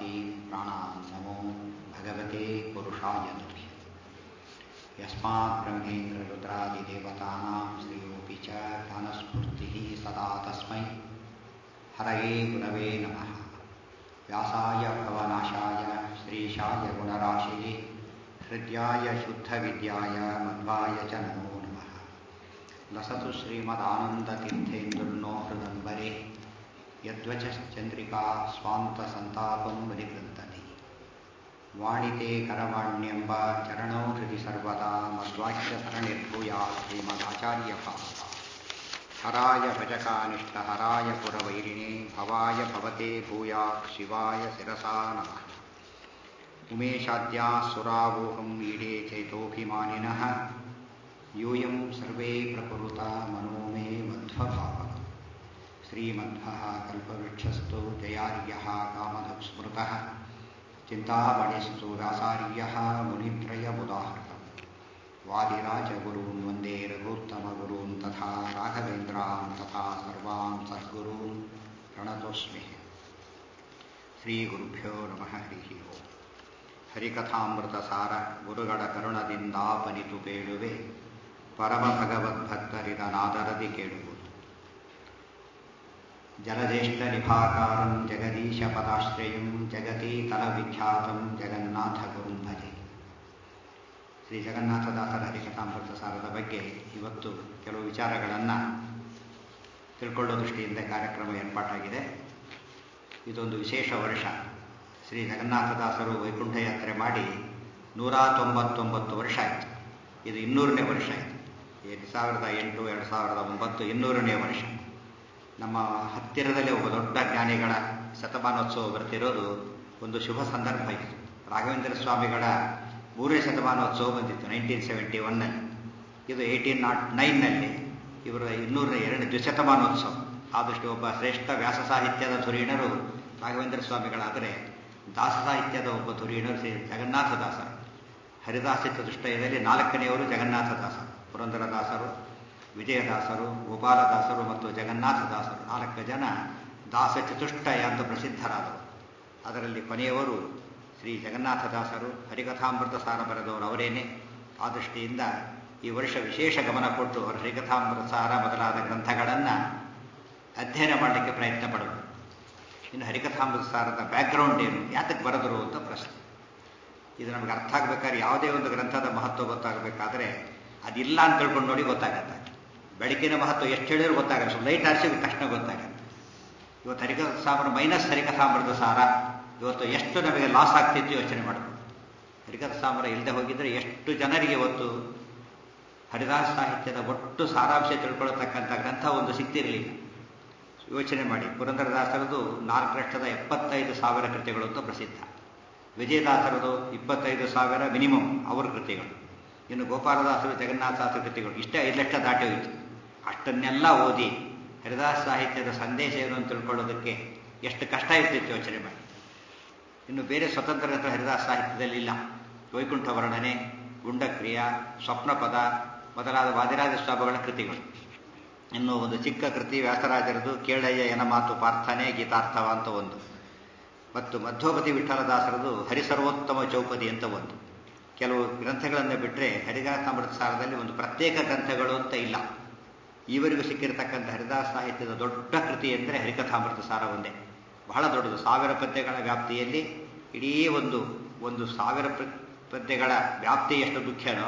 ददाति प्राणान् नमो भगवते पुरुषाय तुभ्य यस्मात् ब्रह्मेन्द्ररुद्रादिदेवतानां श्रेयोऽपि च ज्ञानस्फूर्तिः सदा तस्मै हरये गुरवे नमः व्यासाय भवनाशाय श्रीशाय गुणराशिये हृद्याय शुद्धविद्याय मध्वाय च नमो नमः लसतु श्रीमदानन्दतीर्थेन्दुर्नो हृदम्बरे यद्वचश्चन्द्रिका स्वान्तसन्तापं बलिकृन्तति वाणिते करवाण्यम्ब चरणौ हृदि सर्वदा मध्वाक्यसरणिर्भूयात् श्रीमदाचार्यभावता हराय भजकानिष्टहराय पुरवैरिणे भवाय भवते भूयात् शिवाय शिरसा नमः उमेशाद्याः सुरावोहम् ईडे चैतोऽभिमानिनः यूयं सर्वे प्रकुरुता मनो मे मध्वभावः श्रीमध्वः कल्पवृक्षस्तु जयार्यः कामधुस्मृतः चिन्तामणिस्तु व्यासार्यः मुनित्रयमुदाहृतम् वादिराजगुरून् वन्दे रघुत्तमगुरून् तथा राघवेन्द्रान् तथा सर्वान् सद्गुरून् प्रणतोऽस्मि ಶ್ರೀಗುರುಭ್ಯೋ ನಮಃ ಹರಿ ಓಂ ಹರಿಕಥಾಮೃತಸಾರ ಗುರುಗಳ ಕರುಣದಿಂದಾಪನಿತು ಬೇಡುವೆ ಪರಮ ಭಗವದ್ಭಕ್ತರಿದನಾದರದಿ ಕೇಳುವುದು ಜಲಜ್ಯೇಷ್ಠ ನಿಭಾಕಾರಂ ಜಗದೀಶ ಪದಾಶ್ರಯಂ ಜಗತಿ ತಲವಿಖ್ಯಾತಂ ಜಗನ್ನಾಥ ಗುರುಂ ಭಜೆ ಶ್ರೀ ಜಗನ್ನಾಥದಾಸರ ಹರಿಕಥಾಮೃತ ಸಾರದ ಬಗ್ಗೆ ಇವತ್ತು ಕೆಲವು ವಿಚಾರಗಳನ್ನು ತಿಳ್ಕೊಳ್ಳೋ ದೃಷ್ಟಿಯಿಂದ ಕಾರ್ಯಕ್ರಮ ಏರ್ಪಾಟಾಗಿದೆ ಇದೊಂದು ವಿಶೇಷ ವರ್ಷ ಶ್ರೀ ಜಗನ್ನಾಥದಾಸರು ವೈಕುಂಠ ಯಾತ್ರೆ ಮಾಡಿ ನೂರ ತೊಂಬತ್ತೊಂಬತ್ತು ವರ್ಷ ಆಯಿತು ಇದು ಇನ್ನೂರನೇ ವರ್ಷ ಆಯಿತು ಎರಡು ಸಾವಿರದ ಎಂಟು ಎರಡು ಸಾವಿರದ ಒಂಬತ್ತು ಇನ್ನೂರನೇ ವರ್ಷ ನಮ್ಮ ಹತ್ತಿರದಲ್ಲೇ ಒಬ್ಬ ದೊಡ್ಡ ಜ್ಞಾನಿಗಳ ಶತಮಾನೋತ್ಸವ ಬರ್ತಿರೋದು ಒಂದು ಶುಭ ಸಂದರ್ಭ ಇತ್ತು ರಾಘವೇಂದ್ರ ಸ್ವಾಮಿಗಳ ಮೂರನೇ ಶತಮಾನೋತ್ಸವ ಬಂದಿತ್ತು ನೈನ್ಟೀನ್ ಸೆವೆಂಟಿ ಒನ್ನಲ್ಲಿ ಇದು ಏಯ್ಟೀನ್ ನಾಟ್ ನೈನ್ನಲ್ಲಿ ಇವರ ಇನ್ನೂರ ಎರಡು ದ್ವಿಶತಮಾನೋತ್ಸವ ಆದಷ್ಟು ಒಬ್ಬ ಶ್ರೇಷ್ಠ ವ್ಯಾಸ ಸಾಹಿತ್ಯದ ಧುರೀಣರು ರಾಘವೇಂದ್ರ ಸ್ವಾಮಿಗಳಾದರೆ ದಾಸ ಸಾಹಿತ್ಯದ ಒಬ್ಬ ಧುರೀಣರು ಶ್ರೀ ಜಗನ್ನಾಥದಾಸರು ಹರಿದಾಸಿತ್ವ ದೃಷ್ಟಯದಲ್ಲಿ ನಾಲ್ಕನೆಯವರು ಜಗನ್ನಾಥದಾಸರು ಪುರಂದರದಾಸರು ವಿಜಯದಾಸರು ಗೋಪಾಲದಾಸರು ಮತ್ತು ಜಗನ್ನಾಥದಾಸರು ನಾಲ್ಕು ಜನ ದಾಸ ಚತುಷ್ಟಯ ಅಂತ ಪ್ರಸಿದ್ಧರಾದರು ಅದರಲ್ಲಿ ಕೊನೆಯವರು ಶ್ರೀ ಜಗನ್ನಾಥದಾಸರು ಹರಿಕಥಾಮೃತ ಸಾರ ಬರೆದವರು ಅವರೇನೆ ಆ ದೃಷ್ಟಿಯಿಂದ ಈ ವರ್ಷ ವಿಶೇಷ ಗಮನ ಕೊಟ್ಟು ಅವರು ಹರಿಕಥಾಮೃತ ಸಾರ ಮೊದಲಾದ ಗ್ರಂಥಗಳನ್ನು ಅಧ್ಯಯನ ಮಾಡಲಿಕ್ಕೆ ಪ್ರಯತ್ನ ಪಡಬೇಕು ಇನ್ನು ಹರಿಕಥಾಮೃತ ಸಾರದ ಬ್ಯಾಕ್ಗ್ರೌಂಡ್ ಏನು ಯಾತಕ್ಕೆ ಬರೆದರು ಅಂತ ಪ್ರಶ್ನೆ ಇದು ನಮಗೆ ಅರ್ಥ ಆಗಬೇಕಾದ್ರೆ ಯಾವುದೇ ಒಂದು ಗ್ರಂಥದ ಮಹತ್ವ ಗೊತ್ತಾಗಬೇಕಾದ್ರೆ ಅದಿಲ್ಲ ಅಂತ ತಿಳ್ಕೊಂಡು ನೋಡಿ ಗೊತ್ತಾಗತ್ತೆ ಬೆಳಕಿನ ಮಹತ್ವ ಎಷ್ಟು ಹೇಳಿದ್ರು ಗೊತ್ತಾಗಲ್ಲ ಸ್ವಲ್ಪ ಲೈಟ್ ಆರಿಸಿ ತಕ್ಷಣ ಗೊತ್ತಾಗತ್ತೆ ಇವತ್ತು ಹರಿಕಥ ಸಾಮರ ಮೈನಸ್ ಹರಿಕಥಾಮೃತ ಸಾರ ಇವತ್ತು ಎಷ್ಟು ನಮಗೆ ಲಾಸ್ ಆಗ್ತಿತ್ತು ಯೋಚನೆ ಮಾಡಬೇಕು ಹರಿಕಥ ಸಾಮರ ಇಲ್ಲದೆ ಹೋಗಿದ್ರೆ ಎಷ್ಟು ಜನರಿಗೆ ಇವತ್ತು ಹರಿದಾಸ ಸಾಹಿತ್ಯದ ಒಟ್ಟು ಸಾರಾಂಶ ತಿಳ್ಕೊಳ್ಳತಕ್ಕಂಥ ಗ್ರಂಥ ಒಂದು ಸಿಕ್ತಿರಲಿಲ್ಲ ಯೋಚನೆ ಮಾಡಿ ಪುರಂದರದಾಸರದು ನಾಲ್ಕು ಲಕ್ಷದ ಎಪ್ಪತ್ತೈದು ಸಾವಿರ ಕೃತಿಗಳು ಅಂತ ಪ್ರಸಿದ್ಧ ವಿಜಯದಾಸರದು ಇಪ್ಪತ್ತೈದು ಸಾವಿರ ಮಿನಿಮಮ್ ಅವರ ಕೃತಿಗಳು ಇನ್ನು ಗೋಪಾಲದಾಸರು ಜಗನ್ನಾಥದಾಸರ ಕೃತಿಗಳು ಇಷ್ಟೇ ಐದು ಲಕ್ಷ ದಾಟಿ ಹೋಯಿತು ಅಷ್ಟನ್ನೆಲ್ಲ ಓದಿ ಹರಿದಾಸ ಸಾಹಿತ್ಯದ ಸಂದೇಶ ಏನು ಅಂತ ತಿಳ್ಕೊಳ್ಳೋದಕ್ಕೆ ಎಷ್ಟು ಕಷ್ಟ ಇರ್ತಿತ್ತು ಯೋಚನೆ ಮಾಡಿ ಇನ್ನು ಬೇರೆ ಸ್ವತಂತ್ರ ಗ್ರಂಥ ಹರಿದಾಸ ಸಾಹಿತ್ಯದಲ್ಲಿ ಇಲ್ಲ ವೈಕುಂಠ ವರ್ಣನೆ ಗುಂಡಕ್ರಿಯ ಸ್ವಪ್ನಪದ ಮೊದಲಾದ ವಾದಿರಾಜ ಸ್ವಾಮಿಗಳ ಕೃತಿಗಳು ಇನ್ನು ಒಂದು ಚಿಕ್ಕ ಕೃತಿ ವ್ಯಾಸರಾಜರದು ಕೇಳಯ್ಯ ಎನ ಮಾತು ಪ್ರಾರ್ಥನೆ ಗೀತಾರ್ಥವ ಅಂತ ಒಂದು ಮತ್ತು ಮಧ್ವಪತಿ ವಿಠಲದಾಸರದು ಹರಿಸರ್ವೋತ್ತಮ ಚೌಪದಿ ಅಂತ ಒಂದು ಕೆಲವು ಗ್ರಂಥಗಳನ್ನು ಬಿಟ್ಟರೆ ಹರಿದಾಸಾಮೃತ ಸಾರದಲ್ಲಿ ಒಂದು ಪ್ರತ್ಯೇಕ ಗ್ರಂಥಗಳು ಅಂತ ಇಲ್ಲ ಈವರೆಗೂ ಸಿಕ್ಕಿರತಕ್ಕಂಥ ಹರಿದಾಸ ಸಾಹಿತ್ಯದ ದೊಡ್ಡ ಕೃತಿ ಎಂದರೆ ಹರಿಕಥಾಮೃತ ಸಾರ ಒಂದೇ ಬಹಳ ದೊಡ್ಡದು ಸಾವಿರ ಪದ್ಯಗಳ ವ್ಯಾಪ್ತಿಯಲ್ಲಿ ಇಡೀ ಒಂದು ಒಂದು ಸಾವಿರ ಪದ್ಯಗಳ ವ್ಯಾಪ್ತಿ ಎಷ್ಟು ಮುಖ್ಯನೋ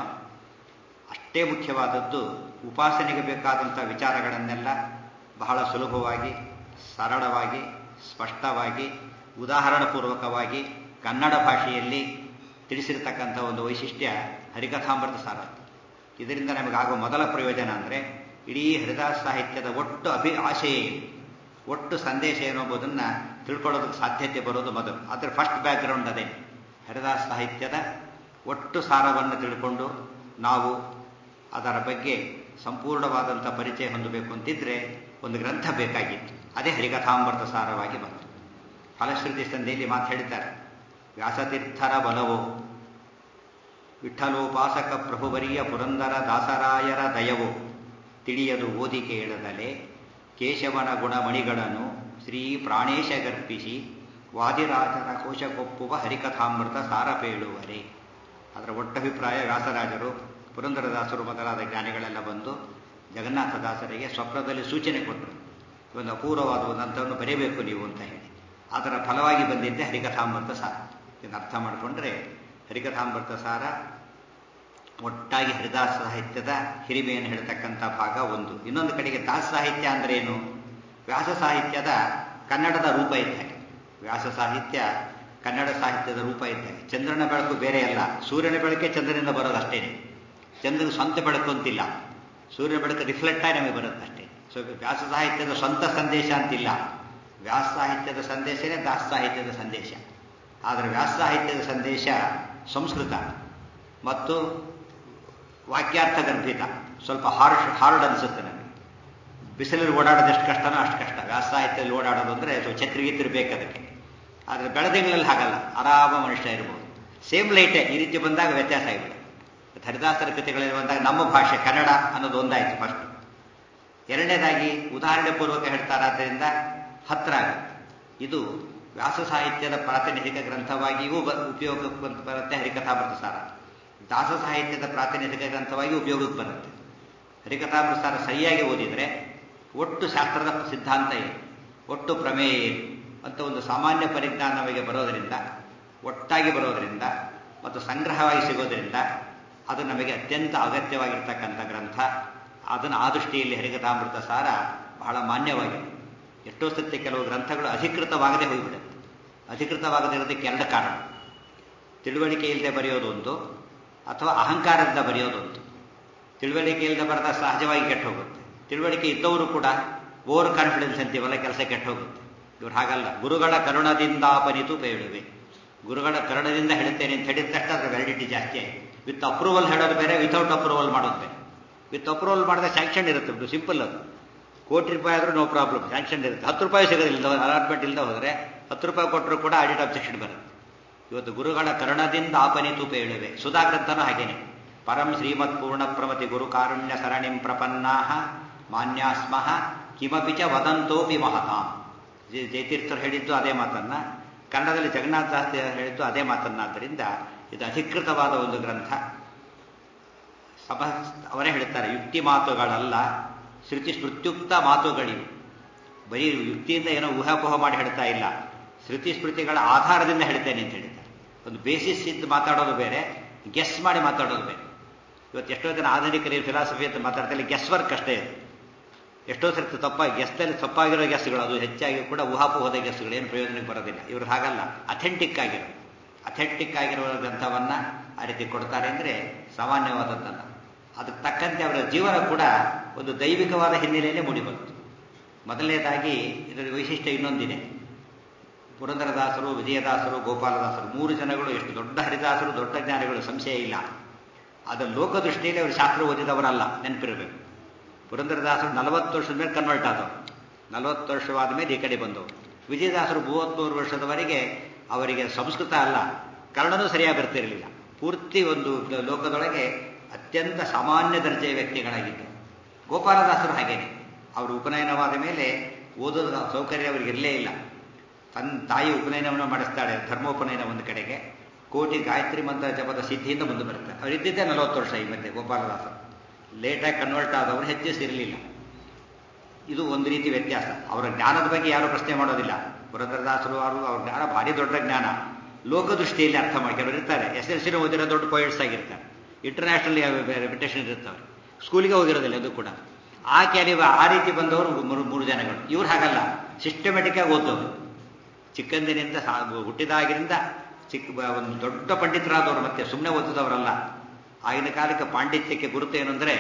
ಅಷ್ಟೇ ಮುಖ್ಯವಾದದ್ದು ಉಪಾಸನೆಗೆ ಬೇಕಾದಂಥ ವಿಚಾರಗಳನ್ನೆಲ್ಲ ಬಹಳ ಸುಲಭವಾಗಿ ಸರಳವಾಗಿ ಸ್ಪಷ್ಟವಾಗಿ ಉದಾಹರಣಪೂರ್ವಕವಾಗಿ ಕನ್ನಡ ಭಾಷೆಯಲ್ಲಿ ತಿಳಿಸಿರ್ತಕ್ಕಂಥ ಒಂದು ವೈಶಿಷ್ಟ್ಯ ಹರಿಕಥಾಮೃತ ಸಾರ ಇದರಿಂದ ನಮಗಾಗುವ ಮೊದಲ ಪ್ರಯೋಜನ ಅಂದರೆ ಇಡೀ ಹರಿದಾಸ ಸಾಹಿತ್ಯದ ಒಟ್ಟು ಅಭಿ ಆಶಯ ಒಟ್ಟು ಸಂದೇಶ ಏನು ಎಂಬುದನ್ನು ತಿಳ್ಕೊಳ್ಳೋದಕ್ಕೆ ಸಾಧ್ಯತೆ ಬರೋದು ಮೊದಲು ಅದರ ಫಸ್ಟ್ ಬ್ಯಾಕ್ಗ್ರೌಂಡ್ ಅದೇ ಹರಿದಾಸ ಸಾಹಿತ್ಯದ ಒಟ್ಟು ಸಾರವನ್ನು ತಿಳ್ಕೊಂಡು ನಾವು ಅದರ ಬಗ್ಗೆ ಸಂಪೂರ್ಣವಾದಂಥ ಪರಿಚಯ ಹೊಂದಬೇಕು ಅಂತಿದ್ರೆ ಒಂದು ಗ್ರಂಥ ಬೇಕಾಗಿತ್ತು ಅದೇ ಹರಿಕಥಾಮೃತ ಸಾರವಾಗಿ ಬಂತು ಫಲಶ್ರುತಿ ಸಂಧಿಯಲ್ಲಿ ಮಾತು ಹೇಳಿದ್ದಾರೆ ವ್ಯಾಸತೀರ್ಥರ ಬಲವೋ ವಿಠಲೋಪಾಸಕ ಪ್ರಭುವರಿಯ ಪುರಂದರ ದಾಸರಾಯರ ದಯವೋ ತಿಳಿಯದು ಓದಿ ಕೇಳದಲೆ ಕೇಶವನ ಗುಣಮಣಿಗಳನ್ನು ಶ್ರೀ ಪ್ರಾಣೇಶ ಗರ್ಪಿಸಿ ವಾದಿರಾಜರ ಕೋಶಗೊಪ್ಪುವ ಹರಿಕಥಾಮೃತ ಸಾರಪೇಳುವರೆ ಅದರ ಒಟ್ಟಭಿಪ್ರಾಯ ವ್ಯಾಸರಾಜರು ಪುರಂದರದಾಸರು ಮೊದಲಾದ ಜ್ಞಾನಿಗಳೆಲ್ಲ ಬಂದು ಜಗನ್ನಾಥದಾಸರಿಗೆ ಸ್ವಪ್ನದಲ್ಲಿ ಸೂಚನೆ ಕೊಟ್ಟರು ಒಂದು ಅಪೂರ್ವವಾದ ಒಂದು ಹಂತವನ್ನು ಬರೀಬೇಕು ನೀವು ಅಂತ ಹೇಳಿ ಅದರ ಫಲವಾಗಿ ಬಂದಿದ್ದೆ ಹರಿಕಥಾಮೃತ ಸಾರ ಇದನ್ನು ಅರ್ಥ ಮಾಡಿಕೊಂಡ್ರೆ ಹರಿಕಥಾಮೃತ ಸಾರ ಒಟ್ಟಾಗಿ ಹರಿದಾಸ ಸಾಹಿತ್ಯದ ಹಿರಿಮೆಯನ್ನು ಹೇಳ್ತಕ್ಕಂಥ ಭಾಗ ಒಂದು ಇನ್ನೊಂದು ಕಡೆಗೆ ದಾಸ ಸಾಹಿತ್ಯ ಅಂದ್ರೆ ಏನು ವ್ಯಾಸ ಸಾಹಿತ್ಯದ ಕನ್ನಡದ ರೂಪ ಇದ್ದಾಗೆ ವ್ಯಾಸ ಸಾಹಿತ್ಯ ಕನ್ನಡ ಸಾಹಿತ್ಯದ ರೂಪ ಇದ್ದಾಗೆ ಚಂದ್ರನ ಬೆಳಕು ಬೇರೆ ಅಲ್ಲ ಸೂರ್ಯನ ಬೆಳಕೆ ಚಂದ್ರನಿಂದ ಬರೋದಷ್ಟೇನೆ ಚಂದ್ರನ ಸ್ವಂತ ಬೆಳಕು ಅಂತಿಲ್ಲ ಸೂರ್ಯನ ಬೆಳಕು ರಿಫ್ಲೆಕ್ಟ್ ಆಗಿ ನಮಗೆ ಬರುತ್ತಷ್ಟೇ ಸೊ ವ್ಯಾಸ ಸಾಹಿತ್ಯದ ಸ್ವಂತ ಸಂದೇಶ ಅಂತಿಲ್ಲ ವ್ಯಾಸ ಸಾಹಿತ್ಯದ ಸಂದೇಶನೇ ದಾಸ ಸಾಹಿತ್ಯದ ಸಂದೇಶ ಆದರೆ ವ್ಯಾಸ ಸಾಹಿತ್ಯದ ಸಂದೇಶ ಸಂಸ್ಕೃತ ಮತ್ತು ವಾಕ್ಯಾರ್ಥ ಗರ್ಭಿತ ಸ್ವಲ್ಪ ಹಾರ್ಡ್ ಹಾರ್ಡ್ ಅನಿಸುತ್ತೆ ನನಗೆ ಬಿಸಿಲಲ್ಲಿ ಓಡಾಡೋದು ಎಷ್ಟು ಕಷ್ಟನೋ ಅಷ್ಟು ಕಷ್ಟ ವ್ಯಾಸ ಸಾಹಿತ್ಯದಲ್ಲಿ ಓಡಾಡೋದು ಅಂದರೆ ಸ್ವಲ್ಪ ಛತ್ರಿಗಿತ್ತಿರ್ಬೇಕು ಅದಕ್ಕೆ ಆದರೆ ಬೆಳದಿಂಗಳಲ್ಲಿ ಹಾಗಲ್ಲ ಆರಾಮ ಮನುಷ್ಯ ಇರ್ಬೋದು ಸೇಮ್ ಲೈಟೇ ಈ ರೀತಿ ಬಂದಾಗ ವ್ಯತ್ಯಾಸ ಆಗಿಬಿಡುತ್ತೆ ಹರಿದಾಸರ ಕೃತಿಗಳಲ್ಲಿ ಬಂದಾಗ ನಮ್ಮ ಭಾಷೆ ಕನ್ನಡ ಅನ್ನೋದು ಒಂದಾಯಿತು ಫಸ್ಟ್ ಎರಡನೇದಾಗಿ ಉದಾಹರಣೆ ಪೂರ್ವಕ ಹೇಳ್ತಾರಾದ್ದರಿಂದ ಹತ್ರ ಆಗುತ್ತೆ ಇದು ವ್ಯಾಸ ಸಾಹಿತ್ಯದ ಪ್ರಾತಿನಿಧಿಕ ಗ್ರಂಥವಾಗಿಯೂ ಉಪಯೋಗಕ್ಕೆ ಬರುತ್ತೆ ಹರಿಕಥಾಮೃತ ಸಾರ ದಾಸ ಸಾಹಿತ್ಯದ ಪ್ರಾತಿನಿಧಿಕ ಗ್ರಂಥವಾಗಿ ಉಪಯೋಗಕ್ಕೆ ಬರುತ್ತೆ ಹರಿಕಥಾಮೃತ ಸಾರ ಸರಿಯಾಗಿ ಓದಿದರೆ ಒಟ್ಟು ಶಾಸ್ತ್ರದ ಸಿದ್ಧಾಂತ ಏನು ಒಟ್ಟು ಪ್ರಮೇಯ ಏನು ಅಂತ ಒಂದು ಸಾಮಾನ್ಯ ಪರಿಜ್ಞಾನ ನಮಗೆ ಬರೋದರಿಂದ ಒಟ್ಟಾಗಿ ಬರೋದರಿಂದ ಮತ್ತು ಸಂಗ್ರಹವಾಗಿ ಸಿಗೋದರಿಂದ ಅದು ನಮಗೆ ಅತ್ಯಂತ ಅಗತ್ಯವಾಗಿರ್ತಕ್ಕಂಥ ಗ್ರಂಥ ಅದನ್ನು ಆ ದೃಷ್ಟಿಯಲ್ಲಿ ಹರಿಕಥಾಮೃತ ಸಾರ ಬಹಳ ಮಾನ್ಯವಾಗಿದೆ ಎಷ್ಟೋ ಸತ್ಯ ಕೆಲವು ಗ್ರಂಥಗಳು ಅಧಿಕೃತವಾಗದೆ ಹೋಗಿಬಿಡುತ್ತೆ ಅಧಿಕೃತವಾಗದಿರೋದಕ್ಕೆ ಎರಡು ಕಾರಣ ತಿಳುವಳಿಕೆ ಇಲ್ಲದೆ ಬರೆಯೋದು ಒಂದು ಅಥವಾ ಅಹಂಕಾರದಿಂದ ಬರೆಯೋದೊಂದು ತಿಳುವಳಿಕೆ ಇಲ್ಲದೆ ಬರೆದ ಸಹಜವಾಗಿ ಕೆಟ್ಟು ಹೋಗುತ್ತೆ ತಿಳುವಳಿಕೆ ಇದ್ದವರು ಕೂಡ ಓವರ್ ಕಾನ್ಫಿಡೆನ್ಸ್ ಅಂತೀವಲ್ಲ ಕೆಲಸ ಕೆಟ್ಟು ಹೋಗುತ್ತೆ ಇವ್ರು ಹಾಗಲ್ಲ ಗುರುಗಳ ಕರುಣದಿಂದಾಪನಿತು ಬೇಡುವೆ ಗುರುಗಳ ಕರುಣದಿಂದ ಹೇಳ್ತೇನೆ ಅಂತ ಹೇಳಿದ ತಕ್ಷಣ ಅದರ ವ್ಯಾಲಿಡಿಟಿ ಜಾಸ್ತಿ ಆಯಿತು ವಿತ್ ಅಪ್ರೂವಲ್ ಹೇಳೋದು ಬೇರೆ ವಿತೌಟ್ ಅಪ್ರೂವಲ್ ಮಾಡೋದು ಬೇರೆ ವಿತ್ ಅಪ್ರೂವಲ್ ಮಾಡಿದ್ರೆ ಸ್ಯಾಂಕ್ಷನ್ ಇರುತ್ತೆ ಸಿಂಪಲ್ ಅದು ಕೋಟಿ ರೂಪಾಯಿ ಆದರೂ ನೋ ಪ್ರಾಬ್ಲಮ್ ಸ್ಯಾಂಕ್ಷನ್ ಇರುತ್ತೆ ಹತ್ತು ರೂಪಾಯಿ ಸಿಗೋದಿಲ್ಲ ಅಲಾಟ್ಮೆಂಟ್ ಇಲ್ಲದೆ ಹೋದರೆ ಹತ್ತು ರೂಪಾಯಿ ಕೊಟ್ಟರು ಕೂಡ ಆಡಿಟ್ ಅಬ್ಜೆಕ್ಷನ್ ಬರುತ್ತೆ ಇವತ್ತು ಗುರುಗಳ ಕರುಣದಿಂದ ಆಪನಿತು ಪೇಳುವೆ ಸುಧಾಗ್ರಂಥನೂ ಹಾಗೇನೆ ಪರಂ ಶ್ರೀಮತ್ ಪೂರ್ಣ ಪ್ರಮತಿ ಗುರು ಕಾರುಣ್ಯ ಸರಣಿಂ ಪ್ರಪನ್ನಾ ಮಾನ್ಯಾಸ್ಮಃ ಕಿಮಪಿ ಚ ವದಂತೋಪಿ ಮಹತಾಂ ಜಯತೀರ್ಥರು ಹೇಳಿದ್ದು ಅದೇ ಮಾತನ್ನ ಕನ್ನಡದಲ್ಲಿ ಜಗನ್ನಾಥ ದಾಸ್ ಹೇಳಿದ್ದು ಅದೇ ಮಾತನ್ನಾದ್ದರಿಂದ ಇದು ಅಧಿಕೃತವಾದ ಒಂದು ಗ್ರಂಥ ಸಮ ಅವರೇ ಹೇಳ್ತಾರೆ ಯುಕ್ತಿ ಮಾತುಗಳಲ್ಲ ಶ್ರುತಿ ಸ್ಮೃತ್ಯುಕ್ತ ಮಾತುಗಳಿವು ಬರೀ ಯುಕ್ತಿಯಿಂದ ಏನೋ ಊಹಾಪೋಹ ಮಾಡಿ ಹೇಳ್ತಾ ಇಲ್ಲ ಶ್ರುತಿ ಸ್ಮೃತಿಗಳ ಆಧಾರದಿಂದ ಹೇಳ್ತೇನೆ ಅಂತ ಹೇಳಿದ್ದಾರೆ ಒಂದು ಬೇಸಿಸ್ ಇದ್ದು ಮಾತಾಡೋದು ಬೇರೆ ಗೆಸ್ ಮಾಡಿ ಮಾತಾಡೋದು ಬೇರೆ ಇವತ್ತು ಎಷ್ಟೋ ಜನ ಆಧುನಿಕರು ಫಿಲಾಸಫಿ ಅಂತ ಮಾತಾಡ್ತಾರೆ ಗೆಸ್ ವರ್ಕ್ ಅಷ್ಟೇ ಇದೆ ಎಷ್ಟೋ ಸರ್ತಿ ತಪ್ಪಾಗಿ ಗೆಸ್ದಲ್ಲಿ ತಪ್ಪಾಗಿರೋ ಗೆಸ್ಗಳು ಅದು ಹೆಚ್ಚಾಗಿ ಕೂಡ ಊಹಾಪೋಹದ ಗೆಸ್ಗಳು ಏನು ಪ್ರಯೋಜನಕ್ಕೆ ಬರೋದಿಲ್ಲ ಇವ್ರು ಹಾಗಲ್ಲ ಅಥೆಂಟಿಕ್ ಆಗಿರೋ ಅಥೆಂಟಿಕ್ ಆಗಿರುವ ಗ್ರಂಥವನ್ನ ಆ ರೀತಿ ಕೊಡ್ತಾರೆ ಅಂದರೆ ಸಾಮಾನ್ಯವಾದದ್ದಲ್ಲ ಅದಕ್ಕೆ ತಕ್ಕಂತೆ ಅವರ ಜೀವನ ಕೂಡ ಒಂದು ದೈವಿಕವಾದ ಹಿನ್ನೆಲೆಯಲ್ಲೇ ಮೂಡಿಬಂತು ಮೊದಲನೇದಾಗಿ ಇದರ ವೈಶಿಷ್ಟ್ಯ ಇನ್ನೊಂದಿದೆ ಪುರಂದರದಾಸರು ವಿಜಯದಾಸರು ಗೋಪಾಲದಾಸರು ಮೂರು ಜನಗಳು ಎಷ್ಟು ದೊಡ್ಡ ಹರಿದಾಸರು ದೊಡ್ಡ ಜ್ಞಾನಿಗಳು ಸಂಶಯ ಇಲ್ಲ ಅದು ಲೋಕದೃಷ್ಟಿಯಲ್ಲಿ ಅವರು ಶಾಸ್ತ್ರ ಓದಿದವರಲ್ಲ ನೆನಪಿರಬೇಕು ಪುರಂದರದಾಸರು ನಲವತ್ತು ವರ್ಷದ ಮೇಲೆ ಕನ್ವರ್ಟ್ ಆದವರು ನಲವತ್ತು ವರ್ಷವಾದ ಮೇಲೆ ಈ ಕಡೆ ಬಂದವರು ವಿಜಯದಾಸರು ಮೂವತ್ಮೂರು ವರ್ಷದವರೆಗೆ ಅವರಿಗೆ ಸಂಸ್ಕೃತ ಅಲ್ಲ ಕನ್ನಡನೂ ಸರಿಯಾಗಿ ಬರ್ತಿರಲಿಲ್ಲ ಪೂರ್ತಿ ಒಂದು ಲೋಕದೊಳಗೆ ಅತ್ಯಂತ ಸಾಮಾನ್ಯ ದರ್ಜೆಯ ವ್ಯಕ್ತಿಗಳಾಗಿದ್ದರು ಗೋಪಾಲದಾಸರು ಹಾಗೇನೆ ಅವರು ಉಪನಯನವಾದ ಮೇಲೆ ಓದೋದ ಸೌಕರ್ಯ ಅವರಿಗೆ ಇರಲೇ ಇಲ್ಲ ತನ್ನ ತಾಯಿ ಉಪನಯನವನ್ನು ಮಾಡಿಸ್ತಾಳೆ ಧರ್ಮೋಪನಯನ ಒಂದು ಕಡೆಗೆ ಕೋಟಿ ಗಾಯತ್ರಿ ಮಂತ್ರ ಜಪದ ಸಿದ್ಧಿಯಿಂದ ಮುಂದೆ ಬರುತ್ತೆ ಅವರಿದ್ದಿದ್ದೇ ನಲವತ್ತು ವರ್ಷ ಈ ಮಧ್ಯೆ ಗೋಪಾಲದಾಸರು ಲೇಟಾಗಿ ಕನ್ವರ್ಟ್ ಆದವರು ಹೆಚ್ಚಿಸಿರಲಿಲ್ಲ ಇದು ಒಂದು ರೀತಿ ವ್ಯತ್ಯಾಸ ಅವರ ಜ್ಞಾನದ ಬಗ್ಗೆ ಯಾರು ಪ್ರಶ್ನೆ ಮಾಡೋದಿಲ್ಲ ಪುರಂದರದಾಸರು ಅವರು ಅವ್ರ ಜ್ಞಾನ ಭಾರಿ ದೊಡ್ಡ ಜ್ಞಾನ ಲೋಕದೃಷ್ಟಿಯಲ್ಲಿ ಅರ್ಥ ಮಾಡಿ ಕೆಲವರು ಇರ್ತಾರೆ ಎಸ್ ಎಲ್ ಸಿನ ಓದಿರೋ ದೊಡ್ಡ ಪೋಯಿಟ್ಸ್ ಆಗಿರ್ತಾರೆ ಇಂಟರ್ನ್ಯಾಷನಲ್ ರೆಪ್ಯುಟೇಷನ್ ಇರ್ತಾರೆ ಸ್ಕೂಲಿಗೆ ಹೋಗಿರೋದಿಲ್ಲ ಅದು ಕೂಡ ಆ ಕ್ಯಾಲಿವ ಆ ರೀತಿ ಬಂದವರು ಮೂರು ಮೂರು ಜನಗಳು ಇವ್ರು ಹಾಗಲ್ಲ ಸಿಸ್ಟಮೆಟಿಕ್ ಆಗಿ ಓದೋರು ಚಿಕ್ಕಂದಿನಿಂದ ಹುಟ್ಟಿದಾಗಿನಿಂದ ಚಿಕ್ಕ ಒಂದು ದೊಡ್ಡ ಪಂಡಿತರಾದವರು ಮತ್ತೆ ಸುಮ್ಮನೆ ಓದಿದವರಲ್ಲ ಆಗಿನ ಕಾಲಕ್ಕೆ ಪಾಂಡಿತ್ಯಕ್ಕೆ ಗುರುತು ಏನಂದ್ರೆ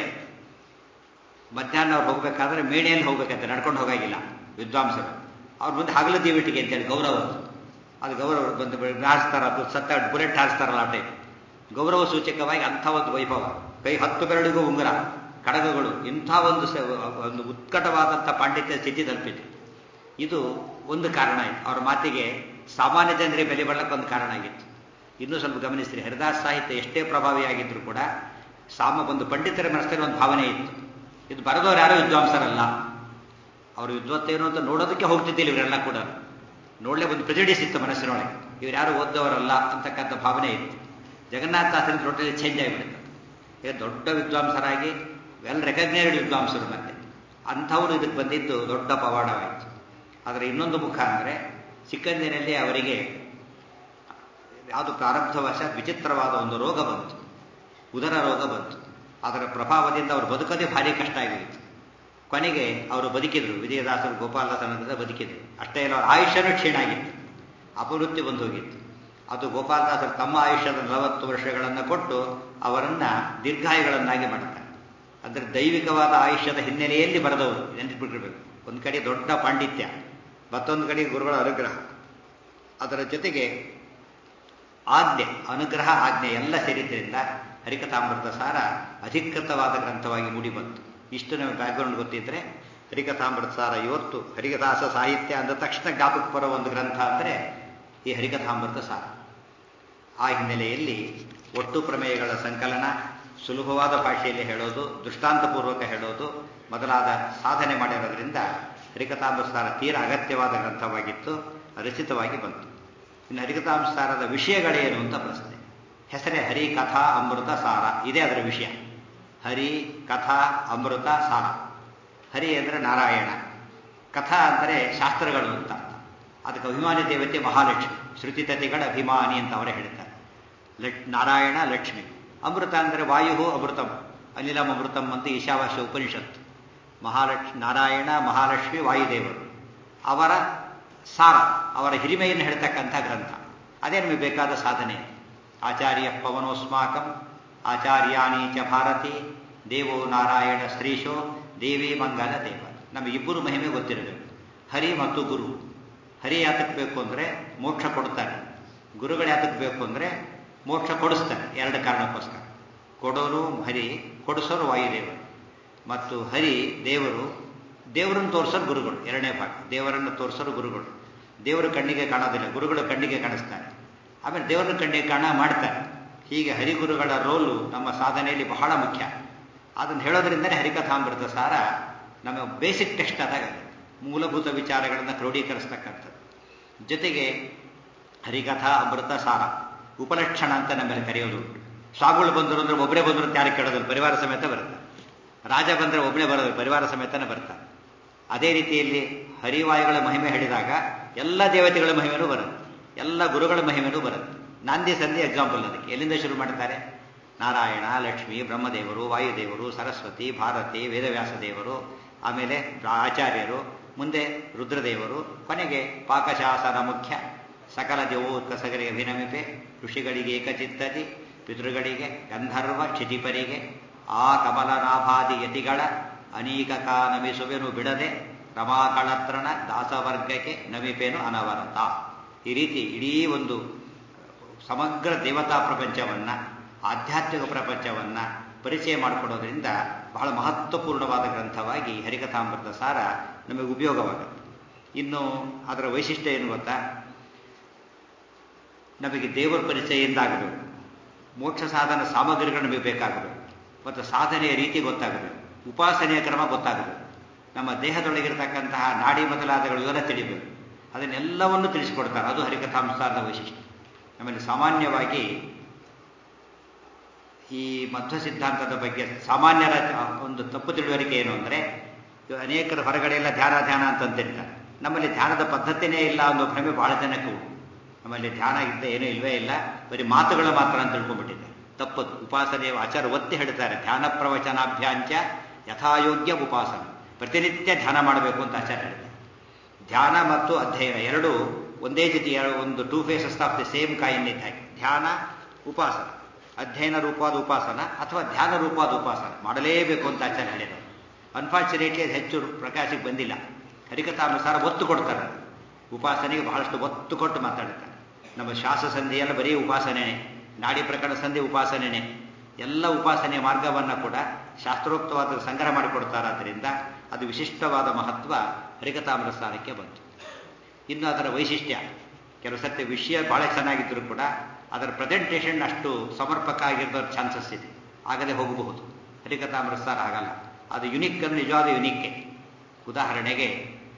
ಮಧ್ಯಾಹ್ನ ಅವ್ರು ಹೋಗ್ಬೇಕಾದ್ರೆ ಮೇಣೆಯಲ್ಲಿ ಹೋಗ್ಬೇಕಂತೆ ನಡ್ಕೊಂಡು ಹೋಗಾಗಿಲ್ಲ ವಿದ್ವಾಂಸರು ಅವ್ರ ಮುಂದೆ ಹಗಲು ದೀವಿಟ್ಟಿಗೆ ಅಂತೇಳಿ ಗೌರವ ಅದು ಗೌರವ ಬಂದು ಹಾರಿಸ್ತಾರ ಅದು ಸತ್ತ ಬುಲೆಟ್ ಹಾರಿಸ್ತಾರಲ್ಲ ಆ ಟೈಪ್ ಗೌರವ ಸೂಚಕವಾಗಿ ಅಂಥ ಒಂದು ವೈಭವ ಕೈ ಹತ್ತು ಬೆರಳಿಗೂ ಉಂಗುರ ಕಡಗಗಳು ಇಂಥ ಒಂದು ಒಂದು ಉತ್ಕಟವಾದಂಥ ಪಾಂಡಿತ್ಯ ಸ್ಥಿತಿ ತಲುಪಿತು ಇದು ಒಂದು ಕಾರಣ ಆಯಿತು ಅವ್ರ ಮಾತಿಗೆ ಸಾಮಾನ್ಯ ಜನರಿಗೆ ಬೆಲೆ ಬರಲಿಕ್ಕೆ ಒಂದು ಕಾರಣ ಆಗಿತ್ತು ಇನ್ನೂ ಸ್ವಲ್ಪ ಗಮನಿಸ್ರಿ ಹರಿದಾಸ್ ಸಾಹಿತ್ಯ ಎಷ್ಟೇ ಪ್ರಭಾವಿಯಾಗಿದ್ರು ಕೂಡ ಸಾಮ ಒಂದು ಪಂಡಿತರ ಮನಸ್ಸಲ್ಲಿ ಒಂದು ಭಾವನೆ ಇತ್ತು ಇದು ಬರೆದವ್ರು ಯಾರೋ ವಿದ್ವಾಂಸರಲ್ಲ ಅವರು ವಿದ್ವತ್ತೇನು ಅಂತ ನೋಡೋದಕ್ಕೆ ಹೋಗ್ತಿದ್ದಿಲ್ಲ ಇವರೆಲ್ಲ ಕೂಡ ನೋಡಲೇ ಒಂದು ಪ್ರೆಜಡಿಸ್ ಇತ್ತು ಮನಸ್ಸಿನೊಳಗೆ ಇವ್ರು ಯಾರು ಓದ್ದವರಲ್ಲ ಅಂತಕ್ಕಂಥ ಭಾವನೆ ಇತ್ತು ಜಗನ್ನಾಥದಾಸನ ಟೋಟಲಿ ಚೇಂಜ್ ಆಗಿಬಿಡುತ್ತೆ ಈಗ ದೊಡ್ಡ ವಿದ್ವಾಂಸರಾಗಿ ವೆಲ್ ರೆಕಗ್ನೈಸ್ಡ್ ವಿದ್ವಾಂಸರು ಮತ್ತೆ ಅಂಥವರು ಇದಕ್ಕೆ ಬಂದಿದ್ದು ದೊಡ್ಡ ಪವಾಡವಾಯಿತು ಆದರೆ ಇನ್ನೊಂದು ಮುಖ ಅಂದರೆ ಚಿಕ್ಕಂದಿನಲ್ಲಿ ಅವರಿಗೆ ಯಾವುದು ಪ್ರಾರಬ್ಧವಶ ವಿಚಿತ್ರವಾದ ಒಂದು ರೋಗ ಬಂತು ಉದರ ರೋಗ ಬಂತು ಅದರ ಪ್ರಭಾವದಿಂದ ಅವರು ಬದುಕೋದೇ ಭಾರಿ ಕಷ್ಟ ಆಗೋಯಿತು ಕೊನೆಗೆ ಅವರು ಬದುಕಿದ್ರು ವಿಜಯದಾಸರು ಗೋಪಾಲದಾಸನಂದ ಬದುಕಿದ್ರು ಅಷ್ಟೇ ಇಲ್ಲ ಅವರ ಆಯುಷ್ಯನೂ ಕ್ಷೀಣ ಆಗಿತ್ತು ಅಪವೃತ್ತಿ ಬಂದು ಹೋಗಿತ್ತು ಅದು ಗೋಪಾಲದಾಸರು ತಮ್ಮ ಆಯುಷ್ಯದ ನಲವತ್ತು ವರ್ಷಗಳನ್ನು ಕೊಟ್ಟು ಅವರನ್ನ ದೀರ್ಘಾಯುಗಳನ್ನಾಗಿ ಮಾಡ್ತಾರೆ ಅಂದರೆ ದೈವಿಕವಾದ ಆಯುಷ್ಯದ ಹಿನ್ನೆಲೆಯಲ್ಲಿ ಬರೆದವರು ನೆನಪಿಟ್ಟಿರ್ಬೇಕು ಒಂದು ಕಡೆ ದೊಡ್ಡ ಪಾಂಡಿತ್ಯ ಮತ್ತೊಂದು ಕಡೆ ಗುರುಗಳ ಅನುಗ್ರಹ ಅದರ ಜೊತೆಗೆ ಆಜ್ಞೆ ಅನುಗ್ರಹ ಆಜ್ಞೆ ಎಲ್ಲ ಸೇರಿದ್ರಿಂದ ಹರಿಕಥಾಮೃತ ಸಾರ ಅಧಿಕೃತವಾದ ಗ್ರಂಥವಾಗಿ ಮೂಡಿಬಂತು ಇಷ್ಟು ನಮಗೆ ಬ್ಯಾಕ್ಗ್ರೌಂಡ್ ಗೊತ್ತಿದ್ರೆ ಹರಿಕಥಾಮೃತ ಸಾರ ಇವತ್ತು ಹರಿಕಥಾಸ ಸಾಹಿತ್ಯ ಅಂದ ತಕ್ಷಣ ಜ್ಞಾಪಕ ಬರೋ ಒಂದು ಗ್ರಂಥ ಅಂದರೆ ಈ ಹರಿಕಥಾಮೃತ ಸಾರ ಆ ಹಿನ್ನೆಲೆಯಲ್ಲಿ ಒಟ್ಟು ಪ್ರಮೇಯಗಳ ಸಂಕಲನ ಸುಲಭವಾದ ಭಾಷೆಯಲ್ಲಿ ಹೇಳೋದು ದೃಷ್ಟಾಂತಪೂರ್ವಕ ಹೇಳೋದು ಮೊದಲಾದ ಸಾಧನೆ ಮಾಡಿರೋದ್ರಿಂದ ಹರಿಕಥಾಮೃತ ಸಾರ ತೀರ ಅಗತ್ಯವಾದ ಗ್ರಂಥವಾಗಿತ್ತು ರಚಿತವಾಗಿ ಬಂತು ಇನ್ನು ಹರಿಕಥಾಂಸಾರದ ವಿಷಯಗಳೇನು ಅಂತ ಪ್ರಶ್ನೆ ಹೆಸರೇ ಹರಿ ಕಥಾ ಅಮೃತ ಸಾರ ಇದೇ ಅದರ ವಿಷಯ ಹರಿ ಕಥಾ ಅಮೃತ ಸಾರ ಹರಿ ಅಂದರೆ ನಾರಾಯಣ ಕಥಾ ಅಂದರೆ ಶಾಸ್ತ್ರಗಳು ಅಂತ ಅದಕ್ಕೆ ಅಭಿಮಾನಿ ದೇವತೆ ಮಹಾಲಕ್ಷ್ಮಿ ಶ್ರುತಿತತಿಗಳ ಅಭಿಮಾನಿ ಅಂತ ಅವರೇ ಹೇಳ್ತಾರೆ ಲಟ್ ನಾರಾಯಣ ಲಕ್ಷ್ಮಿ ಅಮೃತ ಅಂದರೆ ವಾಯು ಅಮೃತಂ ಅನಿಲಂ ಅಮೃತಂ ಅಂತ ಈಶಾವಾಸ್ಯ ಉಪನಿಷತ್ತು ಮಹಾಲಕ್ಷ್ಮಿ ನಾರಾಯಣ ಮಹಾಲಕ್ಷ್ಮಿ ವಾಯುದೇವರು ಅವರ ಸಾರ ಅವರ ಹಿರಿಮೆಯನ್ನು ಹೇಳ್ತಕ್ಕಂಥ ಗ್ರಂಥ ಅದೇ ನಮಗೆ ಬೇಕಾದ ಸಾಧನೆ ಆಚಾರ್ಯ ಪವನೋಸ್ಮಾಕಂ ಆಚಾರ್ಯಾಣಿ ಚ ಭಾರತಿ ದೇವೋ ನಾರಾಯಣ ಶ್ರೀಶೋ ದೇವಿ ಮಂಗಲ ದೇವ ನಮಗಿಬ್ಬರು ಮಹಿಮೆ ಗೊತ್ತಿರಬೇಕು ಹರಿ ಮತ್ತು ಗುರು ಹರಿ ಯಾತಕ್ಕೆ ಬೇಕು ಅಂದರೆ ಮೋಕ್ಷ ಕೊಡ್ತಾರೆ ಗುರುಗಳು ಯಾತಕ್ಕೆ ಬೇಕು ಅಂದರೆ ಮೋಕ್ಷ ಕೊಡಿಸ್ತಾರೆ ಎರಡು ಕಾರಣಕ್ಕೋಸ್ಕರ ಕೊಡೋರು ಹರಿ ಕೊಡಿಸೋರು ವಾಯುದೇವರು ಮತ್ತು ಹರಿ ದೇವರು ದೇವರನ್ನು ತೋರಿಸೋರು ಗುರುಗಳು ಎರಡನೇ ಭಾಗ ದೇವರನ್ನು ತೋರಿಸೋರು ಗುರುಗಳು ದೇವರು ಕಣ್ಣಿಗೆ ಕಾಣೋದಿಲ್ಲ ಗುರುಗಳು ಕಣ್ಣಿಗೆ ಕಾಣಿಸ್ತಾರೆ ಆಮೇಲೆ ದೇವರನ್ನ ಕಣ್ಣಿಗೆ ಕಾಣ ಮಾಡ್ತಾರೆ ಹೀಗೆ ಹರಿಗುರುಗಳ ರೋಲು ನಮ್ಮ ಸಾಧನೆಯಲ್ಲಿ ಬಹಳ ಮುಖ್ಯ ಅದನ್ನು ಹೇಳೋದ್ರಿಂದಲೇ ಹರಿಕಥಾಮೃತ ಸಾರ ನಮ್ಮ ಬೇಸಿಕ್ ಟೆಕ್ಸ್ಟ್ ಆದಾಗ ಮೂಲಭೂತ ವಿಚಾರಗಳನ್ನು ಕ್ರೋಢೀಕರಿಸ್ತಕ್ಕಂಥದ್ದು ಜೊತೆಗೆ ಹರಿಕಥಾ ಅಮೃತ ಸಾರ ಉಪಲಕ್ಷಣ ಅಂತ ನಮ್ಮಲ್ಲಿ ಕರೆಯೋದು ಉಂಟು ಸ್ವಾಮಿಗಳು ಬಂದರು ಅಂದ್ರೆ ಒಬ್ಬರೇ ಬಂದರು ಅಂತ ಯಾರು ಕೇಳೋದಿಲ್ಲ ಪರಿವಾರ ಸಮೇತ ಬರುತ್ತೆ ರಾಜ ಬಂದರೆ ಒಬ್ಬನೇ ಬರೋದು ಪರಿವಾರ ಸಮೇತನೇ ಬರ್ತಾರೆ ಅದೇ ರೀತಿಯಲ್ಲಿ ಹರಿವಾಯುಗಳ ಮಹಿಮೆ ಹೇಳಿದಾಗ ಎಲ್ಲ ದೇವತೆಗಳ ಮಹಿಮೆನೂ ಬರುತ್ತೆ ಎಲ್ಲ ಗುರುಗಳ ಮಹಿಮೆನೂ ಬರುತ್ತೆ ನಾಂದಿ ಸಂಧಿ ಎಕ್ಸಾಂಪಲ್ ಅದಕ್ಕೆ ಎಲ್ಲಿಂದ ಶುರು ಮಾಡ್ತಾರೆ ನಾರಾಯಣ ಲಕ್ಷ್ಮಿ ಬ್ರಹ್ಮದೇವರು ವಾಯುದೇವರು ಸರಸ್ವತಿ ಭಾರತಿ ವೇದವ್ಯಾಸ ದೇವರು ಆಮೇಲೆ ಆಚಾರ್ಯರು ಮುಂದೆ ರುದ್ರದೇವರು ಕೊನೆಗೆ ಪಾಕಶಾಸನ ಮುಖ್ಯ ಸಕಲ ದೇವೋತ್ಕಸಗರಿಗೆ ಅಭಿನಮಿಪೆ ಋಷಿಗಳಿಗೆ ಏಕಚಿತ್ತದಿ ಪಿತೃಗಳಿಗೆ ಗಂಧರ್ವ ಕ್ಷಿತಿಪರಿಗೆ ಆ ಕಮಲನಾಭಾದಿ ಯತಿಗಳ ಅನೀಕಕ ನಮಿಸುವೆನು ಬಿಡದೆ ರಮಾಕಳತ್ರಣ ದಾಸವರ್ಗಕ್ಕೆ ನಮಿಪೇನು ಅನವರತ ಈ ರೀತಿ ಇಡೀ ಒಂದು ಸಮಗ್ರ ದೇವತಾ ಪ್ರಪಂಚವನ್ನ ಆಧ್ಯಾತ್ಮಿಕ ಪ್ರಪಂಚವನ್ನ ಪರಿಚಯ ಮಾಡಿಕೊಡೋದ್ರಿಂದ ಬಹಳ ಮಹತ್ವಪೂರ್ಣವಾದ ಗ್ರಂಥವಾಗಿ ಹರಿಕಥಾಮೃತ ಸಾರ ನಮಗೆ ಉಪಯೋಗವಾಗುತ್ತೆ ಇನ್ನು ಅದರ ವೈಶಿಷ್ಟ್ಯ ಏನು ಗೊತ್ತಾ ನಮಗೆ ದೇವರ ಪರಿಚಯದಿಂದ ಆಗಬೇಕು ಮೋಕ್ಷ ಸಾಧನ ಸಾಮಗ್ರಿಗಳು ನಮಗೆ ಬೇಕಾಗಬೇಕು ಮತ್ತು ಸಾಧನೆಯ ರೀತಿ ಗೊತ್ತಾಗಬೇಕು ಉಪಾಸನೆಯ ಕ್ರಮ ಗೊತ್ತಾಗಬೇಕು ನಮ್ಮ ದೇಹದೊಳಗಿರತಕ್ಕಂತಹ ನಾಡಿ ಮೊದಲಾದಗಳು ಇವರ ತಿಳಿಬೇಕು ಅದನ್ನೆಲ್ಲವನ್ನು ತಿಳಿಸಿಕೊಡ್ತಾರೆ ಅದು ಹರಿಕಥಾಂಸಾರದ ವೈಶಿಷ್ಟ್ಯ ನಮ್ಮಲ್ಲಿ ಸಾಮಾನ್ಯವಾಗಿ ಈ ಮಧ್ವ ಸಿದ್ಧಾಂತದ ಬಗ್ಗೆ ಸಾಮಾನ್ಯರ ಒಂದು ತಪ್ಪು ತಿಳುವಳಿಕೆ ಏನು ಅಂದರೆ ಅನೇಕರ ಹೊರಗಡೆ ಎಲ್ಲ ಧ್ಯಾನ ಧ್ಯಾನ ಅಂತಂತಿರ್ತಾರೆ ನಮ್ಮಲ್ಲಿ ಧ್ಯಾನದ ಪದ್ಧತಿನೇ ಇಲ್ಲ ಅನ್ನೋ ಭ್ರಮೆ ಬಹಳ ಜನಕ್ಕೆ ಉಂಟು ನಮ್ಮಲ್ಲಿ ಧ್ಯಾನ ಇದ್ದ ಏನೂ ಇಲ್ವೇ ಇಲ್ಲ ಬರೀ ಮಾತುಗಳು ಮಾತ್ರ ಅಂತ ತಿಳ್ಕೊಂಡ್ಬಿಟ್ಟಿದ್ದಾರೆ ತಪ್ಪದು ಉಪಾಸನೆ ಆಚಾರ ಒತ್ತಿ ಹೇಳ್ತಾರೆ ಧ್ಯಾನ ಪ್ರವಚನಾಭ್ಯಾಂಚ ಯಥಾಯೋಗ್ಯ ಉಪಾಸನ ಪ್ರತಿನಿತ್ಯ ಧ್ಯಾನ ಮಾಡಬೇಕು ಅಂತ ಆಚಾರ ಹೇಳ್ತಾರೆ ಧ್ಯಾನ ಮತ್ತು ಅಧ್ಯಯನ ಎರಡು ಒಂದೇ ಜೊತೆ ಒಂದು two faces of the same coin ಇದ್ದಾಗೆ ಧ್ಯಾನ ಉಪಾಸನ ಅಧ್ಯಯನ ರೂಪವಾದ ಉಪಾಸನ ಅಥವಾ ಧ್ಯಾನ ರೂಪವಾದ ಉಪಾಸನ ಮಾಡಲೇಬೇಕು ಅಂತ ಆಚಾರ ಹೇಳಿದರು ಅನ್ಫಾರ್ಚುನೇಟ್ಲಿ ಅದು ಹೆಚ್ಚು ಪ್ರಕಾಶಕ್ಕೆ ಬಂದಿಲ್ಲ ಹರಿಕಥಾನುಸಾರ ಒತ್ತು ಕೊಡ್ತಾರೆ ಉಪಾಸನೆಗೆ ಬಹಳಷ್ಟು ಒತ್ತು ಕೊಟ್ಟು ಮಾತಾಡ್ತಾರೆ ನಮ್ಮ ಶ್ವಾಸ ಸಂಧಿಯೆಲ್ಲ ಬರೀ ಉಪಾಸನೆನೇ ನಾಡಿ ಪ್ರಕರಣ ಸಂಧಿ ಉಪಾಸನೆನೇ ಎಲ್ಲ ಉಪಾಸನೆಯ ಮಾರ್ಗವನ್ನು ಕೂಡ ಶಾಸ್ತ್ರೋಕ್ತವಾದ ಸಂಗ್ರಹ ಮಾಡಿಕೊಡ್ತಾರಾದ್ದರಿಂದ ಅದು ವಿಶಿಷ್ಟವಾದ ಮಹತ್ವ ಹರಿಕಥಾಮೃತಸ್ಥಾನಕ್ಕೆ ಬಂತು ಇನ್ನು ಅದರ ವೈಶಿಷ್ಟ್ಯ ಕೆಲವು ಸರ್ತಿ ವಿಷಯ ಬಹಳ ಚೆನ್ನಾಗಿದ್ದರೂ ಕೂಡ ಅದರ ಪ್ರೆಸೆಂಟೇಷನ್ ಅಷ್ಟು ಸಮರ್ಪಕ ಆಗಿರೋ ಚಾನ್ಸಸ್ ಇದೆ ಆಗದೆ ಹೋಗಬಹುದು ಹರಿಕಥಾಮೃತಸಾರ ಆಗಲ್ಲ ಅದು ಯುನಿಕ್ ಅಂದ್ರೆ ನಿಜವಾದ ಯುನಿಕ್ಕೆ ಉದಾಹರಣೆಗೆ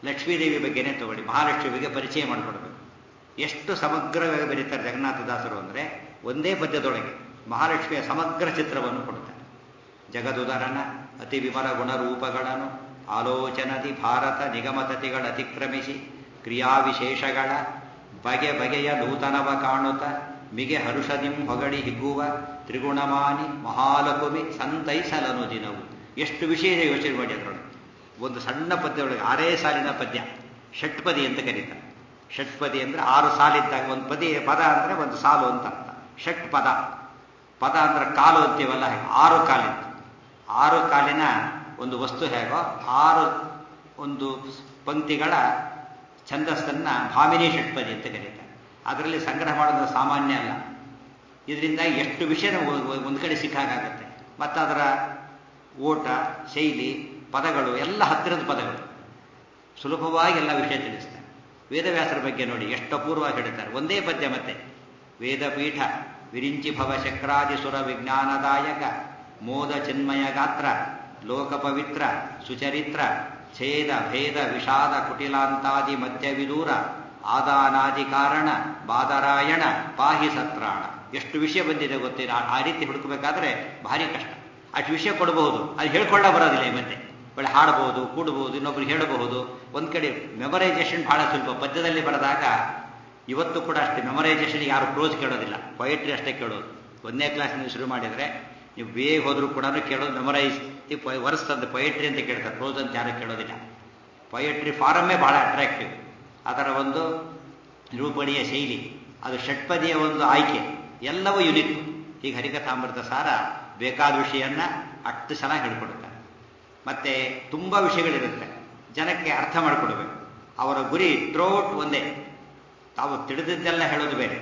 ಲಕ್ಷ್ಮೀದೇವಿ ಬಗ್ಗೆನೇ ತಗೊಳ್ಳಿ ಮಹಾಲಕ್ಷ್ಮಿ ಬಗ್ಗೆ ಪರಿಚಯ ಮಾಡಿಕೊಡ್ಬೇಕು ಎಷ್ಟು ಸಮಗ್ರವಾಗಿ ಬರೀತಾರೆ ಜಗನ್ನಾಥದಾಸರು ಅಂದರೆ ಒಂದೇ ಪದ್ಯದೊಳಗೆ ಮಹಾಲಕ್ಷ್ಮಿಯ ಸಮಗ್ರ ಚಿತ್ರವನ್ನು ಕೊಡ್ತಾರೆ ಜಗದುದರನ ಅತಿ ವಿಮಲ ಗುಣರೂಪಗಳನ್ನು ಆಲೋಚನದಿ ಭಾರತ ನಿಗಮತತಿಗಳ ಅತಿಕ್ರಮಿಸಿ ಕ್ರಿಯಾವಿಶೇಷಗಳ ಬಗೆ ಬಗೆಯ ನೂತನವ ಕಾಣುತ್ತ ಮಿಗೆ ಹರುಷದಿಂ ಹೊಗಳಿ ಹಿಗ್ಗುವ ತ್ರಿಗುಣಮಾನಿ ಮಹಾಲಕುಮಿ ಸಂತೈಸಲನು ದಿನವು ಎಷ್ಟು ವಿಷಯ ಯೋಚನೆ ಮಾಡಿ ಅದರೊಳಗೆ ಒಂದು ಸಣ್ಣ ಪದ್ಯದೊಳಗೆ ಆರೇ ಸಾಲಿನ ಪದ್ಯ ಷಟ್ಪದಿ ಅಂತ ಕರೀತಾರೆ ಷಟ್ಪದಿ ಅಂದ್ರೆ ಆರು ಸಾಲಿದ್ದಾಗ ಒಂದು ಪದಿ ಪದ ಅಂದ್ರೆ ಒಂದು ಸಾಲು ಅಂತ ಅರ್ಥ ಷಟ್ ಪದ ಪದ ಅಂದ್ರೆ ಕಾಲು ಅಂತೀವಲ್ಲ ಹಾಗೆ ಆರು ಕಾಲಿದ್ದು ಆರು ಕಾಲಿನ ಒಂದು ವಸ್ತು ಹೇಗೋ ಆರು ಒಂದು ಪಂಕ್ತಿಗಳ ಛಂದಸ್ಸನ್ನ ಭಾಮಿನಿ ಷಟ್ಪದಿ ಅಂತ ಕರೀತಾರೆ ಅದರಲ್ಲಿ ಸಂಗ್ರಹ ಮಾಡೋದು ಸಾಮಾನ್ಯ ಅಲ್ಲ ಇದರಿಂದ ಎಷ್ಟು ವಿಷಯ ಒಂದು ಕಡೆ ಸಿಕ್ಕಾಗುತ್ತೆ ಮತ್ತು ಅದರ ಓಟ ಶೈಲಿ ಪದಗಳು ಎಲ್ಲ ಹತ್ತಿರದ ಪದಗಳು ಸುಲಭವಾಗಿ ಎಲ್ಲ ವಿಷಯ ತಿಳಿಸ್ತಾರೆ ವೇದವ್ಯಾಸರ ಬಗ್ಗೆ ನೋಡಿ ಎಷ್ಟು ಅಪೂರ್ವವಾಗಿ ಹೇಳ್ತಾರೆ ಒಂದೇ ಪದ್ಯ ಮತ್ತೆ ವೇದಪೀಠ ವಿರಿಂಚಿ ಭವ ಶಕ್ರಾದಿ ಸುರ ವಿಜ್ಞಾನದಾಯಕ ಮೋದ ಚಿನ್ಮಯ ಗಾತ್ರ ಲೋಕ ಪವಿತ್ರ ಸುಚರಿತ್ರ ಛೇದ ಭೇದ ವಿಷಾದ ಕುಟಿಲಾಂತಾದಿ ಮಧ್ಯವಿದೂರ ಆದಾನಾದಿ ಕಾರಣ ಬಾದರಾಯಣ ಪಾಹಿ ಸತ್ರಾಣ ಎಷ್ಟು ವಿಷಯ ಬಂದಿದೆ ಗೊತ್ತಿಲ್ಲ ಆ ರೀತಿ ಹುಡುಕಬೇಕಾದ್ರೆ ಭಾರಿ ಕಷ್ಟ ಅಷ್ಟು ವಿಷಯ ಕೊಡಬಹುದು ಅದು ಹೇಳ್ಕೊಳ್ಳ ಬರೋದಿಲ್ಲ ಈ ಮತ್ತೆ ಒಳ್ಳೆ ಹಾಡಬಹುದು ಕೂಡಬಹುದು ಇನ್ನೊಬ್ರಿಗೆ ಹೇಳಬಹುದು ಒಂದ್ ಕಡೆ ಮೆಮರೈಸೇಷನ್ ಬಹಳ ಸ್ವಲ್ಪ ಪದ್ಯದಲ್ಲಿ ಬರೆದಾಗ ಇವತ್ತು ಕೂಡ ಅಷ್ಟೇ ಮೆಮರೈಸೇಷನ್ ಯಾರು ಕ್ಲೋಸ್ ಕೇಳೋದಿಲ್ಲ ಪೊಯೆಟ್ರಿ ಅಷ್ಟೇ ಕೇಳೋದು ಒಂದನೇ ಕ್ಲಾಸ್ನಿಂದ ಶುರು ಮಾಡಿದರೆ ನೀವು ಬೇಗ ಹೋದ್ರೂ ಕೂಡ ಕೇಳೋದು ಮೆಮರೈಸ್ ಈ ವರ್ಸ್ ಅಂತ ಪೊಯೆಟ್ರಿ ಅಂತ ಕೇಳ್ತಾರೆ ಕ್ಲೋಸ್ ಅಂತ ಯಾರು ಕೇಳೋದಿಲ್ಲ ಪೊಯೆಟ್ರಿ ಫಾರಮ್ಮೇ ಬಹಳ ಅಟ್ರಾಕ್ಟಿವ್ ಅದರ ಒಂದು ನಿರೂಪಣೆಯ ಶೈಲಿ ಅದು ಷಟ್ಪದಿಯ ಒಂದು ಆಯ್ಕೆ ಎಲ್ಲವೂ ಯುನಿಕ್ ಈಗ ಹರಿಕಥಾಮೃತ ಸಾರ ಬೇಕಾದ ವಿಷಯನ್ನ ಅಷ್ಟು ಚೆನ್ನಾಗಿ ಹೇಳ್ಕೊಡುತ್ತಾರೆ ಮತ್ತೆ ತುಂಬಾ ವಿಷಯಗಳಿರುತ್ತೆ ಜನಕ್ಕೆ ಅರ್ಥ ಮಾಡಿಕೊಡ್ಬೇಕು ಅವರ ಗುರಿ ಥ್ರೋಟ್ ಒಂದೇ ತಾವು ತಿಳಿದಿದ್ದೆಲ್ಲ ಹೇಳೋದು ಬೇರೆ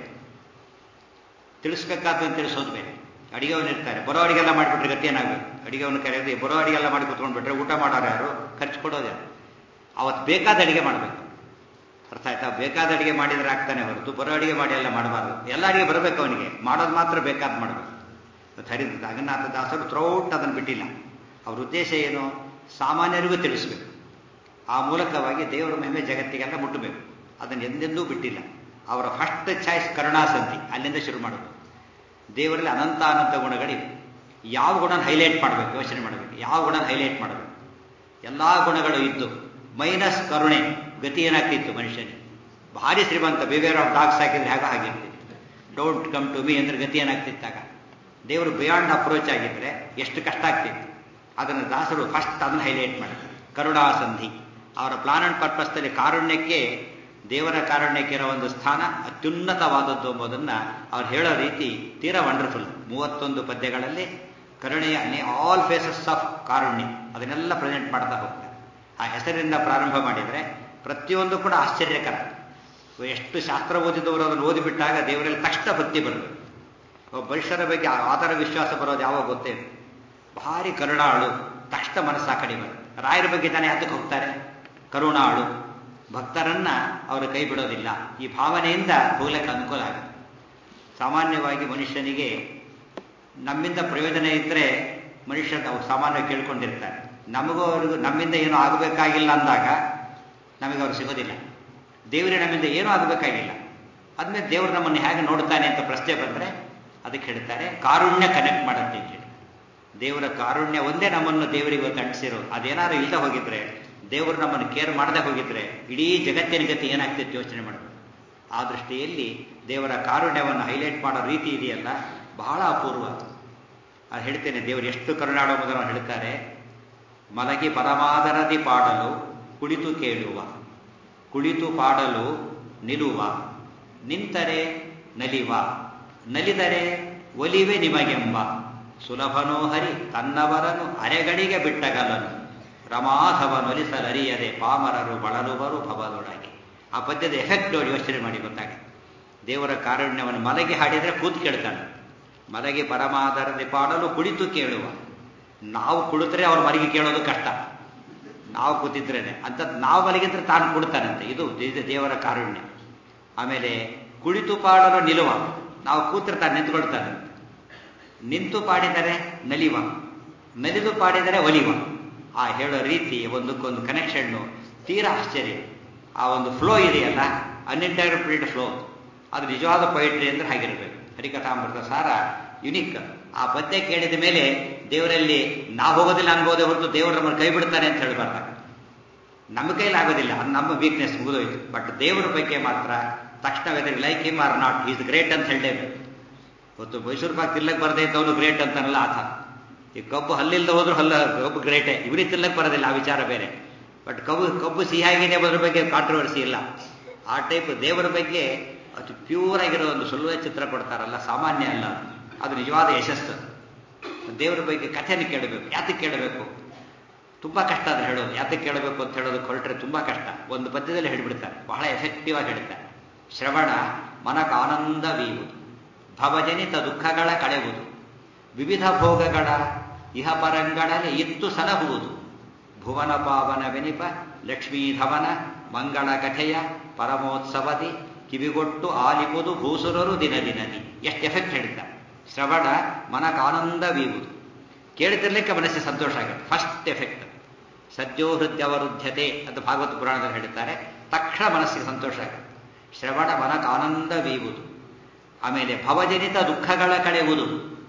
ತಿಳಿಸ್ಬೇಕಾದ್ದನ್ನು ತಿಳಿಸೋದು ಬೇರೆ ಅಡಿಗೆವನಿರ್ತಾರೆ ಬರೋ ಅಡಿಗೆಲ್ಲ ಮಾಡಿಬಿಟ್ರೆ ಗತಿ ಏನಾಗಬೇಕು ಅಡಿಗೆವನ್ನ ಕರೆಯೋದು ಬರೋ ಅಡಿಗೆಲ್ಲ ಮಾಡಿ ಕುತ್ಕೊಂಡ್ಬಿಟ್ರೆ ಊಟ ಮಾಡೋರು ಯಾರು ಖರ್ಚು ಕೊಡೋದು ಯಾರು ಅವತ್ತು ಬೇಕಾದ ಅಡಿಗೆ ಮಾಡಬೇಕು ಅರ್ಥ ಆಯ್ತಾ ಬೇಕಾದ ಅಡಿಗೆ ಮಾಡಿದ್ರೆ ಆಗ್ತಾನೆ ಹೊರತು ಬರೋ ಅಡಿಗೆ ಮಾಡಿ ಎಲ್ಲ ಮಾಡಬಾರ್ದು ಎಲ್ಲ ಅಡಿಗೆ ಬರಬೇಕು ಅವನಿಗೆ ಮಾಡೋದು ಮಾತ್ರ ಬೇಕಾದ ಮಾಡಬೇಕು ಹರಿದ ಜಗನ್ನಾಥ ದಾಸರು ಥ್ರೌಟ್ ಅದನ್ನು ಬಿಟ್ಟಿಲ್ಲ ಅವ್ರ ಉದ್ದೇಶ ಏನು ಸಾಮಾನ್ಯರಿಗೂ ತಿಳಿಸ್ಬೇಕು ಆ ಮೂಲಕವಾಗಿ ದೇವರ ಮಹಿಮೆ ಜಗತ್ತಿಗೆಲ್ಲ ಮುಟ್ಟಬೇಕು ಅದನ್ನು ಎಂದೆಂದೂ ಬಿಟ್ಟಿಲ್ಲ ಅವರ ಫಸ್ಟ್ ಚಾಯ್ಸ್ ಕರುಣಾಸಂಧಿ ಅಲ್ಲಿಂದ ಶುರು ಮಾಡೋದು ದೇವರಲ್ಲಿ ಅನಂತ ಅನಂತ ಗುಣಗಳಿವೆ ಯಾವ ಗುಣನ ಹೈಲೈಟ್ ಮಾಡಬೇಕು ಯೋಚನೆ ಮಾಡಬೇಕು ಯಾವ ಗುಣನ ಹೈಲೈಟ್ ಮಾಡಬೇಕು ಎಲ್ಲ ಗುಣಗಳು ಇದ್ದು ಮೈನಸ್ ಕರುಣೆ ಗತಿ ಏನಾಗ್ತಿತ್ತು ಮನುಷ್ಯನಿಗೆ ಭಾರಿ ಶ್ರೀಮಂತ ಬೇವೇರ್ ಆಫ್ ಡಾಗ್ಸ್ ಹಾಕಿದ್ರೆ ಹೇಗೋ ಆಗಿರ್ತಿತ್ತು ಡೋಂಟ್ ಕಮ್ ಟು ಮೀ ಅಂದ್ರೆ ಗತಿ ಏನಾಗ್ತಿತ್ತಾಗ ದೇವರು ಬಿಯಾಂಡ್ ಅಪ್ರೋಚ್ ಆಗಿದ್ರೆ ಎಷ್ಟು ಕಷ್ಟ ಆಗ್ತಿತ್ತು ಅದನ್ನು ದಾಸರು ಫಸ್ಟ್ ಅದನ್ನು ಹೈಲೈಟ್ ಮಾಡ್ತಾರೆ ಕರುಣಾಸಂಧಿ ಅವರ ಪ್ಲಾನ್ ಅಂಡ್ ಪರ್ಪಸ್ನಲ್ಲಿ ಕಾರುಣ್ಯಕ್ಕೆ ದೇವರ ಕಾರುಣ್ಯಕ್ಕೆ ಇರೋ ಒಂದು ಸ್ಥಾನ ಅತ್ಯುನ್ನತವಾದದ್ದು ಎಂಬುದನ್ನು ಅವ್ರು ಹೇಳೋ ರೀತಿ ತೀರಾ ವಂಡರ್ಫುಲ್ ಮೂವತ್ತೊಂದು ಪದ್ಯಗಳಲ್ಲಿ ಕರುಣೆಯ ಆಲ್ ಫೇಸಸ್ ಆಫ್ ಕಾರುಣ್ಯ ಅದನ್ನೆಲ್ಲ ಪ್ರೆಸೆಂಟ್ ಮಾಡ್ತಾ ಹೋಗ್ತಾರೆ ಆ ಹೆಸರಿನಿಂದ ಪ್ರಾರಂಭ ಮಾಡಿದರೆ ಪ್ರತಿಯೊಂದು ಕೂಡ ಆಶ್ಚರ್ಯಕರ ಎಷ್ಟು ಶಾಸ್ತ್ರ ಓದಿದವರು ಅದನ್ನು ಓದಿಬಿಟ್ಟಾಗ ದೇವರಲ್ಲಿ ತಕ್ಷಣ ಭಕ್ತಿ ಬರಬೇಕು ಮನುಷ್ಯರ ಬಗ್ಗೆ ಆಧಾರ ವಿಶ್ವಾಸ ಬರೋದು ಯಾವಾಗ ಗೊತ್ತೇ ಭಾರಿ ಕರುಣಾಳು ತಕ್ಷಣ ಮನಸ್ಸಾ ಕಡಿಮೆ ರಾಯರ ಬಗ್ಗೆ ತಾನೇ ಅದಕ್ಕೆ ಹೋಗ್ತಾರೆ ಕರುಣಾಳು ಭಕ್ತರನ್ನ ಅವರು ಕೈ ಬಿಡೋದಿಲ್ಲ ಈ ಭಾವನೆಯಿಂದ ಹೋಗ್ಲಿಕ್ಕೆ ಅನುಕೂಲ ಆಗುತ್ತೆ ಸಾಮಾನ್ಯವಾಗಿ ಮನುಷ್ಯನಿಗೆ ನಮ್ಮಿಂದ ಪ್ರಯೋಜನ ಇದ್ದರೆ ಮನುಷ್ಯ ಸಾಮಾನ್ಯವಾಗಿ ಕೇಳ್ಕೊಂಡಿರ್ತಾರೆ ನಮಗೂ ಅವ್ರಿಗೂ ನಮ್ಮಿಂದ ಏನೂ ಆಗಬೇಕಾಗಿಲ್ಲ ಅಂದಾಗ ನಮಗೆ ಅವ್ರು ಸಿಗೋದಿಲ್ಲ ದೇವರೇ ನಮ್ಮಿಂದ ಏನೂ ಆಗಬೇಕಾಗಿಲ್ಲ ಅದ್ಮೇಲೆ ದೇವರು ನಮ್ಮನ್ನು ಹೇಗೆ ನೋಡ್ತಾನೆ ಅಂತ ಪ್ರಶ್ನೆ ಬಂದರೆ ಅದಕ್ಕೆ ಹೇಳ್ತಾರೆ ಕಾರುಣ್ಯ ಕನೆಕ್ಟ್ ಮಾಡುತ್ತೆ ಅಂತ ಹೇಳಿ ದೇವರ ಕಾರುಣ್ಯ ಒಂದೇ ನಮ್ಮನ್ನು ದೇವರಿಗೆ ಇವತ್ತು ಅಂಟಿಸಿರೋ ಅದೇನಾದ್ರು ಇಲ್ಲದೆ ಹೋಗಿದ್ರೆ ದೇವರು ನಮ್ಮನ್ನು ಕೇರ್ ಮಾಡದೆ ಹೋಗಿದ್ರೆ ಇಡೀ ಜಗತ್ತಿನ ಗತಿ ಏನಾಗ್ತಿತ್ತು ಯೋಚನೆ ಮಾಡಬೇಕು ಆ ದೃಷ್ಟಿಯಲ್ಲಿ ದೇವರ ಕಾರುಣ್ಯವನ್ನು ಹೈಲೈಟ್ ಮಾಡೋ ರೀತಿ ಇದೆಯಲ್ಲ ಬಹಳ ಅಪೂರ್ವ ಅದು ಹೇಳ್ತೇನೆ ದೇವರು ಎಷ್ಟು ಕರುಣಾಡೋ ಮೊದಲು ಹೇಳ್ತಾರೆ ಮಲಗಿ ಪರಮಾದರದಿ ಪಾಡಲು ಕುಳಿತು ಕೇಳುವ ಕುಳಿತು ಪಾಡಲು ನಿಲುವ ನಿಂತರೆ ನಲಿವ ನಲಿದರೆ ಒಲಿವೆ ನಿಮಗೆಂಬ ಸುಲಭನೋ ಹರಿ ತನ್ನವರನು ಅರೆಗಳಿಗೆ ಬಿಟ್ಟಗಲನು ರಮಾಧವನೊಲಿಸಲರಿಯದೆ ಪಾಮರರು ಬಳಲುವರು ಭವದೊಳಗೆ ಆ ಪದ್ಯದ ಎಫೆಕ್ಟ್ ನೋಡಿ ಯೋಚನೆ ಮಾಡಿ ಗೊತ್ತಾಗ ದೇವರ ಕಾರುಣ್ಯವನ್ನು ಮಲಗಿ ಹಾಡಿದರೆ ಕೂತು ಕೇಳ್ತಾನೆ ಮಲಗಿ ಪರಮಾದರದಿ ಪಾಡಲು ಕುಳಿತು ಕೇಳುವ ನಾವು ಕುಳಿತರೆ ಅವ್ರ ಮಲಗಿ ಕೇಳೋದು ಕಷ್ಟ ನಾವು ಕೂತಿದ್ರೇನೆ ಅಂತ ನಾವು ಮಲಗಿದ್ರೆ ತಾನು ಕೊಡ್ತಾನಂತೆ ಇದು ದೇವರ ಕಾರುಣ್ಯ ಆಮೇಲೆ ಕುಳಿತು ಪಾಡಲು ನಿಲುವ ನಾವು ಕೂತ್ರೆ ತಾನು ನಿಂತ್ಕೊಳ್ತಾನೆ ನಿಂತು ಪಾಡಿದರೆ ನಲಿವ ನಲಿದು ಪಾಡಿದರೆ ಒಲಿವ ಆ ಹೇಳೋ ರೀತಿ ಒಂದಕ್ಕೊಂದು ಕನೆಕ್ಷನ್ನು ತೀರಾ ಆಶ್ಚರ್ಯ ಆ ಒಂದು ಫ್ಲೋ ಇದೆಯಲ್ಲ ಅನ್ಇಂಟರ್ಪ್ರಿಟೆಡ್ ಫ್ಲೋ ಅದು ನಿಜವಾದ ಪೊಯಿಟ್ರಿ ಅಂದ್ರೆ ಹಾಗಿರಬೇಕು ಹರಿಕಥಾಮೃತ ಸಾರ ಯುನಿಕ್ ಆ ಪದ್ಯ ಕೇಳಿದ ಮೇಲೆ ದೇವರಲ್ಲಿ ನಾವು ಹೋಗೋದಿಲ್ಲ ಅನ್ಬೋದೇ ಹೊರತು ದೇವರು ನಮ್ಮನ್ನು ಕೈ ಬಿಡ್ತಾನೆ ಅಂತ ಹೇಳಬಾರ್ದಾಗ ನಮ್ಮ ಕೈಲಿ ಆಗೋದಿಲ್ಲ ಅದು ನಮ್ಮ ವೀಕ್ನೆಸ್ ಮುಗಿದೋಯ್ತು ಬಟ್ ದೇವರ ಬಗ್ಗೆ ಮಾತ್ರ ತಕ್ಷಣ whether like him or not is great ಅಂತ ಹೇಳಲೇಬೇಕು ಇವತ್ತು ಮೈಸೂರು ಪಾಕ್ ತಿಲ್ಲಕ್ಕೆ ಬರದೇ ಇದ್ದವನು ಗ್ರೇಟ್ ಅಂತಾನಲ್ಲ ಆತ ಈ ಕಬ್ಬು ಹಲ್ಲಿಲ್ಲದೆ ಹೋದ್ರು ಹಲ್ಲ ಕಬ್ಬು ಗ್ರೇಟೇ ಇವನಿಗೆ ತಿಲ್ಲಕ್ಕೆ ಬರೋದಿಲ್ಲ ಆ ವಿಚಾರ ಬೇರೆ ಬಟ್ ಕಬ್ಬು ಕಬ್ಬು ಸಿಹಿಯಾಗಿದೆ ಅದ್ರ ಬಗ್ಗೆ ಕಾಂಟ್ರವರ್ಸಿ ಇಲ್ಲ ಆ ಟೈಪ್ ದೇವರ ಬಗ್ಗೆ ಅತಿ ಪ್ಯೂರ್ ಆಗಿರೋ ಒಂದು ಸುಲಭ ಚಿತ್ರ ಕೊಡ್ತಾರಲ್ಲ ಸಾಮಾನ್ಯ ಅಲ್ಲ ಅದು ನಿಜವಾದ ಯಶಸ್ಸು ದೇವರ ಬಗ್ಗೆ ಕಥೆಯನ್ನು ಕೇಳಬೇಕು ಯಾತಕ್ಕೆ ಕೇಳಬೇಕು ತುಂಬಾ ಕಷ್ಟ ಅದು ಹೇಳೋದು ಯಾತಕ್ಕೆ ಕೇಳಬೇಕು ಅಂತ ಹೇಳೋದಕ್ಕೆ ಹೊರಟ್ರೆ ತುಂಬಾ ಕಷ್ಟ ಒಂದು ಪದ್ಯದಲ್ಲಿ ಹೇಳಿಬಿಡ್ತಾರೆ ಬಹಳ ಎಫೆಕ್ಟಿವ್ ಆಗಿ ಹೇಳ್ತಾರೆ ಶ್ರವಣ ಮನಕ ಆನಂದವೀಯುವುದು ಭವಜನಿತ ದುಃಖಗಳ ಕಳೆಯುವುದು ವಿವಿಧ ಭೋಗಗಳ ಇಹಪರಂಗಳಲ್ಲಿ ಇತ್ತು ಸಲಹುವುದು ಭುವನ ಪಾವನ ಬೆನಿಪ ಲಕ್ಷ್ಮೀಧವನ ಮಂಗಳ ಕಥೆಯ ಪರಮೋತ್ಸವದಿ ಕಿವಿಗೊಟ್ಟು ಆಲಿಪುದು ಭೂಸುರರು ದಿನ ದಿನದಿ ಎಷ್ಟು ಎಫೆಕ್ಟ್ ಹೇಳ್ತಾರೆ ಶ್ರವಣ ಮನಕಾನಂದವೀಯುವುದು ಕೇಳ್ತಿರ್ಲಿಕ್ಕೆ ಮನಸ್ಸಿಗೆ ಸಂತೋಷ ಆಗುತ್ತೆ ಫಸ್ಟ್ ಎಫೆಕ್ಟ್ ಸದ್ಯೋ ಹೃದಯವರುದ್ಧತೆ ಅಂತ ಭಾಗವತ ಪುರಾಣದಲ್ಲಿ ಹೇಳ್ತಾರೆ ತಕ್ಷಣ ಮನಸ್ಸಿಗೆ ಸಂತೋಷ ಆಗುತ್ತೆ ಶ್ರವಣ ಮನಕಾನಂದವೀಯುವುದು ಆಮೇಲೆ ಭವಜನಿತ ದುಃಖಗಳ ಕಳೆಯುವುದು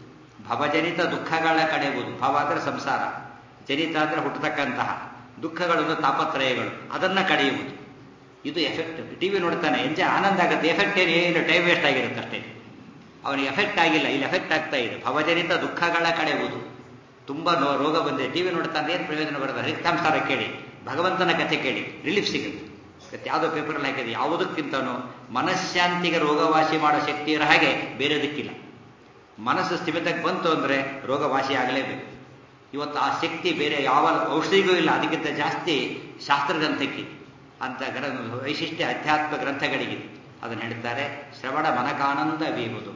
ಭವಜನಿತ ದುಃಖಗಳ ಕಳೆಯುವುದು ಭವ ಅಂದರೆ ಸಂಸಾರ ಜನಿತ ಅಂದರೆ ಹುಟ್ಟತಕ್ಕಂತಹ ದುಃಖಗಳನ್ನು ತಾಪತ್ರಯಗಳು ಅದನ್ನ ಕಳೆಯುವುದು ಇದು ಎಫೆಕ್ಟ್ ಟಿವಿ ನೋಡ್ತಾನೆ ಎಂಜಾಯ್ ಆನಂದ ಆಗುತ್ತೆ ಎಫೆಕ್ಟ್ ಏನು ಏನು ಟೈಮ್ ವೇಸ್ಟ್ ಆಗಿರುತ್ತೆ ಅಷ್ಟೇ ಅವನಿಗೆ ಎಫೆಕ್ಟ್ ಆಗಿಲ್ಲ ಇಲ್ಲಿ ಎಫೆಕ್ಟ್ ಆಗ್ತಾ ಇದೆ ಭವಜನಿತ ದುಃಖಗಳ ಕಳೆಯುವುದು ತುಂಬಾ ನೋ ರೋಗ ಬಂದಿದೆ ಟಿವಿ ನೋಡ್ತಾನೆ ಏನು ಪ್ರಯೋಜನ ಬರೋದು ಹರಿತಾಂಸಾರ ಕೇಳಿ ಭಗವಂತನ ಕಥೆ ಕೇಳಿ ರಿಲೀಫ್ ಸಿಗುತ್ತೆ ಇವತ್ತು ಯಾವುದೋ ಪೇಪರಲ್ಲಿ ಹಾಕಿದೆ ಯಾವುದಕ್ಕಿಂತನೂ ಮನಃಶಾಂತಿಗೆ ರೋಗವಾಸಿ ಮಾಡೋ ಶಕ್ತಿ ಇರೋ ಹಾಗೆ ಬೇರೆದಕ್ಕಿಲ್ಲ ಮನಸ್ಸು ಸ್ಥಿಮಿತಕ್ಕೆ ಬಂತು ಅಂದರೆ ರೋಗವಾಸಿ ಆಗಲೇಬೇಕು ಇವತ್ತು ಆ ಶಕ್ತಿ ಬೇರೆ ಯಾವ ಔಷಧಿಗೂ ಇಲ್ಲ ಅದಕ್ಕಿಂತ ಜಾಸ್ತಿ ಶಾಸ್ತ್ರ ಗ್ರಂಥಕ್ಕೆ ಅಂತ ಗ್ರ ವೈಶಿಷ್ಟ್ಯ ಅಧ್ಯಾತ್ಮ ಗ್ರಂಥಗಳಿಗಿದೆ ಅದನ್ನು ಹೇಳ್ತಾರೆ ಶ್ರವಣ ಮನಕಾನಂದ ವೀಯುವುದು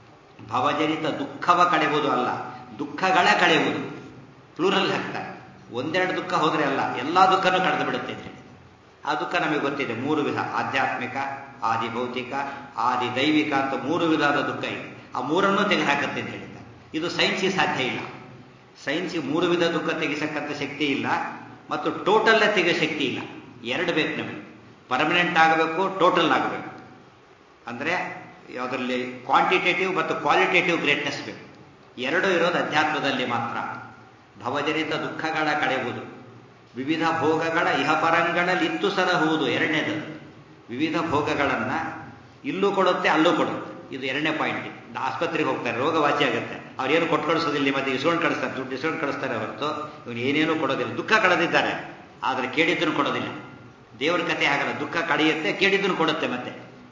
ಭವಜನಿತ ದುಃಖವ ಕಳೆಯುವುದು ಅಲ್ಲ ದುಃಖಗಳ ಕಳೆಯುವುದು ಪ್ಲೂರಲ್ ಹಾಕ್ತಾರೆ ಒಂದೆರಡು ದುಃಖ ಹೋದ್ರೆ ಅಲ್ಲ ಎಲ್ಲಾ ದುಃಖನೂ ಕಳೆದು ಬಿಡುತ್ತೆ ಅಂತ ಹೇಳಿ ಆ ದುಃಖ ನಮಗೆ ಗೊತ್ತಿದೆ ಮೂರು ವಿಧ ಆಧ್ಯಾತ್ಮಿಕ ಆದಿ ಭೌತಿಕ ಆದಿ ದೈವಿಕ ಅಂತ ಮೂರು ವಿಧದ ದುಃಖ ಇದೆ ಆ ಮೂರನ್ನೂ ತೆಗೆದುಹಾಕತ್ತೆ ಅಂತ ಹೇಳಿದ್ದಾರೆ ಇದು ಸೈನ್ಸಿಗೆ ಸಾಧ್ಯ ಇಲ್ಲ ಸೈನ್ಸಿಗೆ ಮೂರು ವಿಧ ದುಃಖ ತೆಗಿಸಕ್ಕಂಥ ಶಕ್ತಿ ಇಲ್ಲ ಮತ್ತು ಟೋಟಲ್ ತೆಗೆಯೋ ಶಕ್ತಿ ಇಲ್ಲ ಎರಡು ಬೇಕು ನಮಗೆ ಪರ್ಮನೆಂಟ್ ಆಗಬೇಕು ಟೋಟಲ್ ಆಗಬೇಕು ಅಂದರೆ ಯಾವುದರಲ್ಲಿ ಕ್ವಾಂಟಿಟೇಟಿವ್ ಮತ್ತು ಕ್ವಾಲಿಟೇಟಿವ್ ಗ್ರೇಟ್ನೆಸ್ ಬೇಕು ಎರಡು ಇರೋದು ಅಧ್ಯಾತ್ಮದಲ್ಲಿ ಮಾತ್ರ ಭವಜನಿತ ದುಃಖಗಳ ಕಳೆಯುವುದು ವಿವಿಧ ಭೋಗಗಳ ಇಹಪರಂಗಳಲ್ಲಿ ಇತ್ತು ಸರಹುವುದು ಎರಡನೇದು ವಿವಿಧ ಭೋಗಗಳನ್ನ ಇಲ್ಲೂ ಕೊಡುತ್ತೆ ಅಲ್ಲೂ ಕೊಡುತ್ತೆ ಇದು ಎರಡನೇ ಪಾಯಿಂಟ್ ಆಸ್ಪತ್ರೆಗೆ ಹೋಗ್ತಾರೆ ರೋಗ ವಾಸಿ ಆಗುತ್ತೆ ಅವ್ರು ಏನು ಕೊಟ್ಟು ಕಳಿಸೋದಿಲ್ಲ ಮತ್ತೆ ಇಸ್ಕೊಂಡು ಕಳಿಸ್ತಾರೆ ದುಡ್ಡು ಇಸ್ಕೊಂಡು ಕಳಿಸ್ತಾರೆ ಹೊರತು ಇವನು ಏನೇನೂ ಕೊಡೋದಿಲ್ಲ ದುಃಖ ಕಳೆದಿದ್ದಾರೆ ಆದರೆ ಕೇಳಿದ್ದನ್ನು ಕೊಡೋದಿಲ್ಲ ದೇವರ ಕಥೆ ಆಗಲ್ಲ ದುಃಖ ಕಳೆಯುತ್ತೆ ಕೇಳಿದ್ದನ್ನು ಕೊಡುತ್ತೆ ಮತ್ತೆ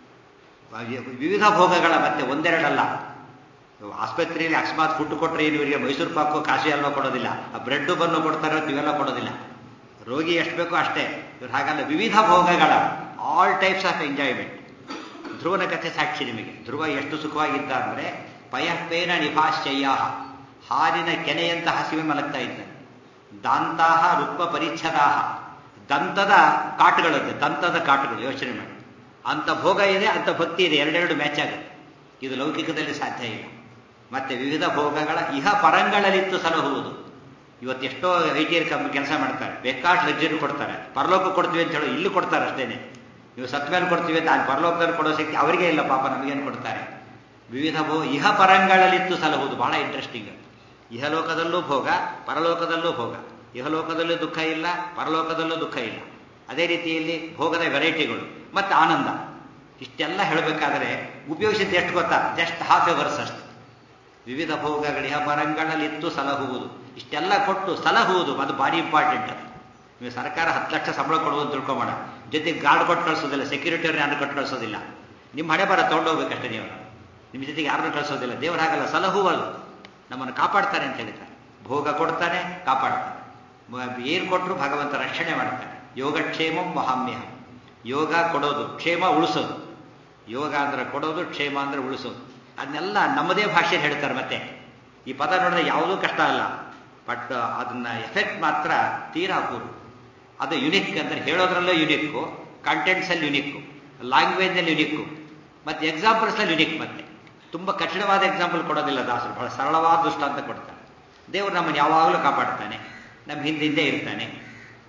ವಿವಿಧ ಭೋಗಗಳ ಮತ್ತೆ ಒಂದೆರಡಲ್ಲ ಆಸ್ಪತ್ರೆಯಲ್ಲಿ ಅಕಸ್ಮಾತ್ ಫುಡ್ ಕೊಟ್ಟರೆ ಏನು ಇವರಿಗೆ ಮೈಸೂರು ಪಾಕು ಕಾಶಿ ಹಲ್ವಾ ಕೊಡೋದಿಲ್ಲ ಆ ಬ್ರೆಡ್ ಬನ್ನು ಕೊಡ್ತಾರೆ ಇವೆಲ್ಲ ಕೊಡೋದಿಲ್ಲ ರೋಗಿ ಎಷ್ಟು ಬೇಕೋ ಅಷ್ಟೇ ಇವ್ರು ಹಾಗಲ್ಲ ವಿವಿಧ ಭೋಗಗಳ ಆಲ್ ಟೈಪ್ಸ್ ಆಫ್ ಎಂಜಾಯ್ಮೆಂಟ್ ಧ್ರುವನ ಕಥೆ ಸಾಕ್ಷಿ ನಿಮಗೆ ಧ್ರುವ ಎಷ್ಟು ಸುಖವಾಗಿದ್ದ ಅಂದ್ರೆ ಪಯಃಪೇನ ನಿಭಾಶ್ಚಯ್ಯ ಹಾಲಿನ ಕೆನೆಯಂತ ಹಸಿವೆ ಮಲಗ್ತಾ ಇದ್ದಾನೆ ದಾಂತಾಹ ರುಕ್ಮ ಪರಿಚ್ಛದಾಹ ದಂತದ ಕಾಟುಗಳಂತೆ ದಂತದ ಕಾಟುಗಳು ಯೋಚನೆ ಮಾಡಿ ಅಂತ ಭೋಗ ಇದೆ ಅಂತ ಭಕ್ತಿ ಇದೆ ಎರಡೆರಡು ಮ್ಯಾಚ್ ಆಗುತ್ತೆ ಇದು ಲೌಕಿಕದಲ್ಲಿ ಸಾಧ್ಯ ಇಲ್ಲ ಮತ್ತೆ ವಿವಿಧ ಭೋಗಗಳ ಇಹ ಪರಂಗಳಲ್ಲಿತ್ತು ಸಲಹುವುದು ಇವತ್ತು ಎಷ್ಟೋ ಐ ಟಿ ಕಂಪ್ನಿ ಕೆಲಸ ಮಾಡ್ತಾರೆ ಬೇಕಾಷ್ಟು ಲಗ್ಜರಿ ಕೊಡ್ತಾರೆ ಪರಲೋಕ ಕೊಡ್ತೀವಿ ಅಂತ ಹೇಳಿ ಇಲ್ಲಿ ಕೊಡ್ತಾರೆ ಅಷ್ಟೇನೆ ನೀವು ಸತ್ ಮೇಲೆ ಕೊಡ್ತೀವಿ ಅಂತ ಅಲ್ಲಿ ಪರಲೋಕದಲ್ಲಿ ಕೊಡೋ ಶಕ್ತಿ ಅವರಿಗೆ ಇಲ್ಲ ಪಾಪ ನಮಗೇನು ಕೊಡ್ತಾರೆ ವಿವಿಧ ಭೋ ಇಹ ಪರಂಗಳಲ್ಲಿತ್ತು ಸಲಹುವುದು ಬಹಳ ಇಂಟ್ರೆಸ್ಟಿಂಗ್ ಇಹಲೋಕದಲ್ಲೂ ಭೋಗ ಪರಲೋಕದಲ್ಲೂ ಭೋಗ ಇಹಲೋಕದಲ್ಲೂ ದುಃಖ ಇಲ್ಲ ಪರಲೋಕದಲ್ಲೂ ದುಃಖ ಇಲ್ಲ ಅದೇ ರೀತಿಯಲ್ಲಿ ಭೋಗದ ವೆರೈಟಿಗಳು ಮತ್ತೆ ಆನಂದ ಇಷ್ಟೆಲ್ಲ ಹೇಳಬೇಕಾದ್ರೆ ಉಪಯೋಗಿಸಿದ್ದು ಎಷ್ಟು ಗೊತ್ತಾ ಜಸ್ಟ್ ಹಾಫ್ ಎ ವರ್ಸ್ ಅಷ್ಟು ವಿವಿಧ ಭೋಗಗಳು ಇಹ ಪರಂಗಳಲ್ಲಿ ಇತ್ತು ಸಲಹುವುದು ಇಷ್ಟೆಲ್ಲ ಕೊಟ್ಟು ಸಲಹುವುದು ಅದು ಭಾರಿ ಇಂಪಾರ್ಟೆಂಟ್ ಅದು ನೀವು ಸರ್ಕಾರ ಹತ್ತು ಲಕ್ಷ ಸಂಬಳ ಕೊಡುವುದು ತಿಳ್ಕೊಂಬೋಣ ಜೊತೆಗೆ ಗಾರ್ಡ್ ಕೊಟ್ಟು ಕಳಿಸೋದಿಲ್ಲ ಸೆಕ್ಯೂರಿಟಿಯವ್ರನ್ನ ಯಾರು ಕೊಟ್ಟು ಕಳಿಸೋದಿಲ್ಲ ನಿಮ್ಮ ಹಣೆ ಬರ ತೊಗೊಂಡೋಗ್ಬೇಕಷ್ಟೇ ನೀವು ನಿಮ್ಮ ಜೊತೆಗೆ ಯಾರನ್ನೂ ಕಳಿಸೋದಿಲ್ಲ ದೇವರಾಗಲ್ಲ ಸಲಹುವದು ನಮ್ಮನ್ನು ಕಾಪಾಡ್ತಾನೆ ಅಂತ ಹೇಳ್ತಾರೆ ಭೋಗ ಕೊಡ್ತಾನೆ ಕಾಪಾಡ್ತಾನೆ ಏನು ಕೊಟ್ಟರು ಭಗವಂತ ರಕ್ಷಣೆ ಮಾಡ್ತಾನೆ ಯೋಗಕ್ಷೇಮಂ ಮಹಾಮ್ಯಹಂ ಯೋಗ ಕೊಡೋದು ಕ್ಷೇಮ ಉಳಿಸೋದು ಯೋಗ ಅಂದ್ರೆ ಕೊಡೋದು ಕ್ಷೇಮ ಅಂದ್ರೆ ಉಳಿಸೋದು ಅದನ್ನೆಲ್ಲ ನಮ್ಮದೇ ಭಾಷೆಯಲ್ಲಿ ಹೇಳ್ತಾರೆ ಮತ್ತೆ ಈ ಪದ ನೋಡಿದ್ರೆ ಯಾವುದೂ ಕಷ್ಟ ಅಲ್ಲ ಬಟ್ ಅದನ್ನ ಎಫೆಕ್ಟ್ ಮಾತ್ರ ತೀರಾ ಅಪೂರ್ವ ಅದು ಯುನಿಕ್ ಅಂದ್ರೆ ಹೇಳೋದ್ರಲ್ಲೂ ಯುನಿಕ್ಕು ಕಂಟೆಂಟ್ಸಲ್ಲಿ ಯುನಿಕ್ಕು ಲ್ಯಾಂಗ್ವೇಜ್ನಲ್ಲಿ ಯುನಿಕ್ಕು ಮತ್ತೆ ಎಕ್ಸಾಂಪಲ್ಸಲ್ಲಿ ಯುನಿಕ್ ಮತ್ತೆ ತುಂಬ ಕಠಿಣವಾದ ಎಕ್ಸಾಂಪಲ್ ಕೊಡೋದಿಲ್ಲ ದಾಸರು ಬಹಳ ಸರಳವಾದ ದೃಷ್ಟಾಂತ ಕೊಡ್ತಾರೆ ದೇವರು ನಮ್ಮನ್ನು ಯಾವಾಗಲೂ ಕಾಪಾಡ್ತಾನೆ ನಮ್ಮ ಹಿಂದೆ ಇರ್ತಾನೆ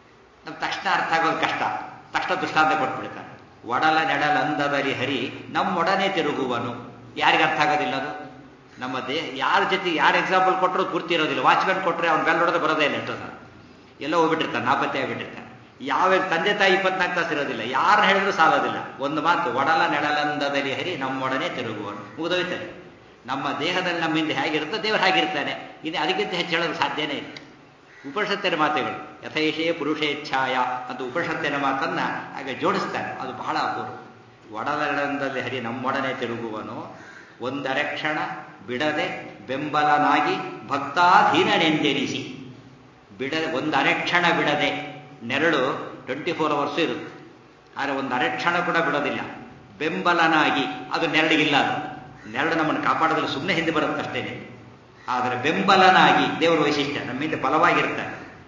ನಮ್ಗೆ ತಕ್ಷಣ ಅರ್ಥ ಆಗೋದು ಕಷ್ಟ ತಕ್ಷಣ ದೃಷ್ಟಾಂತ ಕೊಟ್ಬಿಡ್ತಾರೆ ಒಡಲ ನೆಡಲ ಅಂದದಲ್ಲಿ ಹರಿ ನಮ್ಮೊಡನೆ ತಿರುಗುವನು ಯಾರಿಗೆ ಅರ್ಥ ಆಗೋದಿಲ್ಲ ಅದು ನಮ್ಮ ದೇ ಯಾರ ಜೊತೆ ಯಾರು ಎಕ್ಸಾಂಪಲ್ ಕೊಟ್ಟರು ಪೂರ್ತಿ ಇರೋದಿಲ್ಲ ವಾಚ್ಮ್ಯಾನ್ ಕೊಟ್ಟರೆ ಅವ್ನು ಬೆಲ್ ಹೊಡೆದು ಬರೋದೇ ಇಲ್ಲ ಎಷ್ಟೋ ಸಲ ಎಲ್ಲೋ ಹೋಗ್ಬಿಟ್ಟಿರ್ತಾನೆ ನಾಪತ್ತೆ ಆಗಿಬಿಟ್ಟಿರ್ತಾನೆ ಯಾವ ತಂದೆ ತಾಯಿ ಇಪ್ಪತ್ನಾಲ್ಕು ತಾಸು ಇರೋದಿಲ್ಲ ಯಾರು ಹೇಳಿದ್ರು ಸಾಲೋದಿಲ್ಲ ಒಂದು ಮಾತು ಒಡಲ ನೆಡಲಂದದಲ್ಲಿ ಹರಿ ನಮ್ಮೊಡನೆ ತಿರುಗುವನು ಮುಗಿದೋಯ್ತಾನೆ ನಮ್ಮ ದೇಹದಲ್ಲಿ ನಮ್ಮಿಂದ ಹೇಗಿರುತ್ತೋ ದೇವರು ಹಾಗಿರ್ತಾನೆ ಇನ್ನು ಅದಕ್ಕಿಂತ ಹೆಚ್ಚು ಹೇಳೋದು ಸಾಧ್ಯನೇ ಇಲ್ಲ ಉಪನಿಷತ್ತಿನ ಮಾತುಗಳು ಯಥೇಶೇ ಪುರುಷೇಚ್ಛಾಯ ಅಂತ ಉಪನಿಷತ್ತಿನ ಮಾತನ್ನ ಹಾಗೆ ಜೋಡಿಸ್ತಾನೆ ಅದು ಬಹಳ ಅಪೂರ್ವ ಒಡಲಂದಲ್ಲಿ ಹರಿ ನಮ್ಮೊಡನೆ ತಿರುಗುವನು ಒಂದರಕ್ಷಣ ಬಿಡದೆ ಬೆಂಬಲನಾಗಿ ಭಕ್ತಾಧೀನನೆಂದೆನಿಸಿ ಬಿಡದೆ ಒಂದು ಅರೆಕ್ಷಣ ಬಿಡದೆ ನೆರಳು ಟ್ವೆಂಟಿ ಫೋರ್ ಅವರ್ಸು ಇರುತ್ತೆ ಆದರೆ ಒಂದು ಅರೆಕ್ಷಣ ಕೂಡ ಬಿಡೋದಿಲ್ಲ ಬೆಂಬಲನಾಗಿ ಅದು ನೆರಳಿಗಿಲ್ಲ ಅದು ನೆರಳು ನಮ್ಮನ್ನು ಕಾಪಾಡೋದ್ರಲ್ಲಿ ಸುಮ್ಮನೆ ಹಿಂದೆ ಬರುತ್ತೆ ಅಷ್ಟೇನೆ ಆದರೆ ಬೆಂಬಲನಾಗಿ ದೇವರ ವೈಶಿಷ್ಟ್ಯ ನಮ್ಮಿಂದ ಬಲವಾಗಿರ್ತಾರೆ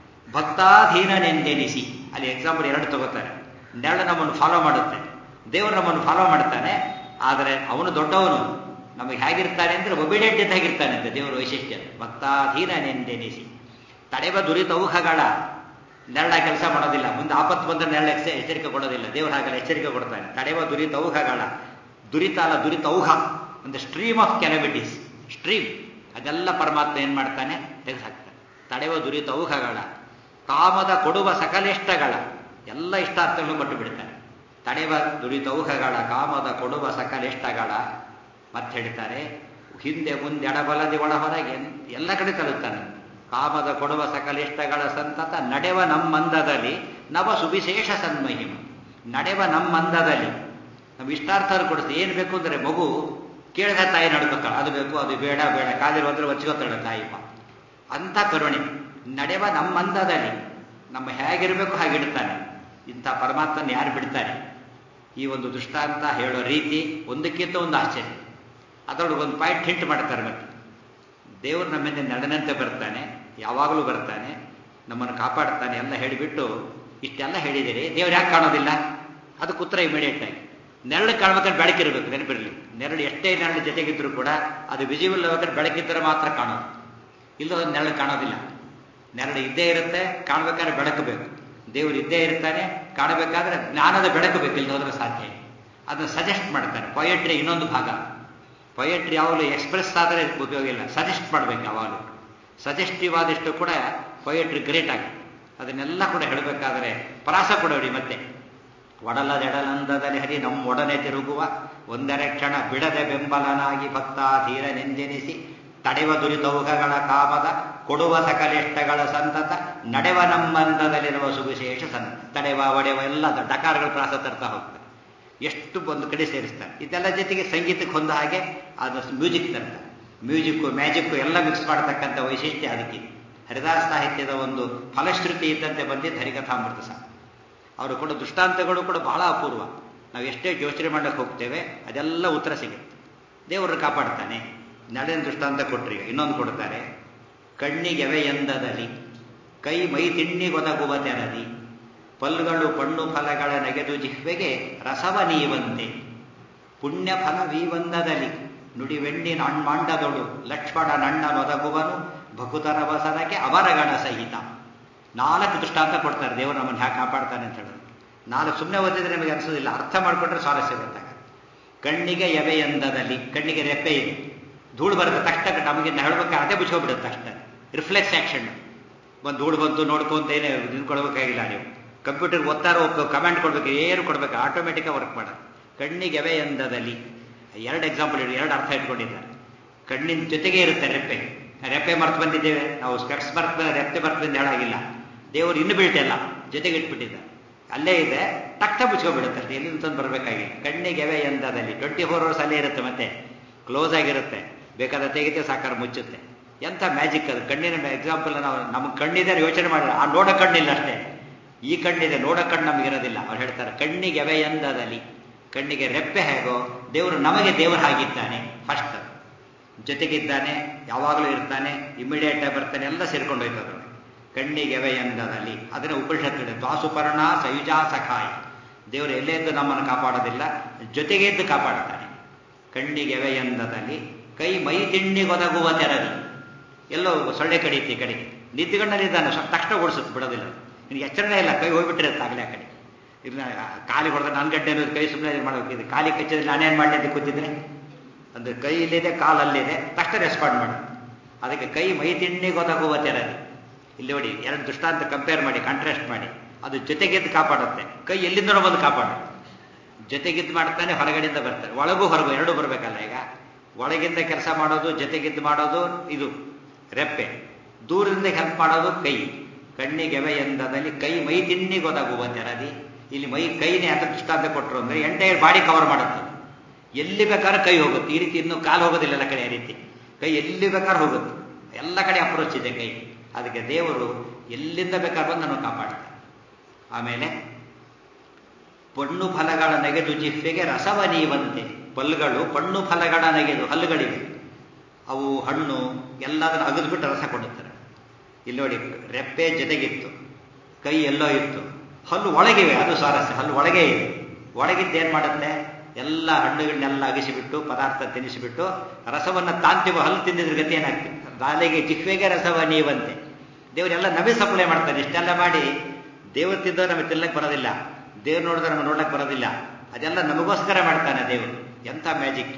ಭಕ್ತಾಧೀನನೆಂದೆನಿಸಿ ಅಲ್ಲಿ ಎಕ್ಸಾಂಪಲ್ ಎರಡು ತಗೋತಾರೆ ನೆರಳು ನಮ್ಮನ್ನು ಫಾಲೋ ಮಾಡುತ್ತೆ ದೇವರು ನಮ್ಮನ್ನು ಫಾಲೋ ಮಾಡ್ತಾನೆ ಆದರೆ ಅವನು ದೊಡ್ಡವನು ನಮಗೆ ಹೇಗಿರ್ತಾನೆ ಅಂದ್ರೆ ಒಬಿಡೆಂಟ್ ಇದ್ದಾಗಿರ್ತಾನೆ ಅಂತ ದೇವರ ವೈಶಿಷ್ಟ್ಯ ಭಕ್ತಾಧೀನನೆಂದೆನಿಸಿ ತಡೆವ ದುರಿತೌಹಗಳ ನೆರಳ ಕೆಲಸ ಮಾಡೋದಿಲ್ಲ ಮುಂದೆ ಆಪತ್ತು ಬಂದ್ರೆ ನೆರಳ ಎಚ್ಚರಿಕೆ ಕೊಡೋದಿಲ್ಲ ದೇವರು ಹಾಗೆಲ್ಲ ಎಚ್ಚರಿಕೆ ಕೊಡ್ತಾನೆ ತಡೆವ ದುರಿತೌಹಗಳ ದುರಿತ ಅಲ್ಲ ದುರಿತೌಹ ಒಂದು ಸ್ಟ್ರೀಮ್ ಆಫ್ ಕೆಲಮಿಟೀಸ್ ಸ್ಟ್ರೀಮ್ ಅದೆಲ್ಲ ಪರಮಾತ್ಮ ಏನ್ ಮಾಡ್ತಾನೆ ತೆಗೆದುಹಾಕ್ತಾನೆ ತಡೆವ ದುರಿತೌಹಗಳ ಕಾಮದ ಕೊಡುವ ಸಕಲಿಷ್ಟಗಳ ಎಲ್ಲ ಇಷ್ಟಾರ್ಥಗಳನ್ನು ಕೊಟ್ಟು ಬಿಡ್ತಾನೆ ತಡೆವ ದುರಿತೌಹಗಳ ಕಾಮದ ಕೊಡುವ ಸಕಲಿಷ್ಟಗಳ ಮತ್ತೆ ಹೇಳ್ತಾರೆ ಹಿಂದೆ ಮುಂದೆ ಎಡಬಲದಿ ಒಳ ಹೊರಗೆ ಎಲ್ಲ ಕಡೆ ತಲುತ್ತಾನೆ ಕಾಮದ ಕೊಡುವ ಸಕಲಿಷ್ಟಗಳ ಸಂತತ ನಡೆವ ನಮ್ಮಂದದಲ್ಲಿ ನವ ಸುವಿಶೇಷ ಸನ್ಮಹಿಮ ನಡೆವ ನಮ್ಮಂದದಲ್ಲಿ ನಮ್ಮ ಇಷ್ಟಾರ್ಥರು ಕೊಡಿಸ್ತೀವಿ ಏನು ಬೇಕು ಅಂದರೆ ಮಗು ಕೇಳಿದ ತಾಯಿ ನಡ್ಬೇಕಲ್ಲ ಅದು ಬೇಕು ಅದು ಬೇಡ ಬೇಡ ಕಾಲಿರು ಅಂದ್ರೆ ಒಚ್ಕೋತಾಳೆ ತಾಯಿಪ್ಪ ಅಂಥ ಕರುಣೆ ನಡೆವ ನಮ್ಮಂದದಲ್ಲಿ ನಮ್ಮ ಹೇಗಿರಬೇಕು ಹಾಗಿಡ್ತಾನೆ ಇಂಥ ಪರಮಾತ್ಮನ ಯಾರು ಬಿಡ್ತಾರೆ ಈ ಒಂದು ದೃಷ್ಟಾಂತ ಹೇಳೋ ರೀತಿ ಒಂದಕ್ಕಿಂತ ಒಂದು ಆಶ್ಚರ್ಯ ಅದರೊಳಗೆ ಒಂದು ಪಾಯಿಂಟ್ ಹಿಂಟ್ ಮಾಡ್ತಾರೆ ಮತ್ತೆ ದೇವರು ನಮ್ಮಿಂದ ನಡೆನಂತೆ ಬರ್ತಾನೆ ಯಾವಾಗಲೂ ಬರ್ತಾನೆ ನಮ್ಮನ್ನು ಕಾಪಾಡ್ತಾನೆ ಎಲ್ಲ ಹೇಳಿಬಿಟ್ಟು ಇಷ್ಟೆಲ್ಲ ಹೇಳಿದಿರಿ ದೇವ್ರು ಯಾಕೆ ಕಾಣೋದಿಲ್ಲ ಅದಕ್ಕೆ ಉತ್ತರ ಇಮಿಡಿಯೇಟ್ ಆಗಿ ನೆರಳು ಕಾಣ್ಬೇಕಾದ್ರೆ ಬೆಳಕಿರಬೇಕು ನೆನಪಿರಲಿ ನೆರಳು ಎಷ್ಟೇ ನೆರಳು ಜೊತೆಗಿದ್ರು ಕೂಡ ಅದು ವಿಜಿಬಲ್ ಆಗ್ಬೇಕಾದ್ರೆ ಬೆಳಕಿದ್ದರೆ ಮಾತ್ರ ಕಾಣೋದು ಇಲ್ಲದ ನೆರಳು ಕಾಣೋದಿಲ್ಲ ನೆರಳು ಇದ್ದೇ ಇರುತ್ತೆ ಕಾಣಬೇಕಾದ್ರೆ ಬೆಳಕು ಬೇಕು ದೇವರು ಇದ್ದೇ ಇರ್ತಾನೆ ಕಾಣಬೇಕಾದ್ರೆ ಜ್ಞಾನದ ಬೆಳಕು ಬೇಕು ಇಲ್ಲದೋದ್ರೆ ಸಾಧ್ಯ ಅದನ್ನು ಸಜೆಸ್ಟ್ ಮಾಡ್ತಾರೆ ಪೊಯೆಟ್ರಿ ಇನ್ನೊಂದು ಭಾಗ ಪೊಯೆಟ್ರಿ ಯಾವಾಗಲೂ ಎಕ್ಸ್ಪ್ರೆಸ್ ಆದರೆ ಉಪಯೋಗ ಇಲ್ಲ ಸಜೆಸ್ಟ್ ಮಾಡಬೇಕು ಯಾವಾಗಲೂ ಸಜೆಸ್ಟಿವ್ ಆದಷ್ಟು ಕೂಡ ಪೊಯೆಟ್ರಿ ಗ್ರೇಟ್ ಆಗಿ ಅದನ್ನೆಲ್ಲ ಕೂಡ ಹೇಳಬೇಕಾದ್ರೆ ಪ್ರಾಸ ಕೊಡೋಡಿ ಮತ್ತೆ ಒಡಲದೆಡಲಂದದಲ್ಲಿ ಹರಿ ನಮ್ಮೊಡನೆ ತಿರುಗುವ ಒಂದರೆ ಕ್ಷಣ ಬಿಡದೆ ಬೆಂಬಲನಾಗಿ ಭಕ್ತ ಧೀರನೆಂದೆನಿಸಿ ತಡೆವ ದುರಿತೌಹಗಳ ಕಾಮದ ಕೊಡುವ ಸಕಲಿಷ್ಟಗಳ ಸಂತತ ನಡೆವ ನಮ್ಮಂದದಲ್ಲಿರುವ ಸುವಿಶೇಷ ಸನ್ ತಡೆವ ಒಡೆವ ಎಲ್ಲ ಡಕಾರಗಳ ಪ್ರಾಸ ತರ್ತಾ ಹೋಗ್ತಾರೆ ಎಷ್ಟು ಒಂದು ಕಡೆ ಸೇರಿಸ್ತಾರೆ ಇದೆಲ್ಲ ಜೊತೆಗೆ ಸಂಗೀತಕ್ಕೆ ಹೊಂದ ಹಾಗೆ ಅದು ಮ್ಯೂಸಿಕ್ ತರ್ತಾರೆ ಮ್ಯೂಸಿಕ್ಕು ಮ್ಯಾಜಿಕ್ಕು ಎಲ್ಲ ಮಿಕ್ಸ್ ಮಾಡತಕ್ಕಂಥ ವೈಶಿಷ್ಟ್ಯ ಅದಕ್ಕಿದೆ ಹರಿದಾಸ ಸಾಹಿತ್ಯದ ಒಂದು ಫಲಶ್ರುತಿ ಇದ್ದಂತೆ ಬಂದಿದ್ದು ಹರಿಕಥಾಮೃತ ಸಹ ಅವರು ಕೂಡ ದೃಷ್ಟಾಂತಗಳು ಕೂಡ ಬಹಳ ಅಪೂರ್ವ ನಾವು ಎಷ್ಟೇ ಯೋಚನೆ ಮಾಡಕ್ಕೆ ಹೋಗ್ತೇವೆ ಅದೆಲ್ಲ ಉತ್ತರ ಸಿಗುತ್ತೆ ದೇವರು ಕಾಪಾಡ್ತಾನೆ ನಡೆನ ದೃಷ್ಟಾಂತ ಕೊಟ್ರಿ ಇನ್ನೊಂದು ಕೊಡ್ತಾರೆ ಕಣ್ಣಿಗೆವೆ ಎಂದದಲ್ಲಿ ಕೈ ಮೈ ತಿಣ್ಣಿಗೊದಗುವ ತೆರದಿ ಪಲ್ಗಳು ಪಣ್ಣು ಫಲಗಳ ನೆಗೆದು ಜಿಹ್ವೆಗೆ ರಸವ ನೀವಂತೆ ಪುಣ್ಯ ಫಲವೀವಂದದಲ್ಲಿ ನುಡಿವೆಣ್ಣಿನ ಅಣ್ಮಾಂಡದೊಳು ಲಕ್ಷ್ಮಣ ನಣ್ಣ ನೊದಗುವನು ಭಕುತರ ವಸನಕ್ಕೆ ಅವರಗಣ ಸಹಿತ ನಾಲ್ಕು ದೃಷ್ಟಾಂತ ಕೊಡ್ತಾರೆ ದೇವರು ನಮ್ಮನ್ನು ಹ್ಯಾಕೆ ಕಾಪಾಡ್ತಾನೆ ಅಂತ ಹೇಳೋದು ನಾಲ್ಕು ಸುಮ್ಮನೆ ಓದಿದ್ರೆ ನಮಗೆ ಅನಿಸೋದಿಲ್ಲ ಅರ್ಥ ಮಾಡಿಕೊಂಡ್ರೆ ಸ್ವಾರಸ್ಯ ಗೊತ್ತಾಗ ಕಣ್ಣಿಗೆ ಎವೆ ಎಂದದಲ್ಲಿ ಕಣ್ಣಿಗೆ ರೆಪ್ಪೆ ಇದೆ ಧೂಳು ಬರುತ್ತೆ ತಕ್ಷಣ ನಮಗೆ ಹೇಳ್ಬೇಕಾದ್ರೆ ಅದೇ ಮುಚ್ಕೊಬಿಡುತ್ತೆ ತಕ್ಷಣ ರಿಫ್ಲೆಕ್ಸ್ ಆಕ್ಷನ್ ಒಂದು ಧೂಳು ಬಂತು ನೋಡ್ಕೊಂತ ಏನೇ ನಿಂತ್ಕೊಳ್ಬೇಕಾಗಿಲ್ಲ ನೀವು ಕಂಪ್ಯೂಟರ್ ಒತ್ತಾರ ಒಪ್ಪ ಕಮೆಂಟ್ ಕೊಡ್ಬೇಕು ಏನು ಕೊಡ್ಬೇಕು ಆಟೋಮೆಟಿಕ್ ವರ್ಕ್ ಮಾಡೋದು ಕಣ್ಣಿಗೆ ಎವೆ ಎಂದದಲ್ಲಿ ಎರಡು ಎಕ್ಸಾಂಪಲ್ ಎರಡು ಅರ್ಥ ಇಟ್ಕೊಂಡಿದ್ದಾರೆ ಕಣ್ಣಿನ ಜೊತೆಗೆ ಇರುತ್ತೆ ರೆಪ್ಪೆ ರೆಪ್ಪೆ ಮರ್ತು ಬಂದಿದ್ದೇವೆ ನಾವು ಸ್ಪೆಕ್ಸ್ ಮರ್ತು ರೆಪ್ಪೆ ಮರ್ತು ಬಂದು ಹೇಳಾಗಿಲ್ಲ ದೇವರು ಇನ್ನು ಬೀಳ್ತಿಲ್ಲ ಜೊತೆಗೆ ಇಟ್ಬಿಟ್ಟಿದ್ದಾರೆ ಅಲ್ಲೇ ಇದೆ ತಕ್ಷಣ ಮುಚ್ಕೊಂಡ್ಬಿಡುತ್ತೆ ಅಷ್ಟೇ ಎಲ್ಲಿ ತಂದು ಬರಬೇಕಾಗಿಲ್ಲ ಕಣ್ಣಿಗೆ ಎವೆ ಎಂದದಲ್ಲಿ ಟ್ವೆಂಟಿ ಫೋರ್ ಅವರ್ಸ್ ಅಲ್ಲೇ ಇರುತ್ತೆ ಮತ್ತೆ ಕ್ಲೋಸ್ ಆಗಿರುತ್ತೆ ಬೇಕಾದ ತೆಗಿತೆ ಸಾಕಾರ ಮುಚ್ಚುತ್ತೆ ಎಂಥ ಮ್ಯಾಜಿಕ್ ಅದು ಕಣ್ಣಿನ ಎಕ್ಸಾಂಪಲ್ ನಾವು ನಮಗೆ ಕಣ್ಣಿದೆ ಯೋಚನೆ ಮಾಡಿಲ್ಲ ಆ ನೋಡೋ ಕಣ್ಣಿಲ್ಲ ಅಷ್ಟೇ ಈ ಕಣ್ಣಿದೆ ನೋಡೋ ಕಣ್ಣು ನಮಗಿರೋದಿಲ್ಲ ಅವ್ರು ಹೇಳ್ತಾರೆ ಕಣ್ಣಿಗೆ ಎವೆ ಎಂದದಲ್ಲಿ ಕಣ್ಣಿಗೆ ರೆಪ್ಪೆ ಹೇಗೋ ದೇವರು ನಮಗೆ ದೇವರು ಹಾಗಿದ್ದಾನೆ ಫಸ್ಟ್ ಜೊತೆಗಿದ್ದಾನೆ ಯಾವಾಗಲೂ ಇರ್ತಾನೆ ಇಮಿಡಿಯೇಟ್ ಆಗಿ ಬರ್ತಾನೆ ಎಲ್ಲ ಸೇರ್ಕೊಂಡು ಹೋಯ್ತದ ಕಣ್ಣಿಗೆ ಎವೆ ಎಂದದಲ್ಲಿ ಅದನ್ನ ಉಪನಿಷತ್ತು ದ್ವಾಸುಪರ್ಣ ಸಯುಜಾ ಸಖಾಯ ದೇವರು ಎಲ್ಲೇ ಇದ್ದು ನಮ್ಮನ್ನು ಕಾಪಾಡೋದಿಲ್ಲ ಜೊತೆಗೆ ಇದ್ದು ಕಾಪಾಡ್ತಾನೆ ಕಣ್ಣಿಗೆ ಎವೆ ಎಂದದಲ್ಲಿ ಕೈ ಮೈ ತಿಣ್ಣಿಗೊದಗುವ ತೆರದಿ ಎಲ್ಲೋ ಸೊಳ್ಳೆ ಕಡಿಯುತ್ತೆ ಈ ಕಡೆಗೆ ನಿದ್ದುಗಣ್ಣಲ್ಲಿದ್ದಾನೆ ತಕ್ಷಣ ಓಡಿಸುತ್ತೆ ಬಿಡೋದಿಲ್ಲ ನಿನಗೆ ಎಚ್ಚರಣೆ ಇಲ್ಲ ಕೈ ಹೋಗ್ಬಿಟ್ಟಿರುತ್ತೆ ಆಗಲೇ ಆ ಕಡೆ ಇಲ್ಲ ಕಾಲಿಗೆ ಹೊಡೆದ್ರೆ ನನ್ನ ಗಡ್ಡೆ ಅನ್ನೋದು ಕೈ ಸುಮ್ಮನೆ ಮಾಡಬೇಕು ಇದು ಕಾಲಿ ಕಚ್ಚಿದ್ರೆ ನಾನೇನು ಮಾಡಲಿ ಅಂತ ಕೂತಿದ್ರೆ ಅಂದ್ರೆ ಕೈ ಇಲ್ಲಿದೆ ಕಾಲು ಅಲ್ಲಿದೆ ತಕ್ಷಣ ರೆಸ್ಪಾಂಡ್ ಮಾಡು ಅದಕ್ಕೆ ಕೈ ಮೈ ತಿಣ್ಣಿಗೆ ಒದಗುವ ತೆರದಿ ಇಲ್ಲಿ ನೋಡಿ ಎರಡು ದೃಷ್ಟಾಂತ ಕಂಪೇರ್ ಮಾಡಿ ಕಾಂಟ್ರಾಸ್ಟ್ ಮಾಡಿ ಅದು ಜೊತೆಗೆದ್ದು ಕಾಪಾಡುತ್ತೆ ಕೈ ಎಲ್ಲಿಂದನೋ ಬಂದು ಕಾಪಾಡುತ್ತೆ ಜೊತೆಗಿದ್ದು ಮಾಡ್ತಾನೆ ಹೊರಗಡೆಯಿಂದ ಬರ್ತಾರೆ ಒಳಗೂ ಹೊರಗು ಎರಡೂ ಬರಬೇಕಲ್ಲ ಈಗ ಒಳಗಿಂದ ಕೆಲಸ ಮಾಡೋದು ಜೊತೆಗಿದ್ದು ಮಾಡೋದು ಇದು ರೆಪ್ಪೆ ದೂರದಿಂದ ಹೆಲ್ಪ್ ಮಾಡೋದು ಕೈ ಕಣ್ಣಿಗೆವೆ ಎಂದದಲ್ಲಿ ಕೈ ಮೈ ತಿಣ್ಣಿಗೆ ಒದಗುವ ತೆರದಿ ಇಲ್ಲಿ ಮೈ ಕೈನೇ ಅಂತ ದೃಷ್ಟಾಂತ ಕೊಟ್ಟರು ಅಂದ್ರೆ ಎಂಟೈರ್ ಬಾಡಿ ಕವರ್ ಮಾಡುತ್ತೆ ಎಲ್ಲಿ ಬೇಕಾದ್ರೆ ಕೈ ಹೋಗುತ್ತೆ ಈ ರೀತಿ ಇನ್ನೂ ಕಾಲು ಹೋಗೋದಿಲ್ಲ ಎಲ್ಲ ಕಡೆ ಆ ರೀತಿ ಕೈ ಎಲ್ಲಿ ಬೇಕಾದ್ರೆ ಹೋಗುತ್ತೆ ಎಲ್ಲ ಕಡೆ ಅಪ್ರೋಚ್ ಇದೆ ಕೈ ಅದಕ್ಕೆ ದೇವರು ಎಲ್ಲಿಂದ ಬೇಕಾದ್ರೆ ಬಂದು ನಮಗೆ ಕಾಪಾಡ್ತಾರೆ ಆಮೇಲೆ ಪಣ್ಣು ಫಲಗಳ ನೆಗೆದು ಜಿಹ್ವೆಗೆ ರಸವ ನೀವಂತೆ ಪಲ್ಗಳು ಪಣ್ಣು ಫಲಗಳ ನೆಗೆದು ಹಲ್ಲುಗಳಿವೆ ಅವು ಹಣ್ಣು ಎಲ್ಲದನ್ನು ಅಗದ್ಬಿಟ್ಟು ರಸ ಕೊಡುತ್ತಾರೆ ಇಲ್ಲಿ ನೋಡಿ ರೆಪ್ಪೆ ಜೊತೆಗಿತ್ತು ಕೈ ಎಲ್ಲೋ ಇತ್ತು ಹಲ್ಲು ಒಳಗಿವೆ ಅದು ಸ್ವಾರಸ್ಯ ಹಲ್ಲು ಒಳಗೆ ಇದೆ ಒಳಗಿದ್ದೇನು ಮಾಡುತ್ತೆ ಎಲ್ಲ ಹಣ್ಣುಗಳನ್ನೆಲ್ಲ ಅಗಿಸಿಬಿಟ್ಟು ಪದಾರ್ಥ ತಿನ್ನಿಸಿಬಿಟ್ಟು ರಸವನ್ನು ತಾಂತಿವ ಹಲ್ಲು ತಿಂದಿದ್ರ ಗತಿ ಏನಾಗ್ತದೆ ನಾಲೆಗೆ ಜಿಹ್ವೆಗೆ ರಸವ ನೀವಂತೆ ದೇವರೆಲ್ಲ ನಮಗೆ ಸಪ್ಲೈ ಮಾಡ್ತಾರೆ ಇಷ್ಟೆಲ್ಲ ಮಾಡಿ ದೇವರು ತಿಂದವ್ರು ನಮಗೆ ತಿನ್ನಕ್ಕೆ ಬರೋದಿಲ್ಲ ದೇವ್ರು ನೋಡಿದ್ರೆ ನಮಗೆ ನೋಡಕ್ಕೆ ಬರೋದಿಲ್ಲ ಅದೆಲ್ಲ ನಮಗೋಸ್ಕರ ಮಾಡ್ತಾನೆ ದೇವರು ಎಂಥ ಮ್ಯಾಜಿಕ್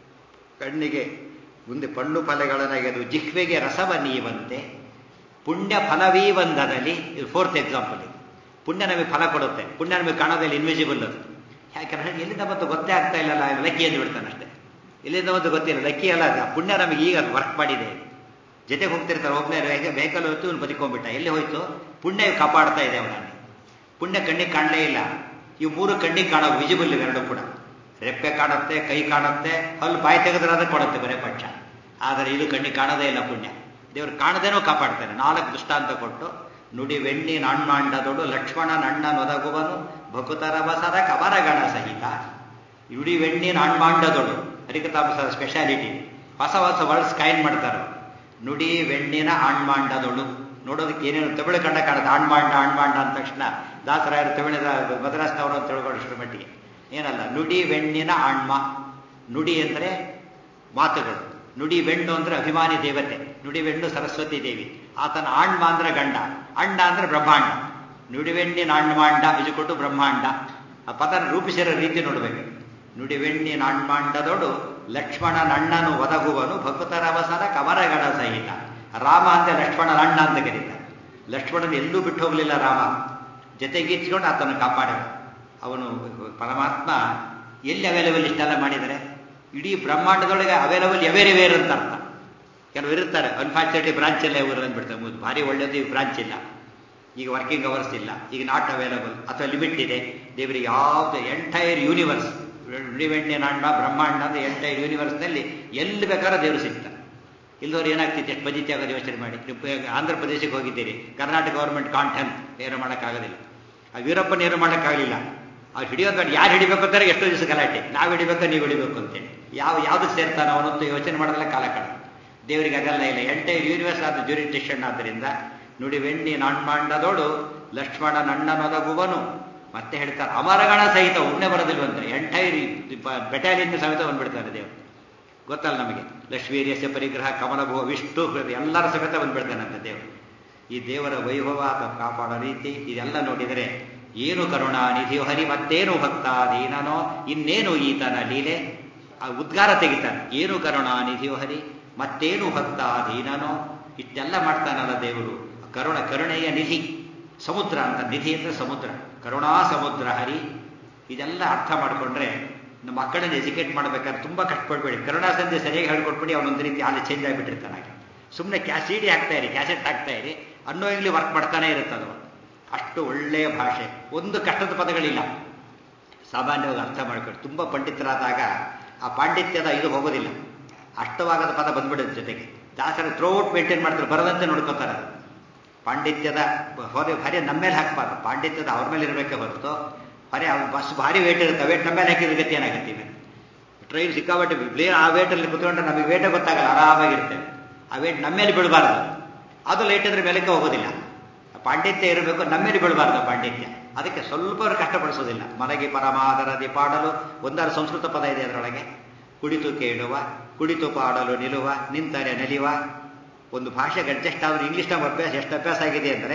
ಕಣ್ಣಿಗೆ ಮುಂದೆ ಪಣ್ಣು ಫಲಗಳನ್ನಾಗೆದು ಜಿಹ್ವೆಗೆ ರಸವ ನೀವಂತೆ ಪುಣ್ಯ ಫಲವೀ ಬಂದದಲ್ಲಿ ಇದು ಫೋರ್ತ್ ಎಕ್ಸಾಂಪಲ್ ಪುಣ್ಯ ನಮಗೆ ಫಲ ಕೊಡುತ್ತೆ ಪುಣ್ಯ ನಮಗೆ ಕಾಣೋದಿಲ್ಲ ಇನ್ವಿಸಿಬಲ್ ಅದು ಯಾಕಂದ್ರೆ ಎಲ್ಲಿಂದ ಬಂದು ಗೊತ್ತೇ ಆಗ್ತಾ ಇಲ್ಲಲ್ಲ ಲಕ್ಕಿ ಎಂದು ಬಿಡ್ತಾನೆ ಅಷ್ಟೇ ಎಲ್ಲಿಂದ ಬಂದು ಗೊತ್ತಿಲ್ಲ ಲಕ್ಕಿ ಅಲ್ಲ ಅದು ಪುಣ್ಯ ನಮಗೆ ಈಗ ವರ್ಕ್ ಮಾಡಿದೆ ಜೊತೆಗೆ ಹೋಗ್ತಿರ್ತಾರೆ ಒಬ್ಬನೇ ವೆಹಿಕಲ್ ಹೊತ್ತು ಇವ್ನು ಬದುಕೊಂಡ್ಬಿಟ್ಟ ಎಲ್ಲಿ ಹೋಯ್ತು ಪುಣ್ಯ ಕಾಪಾಡ್ತಾ ಇದೆ ಅವನನ್ನು ಪುಣ್ಯ ಕಣ್ಣಿಗೆ ಕಾಣಲೇ ಇಲ್ಲ ಇವು ಮೂರು ಕಣ್ಣಿಗೆ ಕಾಣೋ ವಿಜಿಬಲ್ ಇವೆರಡು ಕೂಡ ರೆಪ್ಪೆ ಕಾಣುತ್ತೆ ಕೈ ಕಾಣುತ್ತೆ ಹಲ್ಲು ಬಾಯಿ ತೆಗೆದ್ರೆ ಅದಕ್ಕೆ ಕೊಡುತ್ತೆ ಬರೇ ಪಕ್ಷ ಆದರೆ ಇದು ಕಣ್ಣಿಗೆ ಕಾಣೋದೇ ಇಲ್ಲ ಪುಣ್ಯ ದೇವರು ಕಾಣದೇನೋ ಕಾಪಾಡ್ತಾನೆ ನಾಲ್ಕು ದೃಷ್ಟಾಂತ ಕೊಟ್ಟು ನುಡಿ ಬೆಣ್ಣಿ ನಾಣ್ಮಾಂಡದೊಡು ಲಕ್ಷ್ಮಣ ನಣ್ಣ ನೊದಗುವನು ಭಕುತರ ಬಸದ ಕವರಗಣ ಸಹಿತ ನುಡಿ ಬೆಣ್ಣಿ ನಾಣ್ಮಾಂಡದೊಡು ಹರಿಕತಾಪಸದ ಸ್ಪೆಷಾಲಿಟಿ ಹೊಸ ಹೊಸ ವರ್ಡ್ಸ್ ಕಾಯಿನ್ ಮಾಡ್ತಾರೆ ನುಡಿ ಬೆಣ್ಣಿನ ಆಣ್ಮಾಂಡದೊಳು ನೋಡೋದಕ್ಕೆ ಏನೇನು ತಮಿಳು ಕಂಡ ಕಾಣುತ್ತೆ ಆಣ್ಮಾಂಡ ಆಣ್ಮಾಂಡ ಅಂದ ತಕ್ಷಣ ದಾಸರಾಯರು ತಮಿಳಿದ ಮದ್ರಾಸ್ನವರು ಅಂತ ತಿಳ್ಕೊಳ್ಳೋಷ್ಟ್ರ ಮಟ್ಟಿಗೆ ಏನಲ್ಲ ನುಡಿ ಬೆಣ್ಣಿನ ಆಣ್ಮ ನುಡಿ ಅಂದರೆ ಮಾತುಗಳು ನುಡಿ ಬೆಣ್ಣು ಅಂದ್ರೆ ಅಭಿಮಾನಿ ದೇವತೆ ನುಡಿ ಬೆಣ್ಣು ಸರಸ್ವತಿ ದೇವಿ ಆತನ ಆಣ್ಮ ಅಂದ್ರೆ ಗಂಡ ಅಂಡ ಅಂದ್ರೆ ಬ್ರಹ್ಮಾಂಡ ನುಡಿವೆಣ್ಣಿನ ಆಣ್ಮಾಂಡ ಇದು ಕೊಟ್ಟು ಬ್ರಹ್ಮಾಂಡ ಆ ಪದನ ರೂಪಿಸಿರೋ ರೀತಿ ನೋಡ್ಬೇಕು ನುಡಿವೆಣ್ಣಿನ ಆಣ್ಮಾಂಡದೊಡು ಲಕ್ಷ್ಮಣ ನಣ್ಣನು ಒದಗುವನು ಭಕ್ತರ ಅವಸರ ಕವರಗಣ ಸಹಿತ ರಾಮ ಅಂದ್ರೆ ಲಕ್ಷ್ಮಣನ ಅಣ್ಣ ಅಂತ ಕರೀತಾರೆ ಲಕ್ಷ್ಮಣನ ಎಲ್ಲೂ ಬಿಟ್ಟು ಹೋಗಲಿಲ್ಲ ರಾಮ ಜೊತೆಗಿಚ್ಕೊಂಡು ಆತನ ಕಾಪಾಡ ಅವನು ಪರಮಾತ್ಮ ಎಲ್ಲಿ ಅವೈಲೇಬಲ್ ಇಷ್ಟೆಲ್ಲ ಮಾಡಿದರೆ ಇಡೀ ಬ್ರಹ್ಮಾಂಡದೊಳಗೆ ಅವೈಲಬಲ್ ಎವೇರಿವೇರ್ ಅಂತ ಅರ್ಥ ಕೆಲವರು ಇರ್ತಾರೆ ಅನ್ಫಾರ್ಚುನೇಟ್ಲಿ ಬ್ರಾಂಚ್ ಇಲ್ಲ ಇವರು ಅಂದ್ಬಿಡ್ತಾರೆ ಭಾರಿ ಒಳ್ಳೇದು ಈ ಬ್ರಾಂಚ್ ಇಲ್ಲ ಈಗ ವರ್ಕಿಂಗ್ ಅವರ್ಸ್ ಇಲ್ಲ ಈಗ ನಾಟ್ ಅವೈಲಬಲ್ ಅಥವಾ ಲಿಮಿಟ್ ಇದೆ ದೇವರಿಗೆ ಯಾವ್ದು ಎಂಟೈರ್ ಯೂನಿವರ್ಸ್ ನುಡಿವೆಣ್ಣೆ ನಾಂಡ ಬ್ರಹ್ಮಾಂಡ ಅಂದ್ರೆ ಎಂಟೈರ್ ಯೂನಿವರ್ಸ್ನಲ್ಲಿ ಎಲ್ಲಿ ಬೇಕಾದ್ರೂ ದೇವರು ಸಿಗ್ತಾರೆ ಇಲ್ಲದವ್ರು ಏನಾಗ್ತಿತ್ತು ಎಷ್ಟು ಬಜಿತಿ ಆಗೋದು ಯೋಚನೆ ಮಾಡಿ ನೀವು ಆಂಧ್ರ ಪ್ರದೇಶಕ್ಕೆ ಹೋಗಿದ್ದೀರಿ ಕರ್ನಾಟಕ ಗೌರ್ಮೆಂಟ್ ಕಾಂಟೆಂಟ್ ಏನು ಮಾಡೋಕ್ಕಾಗೋದಿಲ್ಲ ಆ ವೀರಪ್ಪನ ಏನು ಮಾಡೋಕ್ಕಾಗಲಿಲ್ಲ ಅವ್ರು ಹಿಡಿಯೋದು ಯಾರು ಹಿಡಿಬೇಕು ಅಂತಾರೆ ಎಷ್ಟೋ ದಿವಸ ಗಲಾಟೆ ನಾವು ಹಿಡಿಬೇಕು ನೀವು ಹಿಡಿಬೇಕು ಅಂತೇಳಿ ಯಾವ ಯಾವ್ದಕ್ಕೆ ಸೇರ್ತಾನೆ ಅವನಂತೂ ಯೋಚನೆ ಮಾಡೋದಲ್ಲ ಕಾಲ ಕಡ ದೇವರಿಗೆ ಅದೆಲ್ಲ ಇಲ್ಲ ಎಂಟೈರ್ ಯೂನಿವರ್ಸ್ ಆದ ಜ್ಯೂರಿಟಿಷನ್ ಆದ್ದರಿಂದ ನುಡಿವೆಣ್ಣಿ ನಾಣ್ಮಾಂಡದೋಡು ಲಕ್ಷ್ಮಣ ನಣ್ಣನೊದಗುವನು ಮತ್ತೆ ಹೇಳ್ತಾರೆ ಅಮರಗಣ ಸಹಿತ ಒಮ್ಮೆ ಬರೋದಿಲ್ವಂತೆ ಎಂಟೈರ್ ಬೆಟಾಲಿಯನ್ ಸಮೇತ ಬಂದ್ಬಿಡ್ತಾರೆ ದೇವರು ಗೊತ್ತಲ್ಲ ನಮಗೆ ಲಕ್ಷ್ಮೀರ್ಯಸ್ಯ ಪರಿಗ್ರಹ ಕಮಲಭುವ ವಿಷ್ಣು ಎಲ್ಲರ ಸಮೇತ ಬಂದ್ಬಿಡ್ತಾನಂತೆ ದೇವರು ಈ ದೇವರ ವೈಭವ ಅಥವಾ ಕಾಪಾಡೋ ರೀತಿ ಇದೆಲ್ಲ ನೋಡಿದರೆ ಏನು ಕರುಣಾನಿಧಿಯೋ ಹರಿ ಮತ್ತೇನು ಭಕ್ತಾಧೀನನೋ ಇನ್ನೇನು ಈತನ ಲೀಲೆ ಆ ಉದ್ಗಾರ ತೆಗಿತಾನೆ ಏನು ಕರುಣಾನಿಧಿಯೋ ಹರಿ ಮತ್ತೇನು ಭಕ್ತಾಧೀನನೋ ಇಷ್ಟೆಲ್ಲ ಮಾಡ್ತಾನಲ್ಲ ದೇವರು ಕರುಣ ಕರುಣೆಯ ನಿಧಿ ಸಮುದ್ರ ಅಂತ ನಿಧಿ ಅಂದ್ರೆ ಸಮುದ್ರ ಕರುಣಾ ಸಮುದ್ರ ಹರಿ ಇದೆಲ್ಲ ಅರ್ಥ ಮಾಡಿಕೊಂಡ್ರೆ ನಮ್ಮ ಮಕ್ಕಳನ್ನ ಎಜುಕೇಟ್ ಮಾಡ್ಬೇಕಾದ್ರೆ ತುಂಬಾ ಕಷ್ಟಪಡ್ಬೇಡಿ ಕರುಣಾ ಸಂಧಿ ಸರಿಯಾಗಿ ಹೇಳ್ಕೊಟ್ಬಿಡಿ ಅವನೊಂದು ರೀತಿ ಅಲ್ಲಿ ಚೇಂಜ್ ಆಗಿಬಿಟ್ಟಿರ್ತಾನೆ ಹಾಗೆ ಸುಮ್ಮನೆ ಕ್ಯಾ ಸಿ ಡಿ ಹಾಕ್ತಾ ಇರಿ ಕ್ಯಾಸೆಟ್ ಹಾಕ್ತಾ ಇರಿ ಅನ್ನೋಯಿಂಗ್ಲಿ ವರ್ಕ್ ಮಾಡ್ತಾನೆ ಇರುತ್ತದು ಅಷ್ಟು ಒಳ್ಳೆಯ ಭಾಷೆ ಒಂದು ಕಷ್ಟದ ಪದಗಳಿಲ್ಲ ಸಾಮಾನ್ಯವಾಗಿ ಅರ್ಥ ಮಾಡ್ಕೊಂಡು ತುಂಬ ಪಂಡಿತರಾದಾಗ ಆ ಪಾಂಡಿತ್ಯದ ಇದು ಹೋಗೋದಿಲ್ಲ ಅಷ್ಟವಾಗದ ಪದ ಬಂದ್ಬಿಡುತ್ತೆ ಜೊತೆಗೆ ದಾಸರ ಥ್ರೋಟ್ ಮೇಂಟೈನ್ ಮಾಡ್ತಾರೆ ಬರದಂತೆ ನೋಡ್ಕೋತಾರೆ ಪಾಂಡಿತ್ಯದ ಹೊರೆ ಹೊರೆ ನಮ್ಮ ಮೇಲೆ ಹಾಕ್ಬಾರ್ದು ಪಾಂಡಿತ್ಯದ ಅವ್ರ ಮೇಲೆ ಇರಬೇಕೆ ಹೊರತು ಹೊರೆ ಬಸ್ ಭಾರಿ ವೇಟ್ ಇರುತ್ತೆ ವೇಟ್ ನಮ್ಮ ಮೇಲೆ ಹಾಕಿದ್ರೆ ಗತಿ ಏನಾಗುತ್ತೆ ಇವೆ ಟ್ರೈನ್ ಸಿಕ್ಕಾಬಟ್ಟೆ ಪ್ಲೇನ್ ಆ ವೇಟಲ್ಲಿ ಕುತ್ಕೊಂಡ್ರೆ ನಮಗೆ ವೇಟೇ ಗೊತ್ತಾಗಲ್ಲ ಆರಾಮಾಗಿರ್ತೇವೆ ಆ ವೇಟ್ ನಮ್ಮ ಮೇಲೆ ಬೀಳಬಾರ್ದು ಅದು ಲೇಟ್ ಇದ್ರೆ ಮೇಲಕ್ಕೆ ಹೋಗೋದಿಲ್ಲ ಪಾಂಡಿತ್ಯ ಇರಬೇಕು ನಮ್ಮ ಮೇಲೆ ಬೀಳಬಾರ್ದು ಪಾಂಡಿತ್ಯ ಅದಕ್ಕೆ ಸ್ವಲ್ಪ ಕಷ್ಟಪಡಿಸೋದಿಲ್ಲ ಮಲಗಿ ಪರಮಾದರದಿ ಪಾಡಲು ಒಂದಾರು ಸಂಸ್ಕೃತ ಪದ ಇದೆ ಅದರೊಳಗೆ ಕುಡಿತು ಕೇಳುವ ಕುಡಿತು ಪಾಡಲು ನಿಲ್ಲುವ ನಿಂತರೆ ನಲಿವ ಒಂದು ಭಾಷೆಗೆ ಅಡ್ಜಸ್ಟ್ ಆದ್ರೆ ಇಂಗ್ಲೀಷ್ನಾಗ ಅಭ್ಯಾಸ ಎಷ್ಟು ಅಭ್ಯಾಸ ಆಗಿದೆ ಅಂದರೆ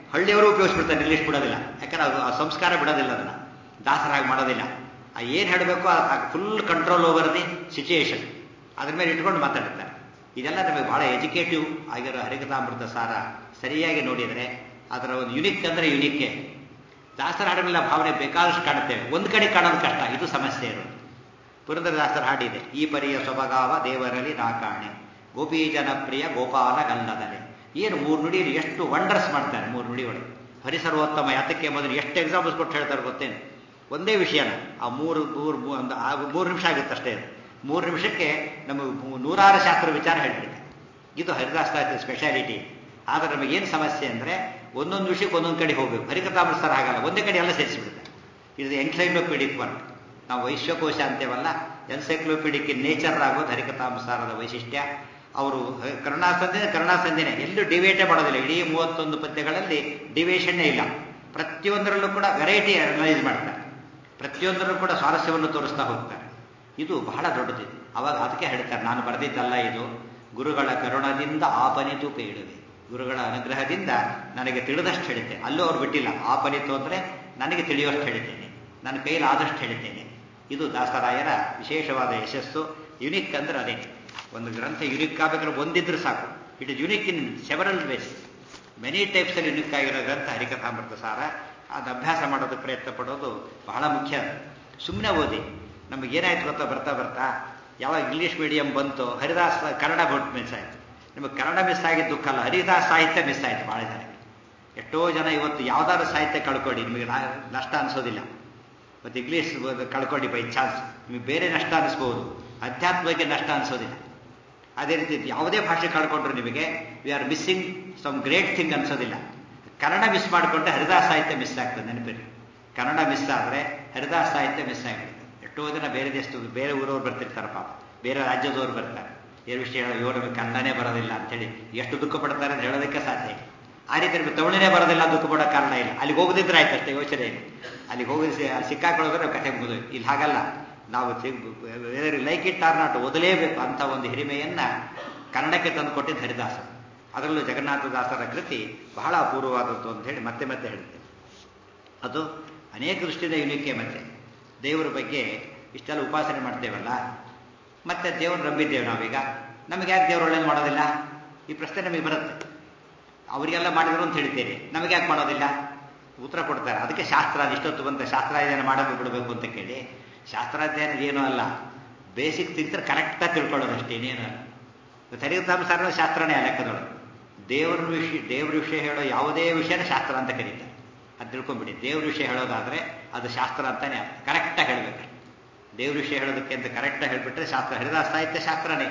ಹಳ್ಳಿಯವರು ಉಪಯೋಗಿಸ್ಬಿಡ್ತಾರೆ ಇಂಗ್ಲೀಷ್ ಬಿಡೋದಿಲ್ಲ ಯಾಕಂದ್ರೆ ಅದು ಆ ಸಂಸ್ಕಾರ ಬಿಡೋದಿಲ್ಲ ಅದನ್ನ ದಾಸರಾಗಿ ಮಾಡೋದಿಲ್ಲ ಆ ಏನು ಹೇಳಬೇಕು full control over the situation ಅದ್ರ ಮೇಲೆ ಇಟ್ಕೊಂಡು ಮಾತಾಡ್ತಾರೆ ಇದೆಲ್ಲ ನಮಗೆ ಬಹಳ ಎಜುಕೇಟಿವ್ ಆಗಿರೋ ಹರಿಕಥಾಮೃತ ಸಾರ ಸರಿಯಾಗಿ ನೋಡಿದರೆ ಅದರ ಒಂದು ಯುನಿಕ್ ಅಂದರೆ ಯುನಿಕ್ಕೇ ದಾಸರ ಹಾಡುಗಳ ಭಾವನೆ ಬೇಕಾದಷ್ಟು ಕಾಣುತ್ತೇವೆ ಒಂದು ಕಡೆ ಕಾಣೋದು ಕಷ್ಟ ಇದು ಸಮಸ್ಯೆ ಇರೋದು ಪುರಂದರದಾಸರ ಹಾಡಿದೆ ಈ ಪರಿಯ ಸೊಬಗಾವ ದೇವರಲ್ಲಿ ನಾಕಾಣೆ ಗೋಪಿ ಜನಪ್ರಿಯ ಗೋಪಾಲ ಗಲ್ಲದಲೆ ಏನು ಮೂರು ನುಡಿ ಎಷ್ಟು ವಂಡರ್ಸ್ ಮಾಡ್ತಾರೆ ಮೂರು ನುಡಿ ಒಳಗೆ ಹರಿಸರ್ವೋತ್ತಮ ಯಾತಕ್ಕೆ ಮೊದಲು ಎಷ್ಟು ಎಕ್ಸಾಂಪಲ್ಸ್ ಕೊಟ್ಟು ಹೇಳ್ತಾರೆ ಗೊತ್ತೇನು ಒಂದೇ ವಿಷಯನ ಆ ಮೂರು ಮೂರು ಒಂದು ಮೂರು ನಿಮಿಷ ಆಗುತ್ತೆ ಅಷ್ಟೇ ಅದು ಮೂರು ನಿಮಿಷಕ್ಕೆ ನಮಗೆ ನೂರಾರು ಶಾಸ್ತ್ರ ವಿಚಾರ ಹೇಳ್ಬಿಡುತ್ತೆ ಇದು ಹರಿದಾಸ ಸ್ಪೆಷಾಲಿಟಿ ಆದರೆ ನಮಗೇನು ಸಮಸ್ಯೆ ಅಂದರೆ ಒಂದೊಂದು ವಿಷಯಕ್ಕೆ ಒಂದೊಂದು ಕಡೆ ಹೋಗಬೇಕು ಹರಿಕಥಾಮೃತರ ಹಾಗಲ್ಲ ಒಂದೇ ಕಡೆ ಎಲ್ಲ ಸೇರಿಸಿಬಿಡುತ್ತೆ ಇದು ಎನ್ಸೈಕ್ಲೋಪೀಡಿಕ್ ವರ್ಕ್ ನಾವು ವೈಶ್ವಕೋಶ ಅಂತೇವಲ್ಲ ಎನ್ಸೈಕ್ಲೋಪೀಡಿಕ್ ನೇಚರ್ ಆಗೋದು ಹರಿಕಥಾಮಸಾರದ ವೈಶಿಷ್ಟ್ಯ ಅವರು ಕರುಣಾಸಂಧಿನ ಕರುಣಾಸಂಧಿನೇ ಎಲ್ಲೂ ಡಿವೇಟೇ ಮಾಡೋದಿಲ್ಲ ಇಡೀ ಮೂವತ್ತೊಂದು ಪದ್ಯಗಳಲ್ಲಿ ಡಿವೇಷನ್ನೇ ಇಲ್ಲ ಪ್ರತಿಯೊಂದರಲ್ಲೂ ಕೂಡ ವೆರೈಟಿ ಅನಲೈಸ್ ಮಾಡ್ತಾರೆ ಪ್ರತಿಯೊಂದರಲ್ಲೂ ಕೂಡ ಸ್ವಾರಸ್ಯವನ್ನು ತೋರಿಸ್ತಾ ಹೋಗ್ತಾರೆ ಇದು ಬಹಳ ದೊಡ್ಡದಿದೆ ಅವಾಗ ಅದಕ್ಕೆ ಹೇಳ್ತಾರೆ ನಾನು ಬರೆದಿದ್ದಲ್ಲ ಇದು ಗುರುಗಳ ಕರುಣದಿಂದ ಆಪನಿತು ಪೇಳುವೆ ಗುರುಗಳ ಅನುಗ್ರಹದಿಂದ ನನಗೆ ತಿಳಿದಷ್ಟು ಹೇಳಿದ್ದೆ ಅಲ್ಲೂ ಅವ್ರು ಬಿಟ್ಟಿಲ್ಲ ಆಪನಿತು ಅಂದರೆ ನನಗೆ ತಿಳಿಯುವಷ್ಟು ಹೇಳಿದ್ದೇನೆ ನನ್ನ ಕೈಲಿ ಆದಷ್ಟು ಹೇಳಿದ್ದೇನೆ ಇದು ದಾಸರಾಯರ ವಿಶೇಷವಾದ ಯಶಸ್ಸು ಯುನಿಕ್ ಅಂದ್ರೆ ಅದೇ ಒಂದು ಗ್ರಂಥ ಯುನಿಕ್ ಆಗಬೇಕಾದ್ರೆ ಒಂದಿದ್ರೆ ಸಾಕು it is unique in several ways many types ಅಲ್ಲಿ ಯುನಿಕ್ ಆಗಿರೋ ಗ್ರಂಥ ಹರಿಕಥಾಮೃತ ಸಾರ ಅದು ಅಭ್ಯಾಸ ಮಾಡೋದಕ್ಕೆ ಪ್ರಯತ್ನ ಪಡೋದು ಬಹಳ ಮುಖ್ಯ ಸುಮ್ಮನೆ ಓದಿ ನಮಗೇನಾಯ್ತು ಗೊತ್ತಾ ಬರ್ತಾ ಬರ್ತಾ ಯಾವಾಗ ಇಂಗ್ಲೀಷ್ ಮೀಡಿಯಂ ಬಂತು ಹರಿದಾಸ್ ಕನ್ನಡ ಬೋಟ್ ಮಿಸ್ ಆಯಿತು ನಿಮಗೆ ಕನ್ನಡ ಮಿಸ್ ಆಗಿದ್ದು ದುಃಖ ಅಲ್ಲ ಹರಿದಾಸ್ ಸಾಹಿತ್ಯ ಮಿಸ್ ಆಯಿತು ಭಾಳ ಜನ ಎಷ್ಟೋ ಜನ ಇವತ್ತು ಯಾವ್ದಾದ್ರು ಸಾಹಿತ್ಯ ಕಳ್ಕೊಳ್ಳಿ ನಿಮಗೆ ನಷ್ಟ ಅನಿಸೋದಿಲ್ಲ ಮತ್ತು ಇಂಗ್ಲೀಷ್ ಕಳ್ಕೊಳ್ಳಿ ಬೈ ಚಾನ್ಸ್ ನಿಮಗೆ ಬೇರೆ ನಷ್ಟ ಅನಿಸ್ಬೋದು ಅಧ್ಯಾತ್ಮಕ್ಕೆ ನಷ್ಟ ಅನಿಸೋದಿಲ್ಲ ಅದೇ ರೀತಿ ಯಾವುದೇ ಭಾಷೆ ಕಳ್ಕೊಂಡ್ರು ನಿಮಗೆ we are missing some great thing ಅನ್ಸೋದಿಲ್ಲ ಕನ್ನಡ ಮಿಸ್ ಮಾಡಿಕೊಂಡ್ರೆ ಹರಿದಾಸ ಸಾಹಿತ್ಯ ಮಿಸ್ ಆಗ್ತದೆ ನೆನಪಿರಿ ಕನ್ನಡ ಮಿಸ್ ಆದರೆ ಹರಿದಾಸ ಸಾಹಿತ್ಯ ಮಿಸ್ ಆಗಿಬಿಡುತ್ತೆ ಎಷ್ಟೋ ಜನ ಬೇರೆ ದೇಶದ ಬೇರೆ ಊರವ್ರು ಬರ್ತಿರ್ತಾರೆ ಪಾಪ ಬೇರೆ ರಾಜ್ಯದವ್ರು ಬರ್ತಾರೆ ಏನು ವಿಷಯ ಹೇಳೋ ಇವರು ನಮಗೆ ಕನ್ನಡನೇ ಬರೋದಿಲ್ಲ ಅಂತೇಳಿ ಎಷ್ಟು ದುಃಖ ಪಡ್ತಾರೆ ಅಂತ ಹೇಳೋದಕ್ಕೆ ಸಾಧ್ಯ ಇಲ್ಲ ಆ ರೀತಿ ನಿಮಗೆ ತಮಿಳಿನೇ ಬರೋದಿಲ್ಲ ದುಃಖ ಪಡೋ ಕಾರಣ ಇಲ್ಲ ಅಲ್ಲಿಗೆ ಹೋಗದಿದ್ರೆ ಆಯ್ತು ಅಷ್ಟೇ ಯೋಚನೆ ಇಲ್ಲ ಅಲ್ಲಿಗೆ ಹೋಗಿ ಸಿಕ್ಕಾಕೊಳ್ಳೋದ್ರೆ ನಾವು ಕಥೆ ಮುಗಿದು ಇಲ್ಲಿ ಹಾಗಲ್ಲ ನಾವು ಲೈಕ್ ಇಟ್ ಆರ್ ನಾಟ್ ಓದಲೇಬೇಕು ಅಂತ ಒಂದು ಹಿರಿಮೆಯನ್ನ ಕನ್ನಡಕ್ಕೆ ತಂದು ಕೊಟ್ಟಿದ್ದು ಹರಿದಾಸ ಅದರಲ್ಲೂ ಜಗನ್ನಾಥದಾಸರ ಕೃತಿ ಬಹಳ ಅಪೂರ್ವವಾದದ್ದು ಅಂತ ಹೇಳಿ ಮತ್ತೆ ಮತ್ತೆ ಹೇಳ್ತೇನೆ ಅದು ಅನೇಕ ದೃಷ್ಟಿಯಿಂದ ಯುನಿಕೆ ಮತ್ತೆ ದೇವರ ಬಗ್ಗೆ ಇಷ್ಟೆಲ್ಲ ಉಪಾಸನೆ ಮಾಡ್ತೇವಲ್ಲ ಮತ್ತೆ ದೇವ್ರನ್ನ ನಂಬಿದ್ದೇವೆ ನಾವೀಗ ನಮಗೆ ಯಾಕೆ ದೇವ್ರು ಒಳ್ಳೇದು ಮಾಡೋದಿಲ್ಲ ಈ ಪ್ರಶ್ನೆ ನಮಗೆ ಬರುತ್ತೆ ಅವರಿಗೆಲ್ಲ ಮಾಡಿದ್ರು ಅಂತ ಹೇಳ್ತೀರಿ ನಮಗೆ ಯಾಕೆ ಮಾಡೋದಿಲ್ಲ ಉತ್ತರ ಕೊಡ್ತಾರೆ ಅದಕ್ಕೆ ಶಾಸ್ತ್ರ ಇಷ್ಟೊತ್ತು ಬಂತ ಶಾಸ್ತ್ರಾಧ್ಯಯನ ಮಾಡಬೇಕು ಬಿಡಬೇಕು ಅಂತ ಕೇಳಿ ಶಾಸ್ತ್ರಾಧ್ಯಯನ ಏನೂ ಅಲ್ಲ ಬೇಸಿಕ್ ತಿಂತಾರೆ ಕರೆಕ್ಟಾಗಿ ತಿಳ್ಕೊಳ್ಳೋದು ಅಷ್ಟೇ ಇನ್ನೇನು ಅಲ್ಲ ಹರಿತಾಂಸಾರ ಶಾಸ್ತ್ರನೇ ಆ ಲೆಕ್ಕದೊಳಗೆ ದೇವ್ರ ವಿಷಯ ದೇವ್ರ ವಿಷಯ ಹೇಳೋ ಯಾವುದೇ ವಿಷಯನ ಶಾಸ್ತ್ರ ಅಂತ ಕರೀತಾರೆ ಅದು ತಿಳ್ಕೊಂಬಿಡಿ ದೇವ್ರ ವಿಷಯ ಹೇಳೋದಾದ್ರೆ ಅದು ಶಾಸ್ತ್ರ ಅಂತಾನೆ ಕರೆಕ್ಟಾಗಿ ಹೇಳಬೇಕು ದೇವ್ರ ವಿಷಯ ಹೇಳೋದಕ್ಕೆ ಅಂತ ಕರೆಕ್ಟಾಗಿ ಹೇಳ್ಬಿಟ್ರೆ ಶಾಸ್ತ್ರ ಹರಿದಾಸ ಸಾಹಿತ್ಯ ಶಾಸ್ತ್ರನೇ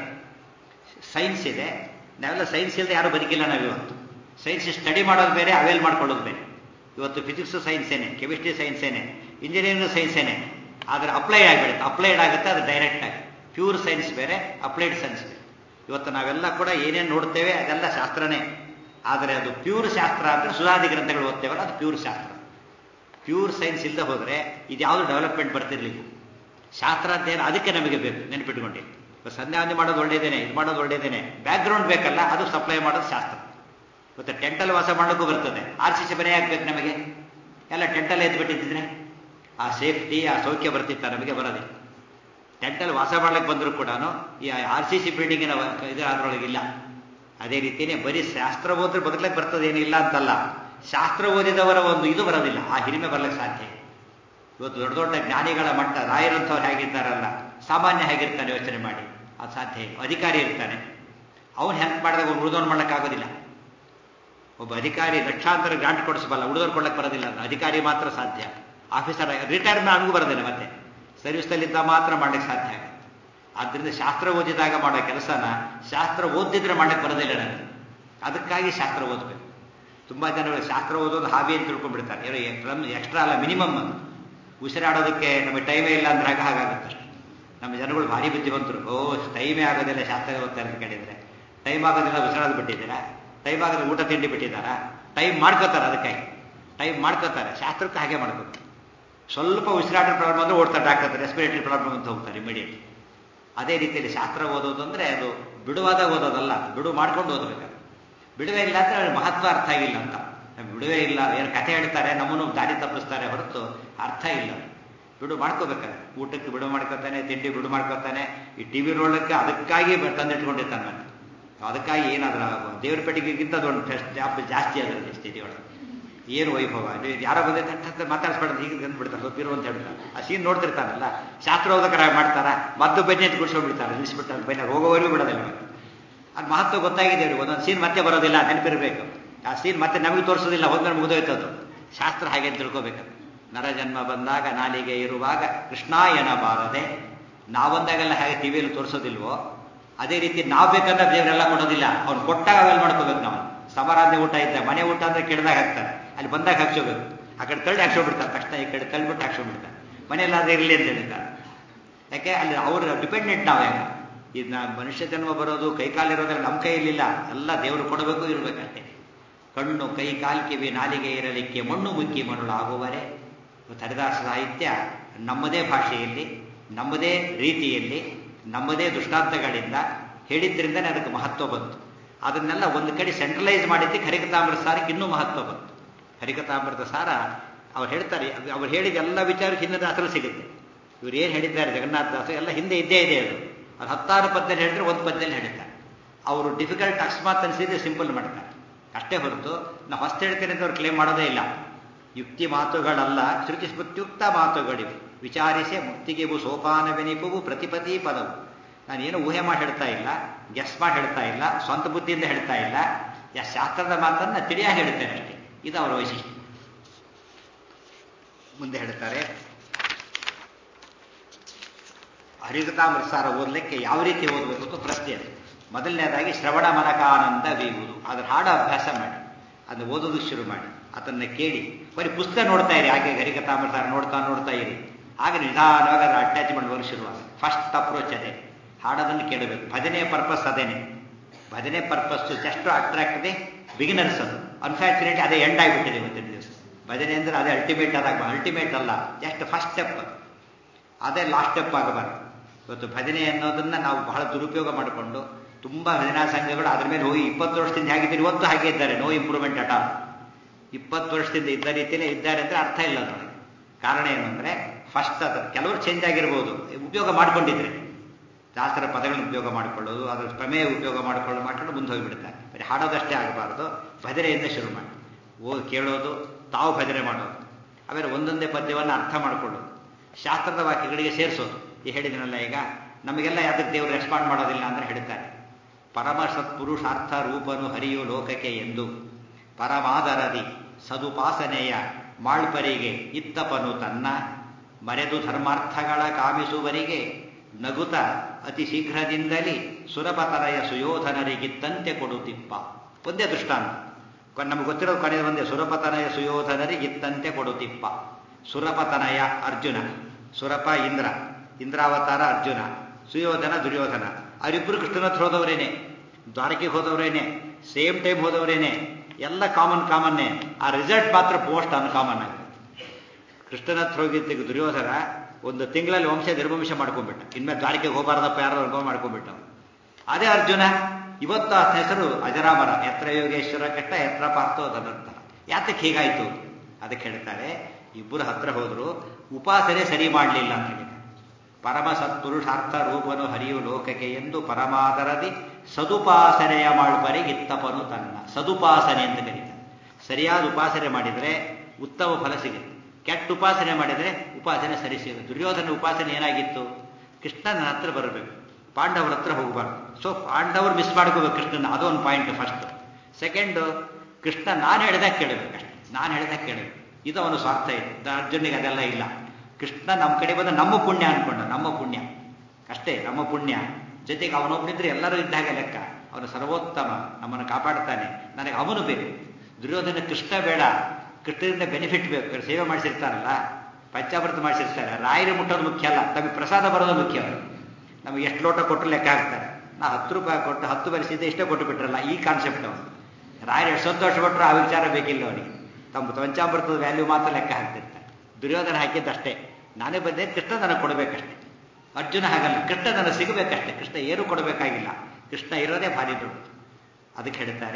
ಸೈನ್ಸ್ ಇದೆ ನಾವೆಲ್ಲ ಸೈನ್ಸ್ ಇಲ್ಲದೆ ಯಾರು ಬದುಕಿಲ್ಲ ನಾವಿವತ್ತು ಸೈನ್ಸ್ ಸ್ಟಡಿ ಮಾಡೋದು ಬೇರೆ ಅವೇಲ್ ಮಾಡ್ಕೊಳ್ಳೋದು ಬೇರೆ ಇವತ್ತು ಫಿಸಿಕ್ಸ್ ಸೈನ್ಸ್ ಏನೇ ಕೆಮಿಸ್ಟ್ರಿ ಸೈನ್ಸ್ ಏನೇ ಇಂಜಿನಿಯರಿಂಗ್ ಸೈನ್ಸ್ ಏನೇ ಆದರೆ ಅಪ್ಲೈಡ್ ಆಗಿಬಿಡುತ್ತೆ ಅಪ್ಲೈಡ್ ಆಗುತ್ತೆ ಅದು ಡೈರೆಕ್ಟ್ ಆಗಿ ಪ್ಯೂರ್ ಸೈನ್ಸ್ ಬೇರೆ ಅಪ್ಲೈಡ್ ಸೈನ್ಸ್ ಬೇರೆ ಇವತ್ತು ನಾವೆಲ್ಲ ಕೂಡ ಏನೇನು ನೋಡ್ತೇವೆ ಅದೆಲ್ಲ ಶಾಸ್ತ್ರನೇ ಆದರೆ ಅದು ಪ್ಯೂರ್ ಶಾಸ್ತ್ರ ಅಂದರೆ ಸುಧಾದಿ ಗ್ರಂಥಗಳು ಓದ್ತೇವಲ್ಲ ಅದು ಪ್ಯೂರ್ ಶಾಸ್ತ್ರ ಪ್ಯೂರ್ ಸೈನ್ಸ್ ಇಲ್ಲದೆ ಹೋದರೆ ಇದು ಯಾವುದು ಡೆವಲಪ್ಮೆಂಟ್ ಬರ್ತಿರ್ಲಿಲ್ಲ ಶಾಸ್ತ್ರ ಅಂತ ಏನು ಅದಕ್ಕೆ ನಮಗೆ ಬೇಕು ನೆನಪಿಟ್ಕೊಂಡು ಸಂಧ್ಯಾವಂದಿ ಮಾಡೋದು ಒಳ್ಳೇದೇನೆ ಇದು ಮಾಡೋದು ಒಳ್ಳೇದೇನೆ ಬ್ಯಾಕ್ಗ್ರೌಂಡ್ ಬೇಕಲ್ಲ ಅದು ಸಪ್ಲೈ ಮಾಡೋದು ಶಾಸ್ತ್ರ ಮತ್ತೆ ಟೆಂಟಲ್ ವಾಸ ಮಾಡೋಕ್ಕೂ ಬರ್ತದೆ ಆರ್ ಸಿ ಸಿ ಮನೆ ಆಗ್ಬೇಕು ನಮಗೆ ಎಲ್ಲ ಟೆಂಟಲ್ ಎದ್ಬಿಟ್ಟಿದ್ರೆ ಆ ಸೇಫ್ಟಿ ಆ ಸೌಖ್ಯ ಬರ್ತಿತ್ತ ನಮಗೆ ಬರೋದಿಲ್ಲ ಟೆಂಟಲ್ ವಾಸ ಮಾಡ್ಲಿಕ್ಕೆ ಬಂದರೂ ಕೂಡ ಈ ಆರ್ ಸಿ ಸಿ ಬಿಲ್ಡಿಂಗಿನ ಇದು ಅದರೊಳಗಿಲ್ಲ ಅದೇ ರೀತಿಯೇ ಬರೀ ಶಾಸ್ತ್ರ ಓದ್ರೆ ಬದುಕಲಿಕ್ಕೆ ಬರ್ತದೆ ಏನಿಲ್ಲ ಅಂತಲ್ಲ ಶಾಸ್ತ್ರ ಓದಿದವರ ಒಂದು ಇದು ಬರೋದಿಲ್ಲ ಆ ಹಿರಿಮೆ ಬರ್ಲಿಕ್ಕೆ ಸಾಧ್ಯ ಇವತ್ತು ದೊಡ್ಡ ದೊಡ್ಡ ಜ್ಞಾನಿಗಳ ಮಟ್ಟ ರಾಯರಂಥವ್ರು ಹೇಗಿದ್ದಾರಲ್ಲ ಸಾಮಾನ್ಯ ಹೇಗಿರ್ತಾನೆ ಯೋಚನೆ ಮಾಡಿ ಅದು ಸಾಧ್ಯ ಇಲ್ಲ ಅಧಿಕಾರಿ ಇರ್ತಾನೆ ಅವನು ಹೆಲ್ಪ್ ಮಾಡಿದಾಗ ಅವ್ನು ಉಳಿದವನು ಮಾಡೋಕ್ಕಾಗೋದಿಲ್ಲ ಒಬ್ಬ ಅಧಿಕಾರಿ ಲಕ್ಷಾಂತರ ಗ್ರಾಂಟ್ ಕೊಡಿಸಬಲ್ಲ ಉಳಿದವ್ರು ಕೊಡಕ್ಕೆ ಬರೋದಿಲ್ಲ ಅಧಿಕಾರಿ ಮಾತ್ರ ಸಾಧ್ಯ ಆಫೀಸರ್ ರಿಟೈರ್ ನನಗೂ ಬರೋದಿಲ್ಲ ಮತ್ತೆ ಸರ್ವಿಸ್ನಲ್ಲಿದ್ದ ಮಾತ್ರ ಮಾಡ್ಲಿಕ್ಕೆ ಸಾಧ್ಯ ಆಗುತ್ತೆ ಆದ್ದರಿಂದ ಶಾಸ್ತ್ರ ಓದಿದಾಗ ಮಾಡೋ ಕೆಲಸನ ಶಾಸ್ತ್ರ ಓದಿದ್ರೆ ಮಾಡಕ್ಕೆ ಬರೋದಿಲ್ಲ ನನಗೆ ಅದಕ್ಕಾಗಿ ಶಾಸ್ತ್ರ ಓದಬೇಕು ತುಂಬಾ ಜನಗಳು ಶಾಸ್ತ್ರ ಓದೋದು ಹಾವಿ ಅಂತ ತಿಳ್ಕೊಂಡ್ಬಿಡ್ತಾರೆ ಏನೋ ಎಕ್ಸ್ಟ್ರಾ ಅಲ್ಲ ಮಿನಿಮಮ್ ಅದು ಉಸಿರಾಡೋದಕ್ಕೆ ನಮಗೆ ಟೈಮೇ ಇಲ್ಲ ಅಂದ್ರೆ ಆಗ ಹಾಗಾಗುತ್ತೆ ಅಷ್ಟೆ ನಮ್ಮ ಜನಗಳು ಭಾರಿ ಬುದ್ಧಿವಂತರು ಓ ಟೈಮೇ ಆಗೋದಿಲ್ಲ ಶಾಸ್ತ್ರ ಓದ್ತಾರೆ ಅಂತ ಕೇಳಿದ್ರೆ ಟೈಮ್ ಆಗೋದಿಲ್ಲ ಉಸಿರಾಡೋದು ಬಿಟ್ಟಿದ್ದೀರಾ ಟೈಮ್ ಆಗೋದು ಊಟ ತಿಂಡಿ ಬಿಟ್ಟಿದ್ದಾರಾ ಟೈಮ್ ಮಾಡ್ಕೋತಾರೆ ಅದಕ್ಕಾಗಿ ಟೈಮ್ ಮಾಡ್ಕೋತಾರೆ ಶಾಸ್ತ್ರಕ್ಕೆ ಹಾಗೆ ಮಾಡ್ಬೇಕು ಸ್ವಲ್ಪ ಉಸಿರಾಟ ಪ್ರಾಬ್ಲಮ್ ಅಂದ್ರೆ ಓಡ್ತಾರೆ ಡಾಕ್ಟರ್ ರೆಸ್ಪಿರೇಟರಿ ಪ್ರಾಬ್ಲಮ್ ಅಂತ ಹೋಗ್ತಾರೆ ಇಮಿಡಿಯೇಟ್ ಅದೇ ರೀತಿಯಲ್ಲಿ ಶಾಸ್ತ್ರ ಓದೋದು ಅಂದ್ರೆ ಅದು ಬಿಡುವಾದ ಓದೋದಲ್ಲ ಬಿಡು ಮಾಡ್ಕೊಂಡು ಓದಬೇಕು ಬಿಡುವೆ ಇಲ್ಲ ಅಂದ್ರೆ ಮಹತ್ವ ಅರ್ಥ ಆಗಿಲ್ಲ ಅಂತ ನಮ್ಗೆ ಬಿಡುವೇ ಇಲ್ಲ ಏನು ಕಥೆ ಹೇಳ್ತಾರೆ ನಮ್ಮನ್ನು ದಾರಿ ತಪ್ಪಿಸ್ತಾರೆ ಹೊರತು ಅರ್ಥ ಇಲ್ಲ ಬಿಡು ಮಾಡ್ಕೋಬೇಕಾದ್ರೆ ಊಟಕ್ಕೆ ಬಿಡು ಮಾಡ್ಕೋತಾನೆ ತಿಂಡಿ ಬಿಡು ಮಾಡ್ಕೋತಾನೆ ಈ ಟಿ ವಿ ನೋಡೋಕ್ಕೆ ಅದಕ್ಕಾಗಿ ತಂದಿಟ್ಕೊಂಡಿರ್ತಾನೆ ನಾನು ಅದಕ್ಕಾಗಿ ಏನಾದ್ರ ದೇವ್ರ ಪೆಟ್ಟಿಗೆಗಿಂತ ಅದೊಂದು ಫೆಸ್ಟ್ ಜಾಸ್ತಿ ಅದರಲ್ಲಿ ಸ್ಥಿತಿ ಒಳಗೆ ಏನು ವೈಭವ ಇದು ಯಾರೋ ಬಂದ ತಟ್ಟ ಮಾತಾಡಿಸ್ಬಾರ್ದು ಹೀಗೆ ಅಂದ್ಬಿಡ್ತಾರೆ ಗೊತ್ತಿರು ಅಂತ ಹೇಳ್ತಾರೆ ಆ ಸೀನ್ ನೋಡ್ತಿರ್ತಾನಲ್ಲ ಶಾಸ್ತ್ರೋದಕರ ಮಾಡ್ತಾರ ಮದ್ದು ಬನ್ನಿ ಅಂತ ಕುಡಿಸ್ಕೊಂಡ್ಬಿಡ್ತಾರೆ ನಿಲ್ಲಿಸ್ಬಿಟ್ಟಾರೆ ಬನ್ನಿ ಹೋಗೋವರೆಗೂ ಬಿಡೋದಿಲ್ಲ ಅದು ಮಹತ್ವ ಗೊತ್ತಾಗಿದೆ ಅವ್ರಿಗೆ ಒಂದೊಂದು ಸೀನ್ ಮತ್ತೆ ಬರೋದಿಲ್ಲ ನೆನಪಿರಬೇಕು ಆ ಸೀನ್ ಮತ್ತೆ ನಮಗೆ ತೋರಿಸೋದಿಲ್ಲ ಹೋದ್ಮೇಲೆ ಮುಗಿದೋಯ್ತದ್ದು ಶಾಸ್ತ್ರ ಹಾಗೆ ತಿಳ್ಕೋಬೇಕು ನರಜನ್ಮ ಬಂದಾಗ ನಾಲಿಗೆ ಇರುವಾಗ ಕೃಷ್ಣಾಯನ ಬಾರದೆ ನಾವೊಂದಾಗೆಲ್ಲ ಹೇಗೆ ಟಿವಿಯಲ್ಲಿ ತೋರಿಸೋದಿಲ್ವೋ ಅದೇ ರೀತಿ ನಾವು ಬೇಕಂದ್ರೆ ದೇವರೆಲ್ಲ ಕೊಡೋದಿಲ್ಲ ಅವ್ನು ಕೊಟ್ಟಾಗ ಅವೆಲ್ಲ ಮಾಡ್ಕೋಬೇಕು ನಾವು ಸಮಾರಾಧನೆ ಊಟ ಇದ್ದ ಮನೆ ಊಟ ಅಂದ್ರೆ ಕೆಡ್ದಾಗ ಹಾಕ್ತಾರೆ ಅಲ್ಲಿ ಬಂದಾಗ ಹಾಕ್ಸೋಬೇಕು ಆ ಕಡೆ ತಳ್ಳಿ ಹಾಕ್ಸೋಬಿಡ್ತಾರೆ ತಕ್ಷಣ ಈ ಕಡೆ ತಳ್ಳಿಬಿಟ್ಟು ಹಾಕ್ಸೋಬಿಡ್ತಾರೆ ಮನೆಯಲ್ಲಾದ್ರೆ ಇರಲಿ ಅಂತ ಹೇಳಿದ್ದಾರೆ ಯಾಕೆ ಅಲ್ಲಿ ಅವ್ರ ಡಿಪೆಂಡೆಂಟ್ ನಾವೇಗ ಇದು ನಾ ಮನುಷ್ಯ ಜನ್ಮ ಬರೋದು ಕೈ ಕಾಲಿರೋದ್ರಲ್ಲಿ ನಮ್ಮ ಕೈಯಲ್ಲಿಲ್ಲ ಎಲ್ಲ ದೇವರು ಕೊಡಬೇಕು ಇರಬೇಕಷ್ಟೇ ಕಣ್ಣು ಕೈ ಕಾಲ್ ಕಿವಿ ನಾಲಿಗೆ ಇರಲಿಕ್ಕೆ ಮಣ್ಣು ಮುಕ್ಕಿ ಮರಳು ಆಗುವರೆ ಹರಿದಾಸ ಸಾಹಿತ್ಯ ನಮ್ಮದೇ ಭಾಷೆಯಲ್ಲಿ ನಮ್ಮದೇ ರೀತಿಯಲ್ಲಿ ನಮ್ಮದೇ ದೃಷ್ಟಾಂತಗಳಿಂದ ಹೇಳಿದ್ರಿಂದನೇ ಅದಕ್ಕೆ ಮಹತ್ವ ಬಂತು ಅದನ್ನೆಲ್ಲ ಒಂದು ಕಡೆ ಸೆಂಟ್ರಲೈಸ್ ಮಾಡಿದ್ದಕ್ಕೆ ಹರಿಕತಾಮೃತ ಸಾರಕ್ಕೆ ಇನ್ನೂ ಮಹತ್ವ ಬಂತು ಹರಿಕತಾಮೃತ ಸಾರ ಅವ್ರು ಹೇಳ್ತಾರೆ ಅವ್ರು ಹೇಳಿದ ಎಲ್ಲ ವಿಚಾರಕ್ಕೆ ಹಿಂದಿನ ದಾಸರು ಸಿಗುತ್ತೆ ಇವ್ರು ಏನು ಹೇಳಿದ್ದಾರೆ ಜಗನ್ನಾಥ ದಾಸರು ಎಲ್ಲ ಹಿಂದೆ ಇದ್ದೇ ಇದೆ ಅದು ಅವ್ರು ಹತ್ತಾರು ಪದ್ಯದಲ್ಲಿ ಹೇಳಿದ್ರೆ ಒಂದು ಪದ್ಯದಲ್ಲಿ ಹೇಳ್ತಾರೆ ಅವರು ಡಿಫಿಕಲ್ಟ್ ಅಕಸ್ಮಾತ್ ಅನಿಸಿದ್ರೆ ಸಿಂಪಲ್ ಮಾಡ್ತಾರೆ ಅಷ್ಟೇ ಹೊರತು ನಾವು ಹೊಸ್ತು ಹೇಳ್ತೇನೆ ಅಂತ ಅವ್ರು ಕ್ಲೇಮ್ ಮಾಡೋದೇ ಇಲ್ಲ ಯುಕ್ತಿ ಮಾತುಗಳಲ್ಲ ಶ್ರುತಿ ಸ್ಮೃತ್ಯುಕ್ತ ಮಾತುಗಳಿವೆ ವಿಚಾರಿಸಿ ಮುಕ್ತಿಗೆವು ಸೋಪಾನವೆನಿಪುವು ಪ್ರತಿಪತಿ ಪದವು ನಾನೇನು ಊಹೆ ಮಾಡಿ ಹೇಳ್ತಾ ಇಲ್ಲ ಗೆಸ್ ಮಾಡಿ ಹೇಳ್ತಾ ಇಲ್ಲ ಸ್ವಂತ ಬುದ್ಧಿಯಿಂದ ಹೇಳ್ತಾ ಇಲ್ಲ ಯಾ ಶಾಸ್ತ್ರದ ಮಾತನ್ನ ತಿಳಿಯಾಗಿ ಹೇಳ್ತೇನೆ ಅಷ್ಟೇ ಇದು ಅವರ ವೈಶಿಷ್ಟ್ಯ ಮುಂದೆ ಹೇಳ್ತಾರೆ ಹರಿಕತಾಮೃತಸಾರ ಓದಲಿಕ್ಕೆ ಯಾವ ರೀತಿ ಓದಬೇಕು ಅಂತ ಪ್ರಶ್ನೆ ಅದು ಮೊದಲನೇದಾಗಿ ಶ್ರವಣ ಮನಕಾನಂದ ಬೀಗುವುದು ಅದ್ರ ಹಾಡು ಅಭ್ಯಾಸ ಮಾಡಿ ಅದನ್ನ ಓದೋದಕ್ಕೆ ಶುರು ಮಾಡಿ ಅದನ್ನ ಕೇಳಿ ಬರೀ ಪುಸ್ತಕ ನೋಡ್ತಾ ಇರಿ ಹಾಗೆ ಹರಿಕತಾಮೃತ ನೋಡ್ತಾ ನೋಡ್ತಾ ಇರಿ ಆಗ ನಿಧಾನವಾಗಿ ಅದರ ಅಟ್ಯಾಚ್ಮೆಂಟ್ ಬರೋ ಶುರುವಾಗ ಫಸ್ಟ್ ಅಪ್ರೋಚ್ ಅದೇ ಹಾಡೋದನ್ನು ಕೇಳಬೇಕು ಭಜನೆ ಪರ್ಪಸ್ ಅದೇನೆ ಭಜನೆ purpose just attract the beginners ಅದು ಅನ್ಫಾರ್ಚುನೇಟ್ಲಿ ಅದೇ ಎಂಡ್ ಆಗಿಬಿಟ್ಟಿದೆ ಇವತ್ತಿನ ದಿವಸ ಭಜನೆ ಅಂದ್ರೆ ಅದೇ ಅಲ್ಟಿಮೇಟ್ ಆದಾಗ ಅಲ್ಟಿಮೇಟ್ ಅಲ್ಲ ಜಸ್ಟ್ ಫಸ್ಟ್ ಸ್ಟೆಪ್ ಅದೇ ಲಾಸ್ಟ್ ಸ್ಟೆಪ್ ಆಗಬಾರ್ದು ಇವತ್ತು ಭಜನೆ ಅನ್ನೋದನ್ನ ನಾವು ಬಹಳ ದುರುಪಯೋಗ ಮಾಡಿಕೊಂಡು ತುಂಬಾ ಭಜನಾ ಸಂಘಗಳು ಅದ್ರ ಮೇಲೆ ಹೋಗಿ ಇಪ್ಪತ್ತು ವರ್ಷದಿಂದ ಹೇಗಿದ್ದಾರೆ ಇವತ್ತು ಹಾಗೆ ಇದ್ದಾರೆ ನೋ ಇಂಪ್ರೂವ್ಮೆಂಟ್ ಅಟ ಇಪ್ಪತ್ತು ವರ್ಷದಿಂದ ಇದ್ದ ರೀತಿಯೇ ಇದ್ದಾರೆ ಅಂದ್ರೆ ಅರ್ಥ ಇಲ್ಲ ನೋಡಿ ಕಾರಣ ಏನು ಅಂದ್ರೆ ಫಸ್ಟ್ ಅದ ಕೆಲವರು ಚೇಂಜ್ ಆಗಿರ್ಬೋದು ಉಪಯೋಗ ಮಾಡ್ಕೊಂಡಿದ್ರೆ ಶಾಸ್ತ್ರ ಪದಗಳನ್ನು ಉಪಯೋಗ ಮಾಡಿಕೊಳ್ಳೋದು ಅದರ ಪ್ರಮೇಯ ಉಪಯೋಗ ಮಾಡಿಕೊಳ್ಳೋದು ಮಾಡ್ಕೊಂಡು ಮುಂದೆ ಹೋಗಿಬಿಡ್ತಾರೆ ಬರೀ ಹಾಡೋದಷ್ಟೇ ಆಗಬಾರ್ದು ಭಜನೆಯಿಂದ ಶುರು ಮಾಡಿ ಓ ಕೇಳೋದು ತಾವು ಭಜನೆ ಮಾಡೋದು ಆಮೇಲೆ ಒಂದೊಂದೇ ಪದ್ಯವನ್ನು ಅರ್ಥ ಮಾಡಿಕೊಳ್ಳೋದು ಶಾಸ್ತ್ರದ ವಾಕ್ಯಗಳಿಗೆ ಸೇರಿಸೋದು ಈ ಹೇಳಿದನಲ್ಲ ಈಗ ನಮಗೆಲ್ಲ ಯಾವ್ದಕ್ಕೆ ದೇವರು ರೆಸ್ಪಾಂಡ್ ಮಾಡೋದಿಲ್ಲ ಅಂದ್ರೆ ಹೇಳ್ತಾರೆ ಪರಮ ಸತ್ಪುರುಷಾರ್ಥ ರೂಪನು ಹರಿಯು ಲೋಕಕ್ಕೆ ಎಂದು ಪರಮಾದರದಿ ಸದುಪಾಸನೆಯ ಮಾಳ್ಪರಿಗೆ ಇತ್ತಪನು ತನ್ನ ಮರೆದು ಧರ್ಮಾರ್ಥಗಳ ಕಾಮಿಸುವರಿಗೆ ನಗುತ ಅತಿ ಶೀಘ್ರದಿಂದಲೇ ಸುರಪತನಯ ಸುಯೋಧನರಿಗಿತ್ತಂತೆ ಕೊಡುತ್ತಿಪ್ಪ ಒಂದೇ ದೃಷ್ಟಾಂತ ನಮ್ಗೆ ಗೊತ್ತಿರೋದು ಕೊನೆಯ ಒಂದೇ ಸುರಪತನಯ ಸುಯೋಧನರಿಗಿತ್ತಂತೆ ಕೊಡುತ್ತಿಪ್ಪ ಸುರಪತನಯ ಅರ್ಜುನ ಸುರಪ ಇಂದ್ರ ಇಂದ್ರಾವತಾರ ಅರ್ಜುನ ಸುಯೋಧನ ದುರ್ಯೋಧನ ಅವರಿಬ್ಬರು ಕೃಷ್ಣನ ಹತ್ರ ಹೋದವರೇನೆ ದ್ವಾರಕೆಗೆ ಹೋದವರೇನೆ ಸೇಮ್ ಟೈಮ್ ಹೋದವರೇನೆ ಎಲ್ಲ ಕಾಮನ್ ಕಾಮನ್ನೇ ಆ ರಿಸಲ್ಟ್ ಮಾತ್ರ ಮೋಸ್ಟ್ ಅನ್ಕಾಮನ್ ಆಗಿದೆ ಕೃಷ್ಣನ ಹತ್ರ ಹೋಗಿದ್ದ ದುರ್ಯೋಧನ ಒಂದು ತಿಂಗಳಲ್ಲಿ ವಂಶ ನಿರ್ವಂಶ ಮಾಡ್ಕೊಂಡ್ಬಿಟ್ಟ ಇನ್ಮೇಲೆ ದ್ವಾರಕೆಗೆ ಹೋಗಬಾರ್ದಪ್ಪ ಯಾರೋ ಅನುಭವ ಮಾಡ್ಕೊಂಡ್ಬಿಟ್ಟ ಅದೇ ಅರ್ಜುನ ಇವತ್ತು ಆತನ ಹೆಸರು ಅಜರಾಮರ ಎತ್ರ ಯೋಗೇಶ್ವರ ಕೆಟ್ಟ ಎತ್ರ ಪಾರ್ಥೋ ಅದನಂತ ಯಾತಕ್ಕೆ ಹೀಗಾಯ್ತು ಅದಕ್ಕೆ ಹೇಳ್ತಾರೆ ಇಬ್ಬರು ಹತ್ರ ಹೋದ್ರು ಉಪಾಸನೆ ಸರಿ ಮಾಡಲಿಲ್ಲ ಅಂತ ಹೇಳಿದ್ದಾರೆ ಪರಮ ಸತ್ಪುರುಷಾರ್ಥ ರೂಪನು ಹರಿಯು ಲೋಕಕ್ಕೆ ಎಂದು ಪರಮಾದರದಿ ಸದುಪಾಸನೆಯ ಮಾಡ್ಬರಿಗೆ ಇತ್ತಪನು ತನ್ನ ಸದುಪಾಸನೆ ಅಂತ ಕರೀತಾರೆ ಸರಿಯಾದ ಉಪಾಸನೆ ಮಾಡಿದರೆ ಉತ್ತಮ ಫಲ ಸಿಗುತ್ತೆ ಕೆಟ್ಟ ಉಪಾಸನೆ ಮಾಡಿದರೆ ಉಪಾಸನೆ ಸರಿ ಸಿಗುತ್ತೆ ದುರ್ಯೋಧನ ಉಪಾಸನೆ ಏನಾಗಿತ್ತು ಕೃಷ್ಣನ ಹತ್ರ ಬರಬೇಕು ಪಾಂಡವರ ಹತ್ರ ಹೋಗಬಾರ್ದು ಸೊ ಪಾಂಡವರು ಮಿಸ್ ಮಾಡ್ಕೋಬೇಕು ಕೃಷ್ಣನ ಅದೊಂದು ಪಾಯಿಂಟ್ ಫಸ್ಟ್ ಸೆಕೆಂಡು ಕೃಷ್ಣ ನಾನು ಹೇಳಿದಾಗ ಕೇಳಬೇಕಷ್ಟೆ ನಾನು ಹೇಳಿದಾಗ ಕೇಳಬೇಕು ಇದು ಅವನು ಸ್ವಾರ್ಥ ಇದೆ ಅರ್ಜುನಿಗೆ ಅದೆಲ್ಲ ಇಲ್ಲ ಕೃಷ್ಣ ನಮ್ಮ ಕಡೆ ಬಂದ ನಮ್ಮ ಪುಣ್ಯ ಅನ್ಕೊಂಡ ನಮ್ಮ ಪುಣ್ಯ ಅಷ್ಟೇ ನಮ್ಮ ಪುಣ್ಯ ಜೊತೆಗೆ ಅವನೊಬ್ಬನಿದ್ರೆ ಎಲ್ಲರೂ ಇದ್ದಾಗ ಲೆಕ್ಕ ಅವನು ಸರ್ವೋತ್ತಮ ನಮ್ಮನ್ನು ಕಾಪಾಡ್ತಾನೆ ನನಗೆ ಅವನು ಬೇಕು ದುರ್ಯೋಧನ ಕೃಷ್ಣ ಬೇಡ ಕೃಷ್ಣದಿಂದ ಬೆನಿಫಿಟ್ ಬೇಕು ಸೇವೆ ಮಾಡಿಸಿರ್ತಾರಲ್ಲ ಪಂಚಾಮೃತ ಮಾಡಿಸಿರ್ತಾರೆ ರಾಯರು ಮುಟ್ಟೋದು ಮುಖ್ಯ ಅಲ್ಲ ತಮಗೆ ಪ್ರಸಾದ ಬರೋದು ಮುಖ್ಯ ನಮಗೆ ಎಷ್ಟು ಲೋಟ ಕೊಟ್ಟರು ಲೆಕ್ಕ ಹಾಕ್ತಾರೆ ನಾ ಹತ್ತು ರೂಪಾಯಿ ಕೊಟ್ಟು ಹತ್ತು ಬರಿಸಿದ್ದೆ ಇಷ್ಟೇ ಕೊಟ್ಟು ಬಿಟ್ರಲ್ಲ ಈ ಕಾನ್ಸೆಪ್ಟ್ ಅವನು ರಾಯರು ಎಷ್ಟು ಸಂತೋಷ ಪಟ್ಟರು ಆ ವಿಚಾರ ಬೇಕಿಲ್ಲ ಅವನಿಗೆ ತಮ್ಮ ಪಂಚಾಮೃತದ ವ್ಯಾಲ್ಯೂ ಮಾತ್ರ ಲೆಕ್ಕ ಹಾಕ್ತಿರ್ತಾರೆ ದುರ್ಯೋಧನ ಹಾಕಿದ್ದಷ್ಟೇ ನಾನೇ ಬಂದೆ ಕೃಷ್ಣ ನನಗೆ ಕೊಡಬೇಕಷ್ಟೇ ಅರ್ಜುನ ಹಾಗಲ್ಲ ಕೃಷ್ಣ ನನಗೆ ಸಿಗಬೇಕಷ್ಟೇ ಕೃಷ್ಣ ಏನು ಕೊಡಬೇಕಾಗಿಲ್ಲ ಕೃಷ್ಣ ಇರೋದೇ ಭಾರಿ ದೊಡ್ಡದು ಅದಕ್ಕೆ ಹೇಳ್ತಾರೆ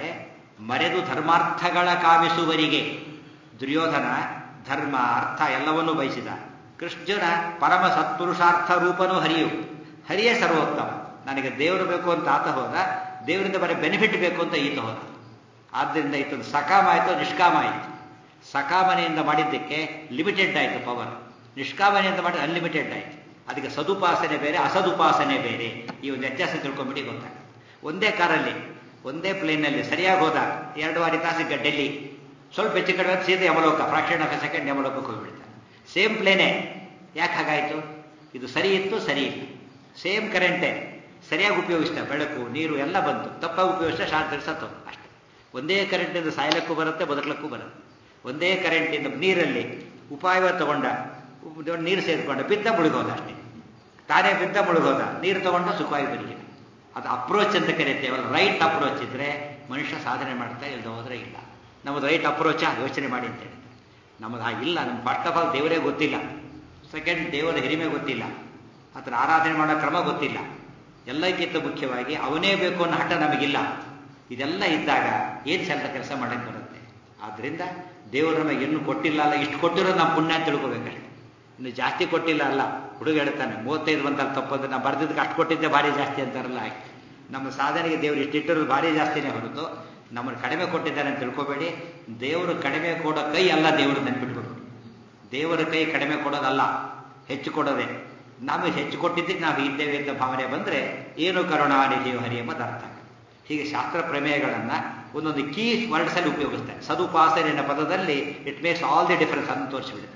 ಮರೆದು ಧರ್ಮಾರ್ಥಗಳ ಕಾವಿಸುವರಿಗೆ ದುರ್ಯೋಧನ ಧರ್ಮ ಅರ್ಥ ಎಲ್ಲವನ್ನೂ ಬಯಸಿದ ಕೃಷ್ಣನ ಪರಮ ಸತ್ಪುರುಷಾರ್ಥ ರೂಪನೂ ಹರಿಯು ಹರಿಯೇ ಸರ್ವೋತ್ತಮ ನನಗೆ ದೇವರು ಬೇಕು ಅಂತ ಆತ ಹೋದ ದೇವರಿಂದ ಬರೀ ಬೆನಿಫಿಟ್ ಬೇಕು ಅಂತ ಈತ ಹೋದ ಆದ್ದರಿಂದ ಈತನ ಸಕಾಮ ಆಯಿತು ನಿಷ್ಕಾಮ ಆಯಿತು ಸಕಾಮನೆಯಿಂದ ಮಾಡಿದ್ದಕ್ಕೆ ಲಿಮಿಟೆಡ್ ಆಯಿತು ಪವರ್ ನಿಷ್ಕಾಮನೆಯಿಂದ ಮಾಡಿ ಅನ್ಲಿಮಿಟೆಡ್ ಆಯಿತು ಅದಕ್ಕೆ ಸದುಪಾಸನೆ ಬೇರೆ ಅಸದುಪಾಸನೆ ಬೇರೆ ಈ ಒಂದು ವ್ಯತ್ಯಾಸ ತಿಳ್ಕೊಂಬಿಟ್ಟು ಗೊತ್ತಾಗ ಒಂದೇ ಕಾರಲ್ಲಿ ಒಂದೇ ಪ್ಲೇನಲ್ಲಿ ಸರಿಯಾಗಿ ಹೋದ ಎರಡೂವರೆ ತಾಸಿಗೆ ಡೆಲ್ಲಿ ಸ್ವಲ್ಪ ಹೆಚ್ಚು ಕಡಿಮೆ ಸೀದಾ Yamaloka fraction of a second ಯಮಲೋಕಕ್ಕೆ ಹೋಗ್ಬಿಡ್ತಾರೆ ಸೇಮ್ ಪ್ಲೇನೇ ಯಾಕೆ ಹಾಗಾಯಿತು ಇದು ಸರಿ ಇತ್ತು ಸರಿ ಇಲ್ಲ ಸೇಮ್ ಕರೆಂಟೇ ಸರಿಯಾಗಿ ಉಪಯೋಗಿಸ್ತಾ ಬೆಳಕು ನೀರು ಎಲ್ಲ ಬಂತು ತಪ್ಪಾಗಿ ಉಪಯೋಗಿಸ್ತಾ ಶಾಂತಿ ಸತ್ತು ಅಷ್ಟೇ ಒಂದೇ ಕರೆಂಟಿಂದ ಸಾಯಲಕ್ಕೂ ಬರುತ್ತೆ ಬದುಕಲಕ್ಕೂ ಬರುತ್ತೆ ಒಂದೇ ಕರೆಂಟಿಂದ ನೀರಲ್ಲಿ ಉಪಾಯ ತಗೊಂಡ ನೀರು ಸೇರಿಕೊಂಡ ಬಿದ್ದ ಮುಳುಗೋದ ಅಷ್ಟೇ ತಾನೇ ಬಿದ್ದ ಮುಳುಗೋದ ನೀರು ತಗೊಂಡ ಸುಖವಾಗಿ ಬದುಕಿದ ಅದು ಅಪ್ರೋಚ್ ಅಂತ ಕರೀತೇವಲ್ಲ ರೈಟ್ ಅಪ್ರೋಚ್ ಇದ್ರೆ ಮನುಷ್ಯ ಸಾಧನೆ ಮಾಡ್ತಾ ಇಲ್ದ ಹೋದ್ರೆ ಇಲ್ಲ ನಮ್ಮದು ರೈಟ್ ಅಪ್ರೋಚ ಯೋಚನೆ ಮಾಡಿ ಅಂತ ಹೇಳ್ತಾರೆ ನಮ್ಮದು ಹಾಗಿಲ್ಲ ನಮ್ಮ ಫಸ್ಟ್ ಆಫ್ ಆಲ್ ದೇವರೇ ಗೊತ್ತಿಲ್ಲ ಸೆಕೆಂಡ್ ದೇವರ ಹಿರಿಮೆ ಗೊತ್ತಿಲ್ಲ ಅದರ ಆರಾಧನೆ ಮಾಡೋ ಕ್ರಮ ಗೊತ್ತಿಲ್ಲ ಎಲ್ಲಕ್ಕಿಂತ ಮುಖ್ಯವಾಗಿ ಅವನೇ ಬೇಕು ಅನ್ನೋ ಹಠ ನಮಗಿಲ್ಲ ಇದೆಲ್ಲ ಇದ್ದಾಗ ಏನು ಸ್ವಲ್ಪ ಕೆಲಸ ಮಾಡಕ್ಕೆ ಬರುತ್ತೆ ಆದ್ದರಿಂದ ದೇವರು ನಮಗೆ ಇನ್ನೂ ಕೊಟ್ಟಿಲ್ಲ ಅಲ್ಲ ಇಷ್ಟು ಕೊಟ್ಟಿರೋದು ನಾವು ಪುಣ್ಯ ಅಂತ ತಿಳ್ಕೊಬೇಕಷ್ಟೆ ಇನ್ನು ಜಾಸ್ತಿ ಕೊಟ್ಟಿಲ್ಲ ಅಲ್ಲ ಹುಡುಗ ಹೇಳ್ತಾನೆ ಮೂವತ್ತೈದು ಬಂತಲ್ಲಿ ತಪ್ಪಂದ್ರೆ ನಾವು ಬರ್ದಿದ್ದಕ್ಕೆ ಅಷ್ಟು ಕೊಟ್ಟಿದ್ದೆ ಭಾರಿ ಜಾಸ್ತಿ ಅಂತಾರಲ್ಲ ಹಾಗೆ ನಮ್ಮ ಸಾಧನೆಗೆ ದೇವರು ಇಷ್ಟಿಟ್ಟಿರೋದು ಭಾರಿ ಜಾಸ್ತಿನೇ ಹೊರತು ನಮ್ಮನ್ನು ಕಡಿಮೆ ಕೊಟ್ಟಿದ್ದಾನೆ ಅಂತ ತಿಳ್ಕೊಬೇಡಿ ದೇವರು ಕಡಿಮೆ ಕೊಡೋ ಕೈ ಅಲ್ಲ ದೇವರು ನೆನ್ಪಿಟ್ಬೇಕು ದೇವರ ಕೈ ಕಡಿಮೆ ಕೊಡೋದಲ್ಲ ಹೆಚ್ಚು ಕೊಡೋದೆ ನಮಗೆ ಹೆಚ್ಚು ಕೊಟ್ಟಿದ್ದಕ್ಕೆ ನಾವು ಇದ್ದೇವೆ ಅಂತ ಭಾವನೆ ಬಂದರೆ ಏನು ಕರುಣಾನಿಧಿಯು ಹರಿ ಎಂಬುದು ಅರ್ಥ ಹೀಗೆ ಶಾಸ್ತ್ರ ಪ್ರಮೇಯಗಳನ್ನು ಒಂದೊಂದು ಕೀ ವರ್ಡ್ಸಲ್ಲಿ ಉಪಯೋಗಿಸ್ತಾರೆ ಸದುಪಾಸನೆ ಅನ್ನೋ ಪದದಲ್ಲಿ it makes all the difference ಅನ್ನು ತೋರಿಸಿಬಿಡುತ್ತೆ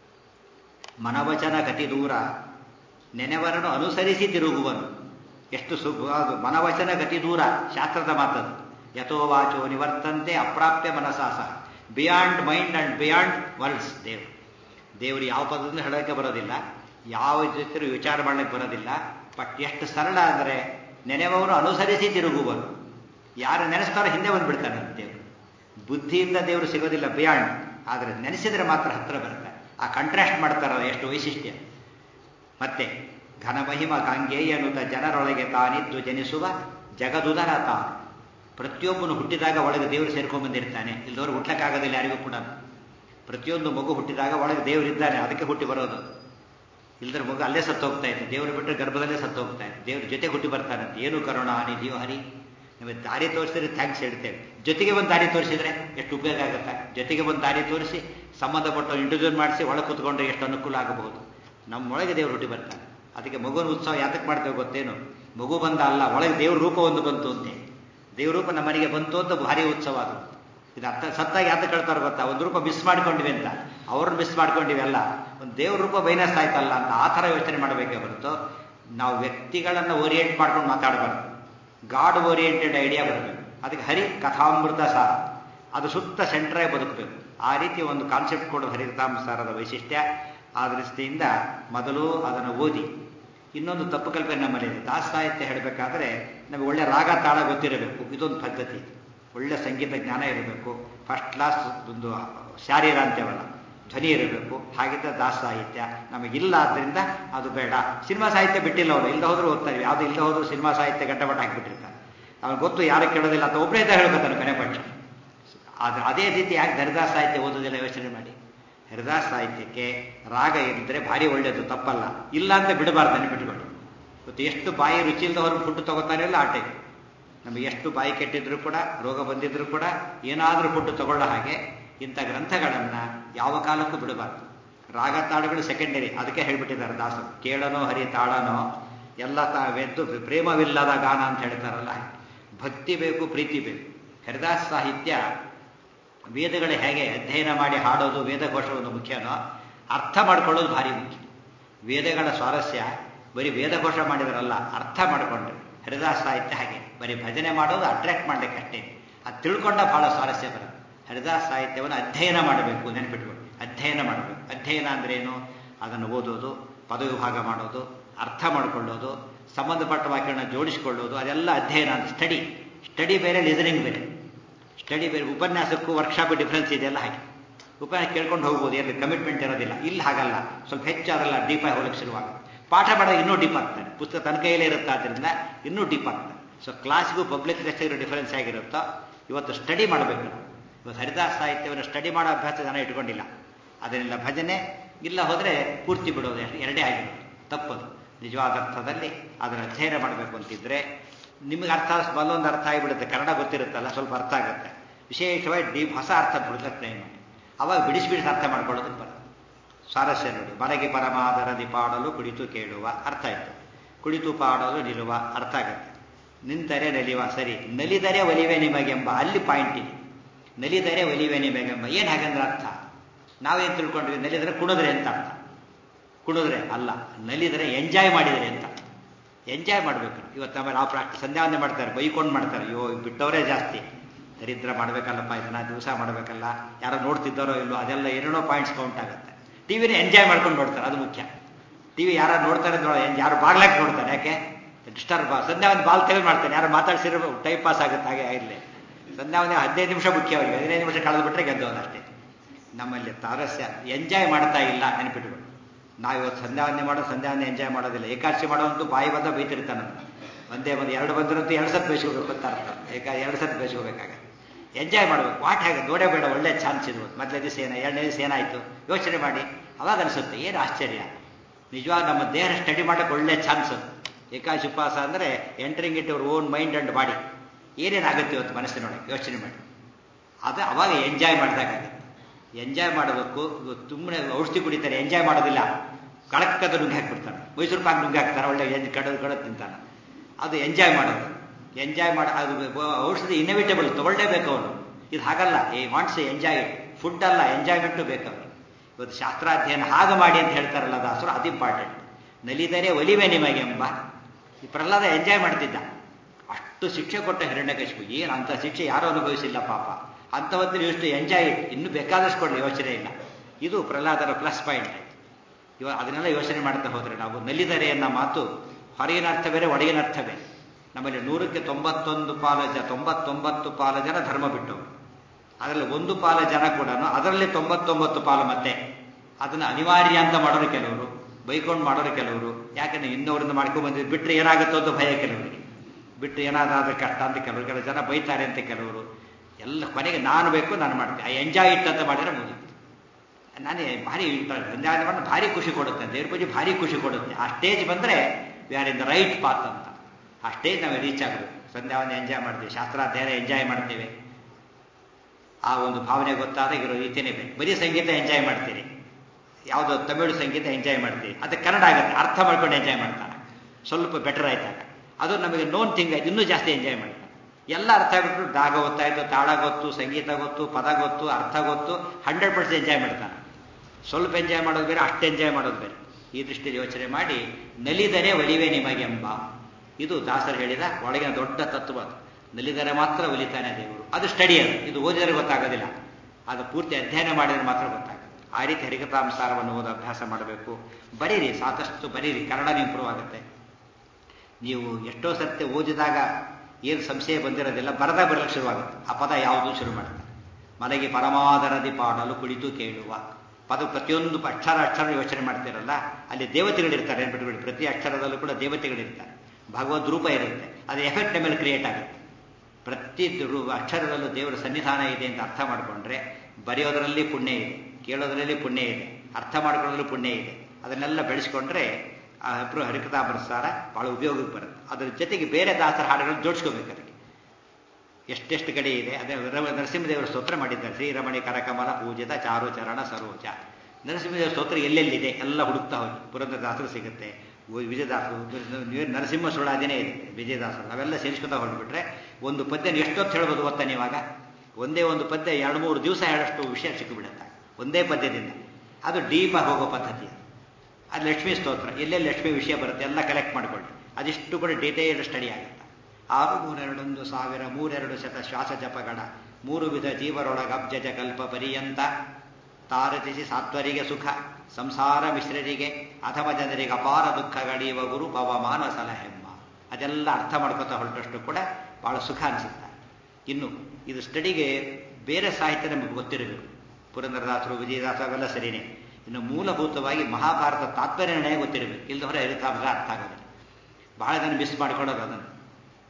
ಮನವಚನ ಗತಿ ದೂರ ನೆನೆವರನ್ನು ಅನುಸರಿಸಿ ತಿರುಗುವನು ಎಷ್ಟು ಸು ಅದು ಮನವಚನ ಗತಿ ದೂರ ಶಾಸ್ತ್ರದ ಮಾತದು ಯಥೋ ವಾಚೋ ನಿವರ್ತಂತೆ ಅಪ್ರಾಪ್ಯ ಮನಸಾಸ beyond mind and beyond words ದೇವರು ದೇವರು ಯಾವ ಪದದಿಂದ ಹೇಳೋಕ್ಕೆ ಬರೋದಿಲ್ಲ ಯಾವ ಜೊತೆ ವಿಚಾರ ಮಾಡಲಿಕ್ಕೆ ಬರೋದಿಲ್ಲ ಬಟ್ ಎಷ್ಟು ಸರಳ ಅಂದರೆ ನೆನೆವವರು ಅನುಸರಿಸಿ ತಿರುಗುವನು ಯಾರು ನೆನೆಸ್ತಾರೋ ಹಿಂದೆ ಬಂದ್ಬಿಡ್ತಾನೆ ದೇವರು ಬುದ್ಧಿಯಿಂದ ದೇವರು ಸಿಗೋದಿಲ್ಲ ಬಿಯಾಂಡ್ ಆದರೆ ನೆನೆಸಿದ್ರೆ ಮಾತ್ರ ಹತ್ರ ಬರುತ್ತೆ ಆ ಕಂಟ್ರಾಸ್ಟ್ ಮಾಡ್ತಾರಲ್ಲ ಎಷ್ಟು ವೈಶಿಷ್ಟ್ಯ ಮತ್ತೆ ಘನಮಹಿಮ ಗಾಂಗೇಯನುತ ಜನರೊಳಗೆ ತಾನಿದ್ದು ಜನಿಸುವ ಜಗದುದರ ತಾನು ಪ್ರತಿಯೊಬ್ಬನು ಹುಟ್ಟಿದಾಗ ಒಳಗೆ ದೇವರು ಸೇರ್ಕೊಂಡ್ ಬಂದಿರ್ತಾನೆ ಇಲ್ಲದವ್ರು ಹುಟ್ಟಕ್ಕಾಗೋದಿಲ್ಲ ಯಾರಿಗೂ ಕೂಡ ಪ್ರತಿಯೊಂದು ಮಗು ಹುಟ್ಟಿದಾಗ ಒಳಗೆ ದೇವರಿದ್ದಾನೆ ಅದಕ್ಕೆ ಹುಟ್ಟಿ ಬರೋದು ಇಲ್ದ್ರೆ ಮಗು ಅಲ್ಲೇ ಸತ್ತು ಹೋಗ್ತಾ ಇತ್ತು ದೇವರು ಬಿಟ್ಟರೆ ಗರ್ಭದಲ್ಲೇ ಸತ್ತು ಹೋಗ್ತಾ ಇತ್ತು ದೇವ್ರ ಜೊತೆ ಹುಟ್ಟಿ ಬರ್ತಾನಂತೆ ಏನು ಕರುಣಾ ನಿಧಿಯೋ ಹರಿ ನಿಮಗೆ ದಾರಿ ತೋರಿಸಿದ್ರೆ ಥ್ಯಾಂಕ್ಸ್ ಹೇಳ್ತೇವೆ ಜೊತೆಗೆ ಒಂದು ದಾರಿ ತೋರಿಸಿದ್ರೆ ಎಷ್ಟು ಉಪಯೋಗ ಆಗುತ್ತೆ ಜೊತೆಗೆ ಒಂದು ದಾರಿ ತೋರಿಸಿ ಸಂಬಂಧಪಟ್ಟ ಇಂಟರ್ವ್ಯೂನ್ ಮಾಡಿಸಿ ಒಳಗೆ ಕೂತ್ಕೊಂಡ್ರೆ ಎಷ್ಟು ಅನುಕೂಲ ಆಗಬಹುದು ನಮ್ಮೊಳಗೆ ದೇವರು ಹುಟ್ಟಿ ಬರ್ತಾನೆ ಅದಕ್ಕೆ ಮಗುವಿನ ಉತ್ಸವ ಯಾತಕ್ಕೆ ಮಾಡ್ತೇವೆ ಗೊತ್ತೇನು ಮಗು ಬಂದ ಅಲ್ಲ ಒಳಗೆ ದೇವ್ರ ರೂಪ ಒಂದು ಬಂತು ಅಂತೆ ದೇವ್ರ ರೂಪ ನಮ್ಮ ಮನೆಗೆ ಬಂತು ಅಂತ ಭಾರಿ ಉತ್ಸವ ಅದು ಇದು ಅರ್ಥ ಸತ್ತಾಗಿ ಯಾತ ಕೇಳ್ತಾರೆ ಗೊತ್ತಾ ಒಂದು ರೂಪ ಮಿಸ್ ಮಾಡ್ಕೊಂಡಿವಿ ಅಂತ ಅವ್ರನ್ನ ಮಿಸ್ ಮಾಡ್ಕೊಂಡಿವಿ ಅಲ್ಲ ಒಂದು ದೇವ್ರ ರೂಪ ಬೈನಸ್ ಆಯ್ತಲ್ಲ ಅಂತ ಆ ಥರ ಯೋಚನೆ ಮಾಡಬೇಕೇ ಹೊರತು ನಾವು ವ್ಯಕ್ತಿಗಳನ್ನು ಓರಿಯೆಂಟ್ ಮಾಡ್ಕೊಂಡು ಮಾತಾಡಬಾರ್ದು ಗಾಡ್ ಓರಿಯೆಂಟೆಡ್ ಐಡಿಯಾ ಬರಬೇಕು ಅದಕ್ಕೆ ಹರಿ ಕಥಾಮೃತ ಸಾರ ಅದು ಸುತ್ತ ಸೆಂಟ್ರಾಗಿ ಬದುಕಬೇಕು ಆ ರೀತಿ ಒಂದು ಕಾನ್ಸೆಪ್ಟ್ ಕೊಡೋದು ಹರಿಕಥಾಂಸಾರದ ವೈಶಿಷ್ಟ್ಯ ಆ ದೃಷ್ಟಿಯಿಂದ ಮೊದಲು ಅದನ್ನು ಓದಿ ಇನ್ನೊಂದು ತಪ್ಪು ಕಲ್ಪನೆ ನಮ್ಮಲ್ಲಿದೆ ದಾಸ ಸಾಹಿತ್ಯ ಹೇಳಬೇಕಾದ್ರೆ ನಮಗೆ ಒಳ್ಳೆ ರಾಗ ತಾಳ ಗೊತ್ತಿರಬೇಕು ಇದೊಂದು ಪದ್ಧತಿ ಒಳ್ಳೆ ಸಂಗೀತ ಜ್ಞಾನ ಇರಬೇಕು ಫಸ್ಟ್ ಕ್ಲಾಸ್ ಒಂದು ಶಾರೀರ ಅಂತೇವಲ್ಲ ಧ್ವನಿ ಇರಬೇಕು ಹಾಗಿದ್ದ ದಾಸ ಸಾಹಿತ್ಯ ನಮಗಿಲ್ಲ ಆದ್ದರಿಂದ ಅದು ಬೇಡ ಸಿನಿಮಾ ಸಾಹಿತ್ಯ ಬಿಟ್ಟಿಲ್ಲ ಅವರು ಇಲ್ಲದ ಹೋದ್ರು ಓದ್ತಾರೆ ಯಾವುದು ಇಲ್ಲದ ಹೋದ್ರು ಸಿನಿಮಾ ಸಾಹಿತ್ಯ ಗಂಟಪಟ್ಟ ಹಾಕಿಬಿಟ್ಟಿರ್ತಾರೆ ಅವ್ನು ಗೊತ್ತು ಯಾರು ಕೇಳೋದಿಲ್ಲ ಅಂತ ಒಬ್ಬರೇ ಇದ್ದ ಹೇಳ್ಕೊತಾನೆ ಕೊನೆ ಪಕ್ಷ ಆದರೆ ಅದೇ ರೀತಿ ಯಾಕೆ ಹರಿದಾಸ ಸಾಹಿತ್ಯ ಓದೋದಿಲ್ಲ ಯೋಚನೆ ಮಾಡಿ ಹರಿದಾಸ ಸಾಹಿತ್ಯಕ್ಕೆ ರಾಗ ಇದ್ದರೆ ಭಾರಿ ಒಳ್ಳೆಯದು ತಪ್ಪಲ್ಲ ಇಲ್ಲ ಅಂತ ಬಿಡಬಾರ್ದು ನೆನಪಿಟ್ಕೊಳ್ಳಿ ಇವತ್ತು ಎಷ್ಟು ಬಾಯಿ ರುಚಿ ಇಲ್ಲದವರು ಫುಡ್ ತಗೋತಾರಿಲ್ಲ ಆ ಟೈಪ್ ನಮಗೆ ಎಷ್ಟು ಬಾಯಿ ಕೆಟ್ಟಿದ್ರು ಕೂಡ ರೋಗ ಬಂದಿದ್ರು ಕೂಡ ಏನಾದರೂ ಫುಡ್ ತಗೊಳ್ಳೋ ಹಾಗೆ ಇಂಥ ಗ್ರಂಥಗಳನ್ನು ಯಾವ ಕಾಲಕ್ಕೂ ಬಿಡಬಾರ್ದು ರಾಗ ತಾಳಗಳು ಸೆಕೆಂಡರಿ ಅದಕ್ಕೆ ಹೇಳ್ಬಿಟ್ಟಿದ್ದಾರೆ ದಾಸರು ಕೇಳನೋ ಹರಿ ತಾಳನೋ ಎಲ್ಲ ತಾವೆದ್ದು ಪ್ರೇಮವಿಲ್ಲದ ಗಾನ ಅಂತ ಹೇಳ್ತಾರಲ್ಲ ಭಕ್ತಿ ಬೇಕು ಪ್ರೀತಿ ಬೇಕು ಹರಿದಾಸ ಸಾಹಿತ್ಯ ವೇದಗಳು ಹೇಗೆ ಅಧ್ಯಯನ ಮಾಡಿ ಹಾಡೋದು ವೇದಘೋಷ ಒಂದು ಮುಖ್ಯನೋ ಅರ್ಥ ಮಾಡ್ಕೊಳ್ಳೋದು ಭಾರಿ ಮುಖ್ಯ ವೇದಗಳ ಸ್ವಾರಸ್ಯ ಬರೀ ವೇದಘೋಷ ಮಾಡಿದ್ರಲ್ಲ ಅರ್ಥ ಮಾಡಿಕೊಂಡ್ರೆ ಹರಿದಾಸ ಸಾಹಿತ್ಯ ಹಾಗೆ ಬರೀ ಭಜನೆ ಮಾಡೋದು ಅಟ್ರಾಕ್ಟ್ ಮಾಡ್ಲಿಕ್ಕೆ ಅಷ್ಟೇ ಅದು ತಿಳ್ಕೊಂಡ ಬಹಳ ಸ್ವಾರಸ್ಯ ಬರುತ್ತೆ ಹರಿದಾಸ ಸಾಹಿತ್ಯವನ್ನು ಅಧ್ಯಯನ ಮಾಡಬೇಕು ನೆನಪಿಟ್ಕೊಂಡು ಅಧ್ಯಯನ ಮಾಡಬೇಕು ಅಧ್ಯಯನ ಅಂದ್ರೇನು ಅದನ್ನು ಓದೋದು ಪದವಿಭಾಗ ಮಾಡೋದು ಅರ್ಥ ಮಾಡಿಕೊಳ್ಳೋದು ಸಂಬಂಧಪಟ್ಟ ವಾಕ್ಯಗಳನ್ನ ಜೋಡಿಸಿಕೊಳ್ಳೋದು ಅದೆಲ್ಲ ಅಧ್ಯಯನ ಅಂತ ಸ್ಟಡಿ ಸ್ಟಡಿ ಬೇರೆ ಲಿಸನಿಂಗ್ ಬೇರೆ ಸ್ಟಡಿ ಬೇರೆ ಉಪನ್ಯಾಸಕ್ಕೂ ವರ್ಕ್ಶಾಪ್ ಡಿಫ್ರೆನ್ಸ್ ಇದೆಯಲ್ಲ ಹಾಗೆ ಉಪನ್ಯಾಸ ಕೇಳ್ಕೊಂಡು ಹೋಗ್ಬೋದು ಎಲ್ಲಿ ಕಮಿಟ್ಮೆಂಟ್ ಇರೋದಿಲ್ಲ ಇಲ್ಲಿ ಹಾಗಲ್ಲ ಸ್ವಲ್ಪ ಹೆಚ್ಚು ಅದಲ್ಲ ಡೀಪ್ ಆಗಿ ಹೋಗಲಿಕ್ಕೆ ಶುರುವಾಗ ಪಾಠ ಮಾಡೋದು ಇನ್ನೂ ಡೀಪ್ ಆಗ್ತಾನೆ ಪುಸ್ತಕ ತನ್ನ ಕೈಯಲ್ಲೇ ಇರುತ್ತೆ ಆದ್ದರಿಂದ ಇನ್ನೂ ಡೀಪ್ ಆಗ್ತಾನೆ ಸೊ ಕ್ಲಾಸ್ಗೂ ಪಬ್ಲಿಕ್ ಇರೋ ಡಿಫರೆನ್ಸ್ ಆಗಿರುತ್ತೋ ಇವತ್ತು ಸ್ಟಡಿ ಮಾಡಬೇಕು ಇವತ್ತು ಹರಿದಾಸ ಸಾಹಿತ್ಯವನ್ನು ಸ್ಟಡಿ ಮಾಡೋ ಅಭ್ಯಾಸ ಜನ ಇಟ್ಕೊಂಡಿಲ್ಲ ಅದನ್ನೆಲ್ಲ ಭಜನೆ ಇಲ್ಲ ಹೋದರೆ ಪೂರ್ತಿ ಬಿಡೋದು ಎರಡೇ ಆಗಿರೋದು ತಪ್ಪದು ನಿಜವಾದ ಅರ್ಥದಲ್ಲಿ ಅದನ್ನು ಅಧ್ಯಯನ ಮಾಡಬೇಕು ಅಂತಿದ್ರೆ ನಿಮಗೆ ಅರ್ಥ ಬಲ್ಲೊಂದು ಅರ್ಥ ಆಗಿಬಿಡುತ್ತೆ ಕನ್ನಡ ಗೊತ್ತಿರುತ್ತಲ್ಲ ಸ್ವಲ್ಪ ಅರ್ಥ ಆಗುತ್ತೆ ವಿಶೇಷವಾಗಿ ಡೀಪ್ ಹೊಸ ಅರ್ಥ ಬಿಡಲಿಕ್ಕೆ ಟ್ರೈ ಮಾಡಿ ಅವಾಗ ಬಿಡಿಸಿ ಬಿಡಿಸಿ ಅರ್ಥ ಮಾಡ್ಕೊಳ್ಳೋದಕ್ಕೆ ಬರುತ್ತೆ ಸ್ವಾರಸ್ಯ ನೋಡಿ ಮಲಗಿ ಪರಮಾದರದಿ ಪಾಡಲು ಕುಳಿತು ಕೇಳುವ ಅರ್ಥ ಆಯ್ತು ಕುಳಿತು ಪಾಡಲು ನಿಲ್ಲುವ ಅರ್ಥ ಆಗುತ್ತೆ ನಿಂತರೆ ನಲಿವ ಸರಿ ನಲಿದರೆ ಒಲಿವೆ ನಿಮಗೆಂಬ ಅಲ್ಲಿ ಪಾಯಿಂಟ್ ಇದೆ ನಲಿದರೆ ಒಲಿವೆ ನಿಮಗೆಂಬ ಏನು ಹಾಗಂದ್ರೆ ಅರ್ಥ ನಾವೇನು ತಿಳ್ಕೊಂಡ್ವಿ ನಲಿದರೆ ಕುಣಿದ್ರೆ ಅಂತ ಅರ್ಥ ಕುಣಿದ್ರೆ ಅಲ್ಲ ನಲಿದರೆ ಎಂಜಾಯ್ ಮಾಡಿದರೆ ಅಂತ ಎಂಜಾಯ್ ಮಾಡಬೇಕು ಇವತ್ತು ಆಮೇಲೆ ನಾವು ಪ್ರಾಕ್ಟೀಸ್ ಸಂಧ್ಯಾವಂದನೆ ಮಾಡ್ತಾರೆ ಬೈಕೊಂಡು ಮಾಡ್ತಾರೆ ಅಯ್ಯೋ ಬಿಟ್ಟವರೇ ಜಾಸ್ತಿ ದರಿದ್ರ ಮಾಡಬೇಕಲ್ಲಪ್ಪ ಇದನ್ನ ದಿವಸ ಮಾಡಬೇಕಲ್ಲ ಯಾರೋ ನೋಡ್ತಿದ್ದಾರೋ ಇಲ್ಲೋ ಅದೆಲ್ಲ ಏನೇನೋ ಪಾಯಿಂಟ್ಸ್ ಕೌಂಟ್ ಆಗುತ್ತೆ ಟಿವಿನ ಎಂಜಾಯ್ ಮಾಡ್ಕೊಂಡು ನೋಡ್ತಾರೆ ಅದು ಮುಖ್ಯ ಟಿವಿ ಯಾರು ನೋಡ್ತಾರೆ ನೋಡ ಯಾರು ಬಾಗ್ಲಾಕ್ ನೋಡ್ತಾರೆ ಯಾಕೆ ಡಿಸ್ಟರ್ಬ್ ಸಂಧ್ಯಾವಂದನೆ ಬಾಲ್ ತೆಗೆದು ಮಾಡ್ತಾನೆ ಯಾರು ಮಾತಾಡ್ಸಿರೋ ಟೈಮ್ ಪಾಸ್ ಆಗುತ್ತೆ ಹಾಗೆ ಇರಲಿ ಸಂಧ್ಯಾವಂದನೆ ಹದಿನೈದು ನಿಮಿಷ ಮುಖ್ಯ ಅವರಿಗೆ ಹದಿನೈದು ನಿಮಿಷ ಕಳೆದು ಬಿಟ್ಟರೆ ಗೆದ್ದೋದು ಅಷ್ಟೇ ನಮ್ಮಲ್ಲಿ ತಾರಸ್ಯ ಎಂಜಾಯ್ ಮಾಡ್ತಾ ಇಲ್ಲ ನೆನಪಿಟ್ಕೊಂಡು ನಾವು ಇವತ್ತು ಸಂಧ್ಯಾವಂದನೆ ಮಾಡೋ ಸಂಧ್ಯಾವಂದನೆ ಎಂಜಾಯ್ ಮಾಡೋದಿಲ್ಲ ಏಕಾದಶಿ ಮಾಡೋಂತೂ ಬಾಯಿ ಬಂದ ಬೈತಿರ್ತಾನೆ ಒಂದೇ ಒಂದು ಎರಡು ಬಂದಿರಂತೂ ಎರಡು ಸತ್ ಬೇಯಿಸ್ಕೋಬೇಕು ಅಂತ ಅರ್ಥ ಏಕ ಎರಡು ಸತ್ ಬೇಯಿಸ್ಕೋಬೇಕಾಗ ಎಂಜಾಯ್ ಮಾಡಬೇಕು ವಾಟ್ ಹಾಗೆ ನೋಡೇ ಬೇಡ ಒಳ್ಳೆ ಚಾನ್ಸ್ ಇದು ಮೊದಲೇ ದಿವಸ ಏನ ಎರಡನೇ ದಿವಸ ಏನಾಯಿತು ಯೋಚನೆ ಮಾಡಿ ಅವಾಗ ಅನಿಸುತ್ತೆ ಏನು ಆಶ್ಚರ್ಯ ನಿಜವಾಗ ನಮ್ಮ ದೇಹ ಸ್ಟಡಿ ಮಾಡೋಕ್ಕೆ ಒಳ್ಳೆ ಚಾನ್ಸ್ ಏಕಾದಶಿ ಉಪವಾಸ ಅಂದರೆ ಎಂಟರಿಂಗ್ ಇಟ್ ಅವ್ರ ಓನ್ ಮೈಂಡ್ ಅಂಡ್ ಬಾಡಿ ಏನೇನಾಗುತ್ತೆ ಇವತ್ತು ಮನಸ್ಸಿನೊಳಗೆ ಯೋಚನೆ ಮಾಡಿ ಅದು ಅವಾಗ ಎಂಜಾಯ್ ಮಾಡಿದಾಗುತ್ತೆ ಎಂಜಾಯ್ ಮಾಡೋದಕ್ಕೂ ಸುಮ್ಮನೆ ಔಷಧಿ ಕುಡಿತಾರೆ ಎಂಜಾಯ್ ಮಾಡೋದಿಲ್ಲ ಕಳಕ್ಕದ ನುಗ್ಗಿ ಹಾಕ್ಬಿಡ್ತಾನೆ ಮೈಸೂರು ಪಾಕ್ ನುಗ್ಗಿ ಹಾಕ್ತಾರೆ ಒಳ್ಳೆ ಕಡದು ಕಡದು ತಿಂತಾನೆ ಅದು ಎಂಜಾಯ್ ಮಾಡೋದು ಎಂಜಾಯ್ ಮಾಡಿ ಅದು ಔಷಧಿ ಇನ್ಎವಿಟೇಬಲ್ ತಗೊಳ್ಳೇಬೇಕು ಅವನು ಇದು ಹಾಗಲ್ಲ ಈ ವಾಂಟ್ಸ್ ಎಂಜಾಯ್ ಫುಡ್ ಅಲ್ಲ ಎಂಜಾಯ್ಮೆಂಟು ಬೇಕು ಅವನು ಇವತ್ತು ಶಾಸ್ತ್ರಾಧ್ಯಯನ ಹಾಗೆ ಮಾಡಿ ಅಂತ ಹೇಳ್ತಾರಲ್ಲ ದಾಸರು ಅದು ಇಂಪಾರ್ಟೆಂಟ್ ನಲಿದರೆ ಒಲಿವೆ ನಿಮಗೆಂಬ ಈ ಪ್ರಹ್ಲಾದ ಎಂಜಾಯ್ ಮಾಡ್ತಿದ್ದ ಅಷ್ಟು ಶಿಕ್ಷೆ ಕೊಟ್ಟ ಹಿರಣ್ಯಕಶಿಪು ಏನು ಅಂತ ಶಿಕ್ಷೆ ಯಾರೂ ಅನುಭವಿಸಿಲ್ಲ ಪಾಪ ಅಂಥವತ್ತು ಎಷ್ಟು ಎಂಜಾಯ್ ಇನ್ನು ಬೇಕಾದಷ್ಟು ಕೊಡಲಿ ಯೋಚನೆ ಇಲ್ಲ ಇದು ಪ್ರಹ್ಲಾದರ ಪ್ಲಸ್ ಪಾಯಿಂಟ್ ಆಯ್ತು ಇವಾಗ ಅದನ್ನೆಲ್ಲ ಯೋಚನೆ ಮಾಡ್ತಾ ಹೋದ್ರೆ ನಾವು ನಲಿದರೆ ಅನ್ನೋ ಮಾತು ಹೊರಗಿನ ಅರ್ಥ ಬೇರೆ ಒಳಗಿನ ಅರ್ಥ ಬೇರೆ ನಮ್ಮಲ್ಲಿ ನೂರಕ್ಕೆ ತೊಂಬತ್ತೊಂದು ಪಾಲ ಜ ತೊಂಬತ್ತೊಂಬತ್ತು ಪಾಲ ಜನ ಧರ್ಮ ಬಿಟ್ಟವರು ಅದರಲ್ಲಿ ಒಂದು ಪಾಲ ಜನ ಕೂಡ ಅದರಲ್ಲಿ ತೊಂಬತ್ತೊಂಬತ್ತು ಪಾಲು ಮತ್ತೆ ಅದನ್ನು ಅನಿವಾರ್ಯ ಅಂತ ಮಾಡೋರು ಕೆಲವರು ಬೈಕೊಂಡು ಮಾಡೋರು ಕೆಲವರು ಯಾಕಂದ್ರೆ ಇನ್ನವರಿಂದ ಮಾಡ್ಕೊಂಡು ಬಂದಿದ್ದು ಬಿಟ್ಟರೆ ಏನಾಗುತ್ತೋ ಅಂತ ಭಯ ಕೆಲವರಿಗೆ ಬಿಟ್ಟು ಏನಾದ್ರೂ ಕಷ್ಟ ಅಂತ ಕೆಲವರು ಕೆಲವು ಜನ ಬೈತಾರೆ ಅಂತ ಕೆಲವರು ಎಲ್ಲ ಕೊನೆಗೆ ನಾನು ಬೇಕು ನಾನು ಮಾಡ್ತೀನಿ ಐ ಎಂಜಾಯ್ ಇಟ್ ಅಂತ ಮಾಡಿದ್ರೆ ಮುಗಿತು ನಾನೇ ಭಾರಿ ಸಂಧ್ಯಾವಂದನೆ ಮಾಡಿ ಭಾರಿ ಖುಷಿ ಕೊಡುತ್ತೆ ದೇವ್ರ ಪೂಜೆ ಭಾರಿ ಖುಷಿ ಕೊಡುತ್ತೆ ಆ ಸ್ಟೇಜ್ ಬಂದರೆ we are in the right path ಅಂತ ಆ ಸ್ಟೇಜ್ ನಾವು ರೀಚ್ ಆಗಬೇಕು ಸಂಧ್ಯಾವಂದನೆ ಎಂಜಾಯ್ ಮಾಡ್ತೀವಿ ಶಾಸ್ತ್ರಾಧ್ಯಯನ ಎಂಜಾಯ್ ಮಾಡ್ತೇವೆ ಆ ಒಂದು ಭಾವನೆ ಗೊತ್ತಾದಾಗ ಇರೋ ರೀತಿಯೇ ಬೇಕು ಬರೀ ಸಂಗೀತ ಎಂಜಾಯ್ ಮಾಡ್ತೀರಿ ಯಾವುದೋ ತಮಿಳು ಸಂಗೀತ ಎಂಜಾಯ್ ಮಾಡ್ತೀವಿ ಅದು ಕನ್ನಡ ಆಗುತ್ತೆ ಅರ್ಥ ಮಾಡ್ಕೊಂಡು ಎಂಜಾಯ್ ಮಾಡ್ತಾರೆ ಸ್ವಲ್ಪ ಬೆಟರ್ ಆಯ್ತಾಗ ಅದು ನಮಗೆ ನೋನ್ ಥಿಂಗ್ ಆಯ್ತು ಇನ್ನೂ ಜಾಸ್ತಿ ಎಂಜಾಯ್ ಮಾಡ್ತಾರೆ ಎಲ್ಲ ಅರ್ಥ ಆಗ್ಬಿಟ್ಟು ರಾಗ ಗೊತ್ತಾಯ್ತು ತಾಳ ಗೊತ್ತು ಸಂಗೀತ ಗೊತ್ತು ಪದ ಗೊತ್ತು ಅರ್ಥ ಗೊತ್ತು ಹಂಡ್ರೆಡ್ ಪರ್ಸೆಂಟ್ ಎಂಜಾಯ್ ಮಾಡ್ತಾನೆ ಸ್ವಲ್ಪ ಎಂಜಾಯ್ ಮಾಡೋದು ಬೇರೆ ಅಷ್ಟು ಎಂಜಾಯ್ ಮಾಡೋದು ಬೇರೆ ಈ ದೃಷ್ಟಿಯಲ್ಲಿ ಯೋಚನೆ ಮಾಡಿ ನಲಿದರೆ ಒಲಿವೆ ನಿಮಗೆಂಬ ಇದು ದಾಸರು ಹೇಳಿದ ಒಳಗಿನ ದೊಡ್ಡ ತತ್ವ ಅದು ನಲಿದರೆ ಮಾತ್ರ ಒಲಿತಾನೆ ದೇವರು ಅದು ಸ್ಟಡಿ ಅದು ಇದು ಓದಿದರೆ ಗೊತ್ತಾಗೋದಿಲ್ಲ ಅದು ಪೂರ್ತಿ ಅಧ್ಯಯನ ಮಾಡಿದರೆ ಮಾತ್ರ ಗೊತ್ತಾಗುತ್ತೆ ಆ ರೀತಿ ಹರಿಕಥಾಂಸಾರವನ್ನು ಓದೋ ಅಭ್ಯಾಸ ಮಾಡಬೇಕು ಬರೀರಿ ಸಾಕಷ್ಟು ಬರೀರಿ ಕನ್ನಡ ಇಂಪ್ರೂವ್ ಆಗುತ್ತೆ ನೀವು ಎಷ್ಟೋ ಸತ್ಯ ಓದಿದಾಗ ಏನು ಸಂಶಯ ಬಂದಿರೋದಿಲ್ಲ ಬರದ ಬರಲಿಕ್ಕೆ ಶುರುವಾಗುತ್ತೆ ಆ ಪದ ಯಾವುದು ಶುರು ಮಾಡ್ತಾರೆ ಮಲಗಿ ಪರಮಾದರದಿ ಪಾಡಲು ಕುಳಿತು ಕೇಳುವ ಪದ ಪ್ರತಿಯೊಂದು ಅಕ್ಷರ ಅಕ್ಷರ ಯೋಚನೆ ಮಾಡ್ತಿರಲ್ಲ ಅಲ್ಲಿ ದೇವತೆಗಳಿರ್ತಾರೆ ನೆನ್ಪಿಟ್ಕೊಳ್ಳಿ ಪ್ರತಿ ಅಕ್ಷರದಲ್ಲೂ ಕೂಡ ದೇವತೆಗಳಿರ್ತಾರೆ ಭಗವದ್ ರೂಪ ಇರುತ್ತೆ ಅದು ಎಫೆಕ್ಟ್ ಮೇಲೆ ಕ್ರಿಯೇಟ್ ಆಗುತ್ತೆ ಪ್ರತಿ ಅಕ್ಷರದಲ್ಲೂ ದೇವರ ಸನ್ನಿಧಾನ ಇದೆ ಅಂತ ಅರ್ಥ ಮಾಡಿಕೊಂಡ್ರೆ ಬರೆಯೋದರಲ್ಲಿ ಪುಣ್ಯ ಇದೆ ಕೇಳೋದ್ರಲ್ಲಿ ಪುಣ್ಯ ಇದೆ ಅರ್ಥ ಮಾಡ್ಕೊಳ್ಳೋದ್ರಲ್ಲಿ ಪುಣ್ಯ ಇದೆ ಅದನ್ನೆಲ್ಲ ಬೆಳೆಸ್ಕೊಂಡ್ರೆ ಆ ಇಬ್ಬರು ಹರಿಕಥಾಮೃತಸಾರ ಬಹಳ ಉಪಯೋಗಕ್ಕೆ ಬರುತ್ತೆ ಅದರ ಜೊತೆಗೆ ಬೇರೆ ದಾಸರ ಹಾಡುಗಳನ್ನು ಜೋಡಿಸ್ಕೋಬೇಕು ಅದಕ್ಕೆ ಎಷ್ಟೆಷ್ಟು ಕಡೆ ಇದೆ ಅದೇ ನರಸಿಂಹದೇವರ ಸ್ತೋತ್ರ ಮಾಡಿದ್ದಾರೆ ಶ್ರೀರಮಣಿ ಕರಕಮಲ ಪೂಜಿತ ಚಾರು ಚರಣ ಸರೋಜ ನರಸಿಂಹದೇವರ ಸ್ತೋತ್ರ ಎಲ್ಲೆಲ್ಲಿದೆ ಎಲ್ಲ ಹುಡುಕ್ತಾ ಹೋಗಿ ಪುರಂದರದಾಸರು ಸಿಗುತ್ತೆ ವಿಜಯದಾಸರು ನರಸಿಂಹ ಸುಳಾದಿನೇ ಇದೆ ವಿಜಯದಾಸರು ಅವೆಲ್ಲ ಸೇರಿಸ್ಕೊತಾ ಹೊರಟ್ಬಿಟ್ರೆ ಒಂದು ಪದ್ಯನ ಎಷ್ಟೊತ್ತು ಹೇಳ್ಬೋದು ಗೊತ್ತಾ ನೀವಾಗ ಒಂದೇ ಒಂದು ಪದ್ಯ ಎರಡು ಮೂರು ದಿವಸ ಹೇಳಷ್ಟು ವಿಷಯ ಸಿಕ್ಕಿಬಿಡುತ್ತೆ ಒಂದೇ ಪದ್ಯದಿಂದ ಅದು ಡೀಪಾಗಿ ಹೋಗೋ ಪದ್ಧತಿ ಅದು ಲಕ್ಷ್ಮೀ ಸ್ತೋತ್ರ ಎಲ್ಲೆಲ್ಲಿ ಲಕ್ಷ್ಮೀ ವಿಷಯ ಬರುತ್ತೆ ಎಲ್ಲ ಕಲೆಕ್ಟ್ ಮಾಡ್ಕೊಳ್ಳಿ ಅದಿಷ್ಟು ಕೂಡ ಡೀಟೇಲ್ ಸ್ಟಡಿ ಆಗುತ್ತೆ ಆರು ಮೂರೆರಡೊಂದು ಸಾವಿರ ಮೂರೆರಡು ಶತ ಶ್ವಾಸ ಜಪಗಣ ಮೂರು ವಿಧ ಜೀವರೊಳಗ ಅಬ್ಜಜ ಕಲ್ಪ ಪರ್ಯಂತ ತಾರತಿಸಿ ಸಾತ್ವರಿಗೆ ಸುಖ ಸಂಸಾರ ಮಿಶ್ರರಿಗೆ ಅಥಮ ಜನರಿಗೆ ಅಪಾರ ದುಃಖಗಳೀವ ಗುರು ಪವಮಾನ ಸಲಹೆಮ್ಮ ಅದೆಲ್ಲ ಅರ್ಥ ಮಾಡ್ಕೊತಾ ಹೊರಟಷ್ಟು ಕೂಡ ಬಹಳ ಸುಖ ಅನಿಸುತ್ತೆ ಇನ್ನು ಇದು ಸ್ಟಡಿಗೆ ಬೇರೆ ಸಾಹಿತ್ಯ ನಮಗೆ ಗೊತ್ತಿರಬೇಕು ಪುರಂದರದಾಸರು ವಿಜಯದಾಸರು ಅವೆಲ್ಲ ಸರಿನೇ ಇನ್ನು ಮೂಲಭೂತವಾಗಿ ಮಹಾಭಾರತ ತಾತ್ಪರ್ಯ ನಿರ್ಣಯ ಗೊತ್ತಿರಬೇಕು ಇಲ್ಲದವರೆ ಹರಿತಾಮರ ಅರ್ಥ ಆಗೋದಿಲ್ಲ ಬಹಳ ಜನ ಮಿಸ್ ಮಾಡ್ಕೊಳ್ಳೋದು ಅದನ್ನು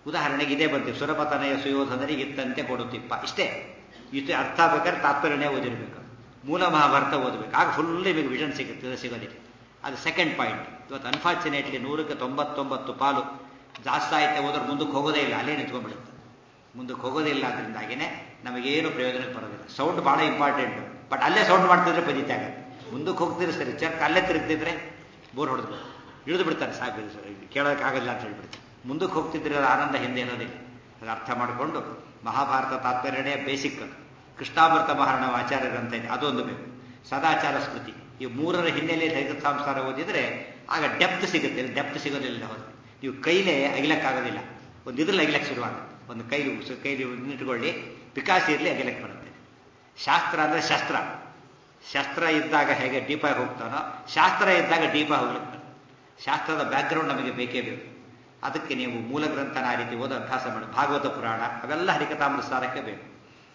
ಉದಾಹರಣೆಗೆ ಇದೇ ಬಂತೀವಿ ಸುರಪತನೆಯ ಸುಯೋಧನರಿಗಿತ್ತಂತೆ ಕೊಡುತ್ತಿಪ್ಪ ಇಷ್ಟೇ ಇಷ್ಟು ಅರ್ಥ ಬೇಕಾದ್ರೆ ತಾತ್ಪರ್ಯನೇ ಓದಿರ್ಬೇಕು ಮೂಲ ಮಹಾಭಾರತ ಓದಬೇಕು ಆಗ ಫುಲ್ ನಿಮಗೆ ವಿಷನ್ ಸಿಗುತ್ತೆ ಸಿಗೋದಿಲ್ಲ ಅದು ಸೆಕೆಂಡ್ ಪಾಯಿಂಟ್ ಇವತ್ತು ಅನ್ಫಾರ್ಚುನೇಟ್ಲಿ ನೂರಕ್ಕೆ ತೊಂಬತ್ತೊಂಬತ್ತು ಪಾಲು ಜಾಸ್ತಿ ಆಯ್ತು ಹೋದ್ರೆ ಮುಂದಕ್ಕೆ ಹೋಗೋದೇ ಇಲ್ಲ ಅಲ್ಲೇ ನಿಂತ್ಕೊಂಡ್ಬಿಡುತ್ತೆ ಮುಂದಕ್ಕೆ ಹೋಗೋದಿಲ್ಲ ಅದರಿಂದಾಗಿನೇ ನಮಗೇನು ಪ್ರಯೋಜನಕ್ಕೆ ಬರೋದಿಲ್ಲ ಸೌಂಡ್ ಭಾಳ ಇಂಪಾರ್ಟೆಂಟ್ ಬಟ್ ಅಲ್ಲೇ ಸೌಂಡ್ ಮಾಡ್ತಿದ್ರೆ ಪಜಿತೆ ಆಗುತ್ತೆ ಮುಂದಕ್ಕೆ ಹೋಗ್ತಿದ್ರೆ ಸರಿ ಚರ್ಕ್ ಅಲ್ಲೇ ತಿರುಗ್ತಿದ್ರೆ ಬೋರ್ ಹೊಡೆದು ಇಳಿದು ಬಿಡ್ತಾರೆ ಸಾಕು ಸರ್ ಕೇಳೋಕ್ಕಾಗಲ್ಲ ಅಂತ ಹೇಳ್ಬಿಡ್ತಾರೆ ಮುಂದಕ್ಕೆ ಹೋಗ್ತಿದ್ರೆ ಆನಂದ ಹಿಂದೆ ಇರೋದಿಲ್ಲ ಅದು ಅರ್ಥ ಮಾಡಿಕೊಂಡು ಮಹಾಭಾರತ ತಾತ್ಪರ್ಯನೇ ಬೇಸಿಕ್ ಅದು ಕೃಷ್ಣಾಮೃತ ಮಹಾರಣ ಆಚಾರ್ಯ ಗ್ರಂಥ ಇದೆ ಅದೊಂದು ಬೇಕು ಸದಾಚಾರ ಸ್ಮೃತಿ ಈ ಮೂರರ ಹಿನ್ನೆಲೆ ದೈಹಿಕ ಸಂಸಾರ ಓದಿದ್ರೆ ಆಗ ಡೆಪ್ತ್ ಸಿಗುತ್ತೆ ಡೆಪ್ತ್ ಸಿಗೋದಿಲ್ಲ ಹೌದು ನೀವು ಕೈಲೇ ಅಗಿಲಕ್ಕಾಗೋದಿಲ್ಲ ಒಂದು ಇದ್ರಲ್ಲಿ ಅಗಿಲಕ್ಕೆ ಶುರುವಾಗುತ್ತೆ ಒಂದು ಕೈಲಿ ಕೈಲಿ ಇಟ್ಕೊಳ್ಳಿ ವಿಕಾಸ ಇರಲಿ ಅಗಿಲಕ್ಕೆ ಬರುತ್ತೆ ಶಾಸ್ತ್ರ ಅಂದರೆ ಶಸ್ತ್ರ ಶಸ್ತ್ರ ಇದ್ದಾಗ ಹೇಗೆ ಡೀಪಾಗಿ ಹೋಗ್ತಾನೋ ಶಾಸ್ತ್ರ ಇದ್ದಾಗ ಡೀಪಾಗಿ ಹೋಗ್ಲಿಕ್ಕೆ ಶಾಸ್ತ್ರದ ಬ್ಯಾಕ್ಗ್ರೌಂಡ್ ನಮಗೆ ಬೇಕೇ ಬೇಕು ಅದಕ್ಕೆ ನೀವು ಮೂಲ ಗ್ರಂಥನ ಆ ರೀತಿ ಓದೋ ಅಭ್ಯಾಸ ಮಾಡಿ ಭಾಗವತ ಪುರಾಣ ಅವೆಲ್ಲ ಹರಿಕಥಾಮೃತಸಾರಕ್ಕೆ ಬೇಕು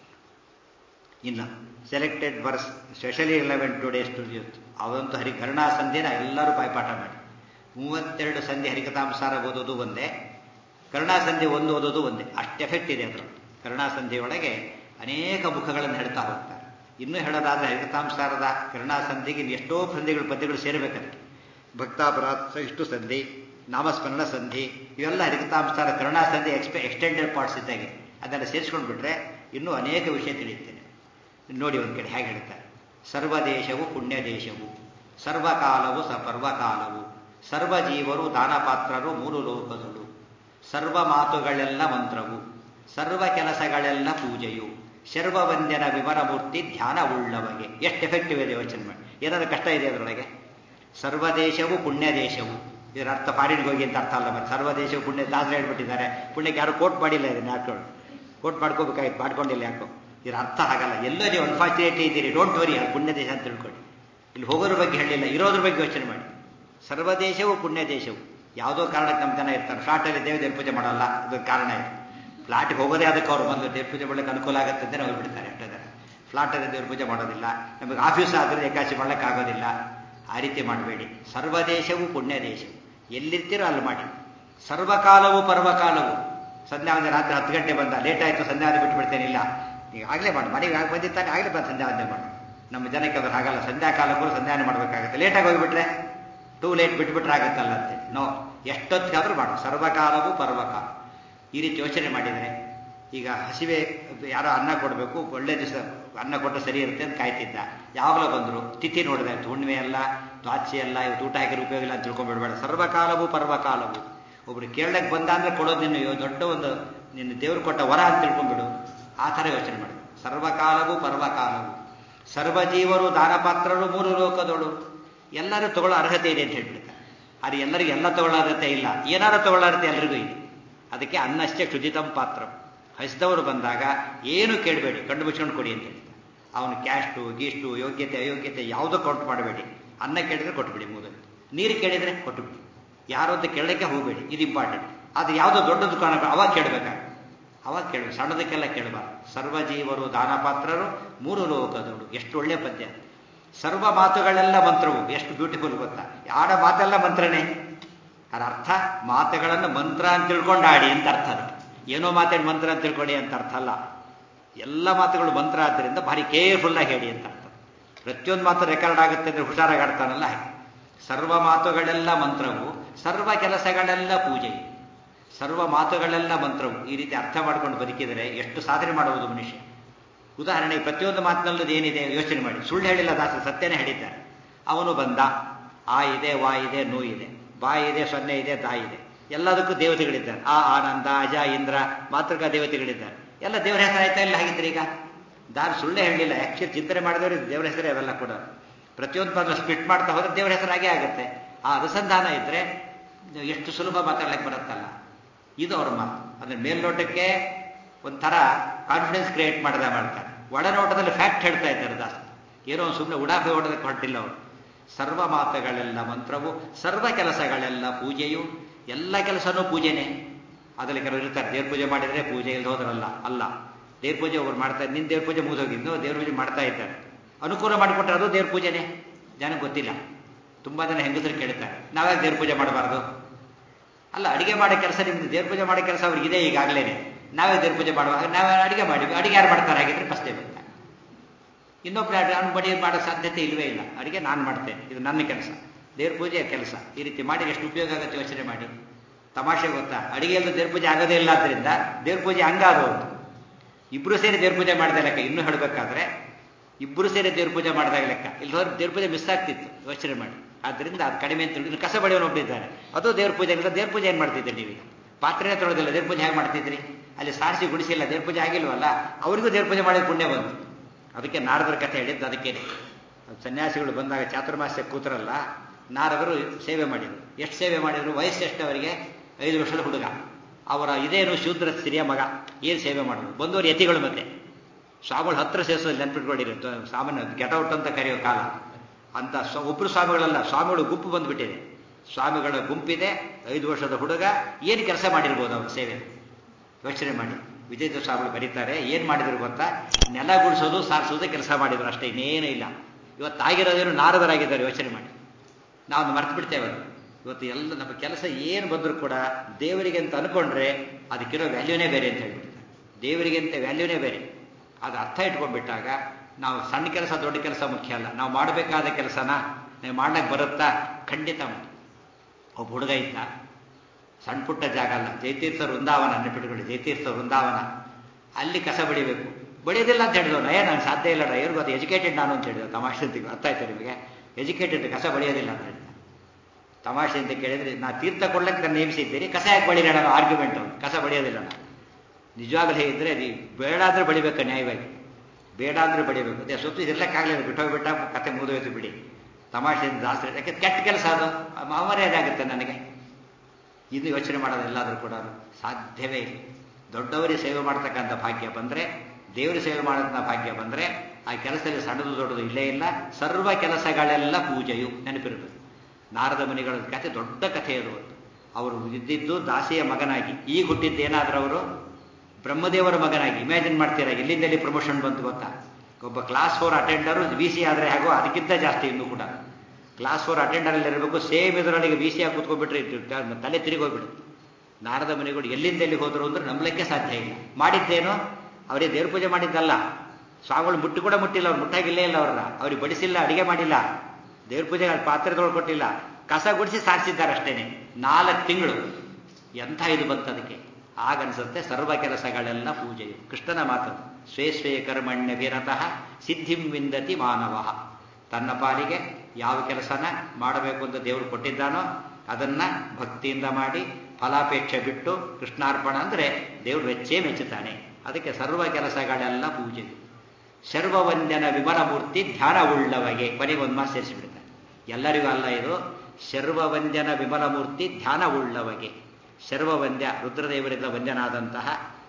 ಇಲ್ಲ selected verse specially relevant today's to youth ಅವಂತೂ ಹರಿ ಕರುಣಾ ಸಂಧಿನ ಎಲ್ಲರೂ ಬಾಯ್ಪಾಠ ಮಾಡಿ ಮೂವತ್ತೆರಡು ಸಂಧಿ ಹರಿಕಥಾಂಸಾರ ಓದೋದು ಒಂದೇ ಕರುಣಾ ಸಂಧಿ ಒಂದು ಓದೋದು ಒಂದೇ ಅಷ್ಟು ಎಫೆಕ್ಟ್ ಇದೆ ಅದರ ಕರುಣಾ ಸಂಧಿಯೊಳಗೆ ಅನೇಕ ಮುಖಗಳನ್ನು ಹೇಳ್ತಾ ಹೋಗ್ತಾರೆ ಇನ್ನೂ ಹೇಳೋದಾದ್ರೆ ಹರಿಕಥಾಂಸಾರದ ಕರುಣಾ ಸಂಧಿಗೆ ಎಷ್ಟೋ ಸಂಧಿಗಳು ಪದ್ಯಗಳು ಸೇರಬೇಕಲ್ಲಿ ಭಕ್ತಾಪರಾಧ ಇಷ್ಟು ಸಂಧಿ ನಾಮಸ್ಮರಣ ಸಂಧಿ ಇವೆಲ್ಲ ಹರಿಕಥಾಂಸಾರ ಕರುಣಾ ಸಂಧಿ ಎಕ್ಸ್ಪೆ ಎಕ್ಸ್ಟೆಂಡೆಡ್ ಪಾರ್ಟ್ಸ್ ಇದ್ದಾಗೆ ಅದನ್ನು ಸೇರಿಸ್ಕೊಂಡು ಬಿಟ್ರೆ ಇನ್ನೂ ಅನೇಕ ವಿಷಯ ತಿಳಿಯುತ್ತೇನೆ ನೋಡಿ ಒಂದು ಕಡೆ ಹೇಗೆ ಹೇಳ್ತಾರೆ ಸರ್ವ ದೇಶವು ಪುಣ್ಯ ದೇಶವು ಸರ್ವಕಾಲವು ಸ ಪರ್ವಕಾಲವು ಸರ್ವ ಜೀವರು ದಾನಪಾತ್ರರು ಮೂರು ಲೋಕಗಳು ಸರ್ವ ಮಾತುಗಳೆಲ್ಲ ಮಂತ್ರವು ಸರ್ವ ಕೆಲಸಗಳೆಲ್ಲ ಪೂಜೆಯು ಶರ್ವವಂದ್ಯನ ವಿವರಮೂರ್ತಿ ಧ್ಯಾನ ಉಳ್ಳವಗೆ ಎಷ್ಟು ಎಫೆಕ್ಟಿವ್ ಇದೆ ಯೋಚನೆ ಮಾಡಿ ಏನಾದ್ರು ಕಷ್ಟ ಇದೆ ಅದರೊಳಗೆ ಸರ್ವದೇಶವು ಪುಣ್ಯ ದೇಶವು ಇದರ ಅರ್ಥ ಫಾರಿನ್ಗೆ ಹೋಗಿ ಅಂತ ಅರ್ಥ ಅಲ್ಲ ಮತ್ತೆ ಸರ್ವದೇಶವು ಪುಣ್ಯ ದಾಸರು ಹೇಳ್ಬಿಟ್ಟಿದ್ದಾರೆ ಪುಣ್ಯಕ್ಕೆ ಯಾರು ಕೋಟ್ ಮಾಡಿಲ್ಲ ಇದನ್ನ ಹಾಕೊಂಡು ಕೋಟ್ ಮಾಡ್ಕೋಬೇಕಾಗಿತ್ತು ಮಾಡ್ಕೊಂಡಿಲ್ಲ ಯಾಕೋ ಇದರ ಅರ್ಥ ಆಗಲ್ಲ ಎಲ್ಲೋ ನೀವು ಅನ್ಫಾರ್ಚುನೇಟ್ಲಿ ಇದ್ದೀರಿ ಡೋಂಟ್ ವರಿ ಅದು ಪುಣ್ಯ ದೇಶ ಅಂತ ತಿಳ್ಕೊಳ್ಳಿ ಇಲ್ಲಿ ಹೋಗೋದ್ರ ಬಗ್ಗೆ ಹೇಳಿಲ್ಲ ಇರೋದ್ರ ಬಗ್ಗೆ ಯೋಚನೆ ಮಾಡಿ ಸರ್ವದೇಶವು ಪುಣ್ಯ ದೇಶವು ಯಾವುದೋ ಕಾರಣಕ್ಕೆ ನಮ್ಮ ಜನ ಇರ್ತಾರೆ ಫ್ಲಾಟಲ್ಲಿ ದೇವ ದೇವ್ರ ಪೂಜೆ ಮಾಡಲ್ಲ ಅದಕ್ಕೆ ಕಾರಣ ಇದೆ ಫ್ಲಾಟ್ಗೆ ಹೋಗೋದೇ ಅದಕ್ಕೆ ಅವ್ರು ಮೊದಲು ದೇವ್ರ ಪೂಜೆ ಮಾಡಲಿಕ್ಕೆ ಅನುಕೂಲ ಆಗುತ್ತೆ ಅಂತ ಹೋಗ್ಬಿಡ್ತಾರೆ ಎಷ್ಟೋ ಜನ ಫ್ಲಾಟಲ್ಲಿ ದೇವ್ರ ಪೂಜೆ ಮಾಡೋದಿಲ್ಲ ನಮಗೆ ಆಫೀಸ್ ಆದರೆ ಏಕಾಶಿ ಮಾಡಲಿಕ್ಕೆ ಆಗೋದಿಲ್ಲ ಆ ರೀತಿ ಮಾಡಬೇಡಿ ಸರ್ವದೇಶವು ಪುಣ್ಯ ದೇಶವು ಎಲ್ಲಿರ್ತೀರೋ ಅಲ್ಲಿ ಮಾಡಿ ಸರ್ವಕಾಲವು ಪರ್ವಕಾಲವು ಸಂಧ್ಯಾವಂದನೆ ರಾತ್ರಿ ಹತ್ತು ಗಂಟೆ ಬಂದ ಲೇಟ್ ಆಯಿತು ಸಂಧ್ಯಾವಂದನೆ ಬಿಟ್ಟು ಬಿಡ್ತೇನಿಲ್ಲ ಈಗ ಆಗಲೇ ಮಾಡಿ ಮನೆಗೆ ಆಗಿ ಬಂದಿತ್ತಾನೆ ಆಗಲೇ ಬಂದು ಸಂಧ್ಯಾವಂದನೆ ಮಾಡಿ ನಮ್ಮ ಜನಕ್ಕೆ ಅದ್ರ ಹಾಗಲ್ಲ ಸಂಧ್ಯಾಕಾಲಕ್ಕೂ ಸಂಧ್ಯಾವನೆ ಮಾಡಬೇಕಾಗುತ್ತೆ ಲೇಟಾಗಿ ಹೋಗಿಬಿಟ್ರೆ ಟೂ ಲೇಟ್ ಬಿಟ್ಬಿಟ್ರೆ ಆಗುತ್ತಲ್ಲ ಅಂತೆ ನೋ ಎಷ್ಟೊತ್ತಿಗಾದ್ರೂ ಮಾಡು ಸರ್ವಕಾಲವು ಪರ್ವಕಾಲ ಈ ರೀತಿ ಯೋಚನೆ ಮಾಡಿದರೆ ಈಗ ಹಸಿವೆ ಯಾರೋ ಅನ್ನ ಕೊಡಬೇಕು ಒಳ್ಳೆ ದಿವಸ ಅನ್ನ ಕೊಟ್ಟರೆ ಸರಿ ಇರುತ್ತೆ ಅಂತ ಕಾಯ್ತಿದ್ದ ಯಾವಾಗಲೂ ಬಂದರು ತಿಥಿ ನೋಡಿದೆ ಹುಣ್ಣಿಮೆ ಅಲ್ಲ ದ್ವಾಚಿ ಅಲ್ಲ ಇವತ್ತು ಊಟ ಹಾಕಿರೋ ಉಪಯೋಗ ಇಲ್ಲ ಅಂತ ತಿಳ್ಕೊಂಡ್ಬಿಡ್ಬೇಡ ಸರ್ವಕಾಲವು ಪರ್ವಕಾಲವು ಒಬ್ರು ಕೇಳಕ್ಕೆ ಬಂದ ಅಂದ್ರೆ ಕೊಡೋದು ನಿನ್ನ ದೊಡ್ಡ ಒಂದು ನಿನ್ನ ದೇವರು ಕೊಟ್ಟ ವರ ಅಂತ ತಿಳ್ಕೊಂಡ್ಬಿಡು ಆ ಥರ ಯೋಚನೆ ಮಾಡಿ ಸರ್ವಕಾಲವು ಪರ್ವಕಾಲವು ಸರ್ವಜೀವರು ದಾನಪಾತ್ರರು ಮೂರು ಲೋಕದೋಳು ಎಲ್ಲರೂ ತಗೊಳ್ಳೋ ಅರ್ಹತೆ ಇದೆ ಅಂತ ಹೇಳ್ಬಿಡ್ತಾರೆ ಆದರೆ ಎಲ್ಲರಿಗೂ ಎಲ್ಲ ತಗೊಳ್ಳೋ ಅರ್ಹತೆ ಇಲ್ಲ ಏನಾರು ತಗೊಳ್ಳೋ ಅರ್ಹತೆ ಎಲ್ರಿಗೂ ಇದೆ ಅದಕ್ಕೆ ಅನ್ನಷ್ಟೇ ಕ್ಷುಜಿತಂ ಪಾತ್ರ ಹಸಿದವರು ಬಂದಾಗ ಏನು ಕೇಳಬೇಡಿ ಕಣ್ಣು ಮುಚ್ಕೊಂಡು ಕೊಡಿ ಅಂತ ಹೇಳ್ತಾರೆ ಅವನು ಕ್ಯಾಸ್ಟು ಗೀಸ್ಟು ಯೋಗ್ಯತೆ ಅಯೋಗ್ಯತೆ ಯಾವುದೋ ಕೌಂಟ್ ಮಾಡಬೇಡಿ ಅನ್ನ ಕೇಳಿದ್ರೆ ಕೊಟ್ಬಿಡಿ ಮೂದಲು ನೀರು ಕೇಳಿದ್ರೆ ಕೊಟ್ಟುಬಿಡಿ ಯಾರು ಅಂತ ಕೇಳಲಿಕ್ಕೆ ಹೋಗಬೇಡಿ ಇದು ಇಂಪಾರ್ಟೆಂಟ್ ಅದು ಯಾವುದೋ ದೊಡ್ಡ ದುಕಾನ ಅವಾಗ ಕೇಳಬೇಕಾಗ ಅವಾಗ ಕೇಳಬೇಕು ಸಣ್ಣದಕ್ಕೆಲ್ಲ ಕೇಳಬಾರ್ದು ಸರ್ವಜೀವರು ದಾನಪಾತ್ರರು ಮೂರು ಲೋಕದವರು ಎಷ್ಟು ಒಳ್ಳೆ ಪದ್ಯ ಸರ್ವ ಮಾತುಗಳೆಲ್ಲ ಮಂತ್ರವು ಎಷ್ಟು ಬ್ಯೂಟಿಫುಲ್ ಗೊತ್ತಾ ಆಡ ಮಾತೆಲ್ಲ ಮಂತ್ರನೇ ಅದರ ಅರ್ಥ ಮಾತುಗಳನ್ನು ಮಂತ್ರ ಅಂತ ತಿಳ್ಕೊಂಡು ಆಡಿ ಅಂತ ಅರ್ಥ ಅದು ಏನೋ ಮಾತಾಡಿ ಮಂತ್ರ ಅಂತ ತಿಳ್ಕೊಳ್ಳಿ ಅಂತ ಅರ್ಥ ಅಲ್ಲ ಎಲ್ಲ ಮಾತುಗಳು ಮಂತ್ರ ಆದ್ದರಿಂದ ಭಾರಿ ಕೇರ್ಫುಲ್ಲಾಗಿ ಹೇಳಿ ಅಂತ ಅರ್ಥ ಪ್ರತಿಯೊಂದು ಮಾತು ರೆಕಾರ್ಡ್ ಆಗುತ್ತೆ ಅಂದರೆ ಹುಷಾರಾಗಿ ಆಡ್ತಾನಲ್ಲ ಹಾಗೆ ಸರ್ವ ಮಾತುಗಳೆಲ್ಲ ಮಂತ್ರವು ಸರ್ವ ಕೆಲಸಗಳೆಲ್ಲ ಪೂಜೆ ಸರ್ವ ಮಾತುಗಳೆಲ್ಲ ಮಂತ್ರವು ಈ ರೀತಿ ಅರ್ಥ ಮಾಡ್ಕೊಂಡು ಬದುಕಿದರೆ ಎಷ್ಟು ಸಾಧನೆ ಮಾಡುವುದು ಮನುಷ್ಯ ಉದಾಹರಣೆ ಪ್ರತಿಯೊಂದು ಮಾತಿನಲ್ಲದು ಏನಿದೆ ಯೋಚನೆ ಮಾಡಿ ಸುಳ್ಳು ಹೇಳಿಲ್ಲ ದಾಸ ಸತ್ಯನೇ ಹೇಳಿದ್ದಾರೆ ಅವನು ಬಂದ ಆ ಇದೆ ವಾ ಇದೆ ನೋ ಇದೆ ಬಾ ಇದೆ ಸೊನ್ನೆ ಇದೆ ದಾ ಇದೆ ಎಲ್ಲದಕ್ಕೂ ದೇವತೆಗಳಿದ್ದಾರೆ ಆ ಆನಂದ ಅಜ ಇಂದ್ರ ಮಾತೃಕಾ ದೇವತೆಗಳಿದ್ದಾರೆ ಎಲ್ಲ ದೇವರ ಹೆಸರು ಆಯ್ತಾ ಇಲ್ಲ ಹಾಗಿದ್ರೆ ಈಗ ದಾರಿ ಸುಳ್ಳೇ ಹೇಳಲಿಲ್ಲ ಆ್ಯಕ್ಚುಲಿ ಚಿಂತನೆ ಮಾಡಿದವರು ದೇವರ ಹೆಸರೇ ಅವೆಲ್ಲ ಕೂಡ ಪ್ರತಿಯೊಂದು ಪದ ಸ್ಪಿಟ್ ಮಾಡ್ತಾ ಹೋದ್ರೆ ದೇವರ ಹೆಸರಾಗೇ ಆಗುತ್ತೆ ಆ ಅನುಸಂಧಾನ ಇದ್ರೆ ಎಷ್ಟು ಸುಲಭ ಮಾತಾಡ್ಲಿಕ್ಕೆ ಬರುತ್ತಲ್ಲ ಇದು ಅವ್ರ ಮಾತು ಅಂದ್ರೆ ಮೇಲ್ನೋಟಕ್ಕೆ ಒಂಥರ ಕಾನ್ಫಿಡೆನ್ಸ್ ಕ್ರಿಯೇಟ್ ಮಾಡದ ಮಾಡ್ತಾರೆ ಒಳನೋಟದಲ್ಲಿ ಫ್ಯಾಕ್ಟ್ ಹೇಳ್ತಾ ಇದ್ದಾರೆ ದಾಸ ಏನೋ ಸುಮ್ಮನೆ ಉಡಾಫೆ ಹೊಡೋದಕ್ಕೆ ಹೊರಟಿಲ್ಲ ಅವರು ಸರ್ವ ಮಾತುಗಳೆಲ್ಲ ಮಂತ್ರವು ಸರ್ವ ಕೆಲಸಗಳೆಲ್ಲ ಪೂಜೆಯು ಎಲ್ಲ ಕೆಲಸನೂ ಪೂಜೆನೇ ಅದರಲ್ಲಿ ಕೆಲವರು ಇರ್ತಾರೆ ದೇವ್ರ ಪೂಜೆ ಮಾಡಿದರೆ ಪೂಜೆ ಇಲ್ಲದೆ ಹೋದ್ರಲ್ಲ ಅಲ್ಲ ದೇವ್ರ ಪೂಜೆ ಒಬ್ರು ಮಾಡ್ತಾರೆ ನಿನ್ನ ದೇವ್ರ ಪೂಜೆ ಮುಗಿದೋಗಿದ್ದು ದೇವ್ರ ಪೂಜೆ ಮಾಡ್ತಾ ಇದ್ದಾರೆ ಅನುಕೂಲ ಮಾಡಿಕೊಟ್ರೆ ಅದು ದೇವ್ರ ಪೂಜೆನೇ ಜನಕ್ಕೆ ಗೊತ್ತಿಲ್ಲ ತುಂಬ ಜನ ಹೆಂಗಸರು ಕೇಳ್ತಾರೆ ನಾವ್ಯಾಕೆ ದೇವ್ರ ಪೂಜೆ ಮಾಡಬಾರ್ದು ಅಲ್ಲ ಅಡಿಗೆ ಮಾಡೋ ಕೆಲಸ ನಿಮ್ದು ದೇವ್ರ ಪೂಜೆ ಮಾಡೋ ಕೆಲಸ ಅವ್ರಿಗೆ ಇದೆ ಈಗಾಗಲೇ ನಾವೇ ದೇವ್ರ ಪೂಜೆ ಮಾಡುವಾಗ ನಾವೇ ಅಡಿಗೆ ಮಾಡಿವಿ ಅಡಿಗೆ ಯಾರು ಮಾಡ್ತಾರೆ ಹಾಗಿದ್ರೆ ಪ್ರಶ್ನೆ ಬಂತ ಇನ್ನೊಬ್ಬರು ನಾನು ಬಡಿ ಮಾಡೋ ಸಾಧ್ಯತೆ ಇಲ್ಲವೇ ಇಲ್ಲ ಅಡಿಗೆ ನಾನು ಮಾಡ್ತೇನೆ ಇದು ನನ್ನ ಕೆಲಸ ದೇವ್ರ ಪೂಜೆಯ ಕೆಲಸ ಈ ರೀತಿ ಮಾಡಿ ಎಷ್ಟು ಉಪಯೋಗ ಆಗುತ್ತೆ ಯೋಚನೆ ಮಾಡಿ ತಮಾಷೆ ಗೊತ್ತಾ ಅಡಿಗೆಯಲ್ಲೂ ದೇವ್ರ ಪೂಜೆ ಆಗೋದೇ ಇಲ್ಲ ಆದ್ದರಿಂದ ದೇವ್ರ ಪೂಜೆ ಹಂಗಾದವರು ಇಬ್ರು ಸೇರಿ ದೇವ್ರ ಪೂಜೆ ಮಾಡಿದ ಲೆಕ್ಕ ಇನ್ನೂ ಹೇಳಬೇಕಾದ್ರೆ ಇಬ್ಬರು ಸೇರಿ ದೇವ್ರ ಪೂಜೆ ಮಾಡಿದಾಗ ಲೆಕ್ಕ ಇಲ್ಲಿ ಹೋದ್ರೆ ದೇವ್ರ ಪೂಜೆ ಮಿಸ್ ಆಗ್ತಿತ್ತು ಯೋಚನೆ ಮಾಡಿ ಆದ್ದರಿಂದ ಅದು ಕಡಿಮೆ ಅಂತ ಹೇಳಿ ಕಸ ಬಳಿಯೋನೊಬ್ಬಿದ್ದಾನೆ ಅದು ದೇವ್ರ ಪೂಜೆ ಇಲ್ಲ ದೇವ್ರ ಪೂಜೆ ಏನು ಮಾಡ್ತಿದ್ರಿ ನೀವೀಗ ಪಾತ್ರೆನೇ ತೊಳೆದಿಲ್ಲ ದೇವ್ರ ಪೂಜೆ ಹೇಗೆ ಮಾಡ್ತಿದ್ರಿ ಅಲ್ಲಿ ಸಾರಿಸಿ ಗುಡಿಸಿಲ್ಲ ದೇವ್ರ ಪೂಜೆ ಆಗಿಲ್ವಲ್ಲ ಅವರಿಗೂ ದೇವ್ರ ಪೂಜೆ ಮಾಡಿದ ಪುಣ್ಯ ಬಂತು ಅದಕ್ಕೆ ನಾರದರ ಕಥೆ ಹೇಳಿದ್ದು ಅದಕ್ಕೇನೆ ಸನ್ಯಾಸಿಗಳು ಬಂದಾಗ ಚಾತುರ್ಮಾಸ್ಯ ಕೂತರಲ್ಲ ನಾರದರು ಸೇವೆ ಮಾಡಿದರು ಎಷ್ಟು ಸೇವೆ ಮಾಡಿದರು ವಯಸ್ಸು ಎಷ್ಟು ಅವರಿಗೆ ಐದು ವರ್ಷದ ಹುಡುಗ ಅವರ ಇದೇನು ಶೂದ್ರ ಸ್ತ್ರೀಯ ಮಗ ಏನು ಸೇವೆ ಮಾಡಿದ್ರು ಬಂದವರು ಯತಿಗಳು ಮತ್ತೆ ಸ್ವಾಮಿಗಳು ಹತ್ರ ಸೇರಿಸೋದು ನೆನ್ಪಿಟ್ಕೊಂಡಿರಿ ಸಾಮಾನ್ಯ ಗೆಟೌಟ್ ಅಂತ ಕರೆಯೋ ಕಾಲ ಅಂತ ಒಬ್ಬರು ಸ್ವಾಮಿಗಳಲ್ಲ ಸ್ವಾಮಿಗಳು ಗುಂಪು ಬಂದ್ಬಿಟ್ಟಿದೆ ಸ್ವಾಮಿಗಳ ಗುಂಪಿದೆ ಐದು ವರ್ಷದ ಹುಡುಗ ಏನು ಕೆಲಸ ಮಾಡಿರ್ಬೋದು ಅವ್ರ ಸೇವೆ ಯೋಚನೆ ಮಾಡಿ ವಿಜಯದ ಸ್ವಾಮಿಗಳು ಬರೀತಾರೆ ಏನು ಮಾಡಿದ್ರು ಗೊತ್ತಾ ನೆಲ ಗುಡಿಸೋದು ಸಾರಿಸೋದು ಕೆಲಸ ಮಾಡಿದ್ರು ಅಷ್ಟೇ ಇನ್ನೇನೂ ಇಲ್ಲ ಇವತ್ತು ಆಗಿರೋದೇನು ನಾರದರಾಗಿದ್ದಾರೆ ಯೋಚನೆ ಮಾಡಿ ನಾವು ಮರ್ತು ಬಿಡ್ತೇವೆ ಇವತ್ತು ಎಲ್ಲ ನಮ್ಮ ಕೆಲಸ ಏನು ಬಂದರೂ ಕೂಡ ದೇವರಿಗೆ ಅಂತ ಅನ್ಕೊಂಡ್ರೆ ಅದಕ್ಕಿರೋ ವ್ಯಾಲ್ಯೂನೇ ಬೇರೆ ಅಂತ ಹೇಳ್ಬಿಡ್ತಾರೆ ದೇವರಿಗೆ ಅಂತ ವ್ಯಾಲ್ಯೂನೇ ಬೇರೆ ಅದು ಅರ್ಥ ಇಟ್ಕೊಂಡ್ಬಿಟ್ಟಾಗ ನಾವು ಸಣ್ಣ ಕೆಲಸ ದೊಡ್ಡ ಕೆಲಸ ಮುಖ್ಯ ಅಲ್ಲ ನಾವು ಮಾಡಬೇಕಾದ ಕೆಲಸನ ನಾವು ಮಾಡ್ಲಿಕ್ಕೆ ಬರುತ್ತಾ ಖಂಡಿತ ಮಾಡಿ ಒಬ್ಬ ಹುಡುಗ ಇದ್ದ ಸಣ್ಣ ಪುಟ್ಟ ಜಾಗ ಅಲ್ಲ ಜಯತೀರ್ಥ ವೃಂದಾವನ ನೆನಪಿಟ್ಕೊಳ್ಳಿ ಜಯತೀರ್ಥ ವೃಂದಾವನ ಅಲ್ಲಿ ಕಸ ಬಡಿಬೇಕು ಬಡಿಯೋದಿಲ್ಲ ಅಂತ ಹೇಳಿದವನು ಏ ನಾನು ಸಾಧ್ಯ ಇಲ್ಲ ಏನು ಗೊತ್ತು ಎಜುಕೇಟೆಡ್ ನಾನು ಅಂತ ಹೇಳಿದ ತಮಾಷೆ ಅಂತ ಅರ್ಥ ಆಯ್ತು ನಿಮಗೆ ಎಜುಕೇಟೆಡ್ ಕಸ ಬಳಿಯೋದಿಲ್ಲ ಅಂತ ಹೇಳಿದ ತಮಾಷೆ ಅಂತ ಕೇಳಿದ್ರೆ ನಾ ತೀರ್ಥ ಕೊಡ್ಲಿಕ್ಕೆ ನಾನು ನೇಮಿಸಿದ್ದೀರಿ ಕಸ ಯಾಕೆ ಬಳಿಲ್ಲ ನಾನು ಆರ್ಗ್ಯುಮೆಂಟ್ ಅವನು ಕಸ ಬಳಿಯೋದಿಲ್ಲ ನಾನು ನಿಜವಾಗ್ಲೂ ಹೇಗಿದ್ರೆ ಅದು ಬೇಡ ಅಂದ್ರೆ ಬಡಿಬೇಕು ನ್ಯಾಯವಾಗಿ ಬೇಡ ಅಂದ್ರೆ ಬಡಿಬೇಕು ಅದೇ ಸುತ್ತು ಇರ್ಲಿಕ್ಕಾಗಲಿಲ್ಲ ಬಿಟ್ಟೋಗ್ಬಿಟ್ಟ ಕತೆ ಮುಗಿದೋಯ್ತು ಬಿಡಿ ತಮಾಷೆಯಿಂದ ಜಾಸ್ತಿ ಯಾಕೆ ಕೆಟ್ಟ ಕೆಲಸ ಅದು ಅಮರ್ಯಾದಾಗುತ್ತೆ ನನಗೆ ಇದು ಯೋಚನೆ ಮಾಡೋದು ಎಲ್ಲಾದರೂ ಕೂಡ ಸಾಧ್ಯವೇ ಇಲ್ಲ ದೊಡ್ಡವರಿಗೆ ಸೇವೆ ಮಾಡ್ತಕ್ಕಂಥ ಭಾಗ್ಯ ಬಂದರೆ ದೇವರ ಸೇವೆ ಮಾಡೋಂಥ ಭಾಗ್ಯ ಬಂದರೆ ಆ ಕೆಲಸದಲ್ಲಿ ಸಣ್ಣದು ದೊಡ್ಡದು ಇಲ್ಲೇ ಇಲ್ಲ ಸರ್ವ ಕೆಲಸಗಳೆಲ್ಲ ಪೂಜೆಯು ನೆನಪಿರಬೇಕು ನಾರದ ಮುನಿಗಳ ಕಥೆ ದೊಡ್ಡ ಕಥೆ ಅದು ಅವರು ಇದ್ದಿದ್ದು ದಾಸಿಯ ಮಗನಾಗಿ ಈಗ ಹುಟ್ಟಿದ್ದೇನಾದ್ರೂ ಅವರು ಬ್ರಹ್ಮದೇವರ ಮಗನಾಗಿ ಇಮ್ಯಾಜಿನ್ ಮಾಡ್ತೀರಾ ಎಲ್ಲಿಂದಲ್ಲಿ ಪ್ರಮೋಷನ್ ಬಂತು ಗೊತ್ತಾ ಒಬ್ಬ class four attender V C ಆದರೆ ಹಾಗೋ ಅದಕ್ಕಿಂತ ಜಾಸ್ತಿ ಇನ್ನೂ ಕೂಡ ಕ್ಲಾಸ್ ಫೋರ್ ಅಟೆಂಡರಲ್ಲಿ ಇರಬೇಕು ಸೇಮ್ ಇದರೊಳಗೆ ವಿ ಸಿ ಆಗಿ ಕೂತ್ಕೊಂಡ್ಬಿಟ್ರೆ ತಲೆ ತಿರುಗಿ ಹೋಗ್ಬಿಡುತ್ತೆ ನಾರದ ಮನೆಗಳು ಎಲ್ಲಿಂದ ಎಲ್ಲಿ ಹೋದರು ಅಂದ್ರೆ ನಂಬಲಿಕ್ಕೆ ಸಾಧ್ಯ ಇಲ್ಲ ಮಾಡಿದ್ದೇನೋ ಅವರಿಗೆ ದೇವ್ರ ಪೂಜೆ ಮಾಡಿದ್ದಲ್ಲ ಸ್ವಾಮಿಗಳು ಮುಟ್ಟಿ ಕೂಡ ಮುಟ್ಟಿಲ್ಲ ಅವ್ರು ಮುಟ್ಟಾಗಿಲ್ಲೇ ಇಲ್ಲ ಅವ್ರನ್ನ ಅವ್ರಿಗೆ ಬಡಿಸಿಲ್ಲ ಅಡಿಗೆ ಮಾಡಿಲ್ಲ ದೇವ್ರ ಪೂಜೆ ಪಾತ್ರೆದೊಳಗೆ ಕೊಟ್ಟಿಲ್ಲ ಕಸ ಗುಡಿಸಿ ಸಾರಿಸಿದ್ದಾರೆ ಅಷ್ಟೇನೆ ನಾಲ್ಕು ತಿಂಗಳು ಎಂಥ ಇದು ಬಂತದಕ್ಕೆ ಆಗನ್ಸುತ್ತೆ ಸರ್ವ ಕೆಲಸಗಳೆಲ್ಲ ಪೂಜೆಯು ಕೃಷ್ಣನ ಮಾತು ಸ್ವೇ ಸ್ವೇ ಕರ್ಮಣ್ಯ ವಿರತಃ ಸಿದ್ಧಿಂ ವಿಂದತಿ ಮಾನವ ತನ್ನ ಪಾಲಿಗೆ ಯಾವ ಕೆಲಸನ ಮಾಡಬೇಕು ಅಂತ ದೇವರು ಕೊಟ್ಟಿದ್ದಾನೋ ಅದನ್ನ ಭಕ್ತಿಯಿಂದ ಮಾಡಿ ಫಲಾಪೇಕ್ಷೆ ಬಿಟ್ಟು ಕೃಷ್ಣಾರ್ಪಣ ಅಂದರೆ ದೇವರು ವೆಚ್ಚೇ ಮೆಚ್ಚುತ್ತಾನೆ ಅದಕ್ಕೆ ಸರ್ವ ಕೆಲಸಗಳೆಲ್ಲ ಪೂಜೆ ಶರ್ವವಂದ್ಯನ ವಿಮಲ ಮೂರ್ತಿ ಧ್ಯಾನ ಉಳ್ಳವಗೆ ಕೊನೆಗೆ ಒಂದು ಮಾತು ಸೇರಿಸಿಬಿಡ್ತಾರೆ ಎಲ್ಲರಿಗೂ ಅಲ್ಲ ಇದು ಶರ್ವವಂದ್ಯನ ವಿಮಲ ಮೂರ್ತಿ ಧ್ಯಾನ ಉಳ್ಳವಗೆ ಶರ್ವವಂದ್ಯ ರುದ್ರದೇವರಿಂದ ವಂದ್ಯನಾದಂತಹ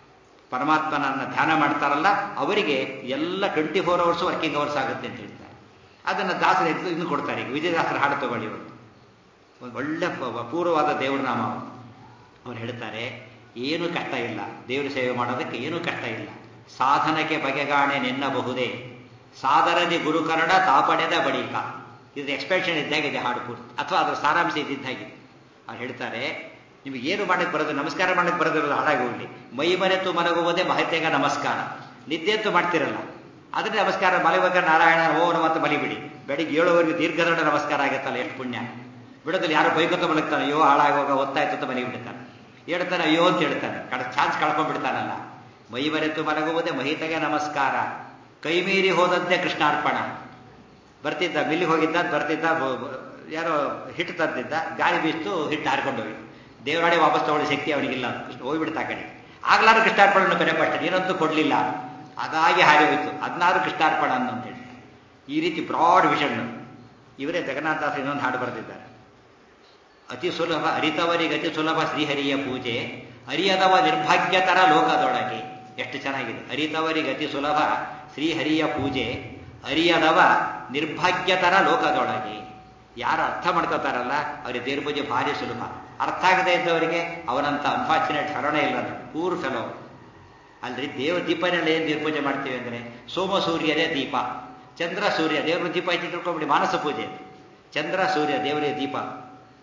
ಪರಮಾತ್ಮನನ್ನ ಧ್ಯಾನ ಮಾಡ್ತಾರಲ್ಲ ಅವರಿಗೆ ಎಲ್ಲ twenty four hours working hours ಆಗುತ್ತೆ ಅಂತ ಹೇಳ್ತಾರೆ ಅದನ್ನು ದಾಸರ ಇನ್ನು ಕೊಡ್ತಾರೆ ಈಗ ವಿಜಯದಾಸರ ಹಾಡು ತಗೊಳ್ಳಿ ಇವತ್ತು ಒಂದು ಒಳ್ಳೆ ಅಪೂರ್ವವಾದ ದೇವ್ರ ನಾಮ ಅವ್ರು ಹೇಳ್ತಾರೆ ಏನು ಕಷ್ಟ ಇಲ್ಲ ದೇವ್ರ ಸೇವೆ ಮಾಡೋದಕ್ಕೆ ಏನೂ ಕಷ್ಟ ಇಲ್ಲ ಸಾಧನಕ್ಕೆ ಬಗೆಗಾಣೆ ನೆನ್ನಬಹುದೇ ಸಾದರದಿ ಗುರುಕರಣ ತಾಪಡೆದ ಬಳಿಕ ಇದು ಎಕ್ಸ್ಪ್ರೆಷನ್ ಇದ್ದಾಗಿದೆ ಹಾಡು ಪೂರ್ತಿ ಅಥವಾ ಅದರ ಸಾರಾಂಶ ಇದ್ದಿದ್ದಾಗಿದೆ ಅವ್ರು ಹೇಳ್ತಾರೆ ನಿಮಗೆ ಏನು ಮಾಡಕ್ಕೆ ಬರೋದು ನಮಸ್ಕಾರ ಮಾಡಕ್ಕೆ ಬರೋದಿರೋದು ಹಾಳಾಗಿ ಹೋಗ್ಲಿ ಮೈ ಮರೆತು ಮಲಗುವುದೇ ಮಹತ್ಯಗ ನಮಸ್ಕಾರ ನಿದ್ದೆಂತು ಮಾಡ್ತಿರಲ್ಲ ಅದನ್ನೇ ನಮಸ್ಕಾರ ಮಲಗುವಾಗ ನಾರಾಯಣ ಓ ಮತ್ತೆ ಮಲಿಬಿಡಿ ಬೆಳಿಗ್ಗೆ ಏಳುವರೆಗೆ ದೀರ್ಘದಂಡ ನಮಸ್ಕಾರ ಆಗತ್ತಲ್ಲ ಎಷ್ಟು ಪುಣ್ಯ ಬಿಡೋದಲ್ಲಿ ಯಾರು ಬೈಕೊತ ಮಲಗ್ತಾನೆ ಅಯ್ಯೋ ಹಾಳಾಗುವಾಗ ಒತ್ತಾಯ್ತು ಅಂತ ಮಲಗಿ ಬಿಡ್ತಾನೆ ಹೇಳ್ತಾನೆ ಅಯ್ಯೋ ಅಂತ ಹೇಳ್ತಾನೆ ಕಡ ಚಾನ್ಸ್ ಕಳ್ಕೊಂಡ್ಬಿಡ್ತಾನಲ್ಲ ಮೈ ಮರೆತು ಮಲಗುವುದೇ ಮಹಿತಗೆ ನಮಸ್ಕಾರ ಕೈ ಮೀರಿ ಹೋದಂತೆ ಕೃಷ್ಣಾರ್ಪಣ ಬರ್ತಿದ್ದ ಮಿಲ್ಲಿಗೆ ಹೋಗಿದ್ದ ಬರ್ತಿದ್ದ ಯಾರೋ ಹಿಟ್ಟು ತಂದಿದ್ದ ಗಾಳಿ ಬೀಸ್ತು ಹಿಟ್ಟು ಹಾರ್ಕೊಂಡು ಹೋಗಿ ದೇವರಾಡೆ ವಾಪಸ್ ತಗೊಳ್ಳಿ ಶಕ್ತಿ ಅವನಿಗಿಲ್ಲ ಕೃಷ್ಣ ಹೋಗ್ಬಿಡ್ತಾ ಕಡೆ ಆಗ್ಲಾರು ಕೃಷ್ಣಾರ್ಪಣ ಕರೆ ಪಡ್ತಾನೆ ಏನಂತೂ ಕೊಡ್ಲಿಲ್ಲ ಅದಾಗಿ ಹಾರಿ ಹೋಯ್ತು ಅದನ್ನಾದ್ರೂ ಕೃಷ್ಣಾರ್ಪಣ ಅಂತ ಹೇಳ್ತಾರೆ ಈ ರೀತಿ ಬ್ರಾಡ್ ವಿಷನ್ ಇವರೇ ಜಗನ್ನಾಥದಾಸ ಇನ್ನೊಂದು ಹಾಡು ಬರೆದಿದ್ದಾರೆ ಅತಿ ಸುಲಭ ಅರಿತವರಿಗೆ ಅತಿ ಸುಲಭ ಶ್ರೀಹರಿಯ ಪೂಜೆ ಅರಿಯದವ ನಿರ್ಭಾಗ್ಯತರ ಲೋಕದೊಳಗೆ ಎಷ್ಟು ಚೆನ್ನಾಗಿದೆ ಅರಿತವರಿಗೆ ಅತಿ ಸುಲಭ ಶ್ರೀಹರಿಯ ಪೂಜೆ ಅರಿಯದವ ನಿರ್ಭಾಗ್ಯತರ ಲೋಕದೊಳಗೆ ಯಾರು ಅರ್ಥ ಮಾಡ್ಕೋತಾರಲ್ಲ ಅವರಿಗೆ ದೇವ್ರ ಪೂಜೆ ಭಾರಿ ಸುಲಭ ಅರ್ಥ ಆಗದೇ ಇದ್ದವರಿಗೆ ಅವನಂತ ಅನ್ಫಾರ್ಚುನೇಟ್ ಹರಣೆ ಇಲ್ಲ ಪೂರ್ ಫೆಲೋ ಅಲ್ರಿ ದೇವ ದೀಪನಲ್ಲಿ ಏನು ದೇವ್ರ ಪೂಜೆ ಮಾಡ್ತೀವಿ ಅಂದರೆ ಸೋಮ ಸೂರ್ಯರೇ ದೀಪ ಚಂದ್ರ ಸೂರ್ಯ ದೇವ್ರ ದೀಪ ಐತಿ ತಿಳ್ಕೊಂಬಿಡಿ ಮಾನಸ ಪೂಜೆ ಚಂದ್ರ ಸೂರ್ಯ ದೇವರಿಗೆ ದೀಪ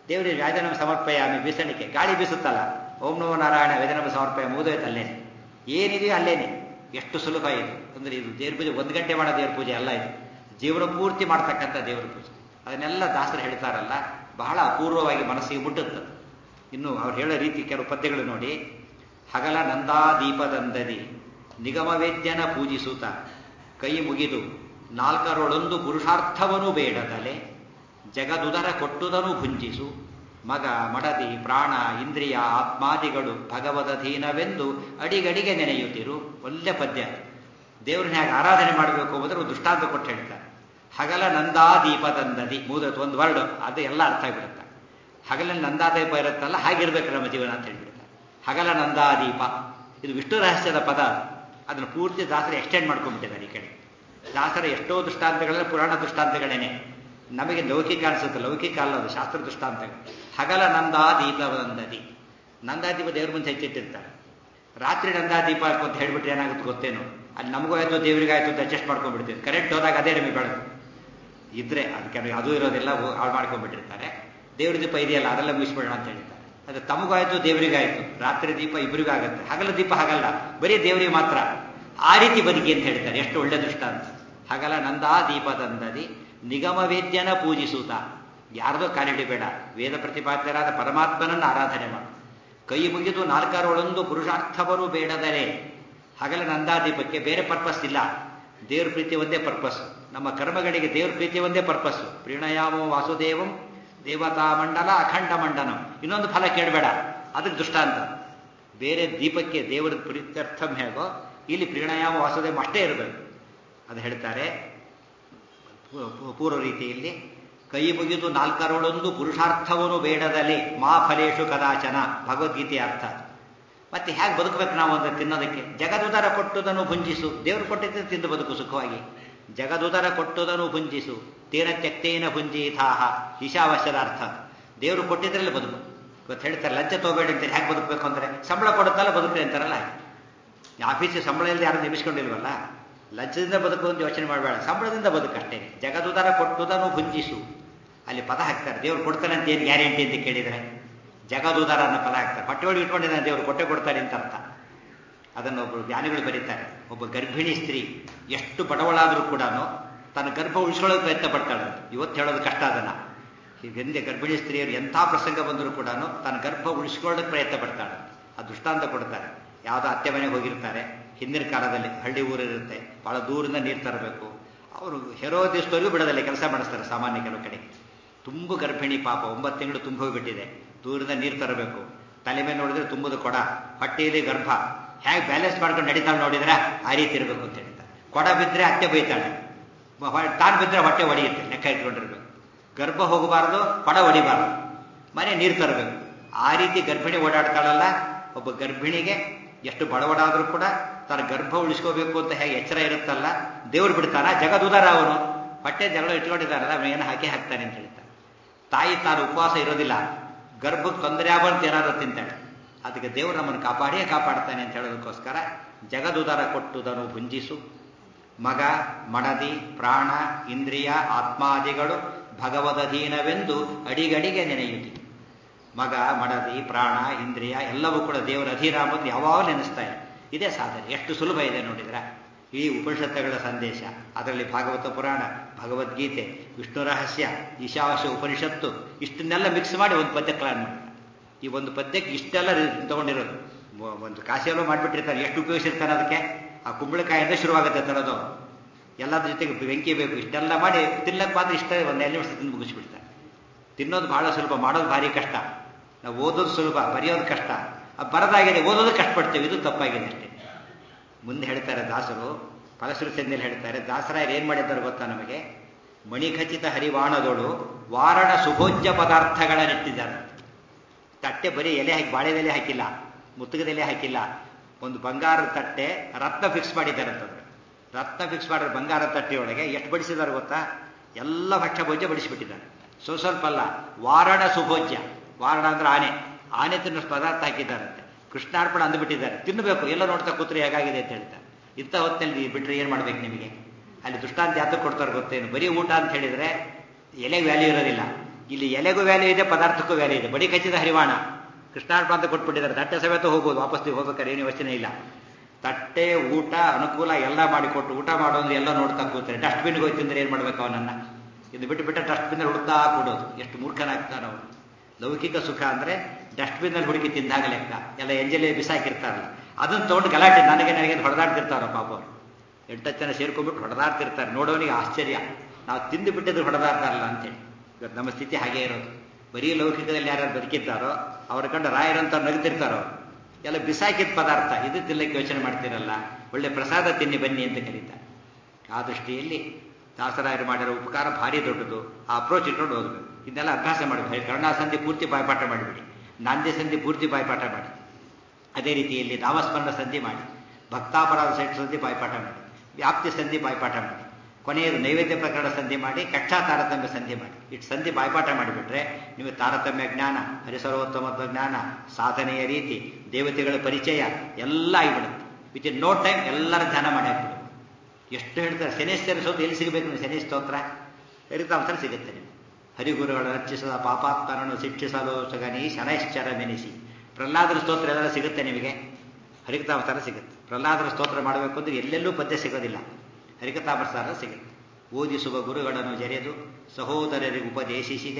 ದೇವರಿಗೆ ವ್ಯಾಜನಮ ಸಮರ್ಪಯಾಮಿ ಬೀಸಣಿಕೆ ಗಾಳಿ ಬೀಸುತ್ತಲ್ಲ ಓಂ ನಮೋ ನಾರಾಯಣ ವೇದನಮ ಸಮರ್ಪಯ ಮುಗಿದೋಯ್ತು ಅಲ್ಲೇನೆ ಏನಿದೆಯೋ ಅಲ್ಲೇನೆ ಎಷ್ಟು ಸುಲಭ ಇದು ಅಂದರೆ ಇದು ದೇವ್ರ ಪೂಜೆ ಒಂದು ಗಂಟೆ ಮಾಡೋ ದೇವ್ರ ಪೂಜೆ ಅಲ್ಲ ಇದು ಜೀವನ ಪೂರ್ತಿ ಮಾಡ್ತಕ್ಕಂಥ ದೇವರ ಪೂಜೆ ಅದನ್ನೆಲ್ಲ ದಾಸರು ಹೇಳ್ತಾರಲ್ಲ ಬಹಳ ಅಪೂರ್ವವಾಗಿ ಮನಸ್ಸಿಗೆ ಮುಟ್ಟುತ್ತೆ ಇನ್ನು ಅವ್ರು ಹೇಳೋ ರೀತಿ ಕೆಲವು ಪದ್ಯಗಳು ನೋಡಿ ಹಗಲ ನಂದಾದೀಪದಂದದಿ ನಿಗಮವೇದ್ಯನ ಪೂಜಿಸುತ್ತ ಕೈ ಮುಗಿದು ನಾಲ್ಕರೊಳೊಂದು ಪುರುಷಾರ್ಥವನು ಬೇಡದಲೆ ಜಗದುದರ ಕೊಟ್ಟುದನು ಭುಂಜಿಸು ಮಗ ಮಡದಿ ಪ್ರಾಣ ಇಂದ್ರಿಯ ಆತ್ಮಾದಿಗಳು ಭಗವದಧೀನವೆಂದು ಅಡಿಗಡಿಗೆ ನೆನೆಯುತ್ತಿರು ಒಳ್ಳೆ ಪದ್ಯ ದೇವ್ರನ್ನ ಹೇಗೆ ಆರಾಧನೆ ಮಾಡಬೇಕು ಎಂಬುದ್ರೆ ಒಂದು ದೃಷ್ಟಾಂತ ಕೊಟ್ಟು ಹೇಳ್ತಾರೆ ಹಗಲ ನಂದಾದೀಪದಂದದಿ ಮೂದತ್ತು ಒಂದು ವರ್ಡ್ ಅದು ಎಲ್ಲ ಅರ್ಥ ಆಗಿಬಿಡುತ್ತೆ ಹಗಲಲ್ಲಿ ನಂದಾದೀಪ ಇರುತ್ತಲ್ಲ ಹಾಗಿರ್ಬೇಕು ನಮ್ಮ ಜೀವನ ಅಂತ ಹೇಳ್ಬಿಡ್ತಾರೆ ಹಗಲ ನಂದಾದೀಪ ಇದು ವಿಷ್ಣು ರಹಸ್ಯದ ಪದ ಅದನ್ನು ಪೂರ್ತಿ ದಾಸರು ಎಕ್ಸ್ಟೆಂಡ್ ಮಾಡ್ಕೊಂಡ್ಬಿಟ್ಟಿದ್ದಾರೆ ಈ ಕಡೆ ದಾಸರ ಎಷ್ಟೋ ದೃಷ್ಟಾಂತಗಳೆಲ್ಲ ಪುರಾಣ ದೃಷ್ಟಾಂತಗಳೇನೆ ನಮಗೆ ಲೌಕಿಕ ಅನಿಸುತ್ತೆ ಲೌಕಿಕ ಅಲ್ಲ ಅದು ಶಾಸ್ತ್ರ ದೃಷ್ಟಾಂತಗಳು ಹಗಲ ನಂದಾದೀಪದಂದದಿ ನಂದಾದೀಪ ದೇವ್ರ ಮುಂದೆ ಹೆಚ್ಚಿಟ್ಟಿರ್ತಾರೆ ರಾತ್ರಿ ನಂದಾದೀಪ ಅಂತ ಹೇಳ್ಬಿಟ್ರೆ ಏನಾಗುತ್ತೆ ಗೊತ್ತೇನು ಅಲ್ಲಿ ನಮಗೂ ಆಯ್ತು ದೇವರಿಗಾಯ್ತು ಅಂತ ಅಡ್ಜಸ್ಟ್ ಮಾಡ್ಕೊಂಡ್ಬಿಡ್ತೀವಿ ಕರೆಂಟ್ ಹೋದಾಗ ಅದೇ ನಮಗೆ ಬೆಳಕು ಇದ್ರೆ ಅದಕ್ಕೆ ಅದು ಇರೋದೆಲ್ಲ ಹಾಳು ಮಾಡ್ಕೊಂಡ್ಬಿಟ್ಟಿರ್ತಾರೆ ದೇವ್ರ ದೀಪ ಇದೆಯಲ್ಲ ಅದೆಲ್ಲ ಮುಗಿಸ್ಬಿಡೋಣ ಅಂತ ಹೇಳ್ತಾರೆ ಅದು ತಮಗಾಯ್ತು ದೇವರಿಗಾಯ್ತು ರಾತ್ರಿ ದೀಪ ಇಬ್ಬರಿಗೂ ಆಗುತ್ತೆ ಹಗಲ ದೀಪ ಹಾಗಲ್ಲ ಬರೀ ದೇವರಿಗೆ ಮಾತ್ರ ಆ ರೀತಿ ಬದುಕಿ ಅಂತ ಹೇಳ್ತಾರೆ ಎಷ್ಟು ಒಳ್ಳೆ ದೃಷ್ಟಾಂತ ಹಗಲ ನಂದಾ ದೀಪದಂದದಿ ನಿಗಮವೇದ್ಯನ ಪೂಜಿಸುತ್ತ ಯಾರ್ದೋ ಕಾಲಿಡಿಬೇಡ ವೇದ ಪ್ರತಿಪಾದ್ಯರಾದ ಪರಮಾತ್ಮನನ್ನು ಆರಾಧನೆ ಮಾಡು ಕೈ ಮುಗಿದು ನಾಲ್ಕರೊಳೊಂದು ಪುರುಷಾರ್ಥವರು ಬೇಡದರೆ ಹಗಲ ನಂದಾದೀಪಕ್ಕೆ ಬೇರೆ ಪರ್ಪಸ್ ಇಲ್ಲ ದೇವ್ರ ಪ್ರೀತಿ ಒಂದೇ ಪರ್ಪಸ್ ನಮ್ಮ ಕರ್ಮಗಳಿಗೆ ದೇವ್ರ ಪ್ರೀತಿ ಒಂದೇ ಪರ್ಪಸ್ ಪ್ರೀಣಯಾಮೋ ವಾಸುದೇವಂ ದೇವತಾ ಮಂಡಲ ಅಖಂಡ ಮಂಡನಂ ಇನ್ನೊಂದು ಫಲ ಕೇಳಬೇಡ ಅದಕ್ಕೆ ದೃಷ್ಟಾಂತ ಬೇರೆ ದೀಪಕ್ಕೆ ದೇವರ ಪ್ರೀತ್ಯರ್ಥಂ ಹೇಗೋ ಇಲ್ಲಿ ಪ್ರೀಣಯಾಮ ವಾಸುದೇವ ಅಷ್ಟೇ ಇರಬೇಕು ಅದು ಹೇಳ್ತಾರೆ ಪೂರ್ವ ರೀತಿಯಲ್ಲಿ ಕೈ ಮುಗಿದು ನಾಲ್ಕರೊಳೊಂದು ಪುರುಷಾರ್ಥವನ್ನು ಬೇಡದಲ್ಲಿ ಮಾ ಫಲೇಶು ಕದಾಚನ ಭಗವದ್ಗೀತೆಯ ಅರ್ಥ ಮತ್ತೆ ಹೇಗೆ ಬದುಕಬೇಕು ನಾವು ಅಂದ್ರೆ ತಿನ್ನೋದಕ್ಕೆ ಜಗದುದರ ಕೊಟ್ಟುದನ್ನು ಭುಂಜಿಸು ದೇವರು ಕೊಟ್ಟಿದ್ದ ತಿಂದು ಬದುಕು ಸುಖವಾಗಿ ಜಗದುದರ ಕೊಟ್ಟುದನ್ನು ಭುಂಜಿಸು ತೀರ ತ್ಯಕ್ತೇನ ಭುಂಜೀತಾಹ ಈಶಾವಾಸ್ಯದ ಅರ್ಥ ದೇವರು ಕೊಟ್ಟಿದ್ರಲ್ಲಿ ಬದುಕು ಇವತ್ತು ಹೇಳ್ತಾರೆ ಲಂಚ ತಗೋಬೇಡಿ ಅಂತ ಹೇಗೆ ಬದುಕಬೇಕು ಅಂದ್ರೆ ಸಂಬಳ ಕೊಡುತ್ತಲ್ಲ ಬದುಕ್ರಿ ಅಂತಾರಲ್ಲ ಆಫೀಸಿಗೆ ಸಂಬಳ ಇಲ್ಲದೆ ಯಾರು ನೆಮಿಸ್ಕೊಂಡಿಲ್ವಲ್ಲ ಲಂಚದಿಂದ ಬದುಕು ಅಂತ ಯೋಚನೆ ಮಾಡಬೇಡ ಸಂಬಳದಿಂದ ಬದುಕಷ್ಟೇ ಜಗದುದರ ಕೊಟ್ಟುದನ್ನು ಭುಂಜಿಸು ಅಲ್ಲಿ ಪದ ಹಾಕ್ತಾರೆ ದೇವ್ರು ಕೊಡ್ತಾನೆ ಅಂತ ಏನು ಗ್ಯಾರಂಟಿ ಅಂತ ಕೇಳಿದರೆ ಜಗದುದರ ಅನ್ನೋ ಪದ ಹಾಕ್ತಾರೆ ಹೊಟ್ಟೆ ಒಳಗೆ ಇಟ್ಕೊಂಡಿದ್ದಾನೆ ದೇವರು ಕೊಟ್ಟೆ ಕೊಡ್ತಾರೆ ಅಂತ ಅರ್ಥ ಅದನ್ನು ಒಬ್ಬರು ಜ್ಞಾನಿಗಳು ಬರೀತಾರೆ ಒಬ್ಬ ಗರ್ಭಿಣಿ ಸ್ತ್ರೀ ಎಷ್ಟು ಬಡವಳಾದರೂ ಕೂಡ ತನ್ನ ಗರ್ಭ ಉಳಿಸ್ಕೊಳ್ಳೋಕೆ ಪ್ರಯತ್ನ ಪಡ್ತಾಳೆ ಇವತ್ತು ಹೇಳೋದು ಕಷ್ಟ ಅದನ್ನ ಈಗ ಹಿಂದೆ ಗರ್ಭಿಣಿ ಸ್ತ್ರೀಯರು ಎಂಥ ಪ್ರಸಂಗ ಬಂದರೂ ಕೂಡ ತನ್ನ ಗರ್ಭ ಉಳಿಸ್ಕೊಳ್ಳೋಕೆ ಪ್ರಯತ್ನ ಪಡ್ತಾಳೆ ಆ ದೃಷ್ಟಾಂತ ಕೊಡ್ತಾರೆ ಯಾವುದೋ ಅತ್ತೆ ಮನೆಗೆ ಹೋಗಿರ್ತಾರೆ ಹಿಂದಿನ ಕಾಲದಲ್ಲಿ ಹಳ್ಳಿ ಊರಿರುತ್ತೆ ಬಹಳ ದೂರಿಂದ ನೀರು ತರಬೇಕು ಅವರು ಹೆರೋ ದಿವಸದವರೆಗೂ ಬಿಡೋದಲ್ಲಿ ಕೆಲಸ ಮಾಡಿಸ್ತಾರೆ ಸಾಮಾನ್ಯ ಕೆಲವು ಕಡೆ ತುಂಬು ಗರ್ಭಿಣಿ ಪಾಪ ಒಂಬತ್ತು ತಿಂಗಳು ತುಂಬ ಹೋಗ್ಬಿಟ್ಟಿದೆ ದೂರಿಂದ ನೀರು ತರಬೇಕು ತಲೆ ಮೇಲೆ ನೋಡಿದ್ರೆ ತುಂಬದ ಕೊಡ ಹೊಟ್ಟೆಯಲ್ಲಿ ಗರ್ಭ ಹೇಗೆ ಬ್ಯಾಲೆನ್ಸ್ ಮಾಡ್ಕೊಂಡು ನಡೀತಾಳೆ ನೋಡಿದ್ರೆ ಆ ರೀತಿ ಇರಬೇಕು ಅಂತ ಹೇಳ್ತಾರೆ ಕೊಡ ಬಿದ್ದರೆ ಅತ್ತೆ ಬೈತಾಳೆ ತಾನು ಬಿದ್ದರೆ ಹೊಟ್ಟೆ ಹೊಡೆಯುತ್ತೆ ಲೆಕ್ಕ ಇಟ್ಕೊಂಡಿರ್ಬೇಕು ಗರ್ಭ ಹೋಗಬಾರ್ದು ಕೊಡ ಹೊಡಿಬಾರ್ದು ಮನೆ ನೀರು ತರಬೇಕು ಆ ರೀತಿ ಗರ್ಭಿಣಿ ಓಡಾಡ್ತಾಳಲ್ಲ ಒಬ್ಬ ಗರ್ಭಿಣಿಗೆ ಎಷ್ಟು ಬಡವಡಾದರೂ ಕೂಡ ತನ್ನ ಗರ್ಭ ಉಳಿಸ್ಕೋಬೇಕು ಅಂತ ಹೇಗೆ ಎಚ್ಚರ ಇರುತ್ತಲ್ಲ ದೇವ್ರು ಬಿಡ್ತಾನ ಜಗದುದಾರ ಅವನು ಹೊಟ್ಟೆ ಜಗಳ ಇಟ್ಕೊಂಡಿದ್ದಾರಲ್ಲ ಅವನು ಏನು ಹಾಕಿ ಹಾಕ್ತಾನೆ ಅಂತ ಹೇಳ್ತಾನೆ ತಾಯಿ ತಾನು ಉಪವಾಸ ಇರೋದಿಲ್ಲ ಗರ್ಭಕ್ಕೆ ತೊಂದರೆ ಆಗಬಾರ್ದು ಏನಾದರೂ ತಿಂತಾಳೆ ಅದಕ್ಕೆ ದೇವರು ನಮ್ಮನ್ನು ಕಾಪಾಡಿಯೇ ಕಾಪಾಡ್ತಾನೆ ಅಂತ ಹೇಳೋದಕ್ಕೋಸ್ಕರ ಜಗದುದಾರ ಕೊಟ್ಟುದನ್ನು ಭುಂಜಿಸು ಮಗ ಮಡದಿ ಪ್ರಾಣ ಇಂದ್ರಿಯ ಆತ್ಮಾದಿಗಳು ಭಗವದಧೀನವೆಂದು ಅಡಿಗಡಿಗೆ ನೆನೆಯುತ್ತಿ ಮಗ ಮಡದಿ ಪ್ರಾಣ ಇಂದ್ರಿಯ ಎಲ್ಲವೂ ಕೂಡ ದೇವರ ಅಧೀನ ಅಂಬುದು ಯಾವಾಗ ನೆನೆಸ್ತಾ ಇದೆ ಇದೇ ಸಾಧನೆ ಎಷ್ಟು ಸುಲಭ ಇದೆ ನೋಡಿದ್ರ ಈ ಉಪನಿಷತ್ತುಗಳ ಸಂದೇಶ ಅದರಲ್ಲಿ ಭಾಗವತ ಪುರಾಣ ಭಗವದ್ಗೀತೆ ವಿಷ್ಣು ರಹಸ್ಯ ಈಶಾವಾಸ್ಯ ಉಪನಿಷತ್ತು ಇಷ್ಟನ್ನೆಲ್ಲ ಮಿಕ್ಸ್ ಮಾಡಿ ಒಂದು ಪದ್ಯ ಪ್ಲಾನ್ ಮಾಡಿ ಈ ಒಂದು ಪದ್ಯಕ್ಕೆ ಇಷ್ಟೆಲ್ಲ ತಗೊಂಡಿರೋದು ಒಂದು ಕಾಸಿಯಲ್ಲೂ ಮಾಡಿಬಿಟ್ಟಿರ್ತಾರೆ ಎಷ್ಟು ಉಪಯೋಗಿಸಿರ್ತಾನೆ ಅದಕ್ಕೆ ಆ ಕುಂಬಳಕಾಯಿಂದ ಶುರುವಾಗುತ್ತೆ ತರೋದು ಎಲ್ಲದ್ರ ಜೊತೆಗೆ ಬೆಂಕಿ ಬೇಕು ಇಷ್ಟೆಲ್ಲ ಮಾಡಿ ತಿನ್ನಕ್ಕೆ ಮಾತ್ರ ಇಷ್ಟ ಒಂದು ಎರಡು ನಿಮಿಷ ತಿಂದು ಮುಗಿಸ್ಬಿಡ್ತಾರೆ ತಿನ್ನೋದು ಬಹಳ ಸುಲಭ ಮಾಡೋದು ಭಾರಿ ಕಷ್ಟ ನಾವು ಓದೋದು ಸುಲಭ ಬರೆಯೋದು ಕಷ್ಟ ಬರದಾಗಿದೆ ಓದೋದು ಕಷ್ಟಪಡ್ತೇವೆ ಇದು ತಪ್ಪಾಗಿದೆ ಅಷ್ಟೇ ಮುಂದೆ ಹೇಳ್ತಾರೆ ದಾಸರು ಫಲಶ್ರು ಸಂಧಿಯಲ್ಲಿ ಹೇಳ್ತಾರೆ ದಾಸರಾಯರು ಏನು ಮಾಡಿದ್ದಾರೆ ಗೊತ್ತಾ ನಮಗೆ ಮಣಿಖಚಿತ ಹರಿವಾಣದೋಳು ವಾರಣ ಸುಭೋಜ್ಯ ಪದಾರ್ಥಗಳ ನೆಟ್ಟಿದ್ದಾರೆ ತಟ್ಟೆ ಬರೀ ಎಲೆ ಹಾಕಿ ಬಾಳೆದೆಲೆ ಹಾಕಿಲ್ಲ ಮುತ್ತುಗದೆಲೆ ಹಾಕಿಲ್ಲ ಒಂದು ಬಂಗಾರದ ತಟ್ಟೆ ರತ್ನ ಫಿಕ್ಸ್ ಮಾಡಿದ್ದಾರೆ ಅಂತಂದ್ರೆ ರತ್ನ ಫಿಕ್ಸ್ ಮಾಡಿದ್ರೆ ಬಂಗಾರ ತಟ್ಟೆಯೊಳಗೆ ಎಷ್ಟು ಬಡಿಸಿದ್ದಾರೆ ಗೊತ್ತಾ ಎಲ್ಲ ಭಕ್ಷ್ಯ ಭೋಜ್ಯ ಬಡಿಸಿಬಿಟ್ಟಿದ್ದಾರೆ ಸ್ವಲ್ಪ ಸ್ವಲ್ಪ ಅಲ್ಲ ವಾರಣ ಸುಭೋಜ್ಯ ವಾರಣ ಅಂದ್ರೆ ಆನೆ ಆನೆ ತಿನ್ನೋ ಪದಾರ್ಥ ಹಾಕಿದ್ದಾರಂತೆ ಕೃಷ್ಣಾರ್ಪಣ ಅಂದುಬಿಟ್ಟಿದ್ದಾರೆ ತಿನ್ನಬೇಕು ಎಲ್ಲ ನೋಡ್ತಾ ಕೂತ್ರೆ ಹೇಗಾಗಿದೆ ಅಂತ ಹೇಳ್ತಾರೆ ಇಂಥ ಹೊತ್ತಿನಲ್ಲಿ ಬಿಟ್ಟರೆ ಏನು ಮಾಡ್ಬೇಕು ನಿಮಗೆ ಅಲ್ಲಿ ದೃಷ್ಟಾಂತ ಯಾತಕ್ಕೆ ಕೊಡ್ತಾರೆ ಗೊತ್ತೇನು ಬರೀ ಊಟ ಅಂತ ಹೇಳಿದ್ರೆ ಎಲೆಗೆ ವ್ಯಾಲ್ಯೂ ಇರೋದಿಲ್ಲ ಇಲ್ಲಿ ಎಲೆಗೂ ವ್ಯಾಲ್ಯೂ ಇದೆ ಪದಾರ್ಥಕ್ಕೂ ವ್ಯಾಲ್ಯೂ ಇದೆ ಬಡಿ ಕಚ್ಚಿದ ಹರಿವಾಣ ಕೃಷ್ಣಾರ್ಪ ಅಂತ ಕೊಟ್ಬಿಟ್ಟಿದ್ದಾರೆ ತಟ್ಟೆ ಸಮೇತ ಹೋಗ್ಬೋದು ವಾಪಸ್ ನೀವು ಹೋಗ್ಬೇಕಾದ್ರೆ ಏನು ಯೋಚನೆ ಇಲ್ಲ ತಟ್ಟೆ ಊಟ ಅನುಕೂಲ ಎಲ್ಲ ಮಾಡಿಕೊಟ್ಟು ಊಟ ಮಾಡೋ ಅಂದ್ರೆ ಎಲ್ಲ ನೋಡ್ತಾ ಕೂತಾರೆ ಡಸ್ಟ್ಬಿನ್ಗೆ ಹೋಯ್ತು ಅಂದ್ರೆ ಏನು ಮಾಡ್ಬೇಕು ಅವನನ್ನ ಇದು ಬಿಟ್ಟು ಬಿಟ್ಟು ಡಸ್ಟ್ಬಿನ್ ಹುಡುಕ್ತಾ ಕೊಡೋದು ಎಷ್ಟು ಮೂರ್ಖನಾಗ್ತಾನೆ ಅವನು ಲೌಕಿಕ ಸುಖ ಅಂದ್ರೆ ಡಸ್ಟ್ಬಿನ್ನಲ್ಲಿ ಹುಡುಕಿ ತಿಂದಾಗ ಲೆಕ್ಕ ಎಲ್ಲ ಎಂಜಲಿ ಬಿಸಾಕಿರ್ತಾರಲ್ಲ ಅದನ್ನ ತೊಗೊಂಡು ಗಲಾಟೆ ನನಗೆ ನನಗೆ ಹೊಡೆದಾಡ್ತಿರ್ತಾರ ಪಾಪ ಅವರು ಎಂಟತ್ತು ಜನ ಸೇರ್ಕೊಂಡ್ಬಿಟ್ಟು ಹೊಡೆದಾಡ್ತಿರ್ತಾರೆ ನೋಡೋನಿಗೆ ಆಶ್ಚರ್ಯ ನಾವು ತಿಂದು ಬಿಟ್ಟಿದ್ರು ಹೊಡೆದಾಡ್ತಾರಲ್ಲ ಅಂತೇಳಿ ಇವತ್ತು ನಮ್ಮ ಸ್ಥಿತಿ ಹಾಗೆ ಇರೋದು ಬರೀ ಲೌಕಿಕದಲ್ಲಿ ಯಾರು ಬದುಕಿದ್ದಾರೋ ಅವ್ರ ಕಂಡು ರಾಯರಂತ ನಗ್ತಿರ್ತಾರೋ ಎಲ್ಲ ಬಿಸಾಕಿದ ಪದಾರ್ಥ ಇದು ತಿನ್ನಕ್ಕೆ ಯೋಚನೆ ಮಾಡ್ತಿರಲ್ಲ ಒಳ್ಳೆ ಪ್ರಸಾದ ತಿನ್ನಿ ಬನ್ನಿ ಅಂತ ಕರೀತಾರೆ ಆ ದೃಷ್ಟಿಯಲ್ಲಿ ದಾಸರಾಯರು ಮಾಡಿರೋ ಉಪಕಾರ ಭಾರಿ ದೊಡ್ಡದು ಆ ಅಪ್ರೋಚ್ ಇಟ್ಕೊಂಡು ಓದಬೇಕು ಇದನ್ನೆಲ್ಲ ಅಭ್ಯಾಸ ಮಾಡಬೇಕು ಕರುಣಾ ಸಂಧಿ ಪೂರ್ತಿ ಬಾಯ್ಪಾಠ ಮಾಡಿಬಿಡಿ ನಾಂದಿ ಪೂರ್ತಿ ಬಾಯ್ಪಾಠ ಮಾಡಿ ಅದೇ ರೀತಿಯಲ್ಲಿ ನಾಮಸ್ಮರಣ ಸಂಧಿ ಮಾಡಿ ಭಕ್ತಾಪರಾಧ ಸಂಧಿ ಬಾಯ್ಪಾಠ ಮಾಡಿ ವ್ಯಾಪ್ತಿ ಸಂಧಿ ಬಾಯ್ಪಾಠ ಮಾಡಿ ಕೊನೆಯದು ನೈವೇದ್ಯ ಪ್ರಕರಣ ಸಂಧಿ ಮಾಡಿ ಕಕ್ಷಾ ತಾರತಮ್ಯ ಸಂಧಿ ಮಾಡಿ ಇಟ್ಟು ಸಂಧಿ ಬಾಯ್ಪಾಠ ಮಾಡಿಬಿಟ್ರೆ ನಿಮಗೆ ತಾರತಮ್ಯ ಜ್ಞಾನ ಹರಿಸರ್ವೋತ್ತಮತ್ವ ಜ್ಞಾನ ಸಾಧನೆಯ ರೀತಿ ದೇವತೆಗಳ ಪರಿಚಯ ಎಲ್ಲ ಆಗಿಬಿಡುತ್ತೆ ವಿತ್ ಇನ್ ನೋ ಟೈಮ್ ಎಲ್ಲರ ಧ್ಯಾನ ಮಾಡಿ ಹಾಕ್ಬಿಡುತ್ತೆ ಎಷ್ಟು ಹೇಳ್ತಾರೆ ಶನೇಶ್ವರ ಸೋತು ಎಲ್ಲಿ ಸಿಗಬೇಕು ನೀವು ಶನಿ ಸ್ತೋತ್ರ ಹರಿತಾಂತರ ಸಿಗುತ್ತೆ ನಿಮಗೆ ಹರಿಗುರುಗಳು ರಚಿಸಿದ ಪಾಪಾತ್ಮರನ್ನು ಶಿಕ್ಷಿಸಲು ಸಗನಿ ಶನೈಶ್ಚರ ನೆನೆಸಿ ಪ್ರಹ್ಲಾದರ ಸ್ತೋತ್ರ ಎಲ್ಲ ಸಿಗುತ್ತೆ ನಿಮಗೆ ಹರಿಕತಾವತಾರ ಸಿಗುತ್ತೆ ಪ್ರಹ್ಲಾದರ ಸ್ತೋತ್ರ ಮಾಡಬೇಕು ಅಂದ್ರೆ ಎಲ್ಲೆಲ್ಲೂ ಪದ್ಯ ಸಿಗೋದಿಲ್ಲ ಹರಿಕತಾವತಾರ ಸಿಗುತ್ತೆ ಓದಿಸುವ ಗುರುಗಳನ್ನು ಜರೆದು ಸಹೋದರರಿಗೆ ಉಪದೇಶಿಸಿದೆ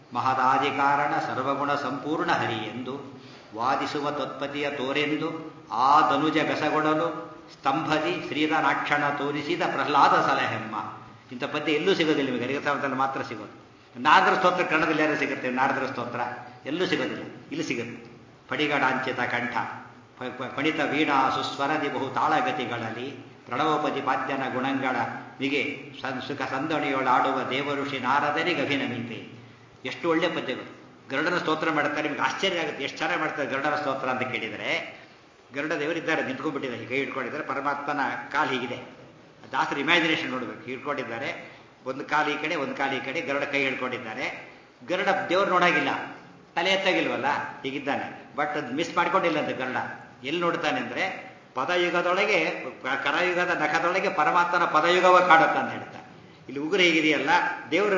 ಮಹದಾಧಿಕಾರಣ ಸರ್ವಗುಣ ಸಂಪೂರ್ಣ ಹರಿ ಎಂದು ವಾದಿಸುವ ತತ್ಪತಿಯ ತೋರೆಂದು ಆ ಧನುಜ ಬೆಸಗೊಡಲು ಸ್ತಂಭದಿ ಶ್ರೀಧನಾಕ್ಷಣ ತೋರಿಸಿದ ಪ್ರಹ್ಲಾದ ಸಲಹೆಮ್ಮ ಇಂಥ ಪದ್ಯ ಎಲ್ಲೂ ಸಿಗೋದಿಲ್ಲ ನಿಮಗೆ ಹರಿಕತಾವತಾರಲ್ಲಿ ಮಾತ್ರ ಸಿಗೋದು ನಾರದರ ಸ್ತೋತ್ರ ಕನ್ನಡದಲ್ಲಿ ಯಾರು ಸಿಗುತ್ತೆ ನಾರದರ ಸ್ತೋತ್ರ ಎಲ್ಲೂ ಸಿಗೋದಿಲ್ಲ ಇಲ್ಲಿ ಸಿಗುತ್ತೆ ಪಡಿಗಡಾಂಚಿತ ಕಂಠ ಪಣಿತ ವೀಣಾ ಸುಸ್ವರದಿ ಬಹು ತಾಳಗತಿಗಳಲ್ಲಿ ಪ್ರಣವಪತಿ ಪಾದ್ಯನ ಗುಣಗಳ ಮಿಗೆ ಸುಖ ಸಂದಣಿಯೊಳಾಡುವ ದೇವಋಷಿ ನಾರದರಿಗೆ ಅಭಿನಮಿತೆ ಎಷ್ಟು ಒಳ್ಳೆ ಪದ್ಯಗಳು ಗರುಡನ ಸ್ತೋತ್ರ ಮಾಡ್ತಾರೆ ನಿಮ್ಗೆ ಆಶ್ಚರ್ಯ ಆಗುತ್ತೆ ಎಷ್ಟು ಚೆನ್ನಾಗಿ ಮಾಡ್ತಾರೆ ಗರುಡನ ಸ್ತೋತ್ರ ಅಂತ ಕೇಳಿದರೆ ಗರುಡ ದೇವರಿದ್ದಾರೆ ನಿಂತ್ಕೊಂಡ್ಬಿಟ್ಟಿದ್ದಾರೆ ಕೈ ಹಿಡ್ಕೊಂಡಿದ್ದಾರೆ ಪರಮಾತ್ಮನ ಕಾಲು ಹೀಗಿದೆ ದಾಸರು ಇಮ್ಯಾಜಿನೇಷನ್ ನೋಡಬೇಕು ಹಿಡ್ಕೊಂಡಿದ್ದಾರೆ ಒಂದು ಕಾಲು ಈ ಕಡೆ ಒಂದು ಕಾಲು ಈ ಕಡೆ ಗರುಡ ಕೈ ಹಿಡ್ಕೊಂಡಿದ್ದಾರೆ ಗರುಡ ದೇವ್ರು ನೋಡಾಗಿಲ್ಲ ತಲೆ ಎತ್ತಾಗಿಲ್ವಲ್ಲ ಹೀಗಿದ್ದಾನೆ ಬಟ್ ಅದು ಮಿಸ್ ಮಾಡ್ಕೊಂಡಿಲ್ಲ ಅಂತ ಗರುಡ ಎಲ್ಲಿ ನೋಡ್ತಾನೆ ಅಂದ್ರೆ ಪದಯುಗದೊಳಗೆ ಕರಯುಗದ ನಖದೊಳಗೆ ಪರಮಾತ್ಮನ ಪದಯುಗವ ಕಾಡುತ್ತೆ ಅಂತ ಹೇಳ್ತಾರೆ ಇಲ್ಲಿ ಉಗುರು ಹೇಗಿದೆಯಲ್ಲ ದೇವರು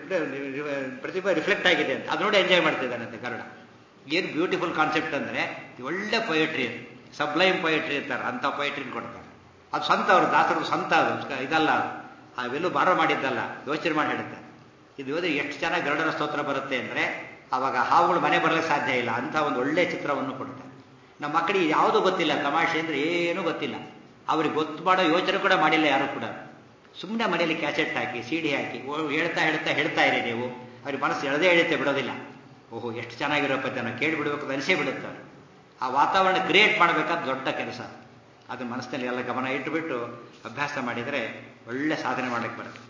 ಪ್ರತಿಭೆ ರಿಫ್ಲೆಕ್ಟ್ ಆಗಿದೆ ಅಂತ ಅದು ನೋಡಿ ಎಂಜಾಯ್ ಮಾಡ್ತಿದ್ದಾನೆ ಅಂತ ಗರುಡ ಏನು ಬ್ಯೂಟಿಫುಲ್ ಕಾನ್ಸೆಪ್ಟ್ ಅಂದ್ರೆ ಒಳ್ಳೆ ಪೊಯಟ್ರಿ ಅದು ಸಬ್ಲೈಮ್ ಪೊಯಟ್ರಿ ಅಂತಾರೆ ಅಂತ ಪೊಯಟ್ರಿನ ಕೊಡ್ತಾರೆ ಅದು ಸ್ವಂತ ಅವರು ದಾಸರು ಸ್ವಂತ ಅದು ಇದಲ್ಲ ಅವೆಲ್ಲೂ ಬಾರೋ ಮಾಡಿದ್ದಲ್ಲ ಯೋಚನೆ ಮಾಡಿ ಹೇಳುತ್ತೆ ಇದು ಹೋದ್ರೆ ಎಷ್ಟು ಚೆನ್ನಾಗಿ ಗರುಡನ ಸ್ತೋತ್ರ ಬರುತ್ತೆ ಅಂದ್ರೆ ಅವಾಗ ಹಾವುಗಳು ಮನೆ ಬರಲಿಕ್ಕೆ ಸಾಧ್ಯ ಇಲ್ಲ ಅಂತ ಒಂದು ಒಳ್ಳೆ ಚಿತ್ರವನ್ನು ಕೊಡ್ತಾರೆ ನಮ್ಮ ಮಕ್ಕಳಿಗೆ ಯಾವುದು ಗೊತ್ತಿಲ್ಲ ತಮಾಷೆ ಅಂದ್ರೆ ಏನೂ ಗೊತ್ತಿಲ್ಲ ಅವ್ರಿಗೆ ಗೊತ್ತು ಮಾಡೋ ಯೋಚನೆ ಕೂಡ ಮಾಡಿಲ್ಲ ಯಾರು ಕೂಡ ಸುಮ್ಮನೆ ಮನೆಯಲ್ಲಿ ಕ್ಯಾಸೆಟ್ ಹಾಕಿ ಸಿಡಿ ಹಾಕಿ ಹೇಳ್ತಾ ಹೇಳ್ತಾ ಹೇಳ್ತಾ ಇರಿ ನೀವು ಅವ್ರಿಗೆ ಮನಸ್ಸು ಎಳೆದೇ ಎಳೆಯುತ್ತೆ ಬಿಡೋದಿಲ್ಲ ಓಹೋ ಎಷ್ಟು ಚೆನ್ನಾಗಿರೋ ಪದ್ಯ ನಾವು ಕೇಳಿಬಿಡ್ಬೇಕು ಅಂತ ಅನಿಸೇ ಬಿಡುತ್ತೆ ಅವ್ರು ಆ ವಾತಾವರಣ ಕ್ರಿಯೇಟ್ ಮಾಡಬೇಕಾದ ದೊಡ್ಡ ಕೆಲಸ ಅದು ಮನಸ್ಸಿನಲ್ಲಿ ಎಲ್ಲ ಗಮನ ಇಟ್ಟುಬಿಟ್ಟು ಅಭ್ಯಾಸ ಮಾಡಿದರೆ ಒಳ್ಳೆ ಸಾಧನೆ ಮಾಡಲಿಕ್ಕೆ ಬರುತ್ತೆ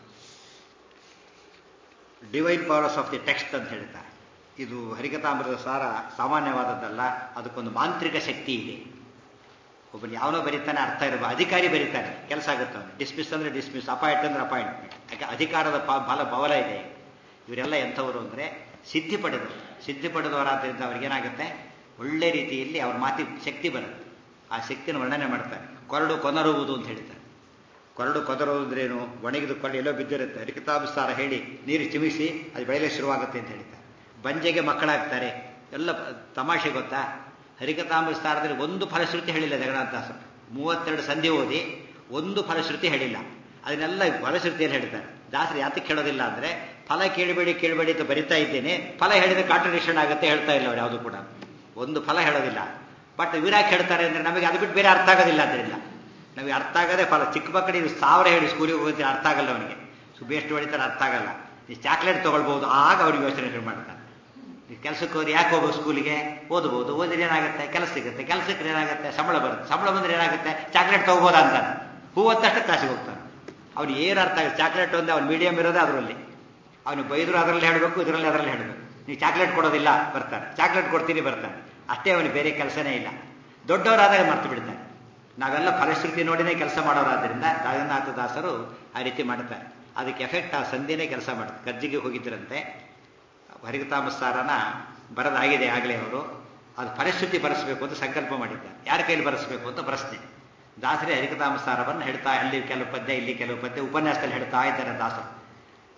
divine powers of the text ಅಂತ ಹೇಳ್ತಾರೆ ಇದು ಹರಿಕಥಾಮೃತ ಸಾರ ಸಾಮಾನ್ಯವಾದದ್ದಲ್ಲ ಅದಕ್ಕೊಂದು ಮಾಂತ್ರಿಕ ಶಕ್ತಿ ಇದೆ ಒಬ್ಬನು ಯಾವನೋ ಬರೀತಾನೆ ಅರ್ಥ ಇರುವ ಅಧಿಕಾರಿ ಬರೀತಾನೆ ಕೆಲಸ ಆಗುತ್ತೆ ಅವನು ಡಿಸ್ಮಿಸ್ ಅಂದ್ರೆ ಡಿಸ್ಮಿಸ್ ಅಪಾಯಿಂಟ್ ಅಂದ್ರೆ ಅಪಾಯಿಂಟ್ಮೆಂಟ್ ಯಾಕೆ ಅಧಿಕಾರದ ಬಲ ಬವಲ ಇದೆ ಇವರೆಲ್ಲ ಎಂಥವರು ಅಂದರೆ ಸಿದ್ಧಿ ಪಡೆದರು ಸಿದ್ಧಿ ಪಡೆದವರಾದ್ರಿಂದ ಅವ್ರಿಗೇನಾಗುತ್ತೆ ಒಳ್ಳೆ ರೀತಿಯಲ್ಲಿ ಅವ್ರ ಮಾತಿ ಶಕ್ತಿ ಬರುತ್ತೆ ಆ ಶಕ್ತಿನ ವರ್ಣನೆ ಮಾಡ್ತಾರೆ ಕೊರಡು ಕೊನರುವುದು ಅಂತ ಹೇಳ್ತಾರೆ ಕೊರಡು ಕೊದರುವುದ್ರೇನು ಒಣಗಿದು ಕೊಳ್ಳಿ ಎಲ್ಲೋ ಬಿದ್ದಿರುತ್ತೆ ರಿಕಿತಾಭಿಸ್ತಾರ ಹೇಳಿ ನೀರು ಚಿಮಿಸಿ ಅದು ಬೆಳೆಯಲು ಶುರುವಾಗುತ್ತೆ ಅಂತ ಹೇಳ್ತಾರೆ ಬಂಜೆಗೆ ಮಕ್ಕಳಾಗ್ತಾರೆ ಎಲ್ಲ ತಮಾಷೆ ಗೊತ್ತಾ ಹರಿಕತಾಂಬಸ್ತಾರದಲ್ಲಿ ಒಂದು ಫಲಶ್ರುತಿ ಹೇಳಿಲ್ಲ ಜಗನ್ನಾಥದಾಸರು ಮೂವತ್ತೆರಡು ಸಂಧಿ ಓದಿ ಒಂದು ಫಲಶ್ರುತಿ ಹೇಳಿಲ್ಲ ಅದನ್ನೆಲ್ಲ ಫಲಶ್ರುತಿಯಲ್ಲಿ ಹೇಳ್ತಾರೆ ದಾಸರು ಯಾತಕ್ಕೆ ಹೇಳೋದಿಲ್ಲ ಅಂದ್ರೆ ಫಲ ಕೇಳಬೇಡಿ ಕೇಳಬೇಡಿ ಅಂತ ಬರಿತಾ ಇದ್ದೇನೆ ಫಲ ಹೇಳಿದ್ರೆ ಕಾಂಟ್ರಡಿಕ್ಷನ್ ಆಗುತ್ತೆ ಹೇಳ್ತಾ ಇಲ್ಲ ಅವ್ರು ಯಾವುದು ಕೂಡ ಒಂದು ಫಲ ಹೇಳೋದಿಲ್ಲ ಬಟ್ ಇವರಾಕ್ ಹೇಳ್ತಾರೆ ಅಂದ್ರೆ ನಮಗೆ ಅದು ಬಿಟ್ಟು ಬೇರೆ ಅರ್ಥ ಆಗೋದಿಲ್ಲ ಅದರಿಂದ ನಮಗೆ ಅರ್ಥ ಆಗದೆ ಫಲ ಚಿಕ್ಕ ಮಕ್ಕಳಿಗೆ ಸಾವಿರ ಹೇಳಿ ಸ್ಕೂಲಿಗೆ ಹೋಗುತ್ತೆ ಅರ್ಥ ಆಗಲ್ಲ ಅವನಿಗೆ ಸುಬೇಷ್ಟು ಹೊಡಿತಾರೆ ಅರ್ಥ ಆಗಲ್ಲ ಈ ಚಾಕ್ಲೇಟ್ ತಗೊಳ್ಬಹುದು ಆಗ ಅವ್ರಿಗೆ ಯೋಚನೆ ಶುರು ಮಾಡ್ತಾರೆ ಕೆಲಸಕ್ಕೆ ಹೋದ್ರೆ ಯಾಕೆ ಹೋಗೋ ಸ್ಕೂಲಿಗೆ ಓದ್ಬೋದು ಓದಿದ್ರೆ ಏನಾಗುತ್ತೆ ಕೆಲಸ ಸಿಗುತ್ತೆ ಕೆಲಸಕ್ಕೆ ಏನಾಗುತ್ತೆ ಸಂಬಳ ಬರುತ್ತೆ ಸಂಬಳ ಬಂದ್ರೆ ಏನಾಗುತ್ತೆ ಚಾಕ್ಲೇಟ್ ತಗೋಬೋದಾ ಅಂತಾನೆ ಹೂವತ್ತಷ್ಟು ಕ್ಲಾಸಿಗೆ ಹೋಗ್ತಾನೆ ಅವ್ನು ಏನು ಅರ್ಥ ಆಗುತ್ತೆ ಚಾಕ್ಲೇಟ್ ಒಂದೇ ಅವ್ನು ಮೀಡಿಯಂ ಇರೋದೇ ಅದರಲ್ಲಿ ಅವನು ಬೈದ್ರು ಅದರಲ್ಲಿ ಹೇಳಬೇಕು ಇದರಲ್ಲಿ ಅದರಲ್ಲಿ ಹೇಳಬೇಕು ನೀವು ಚಾಕ್ಲೇಟ್ ಕೊಡೋದಿಲ್ಲ ಬರ್ತಾನೆ ಚಾಕ್ಲೇಟ್ ಕೊಡ್ತೀನಿ ಬರ್ತಾನೆ ಅಷ್ಟೇ ಅವನಿಗೆ ಬೇರೆ ಕೆಲಸನೇ ಇಲ್ಲ ದೊಡ್ಡವರಾದಾಗ ಮರ್ತು ಬಿಡ್ತಾನೆ ನಾವೆಲ್ಲ ಫಲಶ್ರುತಿ ನೋಡಿನೇ ಕೆಲಸ ಮಾಡೋರಾದ್ರಿಂದ ರಾಜನಾಥ ದಾಸರು ಆ ರೀತಿ ಮಾಡ್ತಾರೆ ಅದಕ್ಕೆ ಎಫೆಕ್ಟ್ ಆ ಸಂಧಿನೇ ಕೆಲಸ ಮಾಡ್ತಾರೆ ಗರ್ಜಿಗೆ ಹೋಗಿದ್ದರಂತೆ ಹರಿಗತಾಮಸ್ತಾರನ ಬರದಾಗಿದೆ ಆಗಲೇ ಅವರು ಅದು ಫಲಶ್ರುತಿ ಬರೆಸಬೇಕು ಅಂತ ಸಂಕಲ್ಪ ಮಾಡಿದ್ದಾರೆ ಯಾರ ಕೈಲಿ ಬರೆಸಬೇಕು ಅಂತ ಪ್ರಶ್ನೆ ದಾಸರೇ ಹರಿಕತಾಮಸಾರವನ್ನು ಹೇಳ್ತಾ ಅಲ್ಲಿ ಕೆಲವು ಪದ್ಯ ಇಲ್ಲಿ ಕೆಲವು ಪದ್ಯ ಉಪನ್ಯಾಸದಲ್ಲಿ ಹೇಳ್ತಾ ಇದ್ದಾರೆ ದಾಸರು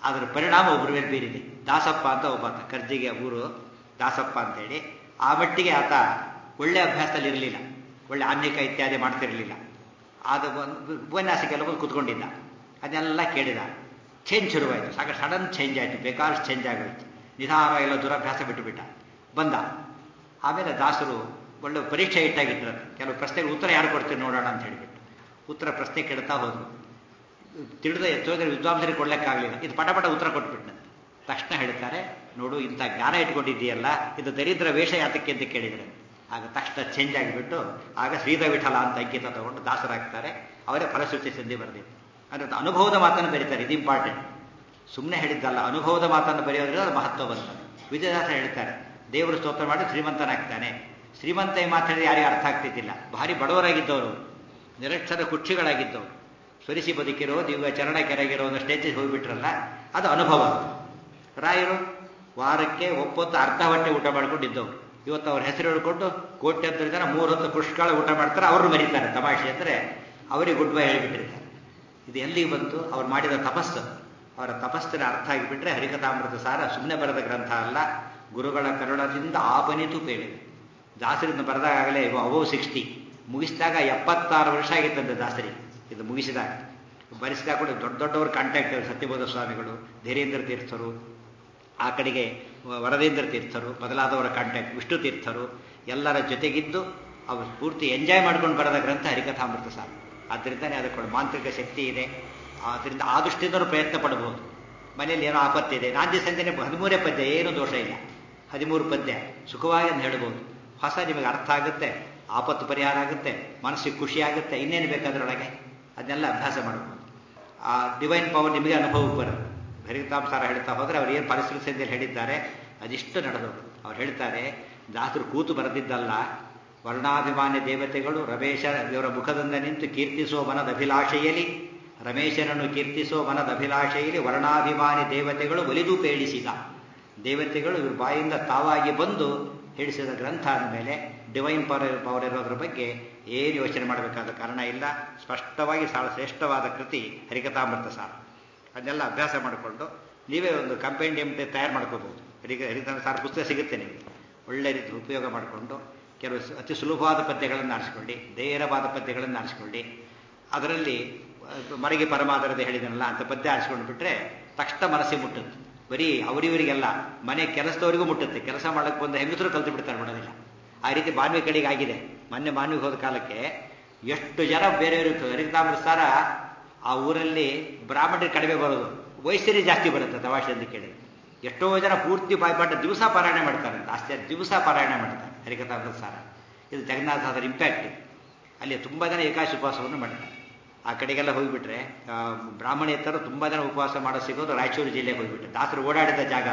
ಅದರ ಪರಿಣಾಮ ಒಬ್ಬರ ಮೇಲೆ ಬೀರಿದೆ ದಾಸಪ್ಪ ಅಂತ ಒಬ್ಬ ಆತ ಕರ್ಜಿಗೆ ಊರು ದಾಸಪ್ಪ ಅಂತೇಳಿ ಆ ಮಟ್ಟಿಗೆ ಆತ ಒಳ್ಳೆ ಅಭ್ಯಾಸದಲ್ಲಿ ಇರಲಿಲ್ಲ ಒಳ್ಳೆ ಆನ್ಯಿಕ ಇತ್ಯಾದಿ ಮಾಡ್ತಿರಲಿಲ್ಲ ಆದ ಒಂದು ಉಪನ್ಯಾಸಕ್ಕೆಲ್ಲ ಬಂದು ಕೂತ್ಕೊಂಡಿದ್ದ ಅದನ್ನೆಲ್ಲ ಕೇಳಿದ ಚೇಂಜ್ ಶುರುವಾಯಿತು ಸಾಕಷ್ಟು ಸಡನ್ ಚೇಂಜ್ ಆಯಿತು ಬೇಕಾದಷ್ಟು ಚೇಂಜ್ ಆಗೋಯ್ತು ನಿಧಾನ ಎಲ್ಲ ದುರಭ್ಯಾಸ ಬಿಟ್ಟುಬಿಟ್ಟ ಬಂದ ಆಮೇಲೆ ದಾಸರು ಒಳ್ಳೆ ಪರೀಕ್ಷೆ ಇಟ್ಟಾಗಿದ್ರು ಕೆಲವು ಪ್ರಶ್ನೆಗಳು ಉತ್ತರ ಯಾರು ಕೊಡ್ತೀರಿ ನೋಡೋಣ ಅಂತ ಹೇಳಿಬಿಟ್ಟು ಉತ್ತರ ಪ್ರಶ್ನೆ ಕೇಳ್ತಾ ಹೋದ್ರು ತಿಳಿದ ಎತ್ತೋದ್ರೆ ವಿದ್ವಾಂಸರಿಗೆ ಕೊಡ್ಲಿಕ್ಕಾಗಲಿಲ್ಲ ಇದು ಪಟ ಪಟ ಉತ್ತರ ಕೊಟ್ಬಿಟ್ನಂತೆ ತಕ್ಷಣ ಹೇಳ್ತಾರೆ ನೋಡು ಇಂಥ ಜ್ಞಾನ ಇಟ್ಕೊಂಡಿದ್ದೀಯಲ್ಲ ಇದು ದರಿದ್ರ ವೇಷ ಯಾತಕ್ಕೆ ಅಂತ ಕೇಳಿದರೆ ಆಗ ತಕ್ಷಣ ಚೇಂಜ್ ಆಗಿಬಿಟ್ಟು ಆಗ ಶ್ರೀಧ ವಿಠಲ ಅಂತ ಅಂಕಿತ ತಗೊಂಡು ದಾಸರಾಗ್ತಾರೆ ಅವರೇ ಫಲಸೂಚಿ ಸಂಧಿ ಬರೆದಿದ್ದು ಅಂದರೆ ಅನುಭವದ ಮಾತನ್ನು ಬರೀತಾರೆ ಇದು ಇಂಪಾರ್ಟೆಂಟ್ ಸುಮ್ಮನೆ ಹೇಳಿದ್ದಲ್ಲ ಅನುಭವದ ಮಾತನ್ನು ಬರೆಯೋದ್ರಿಂದ ಅದು ಮಹತ್ವ ಬರ್ತದೆ ವಿಜಯದಾಸ ಹೇಳ್ತಾರೆ ದೇವರು ಸ್ತೋತ್ರ ಮಾಡಿ ಶ್ರೀಮಂತನಾಗ್ತಾನೆ ಶ್ರೀಮಂತ ಮಾತಾಡಿದ್ರೆ ಯಾರಿಗೂ ಅರ್ಥ ಆಗ್ತಿದ್ದಿಲ್ಲ ಭಾರಿ ಬಡವರಾಗಿದ್ದವರು ನಿರಕ್ಷರ ಕುಕ್ಷಿಗಳಾಗಿದ್ದವರು ಸ್ವರಿಸಿ ಬದುಕಿರೋ ದಿವ್ಯ ಚರಣ ಕೆರಗಿರೋ ಒಂದು ಸ್ಟೇಜಿಗೆ ಹೋಗಿಬಿಟ್ರಲ್ಲ ಅದು ಅನುಭವ ರಾಯರು ವಾರಕ್ಕೆ ಒಪ್ಪೊತ್ತು ಅರ್ಧ ಹೊಟ್ಟೆ ಊಟ ಮಾಡ್ಕೊಂಡಿದ್ದವರು ಇವತ್ತು ಅವ್ರ ಹೆಸರು ಹೇಳ್ಕೊಂಡು ಕೋಟ್ಯಂತರ ಜನ ಮೂರು ಹೊತ್ತು ಪುಷ್ಕಳ ಊಟ ಮಾಡ್ತಾರೆ ಅವರು ಮರೀತಾರೆ ತಮಾಷೆ ಅಂದರೆ ಅವರಿಗೆ ಗುಡ್ ಬೈ ಹೇಳಿಬಿಟ್ಟಿರ್ತಾರೆ ಇದು ಎಲ್ಲಿಗೆ ಬಂತು ಅವ್ರು ಮಾಡಿದ ತಪಸ್ಸು ಅವರ ತಪಸ್ಸಿನ ಅರ್ಥ ಆಗಿಬಿಟ್ರೆ ಹರಿಕಥಾಮೃತ ಸಾರ ಸುಮ್ಮನೆ ಬರೆದ ಗ್ರಂಥ ಅಲ್ಲ ಗುರುಗಳ ಕರುಣದಿಂದ ಆಪನಿತು ಪೇಳಿದೆ ದಾಸರಿಂದ ಬರೆದಾಗಲೇ ಅವು ಸಿಕ್ಸ್ಟಿ ಮುಗಿಸಿದಾಗ ಎಪ್ಪತ್ತಾರು ವರ್ಷ ಆಗಿತ್ತಂತೆ ದಾಸರಿ ಇದು ಮುಗಿಸಿದಾಗ ಬರೆಸಿದಾಗ ಕೂಡ ದೊಡ್ಡ ದೊಡ್ಡವ್ರ ಕಾಂಟ್ಯಾಕ್ಟ್ ಸತ್ಯಬೋಧ ಸ್ವಾಮಿಗಳು ಧೀರೇಂದ್ರ ತೀರ್ಥರು ಆ ಕಡೆಗೆ ವರದೇಂದ್ರ ತೀರ್ಥರು ಮೊದಲಾದವರ ಕಾಂಟ್ಯಾಕ್ಟ್ ವಿಷ್ಣು ತೀರ್ಥರು ಎಲ್ಲರ ಜೊತೆಗಿದ್ದು ಅವರು ಪೂರ್ತಿ ಎಂಜಾಯ್ ಮಾಡ್ಕೊಂಡು ಬರೆದ ಗ್ರಂಥ ಹರಿಕಥಾಮೃತ ಸಾರ ಆದ್ದರಿಂದನೇ ಅದಕ್ಕೊಂದು ಮಾಂತ್ರಿಕ ಶಕ್ತಿ ಇದೆ ಆದ್ದರಿಂದ ಆ ದೃಷ್ಟಿಯಿಂದಲೂ ಪ್ರಯತ್ನ ಪಡಬಹುದು ಮನೆಯಲ್ಲಿ ಏನೋ ಆಪತ್ತು ಇದೆ ನಾಂದಿ ಸಂಜೆನೆ ಹದಿಮೂರೇ ಪದ್ಯ ಏನು ದೋಷ ಇಲ್ಲ ಹದಿಮೂರು ಪದ್ಯ ಸುಖವಾಗಿ ಅಂತ ಹೇಳ್ಬೋದು ಹೊಸ ನಿಮಗೆ ಅರ್ಥ ಆಗುತ್ತೆ ಆಪತ್ತು ಪರಿಹಾರ ಆಗುತ್ತೆ ಮನಸ್ಸಿಗೆ ಖುಷಿ ಆಗುತ್ತೆ ಇನ್ನೇನು ಬೇಕಾದ್ರೊಳಗೆ ಅದನ್ನೆಲ್ಲ ಅಭ್ಯಾಸ ಮಾಡ್ಬೋದು ಆ ಡಿವೈನ್ ಪವರ್ ನಿಮಗೆ ಅನುಭವಕ್ಕೆ ಬರೋದು ಹರಿತಾಂಸಾರ ಹೇಳ್ತಾ ಹೋದರೆ ಅವ್ರು ಏನು ಪರಿಸ್ಥಿತಿಯಲ್ಲಿ ಹೇಳಿದ್ದಾರೆ ಅದಿಷ್ಟು ನಡೆದವು ಅವ್ರು ಹೇಳ್ತಾರೆ ದಾಸರು ಕೂತು ಬರೆದಿದ್ದಲ್ಲ ವರ್ಣಾಭಿಮಾನ್ಯ ದೇವತೆಗಳು ರಮೇಶ ಇವರ ಮುಖದಿಂದ ನಿಂತು ಕೀರ್ತಿಸುವ ಮನದ ಅಭಿಲಾಷೆಯಲ್ಲಿ ರಮೇಶನನ್ನು ಕೀರ್ತಿಸುವ ಮನದ ಅಭಿಲಾಷೆಯಲ್ಲಿ ವರ್ಣಾಭಿಮಾನಿ ದೇವತೆಗಳು ಒಲಿದು ಪೇಳಿಸಿದ ದೇವತೆಗಳು ಇವ್ರ ಬಾಯಿಂದ ತಾವಾಗಿ ಬಂದು ಹೇಳಿಸಿದ ಗ್ರಂಥ ಅಂದಮೇಲೆ ಡಿವೈನ್ ಪವರ್ ಪವರ್ ಇರೋದ್ರ ಬಗ್ಗೆ ಏನು ಯೋಚನೆ ಮಾಡಬೇಕಾದ ಕಾರಣ ಇಲ್ಲ ಸ್ಪಷ್ಟವಾಗಿ ಸಾಲ ಶ್ರೇಷ್ಠವಾದ ಕೃತಿ ಹರಿಕಥಾಮೃತ ಸಾರ ಅದನ್ನೆಲ್ಲ ಅಭ್ಯಾಸ ಮಾಡಿಕೊಂಡು ನೀವೇ ಒಂದು ಕಂಪೆಂಡಿಯಂ ತಯಾರು ಮಾಡ್ಕೋಬಹುದು ಹರಿಕ ಹರಿಕಥ ಸಾರ ಪುಸ್ತಕ ಸಿಗುತ್ತೆ ನಿಮಗೆ ಒಳ್ಳೆ ರೀತಿ ಉಪಯೋಗ ಮಾಡಿಕೊಂಡು ಕೆಲವು ಅತಿ ಸುಲಭವಾದ ಪದ್ಯಗಳನ್ನು ಆರಿಸ್ಕೊಳ್ಳಿ ಧೈರ್ಯವಾದ ಪದ್ಯಗಳನ್ನು ಆರಿಸ್ಕೊಳ್ಳಿ ಅದರಲ್ಲಿ ಮರಗೆ ಪರಮಾದರದ ಹೇಳಿದನಲ್ಲ ಅಂತ ಪದ್ಯ ಆರಿಸ್ಕೊಂಡು ಬಿಟ್ರೆ ತಕ್ಷಣ ಮನಸ್ಸಿಗೆ ಮುಟ್ಟುತ್ತೆ ಬರೀ ಅವರಿವರಿಗೆಲ್ಲ ಮನೆ ಕೆಲಸದವರಿಗೂ ಮುಟ್ಟುತ್ತೆ ಕೆಲಸ ಮಾಡಕ್ಕೆ ಬಂದ ಹೆಂಗಸರು ಕಲ್ತು ಬಿಡ್ತಾರೆ ಮಾಡೋದಿಲ್ಲ ಆ ರೀತಿ ಮಾನ್ವಿ ಕಡೆಗೆ ಆಗಿದೆ ಮೊನ್ನೆ ಮಾನ್ವಿಗೆ ಹೋದ ಕಾಲಕ್ಕೆ ಎಷ್ಟು ಜನ ಬೇರೆಯವರು ಹರಿಕತಾಮೃತ ಆ ಊರಲ್ಲಿ ಬ್ರಾಹ್ಮಣರಿಗೆ ಕಡಿಮೆ ಬರೋದು ವಯಸ್ಸರಿ ಜಾಸ್ತಿ ಬರುತ್ತೆ ತಮಾಷೆ ಅಂತ ಕೇಳಿ ಎಷ್ಟೋ ಜನ ಪೂರ್ತಿ ಬಾಯ್ಪಾಠ ದಿವಸ ಪಾರಾಯಣ ಮಾಡ್ತಾರೆ ಅಂತ ಆಶ್ಚರ್ಯ ದಿವಸ ಪಾರಾಯಣ ಮಾಡ್ತಾರೆ ಹರಿಕಥಾಮೃತ ಸಾರ ಇದು ಜಗನ್ನಾಥ ಅದರ ಇಂಪ್ಯಾಕ್ಟ್ ಅಲ್ಲಿ ತುಂಬ ಜನ ಏಕಾಶಿ ಉಪವಾಸವನ್ನು ಮಾಡ್ತಾರೆ ಆ ಕಡೆಗೆಲ್ಲ ಹೋಗಿಬಿಟ್ರೆ ಬ್ರಾಹ್ಮಣೇತರು ತುಂಬ ಜನ ಉಪವಾಸ ಮಾಡೋ ಸಿಗೋದು ರಾಯಚೂರು ಜಿಲ್ಲೆಗೆ ಹೋಗಿಬಿಟ್ರೆ ದಾಸರು ಓಡಾಡಿದ ಜಾಗ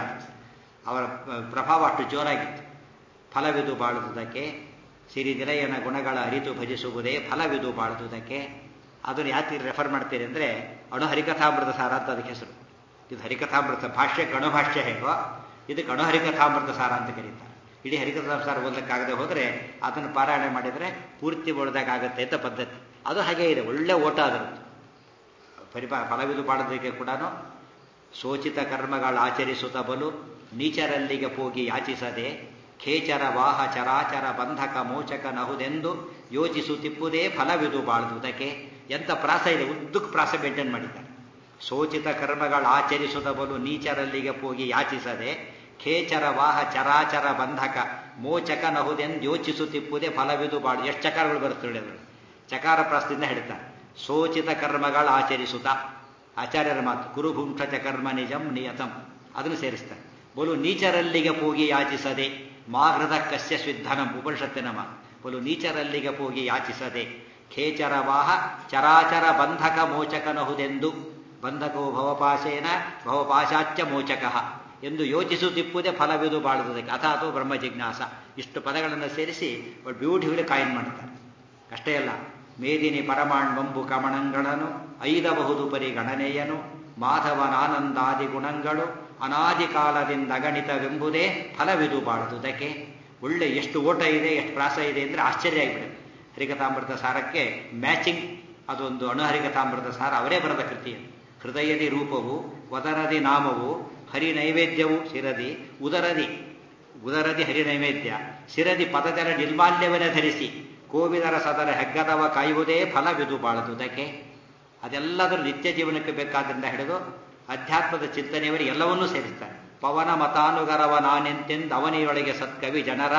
ಅವರ ಪ್ರಭಾವ ಅಷ್ಟು ಜೋರಾಗಿತ್ತು ಫಲವಿದು ಬಾಳುವುದಕ್ಕೆ ಸಿರಿ ನಿಲಯನ ಗುಣಗಳ ಅರಿತು ಭಜಿಸುವುದೇ ಫಲವಿದು ಬಾಳುವುದಕ್ಕೆ ಅದನ್ನು ಯಾಕೆ ರೆಫರ್ ಮಾಡ್ತೀರಿ ಅಂದರೆ ಅಣು ಹರಿಕಥಾಮೃತ ಸಾರ ಅಂತ ಅದಕ್ಕೆ ಹೆಸರು ಇದು ಹರಿಕಥಾಮೃತ ಭಾಷ್ಯ ಗಣಭಾಷ್ಯ ಹೇಗೋ ಇದಕ್ಕೆ ಅಣು ಹರಿಕಥಾಮೃತ ಸಾರ ಅಂತ ಕರೀತಾರೆ ಇಡೀ ಹರಿಕಥಾಮೃತ ಸಾರ ಓದಲಿಕ್ಕಾಗದೆ ಹೋದರೆ ಅದನ್ನು ಪಾರಾಯಣ ಮಾಡಿದರೆ ಪೂರ್ತಿ ಓಡ್ದಾಗತ್ತೆ ಅಂತ ಪದ್ಧತಿ ಅದು ಹಾಗೆ ಇದೆ ಒಳ್ಳೆ ಓಟ ಅದರದ್ದು ಪರಿಪಾ ಫಲವಿದು ಬಾಳೋದಕ್ಕೆ ಕೂಡ ಸೋಚಿತ ಕರ್ಮಗಳ ಆಚರಿಸುತ್ತ ಬಲು ನೀಚರಲ್ಲಿಗೆ ಹೋಗಿ ಯಾಚಿಸದೆ ಖೇಚರ ವಾಹ ಚರಾಚರ ಬಂಧಕ ಮೋಚಕ ನಹುದೆಂದು ಯೋಚಿಸುತ್ತಿಪ್ಪುದೇ ಫಲವಿದು ಬಾಳುವುದಕ್ಕೆ ಎಂಥ ಪ್ರಾಸ ಇದೆ ಉದ್ದಕ್ಕೆ ಪ್ರಾಸ ಮೇಂಟೈನ್ ಮಾಡಿದ್ದಾರೆ ಸೋಚಿತ ಕರ್ಮಗಳ ಆಚರಿಸುತ್ತ ಬಲು ನೀಚರಲ್ಲಿಗೆ ಹೋಗಿ ಯಾಚಿಸದೆ ಖೇಚರ ವಾಹ ಚರಾಚರ ಬಂಧಕ ಮೋಚಕ ನಹುದೆಂದು ಯೋಚಿಸುತ್ತಿಪ್ಪುದೇ ಫಲವಿದು ಬಾಳು ಎಷ್ಟು ಚಕಾರಗಳು ಬರುತ್ತೆ ಅದರಲ್ಲಿ ಚಕಾರ ಪ್ರಾಸದಿಂದ ಹೇಳ್ತಾರೆ ಸೋಚಿತ ಕರ್ಮಗಳ ಆಚರಿಸುತ್ತ ಆಚಾರ್ಯರ ಮಾತು ಕುರುಭುಂಕ್ಷ ಕರ್ಮ ನಿಜಂ ನಿಯತಂ ಅದನ್ನು ಸೇರಿಸ್ತಾರೆ ಬೋಲು ನೀಚರಲ್ಲಿಗೆ ಹೋಗಿ ಯಾಚಿಸದೆ ಮಾಘೃತ ಕಸ್ಯ ಸ್ವಿಧನಂ ಉಪನಿಷತ್ತಿನ ಮಾತು ಬೋಲು ನೀಚರಲ್ಲಿಗೆ ಹೋಗಿ ಯಾಚಿಸದೆ ಖೇಚರ ವಾಹ ಚರಾಚರ ಬಂಧಕ ಮೋಚಕನಹುದೆಂದು ಬಂಧಕೋ ಭವಪಾಶೇನ ಭವಪಾಶಾಚ್ಯ ಮೋಚಕ ಎಂದು ಯೋಚಿಸುತ್ತಿಪ್ಪುದೇ ಫಲವಿದು ಬಾಳುವುದಕ್ಕೆ ಅಥಾತೋ ಬ್ರಹ್ಮ ಜಿಜ್ಞಾಸ ಇಷ್ಟು ಪದಗಳನ್ನು ಸೇರಿಸಿ ಬ್ಯೂಟಿಫುಲಿ ಕಾಯಿನ್ ಮಾಡ್ತಾರೆ ಅಷ್ಟೇ ಅಲ್ಲ ಮೇದಿನಿ ಪರಮಾಣ್ವಂಬು ಕಮಣಂಗಳನ್ನು ಐದಬಹುದು ಪರಿಗಣನೆಯನು ಮಾಧವನಾನಂದಾದಿ ಗುಣಗಳು ಅನಾದಿ ಕಾಲದಿಂದ ಅಗಣಿತವೆಂಬುದೇ ಫಲವಿದು ಬಾಳುವುದಕ್ಕೆ ಒಳ್ಳೆ ಎಷ್ಟು ಓಟ ಇದೆ ಎಷ್ಟು ಪ್ರಾಸ ಇದೆ ಅಂದರೆ ಆಶ್ಚರ್ಯ ಆಗಿಬಿಡುತ್ತೆ ಹರಿಕಥಾಮೃತ ಸಾರಕ್ಕೆ ಮ್ಯಾಚಿಂಗ್ ಅದೊಂದು ಅಣುಹರಿಕಥಾಮೃತ ಸಾರ ಅವರೇ ಬರೆದ ಕೃತಿ ಹೃದಯದಿ ರೂಪವು ವದರದಿ ನಾಮವು ಹರಿ ನೈವೇದ್ಯವು ಶಿರದಿ ಉದರದಿ ಉದರದಿ ಹರಿ ನೈವೇದ್ಯ ಶಿರದಿ ಪದದರ ನಿರ್ಮಾಲ್ಯವನ್ನೇ ಧರಿಸಿ ಕೋವಿದರ ಸದರ ಹೆಗ್ಗದವ ಕಾಯುವುದೇ ಫಲವಿದು ಬಾಳದುದಕ್ಕೆ ಅದೆಲ್ಲದರ ನಿತ್ಯ ಜೀವನಕ್ಕೆ ಬೇಕಾದ್ರಿಂದ ಹಿಡಿದು ಅಧ್ಯಾತ್ಮದ ಚಿಂತನೆಯವರಿಗೆ ಎಲ್ಲವನ್ನೂ ಸೇರಿಸ್ತಾರೆ ಪವನ ಮತಾನುಗರವ ನಾನೆಂತೆಂದು ಅವನಿಯೊಳಗೆ ಸತ್ಕವಿ ಜನರ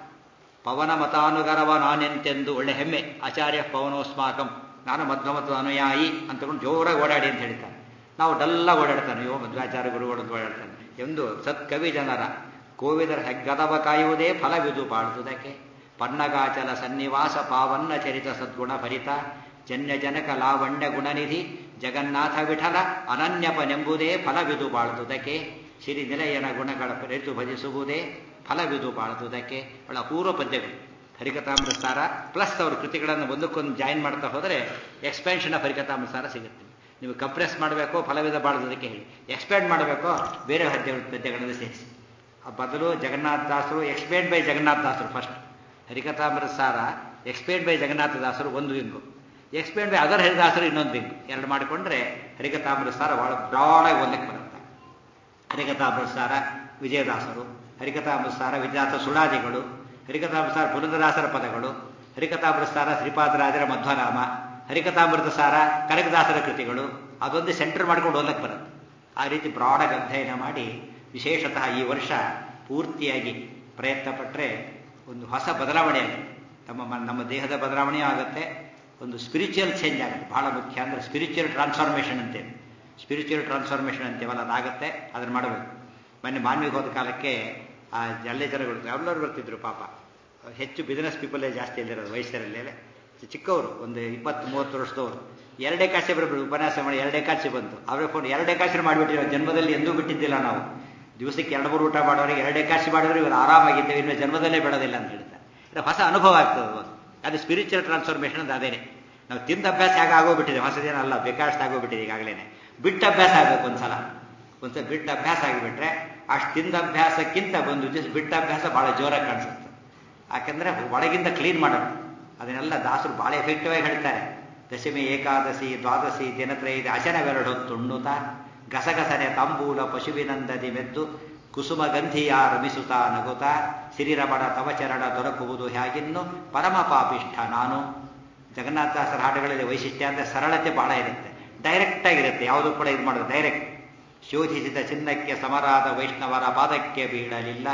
ಪವನ ಮತಾನುಗರವ ನಾನೆಂತೆಂದು ಒಳ್ಳೆ ಹೆಮ್ಮೆ ಆಚಾರ್ಯ ಪವನೋಸ್ಮಾಕಂ ನಾನು ಮಧ್ವಮತ ಅನುಯಾಯಿ ಅಂತಕೊಂಡು ಜೋರಾಗಿ ಓಡಾಡಿ ಅಂತ ಹೇಳ್ತಾರೆ ನಾವು ಡಲ್ಲ ಓಡಾಡ್ತಾನೆ ಯೋ ಮಧ್ವಾಚಾರ್ಯ ಗುರುಗಳು ಓಡಾಡ್ತಾನೆ ಎಂದು ಸತ್ಕವಿ ಜನರ ಕೋವಿದರ ಹೆಗ್ಗದವ ಕಾಯುವುದೇ ಫಲವಿದು ಬಾಳುವುದಕ್ಕೆ ಪನ್ನಗಾಚಲ ಸನ್ನಿವಾಸ ಪಾವನ್ನ ಚರಿತ ಸದ್ಗುಣ ಭರಿತ ಜನ್ಯ ಜನಕ ಲಾವಣ್ಯ ಗುಣನಿಧಿ ಜಗನ್ನಾಥ ವಿಠಲ ಅನನ್ಯಪನೆಂಬುದೇ ಫಲವಿದು ಬಾಳುವುದಕ್ಕೆ ಸಿರಿ ನಿಲಯನ ಗುಣಗಳ ಪರಿತು ಭಜಿಸುವುದೇ ಫಲವಿದು ಬಾಳುವುದಕ್ಕೆ ಒಳ್ಳೆ ಅಪೂರ್ವ ಪದ್ಯಗಳು ಹರಿಕಥಾಮೃತಸಾರ ಪ್ಲಸ್ ಅವರು ಕೃತಿಗಳನ್ನು ಒಂದಕ್ಕೊಂದು ಜಾಯಿನ್ ಮಾಡ್ತಾ ಹೋದರೆ ಎಕ್ಸ್ಪೆನ್ಷನ್ ಆಫ್ ಹರಿಕಥಾಮೃತಸಾರ ಸಿಗುತ್ತೆ ನೀವು ಕಂಪ್ರೆಸ್ ಮಾಡಬೇಕೋ ಫಲವಿದ ಬಾಳುವುದಕ್ಕೆ ಹೇಳಿ ಎಕ್ಸ್ಪ್ಯಾಂಡ್ ಮಾಡಬೇಕೋ ಬೇರೆ ಹದ್ಯ ಪದ್ಯಗಳನ್ನು ಸೇರಿಸಿ ಆ ಬದಲು ಜಗನ್ನಾಥ ದಾಸರು ಎಕ್ಸ್ಪ್ಲೇನ್ ಬೈ ಜಗನ್ನಾಥ ದಾಸರು ಫಸ್ಟ್ ಹರಿಕಥಾಮೃತ ಸಾರ ಎಕ್ಸ್ಪ್ಲೇನ್ ಬೈ ಜಗನ್ನಾಥ ದಾಸರು ಒಂದು ವಿಂಗು ಎಕ್ಸ್ಪ್ಲೇನ್ ಬೈ ಅದರ್ ಹರಿದಾಸರು ಇನ್ನೊಂದು ವಿಂಗು ಎರಡು ಮಾಡಿಕೊಂಡ್ರೆ ಹರಿಕಥಾಮೃತ ಸಾರ ಬಹಳ ಬ್ರಾಡಾಗಿ ಓದಕ್ಕೆ ಬರುತ್ತೆ ಹರಿಕಥಾಮೃತ ಸಾರ ವಿಜಯದಾಸರು ಹರಿಕಥಾಮೃತ ಸಾರ ವಿಜಯದಾಸ ಸುಳಾದಿಗಳು ಹರಿಕಥಾಮೃತ ಸಾರ ಪುರಂದದಾಸರ ಪದಗಳು ಹರಿಕಥಾಮೃತ ಸಾರ ಶ್ರೀಪಾದರಾಜರ ಮಧ್ವನಾಮ ಹರಿಕಥಾಮೃತ ಸಾರ ಕನಕದಾಸರ ಕೃತಿಗಳು ಅದೊಂದು ಸೆಂಟರ್ ಮಾಡ್ಕೊಂಡು ಓದಕ್ಕೆ ಬರುತ್ತೆ ಆ ರೀತಿ ಬ್ರಾಡಾಗಿ ಅಧ್ಯಯನ ಮಾಡಿ ವಿಶೇಷತಃ ಈ ವರ್ಷ ಪೂರ್ತಿಯಾಗಿ ಪ್ರಯತ್ನ ಪಟ್ಟರೆ ಒಂದು ಹೊಸ ಬದಲಾವಣೆ ಆಗುತ್ತೆ ನಮ್ಮ ನಮ್ಮ ದೇಹದ ಬದಲಾವಣೆ ಆಗುತ್ತೆ ಒಂದು ಸ್ಪಿರಿಚುವಲ್ ಚೇಂಜ್ ಆಗುತ್ತೆ ಬಹಳ ಮುಖ್ಯ ಅಂದರೆ ಸ್ಪಿರಿಚುವಲ್ ಟ್ರಾನ್ಸ್ಫಾರ್ಮೇಷನ್ ಅಂತೇವೆ ಸ್ಪಿರಿಚುವಲ್ ಟ್ರಾನ್ಸ್ಫಾರ್ಮೇಷನ್ ಅಂತೇವಲ್ಲ ಅದಾಗುತ್ತೆ ಅದನ್ನು ಮಾಡಬೇಕು ಮೊನ್ನೆ ಮಾನ್ವಿಗೆ ಹೋದ ಕಾಲಕ್ಕೆ ಆ ಎಲ್ಲ ಜನಗಳು ಎಲ್ಲರೂ ಬರ್ತಿದ್ರು ಪಾಪ ಹೆಚ್ಚು ಬಿಸ್ನೆಸ್ ಪೀಪಲೇ ಜಾಸ್ತಿ ಇಲ್ಲಿರೋದು ವಯಸ್ಸರಲ್ಲೇ ಚಿಕ್ಕವರು ಒಂದು ಇಪ್ಪತ್ತು ಮೂವತ್ತು ವರ್ಷದವರು ಎರಡೇ ಕಾಸೆ ಬರಬೇಕು ಉಪನ್ಯಾಸ ಮಾಡಿ ಎರಡೇ ಕಾಸೆ ಬಂತು ಅವರೇ ಫೋನ್ ಎರಡೇ ಕಾಸೆ ಮಾಡಿಬಿಟ್ಟಿರೋ ಜನ್ಮದಲ್ಲಿ ಎಂದೂ ಬಿಟ್ಟಿದ್ದಿಲ್ಲ ನಾವು ದಿವಸಕ್ಕೆ ಎರಡು ಮೂರು ಊಟ ಮಾಡೋರಿಗೆ ಎರಡೇ ಕಾಸೆ ಮಾಡಿದ್ರೆ ಇವರು ಆರಾಮಾಗಿದ್ದೇವೆ ಇನ್ನು ಜನ್ಮದಲ್ಲೇ ಬಿಡೋದಿಲ್ಲ ಅಂತ ಹೇಳ್ತಾರೆ ಇದು ಹೊಸ ಅನುಭವ ಆಗ್ತದೆ ಅದು ಅದು ಸ್ಪಿರಿಚುವಲ್ ಟ್ರಾನ್ಸ್ಫಾರ್ಮೇಷನ್ ಅಂತ ಅದೇನೆ ನಾವು ತಿಂದ ಅಭ್ಯಾಸ ಹೇಗೆ ಆಗೋಗ್ಬಿಟ್ಟಿದೆ ಹೊಸದೇನಲ್ಲ ಬೇಕಾದಷ್ಟು ಆಗೋಗ್ಬಿಟ್ಟಿದೆ ಈಗಾಗಲೇ ಬಿಟ್ಟ ಅಭ್ಯಾಸ ಆಗಬೇಕು ಒಂದ್ಸಲ ಒಂದ್ಸಲ ಬಿಟ್ಟ ಅಭ್ಯಾಸ ಆಗಿಬಿಟ್ರೆ ಅಷ್ಟು ತಿಂದ ಅಭ್ಯಾಸಕ್ಕಿಂತ ಒಂದು ದಿವಸ ಬಿಟ್ಟ ಅಭ್ಯಾಸ ಬಹಳ ಜೋರಾಗಿ ಕಾಣಿಸುತ್ತೆ ಯಾಕಂದ್ರೆ ಒಳಗಿಂದ ಕ್ಲೀನ್ ಮಾಡೋದು ಅದನ್ನೆಲ್ಲ ದಾಸರು ಬಹಳ ಎಫೆಕ್ಟಿವ್ ಆಗಿ ಹೇಳ್ತಾರೆ ದಶಮಿ ಏಕಾದಶಿ ದ್ವಾದಶಿ ದಿನತ್ರೈದ ಅಶನವೆರಡು ತುಣ್ಣುತ ಗಸಗಸನೆ ತಾಂಬೂಲ ಪಶುವಿನಂದದಿ ಮೆದ್ದು ಕುಸುಮ ಗಂಧಿಯ ರಮಿಸುತ್ತಾ ನಗುತ್ತಾ ಸಿರಿರಮಣ ತವಚರಣ ದೊರಕುವುದು ಹೇಗಿನ್ನು ಪರಮ ಪಾಪಿಷ್ಠ ನಾನು ಜಗನ್ನಾಥದಾಸರ ಹಾಡುಗಳಲ್ಲಿ ವೈಶಿಷ್ಟ್ಯ ಅಂದರೆ ಸರಳತೆ ಬಹಳ ಇರುತ್ತೆ ಡೈರೆಕ್ಟ್ ಆಗಿರುತ್ತೆ ಯಾವುದು ಕೂಡ ಇದು ಮಾಡೋದು ಡೈರೆಕ್ಟ್ ಶೋಧಿಸಿದ ಚಿನ್ನಕ್ಕೆ ಸಮರಾದ ವೈಷ್ಣವರ ಪಾದಕ್ಕೆ ಬೀಳಲಿಲ್ಲ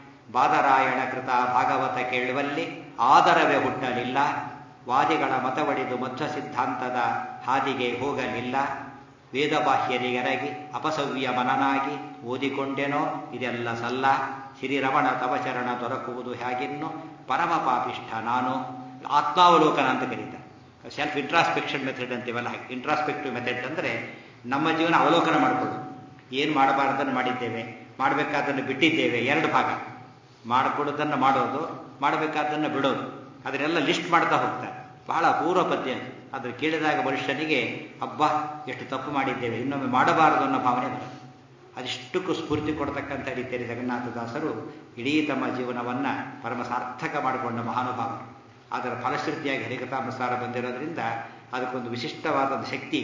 ಬಾದರಾಯಣ ಕೃತ ಭಾಗವತ ಕೇಳುವಲ್ಲಿ ಆದರವೇ ಹುಟ್ಟಲಿಲ್ಲ ವಾದಿಗಳ ಮತವಡಿದು ಮಧ್ವ ಸಿದ್ಧಾಂತದ ಹಾದಿಗೆ ಹೋಗಲಿಲ್ಲ ವೇದಬಾಹ್ಯರಿಗೆರಗಿ ಅಪಸವ್ಯ ಮನನಾಗಿ ಓದಿಕೊಂಡೆನೋ ಇದೆಲ್ಲ ಸಲ್ಲ ಶ್ರೀರಮಣ ತವಚರಣ ದೊರಕುವುದು ಹೇಗಿನ್ನು ಪರಮ ಪಾಪಿಷ್ಠ ನಾನು ಆತ್ಮಾವಲೋಕನ ಅಂತ ಕರೀತಾರೆ ಸೆಲ್ಫ್ ಇಂಟ್ರಾಸ್ಪೆಕ್ಷನ್ ಮೆಥಡ್ ಅಂತೀವಲ್ಲ ಇಂಟ್ರಾಸ್ಪೆಕ್ಟಿವ್ ಮೆಥಡ್ ಅಂದರೆ ನಮ್ಮ ಜೀವನ ಅವಲೋಕನ ಮಾಡಿಕೊಳ್ಳು ಏನು ಮಾಡಬಾರ್ದನ್ನು ಮಾಡಿದ್ದೇವೆ ಮಾಡಬೇಕಾದನ್ನು ಬಿಟ್ಟಿದ್ದೇವೆ ಎರಡು ಭಾಗ ಮಾಡಿಕೊಡೋದನ್ನು ಮಾಡೋದು ಮಾಡಬೇಕಾದನ್ನು ಬಿಡೋದು ಅದನ್ನೆಲ್ಲ ಲಿಸ್ಟ್ ಮಾಡ್ತಾ ಹೋಗ್ತಾರೆ ಬಹಳ ಅಪೂರ್ವ ಪದ್ಯ ಅದ್ರ ಕೇಳಿದಾಗ ಮನುಷ್ಯನಿಗೆ ಹಬ್ಬ ಎಷ್ಟು ತಪ್ಪು ಮಾಡಿದ್ದೇವೆ ಇನ್ನೊಮ್ಮೆ ಮಾಡಬಾರದು ಅನ್ನೋ ಭಾವನೆ ಬರುತ್ತೆ ಅದಿಷ್ಟಕ್ಕೂ ಸ್ಫೂರ್ತಿ ಕೊಡ್ತಕ್ಕಂಥ ರೀತಿಯಲ್ಲಿ ಜಗನ್ನಾಥದಾಸರು ಇಡೀ ತಮ್ಮ ಜೀವನವನ್ನು ಪರಮ ಸಾರ್ಥಕ ಮಾಡಿಕೊಂಡ ಮಹಾನುಭಾವರು ಅದರ ಫಲಶ್ರುತಿಯಾಗಿ ಹರಿಕಥಾಮಸಾರ ಬಂದಿರೋದ್ರಿಂದ ಅದಕ್ಕೊಂದು ವಿಶಿಷ್ಟವಾದ ಶಕ್ತಿ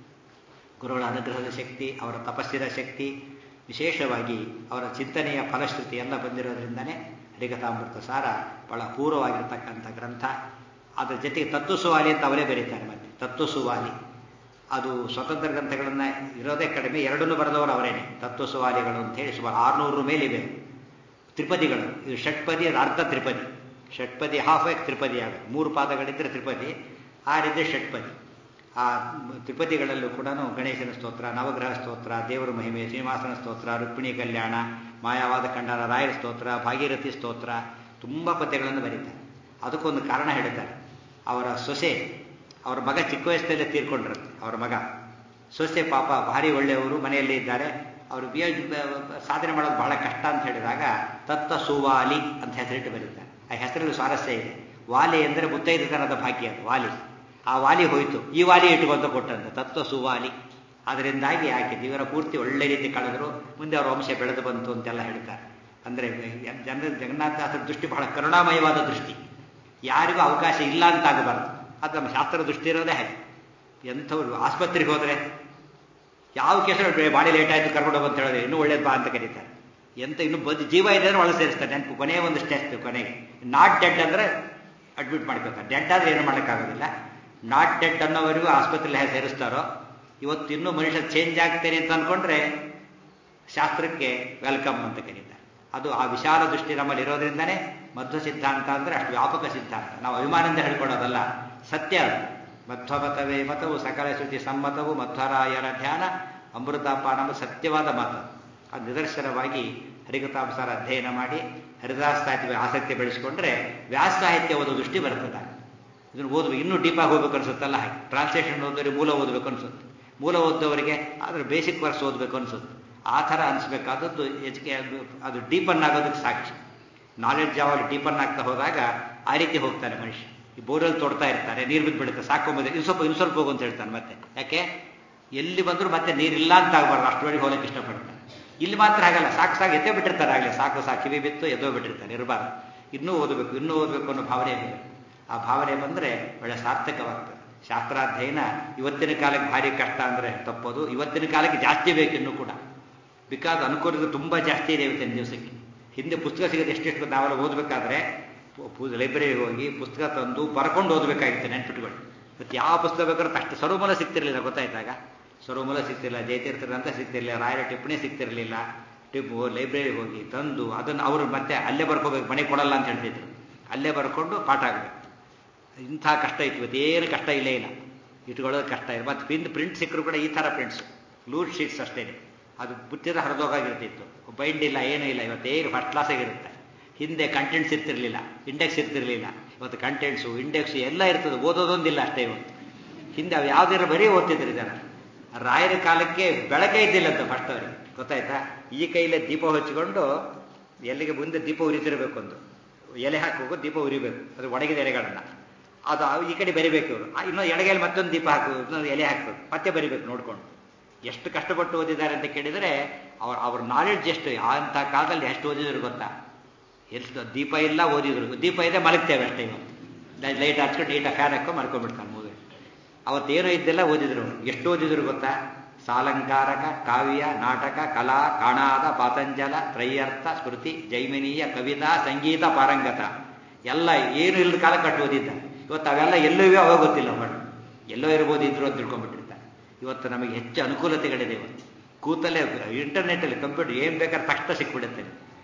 ಗುರುಗಳ ಅನುಗ್ರಹದ ಶಕ್ತಿ ಅವರ ತಪಸ್ಸಿನ ಶಕ್ತಿ ವಿಶೇಷವಾಗಿ ಅವರ ಚಿಂತನೆಯ ಫಲಶ್ರುತಿ ಎಲ್ಲ ಬಂದಿರೋದ್ರಿಂದನೇ ಹರಿಕಥಾಮೃತ ಸಾರ ಬಹಳ ಅಪೂರ್ವವಾಗಿರ್ತಕ್ಕಂಥ ಗ್ರಂಥ ಅದರ ಜೊತೆಗೆ ತತ್ವಸುವಾಲಿ ಅಂತ ಅವರೇ ಬರೀತಾರೆ ಮತ್ತೆ ತತ್ವಸುವಾಲಿ ಅದು ಸ್ವತಂತ್ರ ಗ್ರಂಥಗಳನ್ನು ಇರೋದೇ ಕಡಿಮೆ ಎರಡನ್ನೂ ಬರೆದವರು ಅವರೇನೆ ತತ್ವಸುವಾಲಿಗಳು ಅಂತ ಹೇಳಿ ಸುಮಾರು ಆರುನೂರು ಮೇಲಿವೆ ತ್ರಿಪದಿಗಳು ಇದು ಷಟ್ಪದಿ ಅದು ಅರ್ಧ ತ್ರಿಪದಿ ಷಟ್ಪದಿ ಹಾಫ್ ಆಗಿ ತ್ರಿಪದಿ ಆಗ ಮೂರು ಪಾದಗಳಿದ್ದರೆ ತ್ರಿಪದಿ ಆರಿದ್ರೆ ಷಟ್ಪದಿ ಆ ತ್ರಿಪದಿಗಳಲ್ಲೂ ಕೂಡ ಗಣೇಶನ ಸ್ತೋತ್ರ ನವಗ್ರಹ ಸ್ತೋತ್ರ ದೇವರ ಮಹಿಮೆ ಶ್ರೀನಿವಾಸನ ಸ್ತೋತ್ರ ರುಕ್ಮಿಣಿ ಕಲ್ಯಾಣ ಮಾಯವಾದ ಖಂಡನ ರಾಯರ ಸ್ತೋತ್ರ ಭಾಗೀರಥಿ ಸ್ತೋತ್ರ ತುಂಬ ಪದ್ಯಗಳನ್ನು ಬರೀತಾರೆ ಅದಕ್ಕೊಂದು ಕಾರಣ ಹೇಳ್ತಾರೆ ಅವರ ಸೊಸೆ ಅವರ ಮಗ ಚಿಕ್ಕ ವಯಸ್ಸಲ್ಲೇ ತೀರ್ಕೊಂಡಿರುತ್ತೆ ಅವರ ಮಗ ಸೊಸೆ ಪಾಪ ಭಾರಿ ಒಳ್ಳೆಯವರು ಮನೆಯಲ್ಲೇ ಇದ್ದಾರೆ ಅವರು ಬಿ ಸಾಧನೆ ಮಾಡೋದು ಬಹಳ ಕಷ್ಟ ಅಂತ ಹೇಳಿದಾಗ ತತ್ವ ಸುವಾಲಿ ಅಂತ ಹೆಸರಿಟ್ಟು ಬರೀತಾರೆ ಆ ಹೆಸರಲ್ಲಿ ಸ್ವಾರಸ್ಯ ಇದೆ ವಾಲಿ ಅಂದರೆ ಮುತ್ತೈದತನದ ಭಾಗ್ಯ ಅದು ವಾಲಿ ಆ ವಾಲಿ ಹೋಯಿತು ಈ ವಾಲಿ ಇಟ್ಟುಕೊಂತ ಕೊಟ್ಟಂತೆ ತತ್ವ ಸುವಾಲಿ ಅದರಿಂದಾಗಿ ಆಕೆ ಜೀವನ ಪೂರ್ತಿ ಒಳ್ಳೆ ರೀತಿ ಕಳೆದರು ಮುಂದೆ ಅವರ ವಂಶ ಬೆಳೆದು ಬಂತು ಅಂತೆಲ್ಲ ಹೇಳ್ತಾರೆ ಅಂದರೆ ಜನ ಜಗನ್ನಾಥದಾಸರ ದೃಷ್ಟಿ ಬಹಳ ಕರುಣಾಮಯವಾದ ದೃಷ್ಟಿ ಯಾರಿಗೂ ಅವಕಾಶ ಇಲ್ಲ ಅಂತಾಗಬಾರ್ದು ಅದು ನಮ್ಮ ಶಾಸ್ತ್ರ ದೃಷ್ಟಿ ಇರೋದೇ ಹಾಗೆ ಎಂಥವ್ರು ಆಸ್ಪತ್ರೆಗೆ ಹೋದರೆ ಯಾವ ಕೇಸಲ್ಲಿ ಬಾಡಿ ಲೇಟ್ ಆಯಿತು ಕರ್ಕೊಂಡು ಹೋಗು ಅಂತ ಹೇಳಿದ್ರೆ ಇನ್ನೂ ಒಳ್ಳೇದು ಬಾ ಅಂತ ಕರೀತಾರೆ ಎಂತ ಇನ್ನು ಬದ್ ಜೀವ ಇದೆ ಅಂದ್ರೆ ಒಳಗೆ ಸೇರಿಸ್ತಾರೆ ನೆನಪು ಕೊನೆಯ ಒಂದು ಟೆಸ್ಟ್ ಕೊನೆಗೆ ನಾಟ್ ಡೆಡ್ ಅಂದರೆ ಅಡ್ಮಿಟ್ ಮಾಡ್ಕೋತಾರೆ ಡೆಡ್ ಆದರೆ ಏನು ಮಾಡೋಕ್ಕಾಗೋದಿಲ್ಲ ನಾಟ್ ಡೆಡ್ ಅನ್ನೋವರೆಗೂ ಆಸ್ಪತ್ರೆಯಲ್ಲಿ ಹೇಗೆ ಸೇರಿಸ್ತಾರೋ ಇವತ್ತು ಇನ್ನೂ ಮನುಷ್ಯ ಚೇಂಜ್ ಆಗ್ತೇನೆ ಅಂತ ಅಂದ್ಕೊಂಡ್ರೆ ಶಾಸ್ತ್ರಕ್ಕೆ ವೆಲ್ಕಮ್ ಅಂತ ಕರೀತಾರೆ ಅದು ಆ ವಿಶಾಲ ದೃಷ್ಟಿ ನಮ್ಮಲ್ಲಿ ಇರೋದ್ರಿಂದನೇ ಮಧ್ವ ಸಿದ್ಧಾಂತ ಅಂದರೆ ಅಷ್ಟು ವ್ಯಾಪಕ ಸಿದ್ಧಾಂತ ನಾವು ಅಭಿಮಾನದಿಂದ ಹೇಳ್ಕೊಳ್ಳೋದಲ್ಲ ಸತ್ಯ ಅದು ಮಧ್ವಮತವೇ ಮತವು ಸಕಲ ಶ್ರುತಿ ಸಮ್ಮತವು ಮಧ್ವರಾಯರ ಧ್ಯಾನ ಅಮೃತಾಪಾನ ಸತ್ಯವಾದ ಮಾತು ಅದು ನಿದರ್ಶನವಾಗಿ ಹರಿಕಥಾಂಸಾರ ಅಧ್ಯಯನ ಮಾಡಿ ಹರಿದಾಸ ಸಾಹಿತ್ಯ ಆಸಕ್ತಿ ಬೆಳೆಸ್ಕೊಂಡ್ರೆ ವ್ಯಾಸ ಸಾಹಿತ್ಯ ಓದೋ ದೃಷ್ಟಿ ಬರ್ತದೆ ಇದನ್ನು ಓದಬೇಕು ಇನ್ನೂ ಡೀಪಾಗಿ ಹೋಗ್ಬೇಕು ಅನ್ಸುತ್ತಲ್ಲ ಹಾಗೆ ಟ್ರಾನ್ಸ್ಲೇಷನ್ ಓದೋರಿಗೆ ಮೂಲ ಓದಬೇಕು ಅನ್ಸುತ್ತೆ ಮೂಲ ಓದೋರಿಗೆ ಆದರೆ ಬೇಸಿಕ್ ವರ್ಕ್ಸ್ ಓದಬೇಕು ಅನ್ಸುತ್ತೆ ಆ ಥರ ಅನಿಸ್ಬೇಕಾದದ್ದು ಎಜುಕೆ ಅದು ಡೀಪನ್ ಆಗೋದಕ್ಕೆ ಸಾಕ್ಷಿ ನಾಲೆಡ್ಜ್ ಯಾವಾಗ ಡೀಪನ್ ಆಗ್ತಾ ಹೋದಾಗ ಆ ರೀತಿ ಹೋಗ್ತಾನೆ ಮನುಷ್ಯ ಈ ಬೋರಲ್ಲಿ ತೊಡ್ತಾ ಇರ್ತಾರೆ ನೀರು ಬಿದ್ದು ಬಿಡುತ್ತೆ ಸಾಕೊಂಬುತ್ತೆ ಇನ್ನು ಸ್ವಲ್ಪ ಇನ್ನು ಸ್ವಲ್ಪ ಹೋಗು ಅಂತ ಹೇಳ್ತಾನೆ ಮತ್ತೆ ಯಾಕೆ ಎಲ್ಲಿ ಬಂದರೂ ಮತ್ತೆ ನೀರಿಲ್ಲ ಅಂತ ಆಗಬಾರ್ದು ಅಷ್ಟರೊಳಗೆ ಹೋಗಕ್ಕೆ ಇಷ್ಟಪಡ್ತಾನೆ ಇಲ್ಲಿ ಮಾತ್ರ ಹಾಗಲ್ಲ ಸಾಕು ಸಾಕು ಎತ್ತೇ ಬಿಟ್ಟಿರ್ತಾರೆ ಆಗಲಿ ಸಾಕು ಸಾಕು ಕಿವಿ ಬಿತ್ತು ಎದ್ದೋ ಬಿಟ್ಟಿರ್ತಾರೆ ಇರಬಾರ್ದು ಇನ್ನೂ ಓದಬೇಕು ಇನ್ನೂ ಓದಬೇಕು ಅನ್ನೋ ಭಾವನೆ ಇರಬೇಕು ಆ ಭಾವನೆ ಬಂದರೆ ಒಳ್ಳೆ ಸಾರ್ಥಕವಾಗ್ತದೆ ಶಾಸ್ತ್ರಾಧ್ಯಯನ ಇವತ್ತಿನ ಕಾಲಕ್ಕೆ ಭಾರಿ ಕಷ್ಟ ಅಂದರೆ ತಪ್ಪೋದು ಇವತ್ತಿನ ಕಾಲಕ್ಕೆ ಜಾಸ್ತಿ ಬೇಕು ಇನ್ನೂ ಕೂಡ ಬಿಕಾಸ್ ಅನುಕೂಲಗಳು ತುಂಬ ಜಾಸ್ತಿ ಇದೆ ಇವತ್ತಿನ ದಿವಸಕ್ಕೆ ಹಿಂದೆ ಪುಸ್ತಕ ಸಿಗೋದು ಎಷ್ಟೆಷ್ಟು ನಾವೆಲ್ಲ ಓದಬೇಕಾದ್ರೆ ಲೈಬ್ರರಿಗೆ ಹೋಗಿ ಪುಸ್ತಕ ತಂದು ಬರ್ಕೊಂಡು ಓದಬೇಕಾಗಿತ್ತು ನೆನ್ಪಿಟ್ಕೊಳ್ಳಿ ಮತ್ತು ಯಾವ ಪುಸ್ತಕ ಬೇಕಾದ್ರೂ ಅಷ್ಟು ಸರ್ವಮೂಲ ಸಿಗ್ತಿರಲಿಲ್ಲ ಗೊತ್ತಾಯ್ತಾಗ ಸರ್ವಮೂಲ ಸಿಗ್ತಿರಲಿಲ್ಲ ಜಯತೀರ್ಥರ ಅಂತ ಸಿಗ್ತಿರಲಿಲ್ಲ ರಾಯರ ಟಿಪ್ಪಣಿ ಸಿಗ್ತಿರಲಿಲ್ಲ ಟಿಪ್ಪು ಲೈಬ್ರರಿಗೆ ಹೋಗಿ ತಂದು ಅದನ್ನು ಅವರು ಮತ್ತೆ ಅಲ್ಲೇ ಬರ್ಕೋಬೇಕು ಮನೆ ಕೊಡಲ್ಲ ಅಂತ ಹೇಳ್ತಿದ್ರು ಅಲ್ಲೇ ಬರ್ಕೊಂಡು ಪಾಠ ಆಗಬೇಕು ಇಂಥ ಕಷ್ಟ ಇತ್ತು ಇವತ್ತೇನು ಕಷ್ಟ ಇಲ್ಲೇ ಇಲ್ಲ ಇಟ್ಕೊಳ್ಳೋದು ಕಷ್ಟ ಇದೆ ಮತ್ತು ಪ್ರಿಂಟ್ ಪ್ರಿಂಟ್ ಸಿಕ್ಕರು ಕೂಡ ಈ ಥರ ಪ್ರಿಂಟ್ಸ್ ಲೂರ್ ಶೀಟ್ಸ್ ಅಷ್ಟೇ ಅದು ಬುತ್ತಿರ ಹರಿದೋಗಾಗಿರ್ತಿತ್ತು ಬೈಂಡ್ ಇಲ್ಲ ಏನೂ ಇಲ್ಲ ಇವತ್ತೇನು ಫಸ್ಟ್ ಕ್ಲಾಸಾಗಿರುತ್ತೆ ಹಿಂದೆ ಕಂಟೆಂಟ್ಸ್ ಇರ್ತಿರ್ಲಿಲ್ಲ ಇಂಡೆಕ್ಸ್ ಇರ್ತಿರ್ಲಿಲ್ಲ ಇವತ್ತು ಕಂಟೆಂಟ್ಸು ಇಂಡೆಕ್ಸು ಎಲ್ಲ ಇರ್ತದೆ ಓದೋದೊಂದಿಲ್ಲ ಅಷ್ಟೇ ಇವತ್ತು ಹಿಂದೆ ಅವು ಯಾವುದಿರ ಬರೀ ಓದ್ತಿದ್ರು ಜನ ರಾಯರ ಕಾಲಕ್ಕೆ ಬೆಳಕೇ ಇದ್ದಿಲ್ಲ ಅಂತ ಫಸ್ಟ್ ಅವರಿಗೆ ಗೊತ್ತಾಯ್ತಾ ಈ ಕೈಲೇ ದೀಪ ಹಚ್ಚಿಕೊಂಡು ಎಲ್ಲಿಗೆ ಮುಂದೆ ದೀಪ ಉರಿತಿರಬೇಕು ಒಂದು ಎಲೆ ಹಾಕಬೇಕು ದೀಪ ಉರಿಬೇಕು ಅದು ಒಣಗಿದ ಎಲೆಗಳನ್ನು ಅದು ಈ ಕಡೆ ಬರಿಬೇಕು ಇವರು ಇನ್ನೂ ಎಡಗೈಲಿ ಮತ್ತೊಂದು ದೀಪ ಹಾಕು ಇನ್ನೊಂದು ಎಲೆ ಹಾಕಬೇಕು ಮತ್ತೆ ಬರಿಬೇಕು ನೋಡ್ಕೊಂಡು ಎಷ್ಟು ಕಷ್ಟಪಟ್ಟು ಓದಿದ್ದಾರೆ ಅಂತ ಕೇಳಿದರೆ ಅವ್ರ ಅವ್ರ ನಾಲೆಡ್ಜ್ ಎಷ್ಟು ಅಂಥ ಕಾಲದಲ್ಲಿ ಎಷ್ಟು ಓದಿದ್ರು ಗೊತ್ತಾ ಎಷ್ಟು ದೀಪ ಇಲ್ಲ ಓದಿದ್ರು ದೀಪ ಇದೆ ಮಲಗ್ತೇವೆ ಅಷ್ಟೇ ಇವತ್ತು ಲೈಟ್ ಹಚ್ಕೊಂಡು ನೀಟಾಗಿ ಫ್ಯಾನ್ ಹಾಕೊಂಡು ಮಲ್ಕೊಂಡ್ಬಿಡ್ತಾನೆ ಮೂವಿ ಅವತ್ತೇನೋ ಇದ್ದೆಲ್ಲ ಓದಿದ್ರು ಎಷ್ಟು ಓದಿದ್ರು ಗೊತ್ತಾ ಸಾಲಂಕಾರಕ ಕಾವ್ಯ ನಾಟಕ ಕಲಾ ಕಾಣಾದ ಪಾತಂಜಲ ತ್ರಯ್ಯರ್ಥ ಸ್ಮೃತಿ ಜೈಮಿನೀಯ ಕವಿತಾ ಸಂಗೀತ ಪಾರಂಗತ ಎಲ್ಲ ಏನು ಇಲ್ಲದ ಕಾಲ ಕಟ್ಟು ಓದಿದ್ದ ಇವತ್ತು ಅವೆಲ್ಲ ಎಲ್ಲೋ ಇವೆ ಅವಾಗ ಗೊತ್ತಿಲ್ಲ ಹೊರಡು ಎಲ್ಲೋ ಇರ್ಬೋದು ಇದ್ರು ಅಂತ ತಿಳ್ಕೊಂಡ್ಬಿಟ್ಟಿರ್ತಾರೆ ಇವತ್ತು ನಮಗೆ ಹೆಚ್ಚು ಅನುಕೂಲತೆಗಳಿದೆ ಇವತ್ತು ಕೂತಲ್ಲೇ ಇಂಟರ್ನೆಟ್ಟಲ್ಲಿ ಕಂಪ್ಯೂಟರ್ ಏನು ಬೇಕಾದ್ರೆ ತಕ್ಷಣ ಸಿಕ್ಬಿಡುತ್ತೆ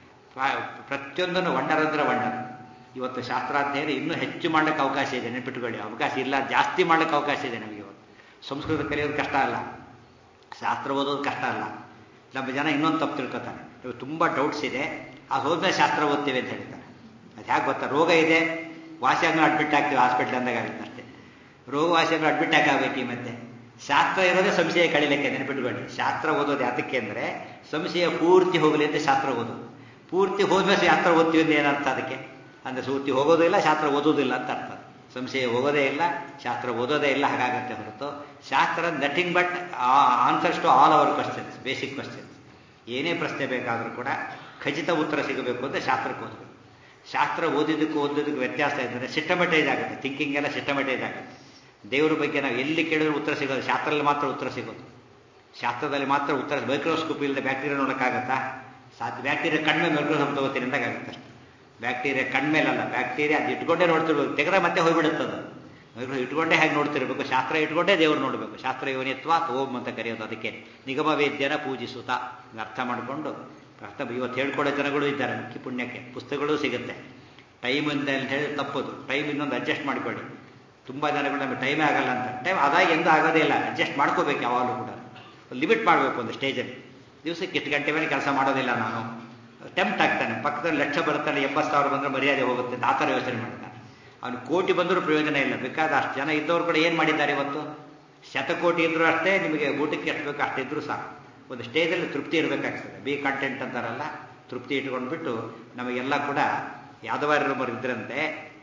ಪ್ರತಿಯೊಂದನ್ನು ವಂಡರ್ ಅಂದ್ರೆ ವಂಡರ್ ಇವತ್ತು ಶಾಸ್ತ್ರಾಧ್ಯಯನ ಇನ್ನೂ ಹೆಚ್ಚು ಮಾಡ್ಲಿಕ್ಕೆ ಅವಕಾಶ ಇದೆ ನೆನ್ಪಿಟ್ಕೊಳ್ಳಿ ಅವಕಾಶ ಇಲ್ಲ ಜಾಸ್ತಿ ಮಾಡ್ಲಿಕ್ಕೆ ಅವಕಾಶ ಇದೆ ನಮಗೆ ಇವತ್ತು ಸಂಸ್ಕೃತ ಕಲಿಯೋದು ಕಷ್ಟ ಅಲ್ಲ ಶಾಸ್ತ್ರ ಓದೋದು ಕಷ್ಟ ಅಲ್ಲ ನಮ್ಮ ಜನ ಇನ್ನೊಂದು ತಪ್ಪು ತಿಳ್ಕೊತಾನೆ ಇವಾಗ ತುಂಬ ಡೌಟ್ಸ್ ಇದೆ ಅದು ಹೋದ್ಮೇಲೆ ಶಾಸ್ತ್ರ ಓದ್ತೀವಿ ಅಂತ ಹೇಳ್ತಾರೆ ಅದು ಹೇಗೆ ಗೊತ್ತಾ ರೋಗ ಇದೆ ವಾಸಿ ಆದ್ಮೇಲೆ ಅಡ್ಮಿಟ್ ಆಗ್ತೀವಿ ಹಾಸ್ಪಿಟ್ಲ್ ಅಂದಾಗ ಆಗುತ್ತೆ ಅಷ್ಟೇ ರೋಗ ವಾಸಿ ಆದ್ಮೇಲೆ ಅಡ್ಮಿಟ್ ಆಗಬೇಕು ಈ ಮತ್ತೆ ಶಾಸ್ತ್ರ ಇರೋದೇ ಸಂಶಯ ಕಳಿಲಿಕ್ಕೆ ನೆನಪಿಟ್ಕೊಳ್ಳಿ ಶಾಸ್ತ್ರ ಓದೋದು ಯಾತಕ್ಕೆ ಅಂದರೆ ಸಂಶಯ ಪೂರ್ತಿ ಹೋಗಲಿ ಅಂತ ಶಾಸ್ತ್ರ ಓದೋದು ಪೂರ್ತಿ ಹೋದ್ಮೇಲೆ ಶಾಸ್ತ್ರ ಓದ್ತೀವಿ ಅಂತ ಏನರ್ಥ ಅದಕ್ಕೆ ಅಂದರೆ ಪೂರ್ತಿ ಹೋಗೋದು ಇಲ್ಲ ಶಾಸ್ತ್ರ ಓದೋದಿಲ್ಲ ಅಂತ ಅರ್ಥ ಸಂಶಯ ಹೋಗೋದೇ ಇಲ್ಲ ಶಾಸ್ತ್ರ ಓದೋದೇ ಇಲ್ಲ ಹಾಗಾಗತ್ತೆ ಹೊರತು ಶಾಸ್ತ್ರ nothing but answers to all our questions basic questions ಏನೇ ಪ್ರಶ್ನೆ ಬೇಕಾದರೂ ಕೂಡ ಖಚಿತ ಉತ್ತರ ಸಿಗಬೇಕು ಅಂತ ಶಾಸ್ತ್ರಕ್ಕೆ ಓದಬೇಕು ಶಾಸ್ತ್ರ ಓದಿದ್ದಕ್ಕೂ ಓದೋದಕ್ಕೂ ವ್ಯತ್ಯಾಸ ಇದ್ದರೆ ಸಿಸ್ಟಮೆಟೈಸ್ ಆಗುತ್ತೆ ಥಿಂಕಿಂಗ್ ಎಲ್ಲ ಸಿಸ್ಟಮೆಟೈಸ್ ಆಗುತ್ತೆ ದೇವರ ಬಗ್ಗೆ ನಾವು ಎಲ್ಲಿ ಕೇಳಿದ್ರು ಉತ್ತರ ಸಿಗೋದು ಶಾಸ್ತ್ರದಲ್ಲಿ ಮಾತ್ರ ಉತ್ತರ ಸಿಗೋದು ಶಾಸ್ತ್ರದಲ್ಲಿ ಮಾತ್ರ ಉತ್ತರ ಮೈಕ್ರೋಸ್ಕೋಪ್ ಇಲ್ಲದೆ ಬ್ಯಾಕ್ಟೀರಿಯಾ ನೋಡೋಕ್ಕಾಗತ್ತಾ ಸಾಧ್ಯ ಬ್ಯಾಕ್ಟೀರಿಯಾ ಕಣ್ಮೆ ಮೈಕ್ರೋಸ್ಕೋಪ್ ತಗೋತೀನಿ ಅಂತಾಗುತ್ತೆ ಅಷ್ಟೇ ಬ್ಯಾಕ್ಟೀರಿಯಾ ಕಣ್ಮೇಲಲ್ಲ ಬ್ಯಾಕ್ಟೀರಿಯಾ ಅದು ಇಟ್ಕೊಂಡೇ ನೋಡ್ತಿರ್ಬೇಕು ತೆಗೆದ್ರೆ ಮತ್ತೆ ಹೋಗ್ಬಿಡುತ್ತದು ಮೈಕ್ರೋ ಇಟ್ಕೊಂಡೇ ಹೇಗೆ ನೋಡ್ತಿರ್ಬೇಕು ಶಾಸ್ತ್ರ ಇಟ್ಕೊಂಡೇ ದೇವರು ನೋಡಬೇಕು ಶಾಸ್ತ್ರ ಯೋನಿತ್ವ ಓಂ ಅಂತ ಕರೆಯೋದು ಅದಕ್ಕೆ ನಿಗಮ ವೇದ್ಯನ ಪೂಜಿಸುತ್ತ ಅರ್ಥ ಮಾಡಿಕೊಂಡು ಅರ್ಥ ಇವತ್ತು ಹೇಳ್ಕೊಡೋ ಜನಗಳು ಇದ್ದಾರೆ ಮುಖ್ಯ ಪುಣ್ಯಕ್ಕೆ ಪುಸ್ತಕಗಳು ಸಿಗುತ್ತೆ ಟೈಮ್ ಅಂತ ಹೇಳಿ ತಪ್ಪೋದು ಟೈಮ್ ಇನ್ನೊಂದು ಅಡ್ಜಸ್ಟ್ ಮಾಡ್ಕೊಳ್ಳಿ ತುಂಬ ಜನಗಳು ನಮಗೆ ಟೈಮೇ ಆಗಲ್ಲ ಅಂತ ಟೈಮ್ ಅದಾಗಿ ಎಂದೂ ಆಗೋದೇ ಇಲ್ಲ ಅಡ್ಜಸ್ಟ್ ಮಾಡ್ಕೋಬೇಕು ಯಾವಾಗಲೂ ಕೂಡ ಲಿಮಿಟ್ ಮಾಡಬೇಕು ಒಂದು ಸ್ಟೇಜಲ್ಲಿ ದಿವಸಕ್ಕೆ ಎಷ್ಟು ಗಂಟೆ ಮೇಲೆ ಕೆಲಸ ಮಾಡೋದಿಲ್ಲ ನಾನು ಟೆಂಪ್ಟ್ ಆಗ್ತಾನೆ ಪಕ್ಕದಲ್ಲಿ ಲಕ್ಷ ಬರ್ತಾನೆ ಎಂಬತ್ತು ಸಾವಿರ ಬಂದರೆ ಮರ್ಯಾದೆ ಹೋಗುತ್ತೆ ಆ ಥರ ಯೋಚನೆ ಮಾಡ್ತಾನೆ ಅವನು ಕೋಟಿ ಬಂದರೂ ಪ್ರಯೋಜನ ಇಲ್ಲ ಬೇಕಾದ ಅಷ್ಟು ಜನ ಇದ್ದವ್ರು ಕೂಡ ಏನು ಮಾಡಿದ್ದಾರೆ ಇವತ್ತು ಶತಕೋಟಿ ಇದ್ರೂ ಅಷ್ಟೇ ನಿಮಗೆ ಊಟಕ್ಕೆ ಎಷ್ಟು ಬೇಕು ಅಷ್ಟಿದ್ರೂ ಸಾಕು ಒಂದು ಸ್ಟೇಜಲ್ಲಿ ತೃಪ್ತಿ ಇರಬೇಕಾಗ್ತದೆ ಬಿ ಕಂಟೆಂಟ್ ಅಂತಾರಲ್ಲ ತೃಪ್ತಿ ಇಟ್ಕೊಂಡ್ಬಿಟ್ಟು ನಮಗೆಲ್ಲ ಕೂಡ ಯಾದವಾರ್ಯರೊಬ್ಬರು ಇದ್ರಂತೆ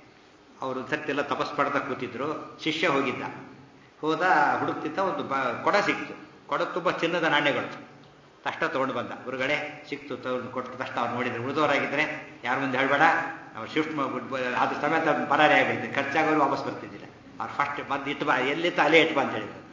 ಅವರು ಸತ್ತೆಲ್ಲ ತಪಸ್ ಪಡ್ತಾ ಕೂತಿದ್ರು ಶಿಷ್ಯ ಹೋಗಿದ್ದ ಹೋದ ಹುಡುಕ್ತಿದ್ದ ಒಂದು ಬ ಕೊಡ ಸಿಕ್ತು ಕೊಡ ತುಂಬ ಚಿನ್ನದ ನಾಣ್ಯಗಳು ತಕ್ಷಣ ತೊಗೊಂಡು ಬಂದ ಗುರುಗಡೆ ಸಿಕ್ತು ತಗೊಂಡು ಕೊಟ್ಟು ತಕ್ಷಣ ಅವ್ರು ನೋಡಿದ್ರು ಉಳಿದವರಾಗಿದ್ದರೆ ಯಾರ ಮುಂದೆ ಹೇಳಬೇಡ ಅವ್ರು ಶಿಫ್ಟ್ ಮಾಡ್ಬಿಟ್ಟು ಅದು ಸಮೇತ ಪರಾರಿ ಆಗಿಬಿಡ್ತೀವಿ ಖರ್ಚಾಗೋರು ವಾಪಸ್ ಬರ್ತಿದ್ದಿಲ್ಲ ಅವ್ರು ಫಸ್ಟ್ ಬಂದು ಇಟ್ಟು ಬಾ ಎಲ್ಲಿತ್ತು ಅಲ್ಲೇ ಇಟ್ಟು ಬಾ ಅಂತ ಹೇಳಿದ್ರು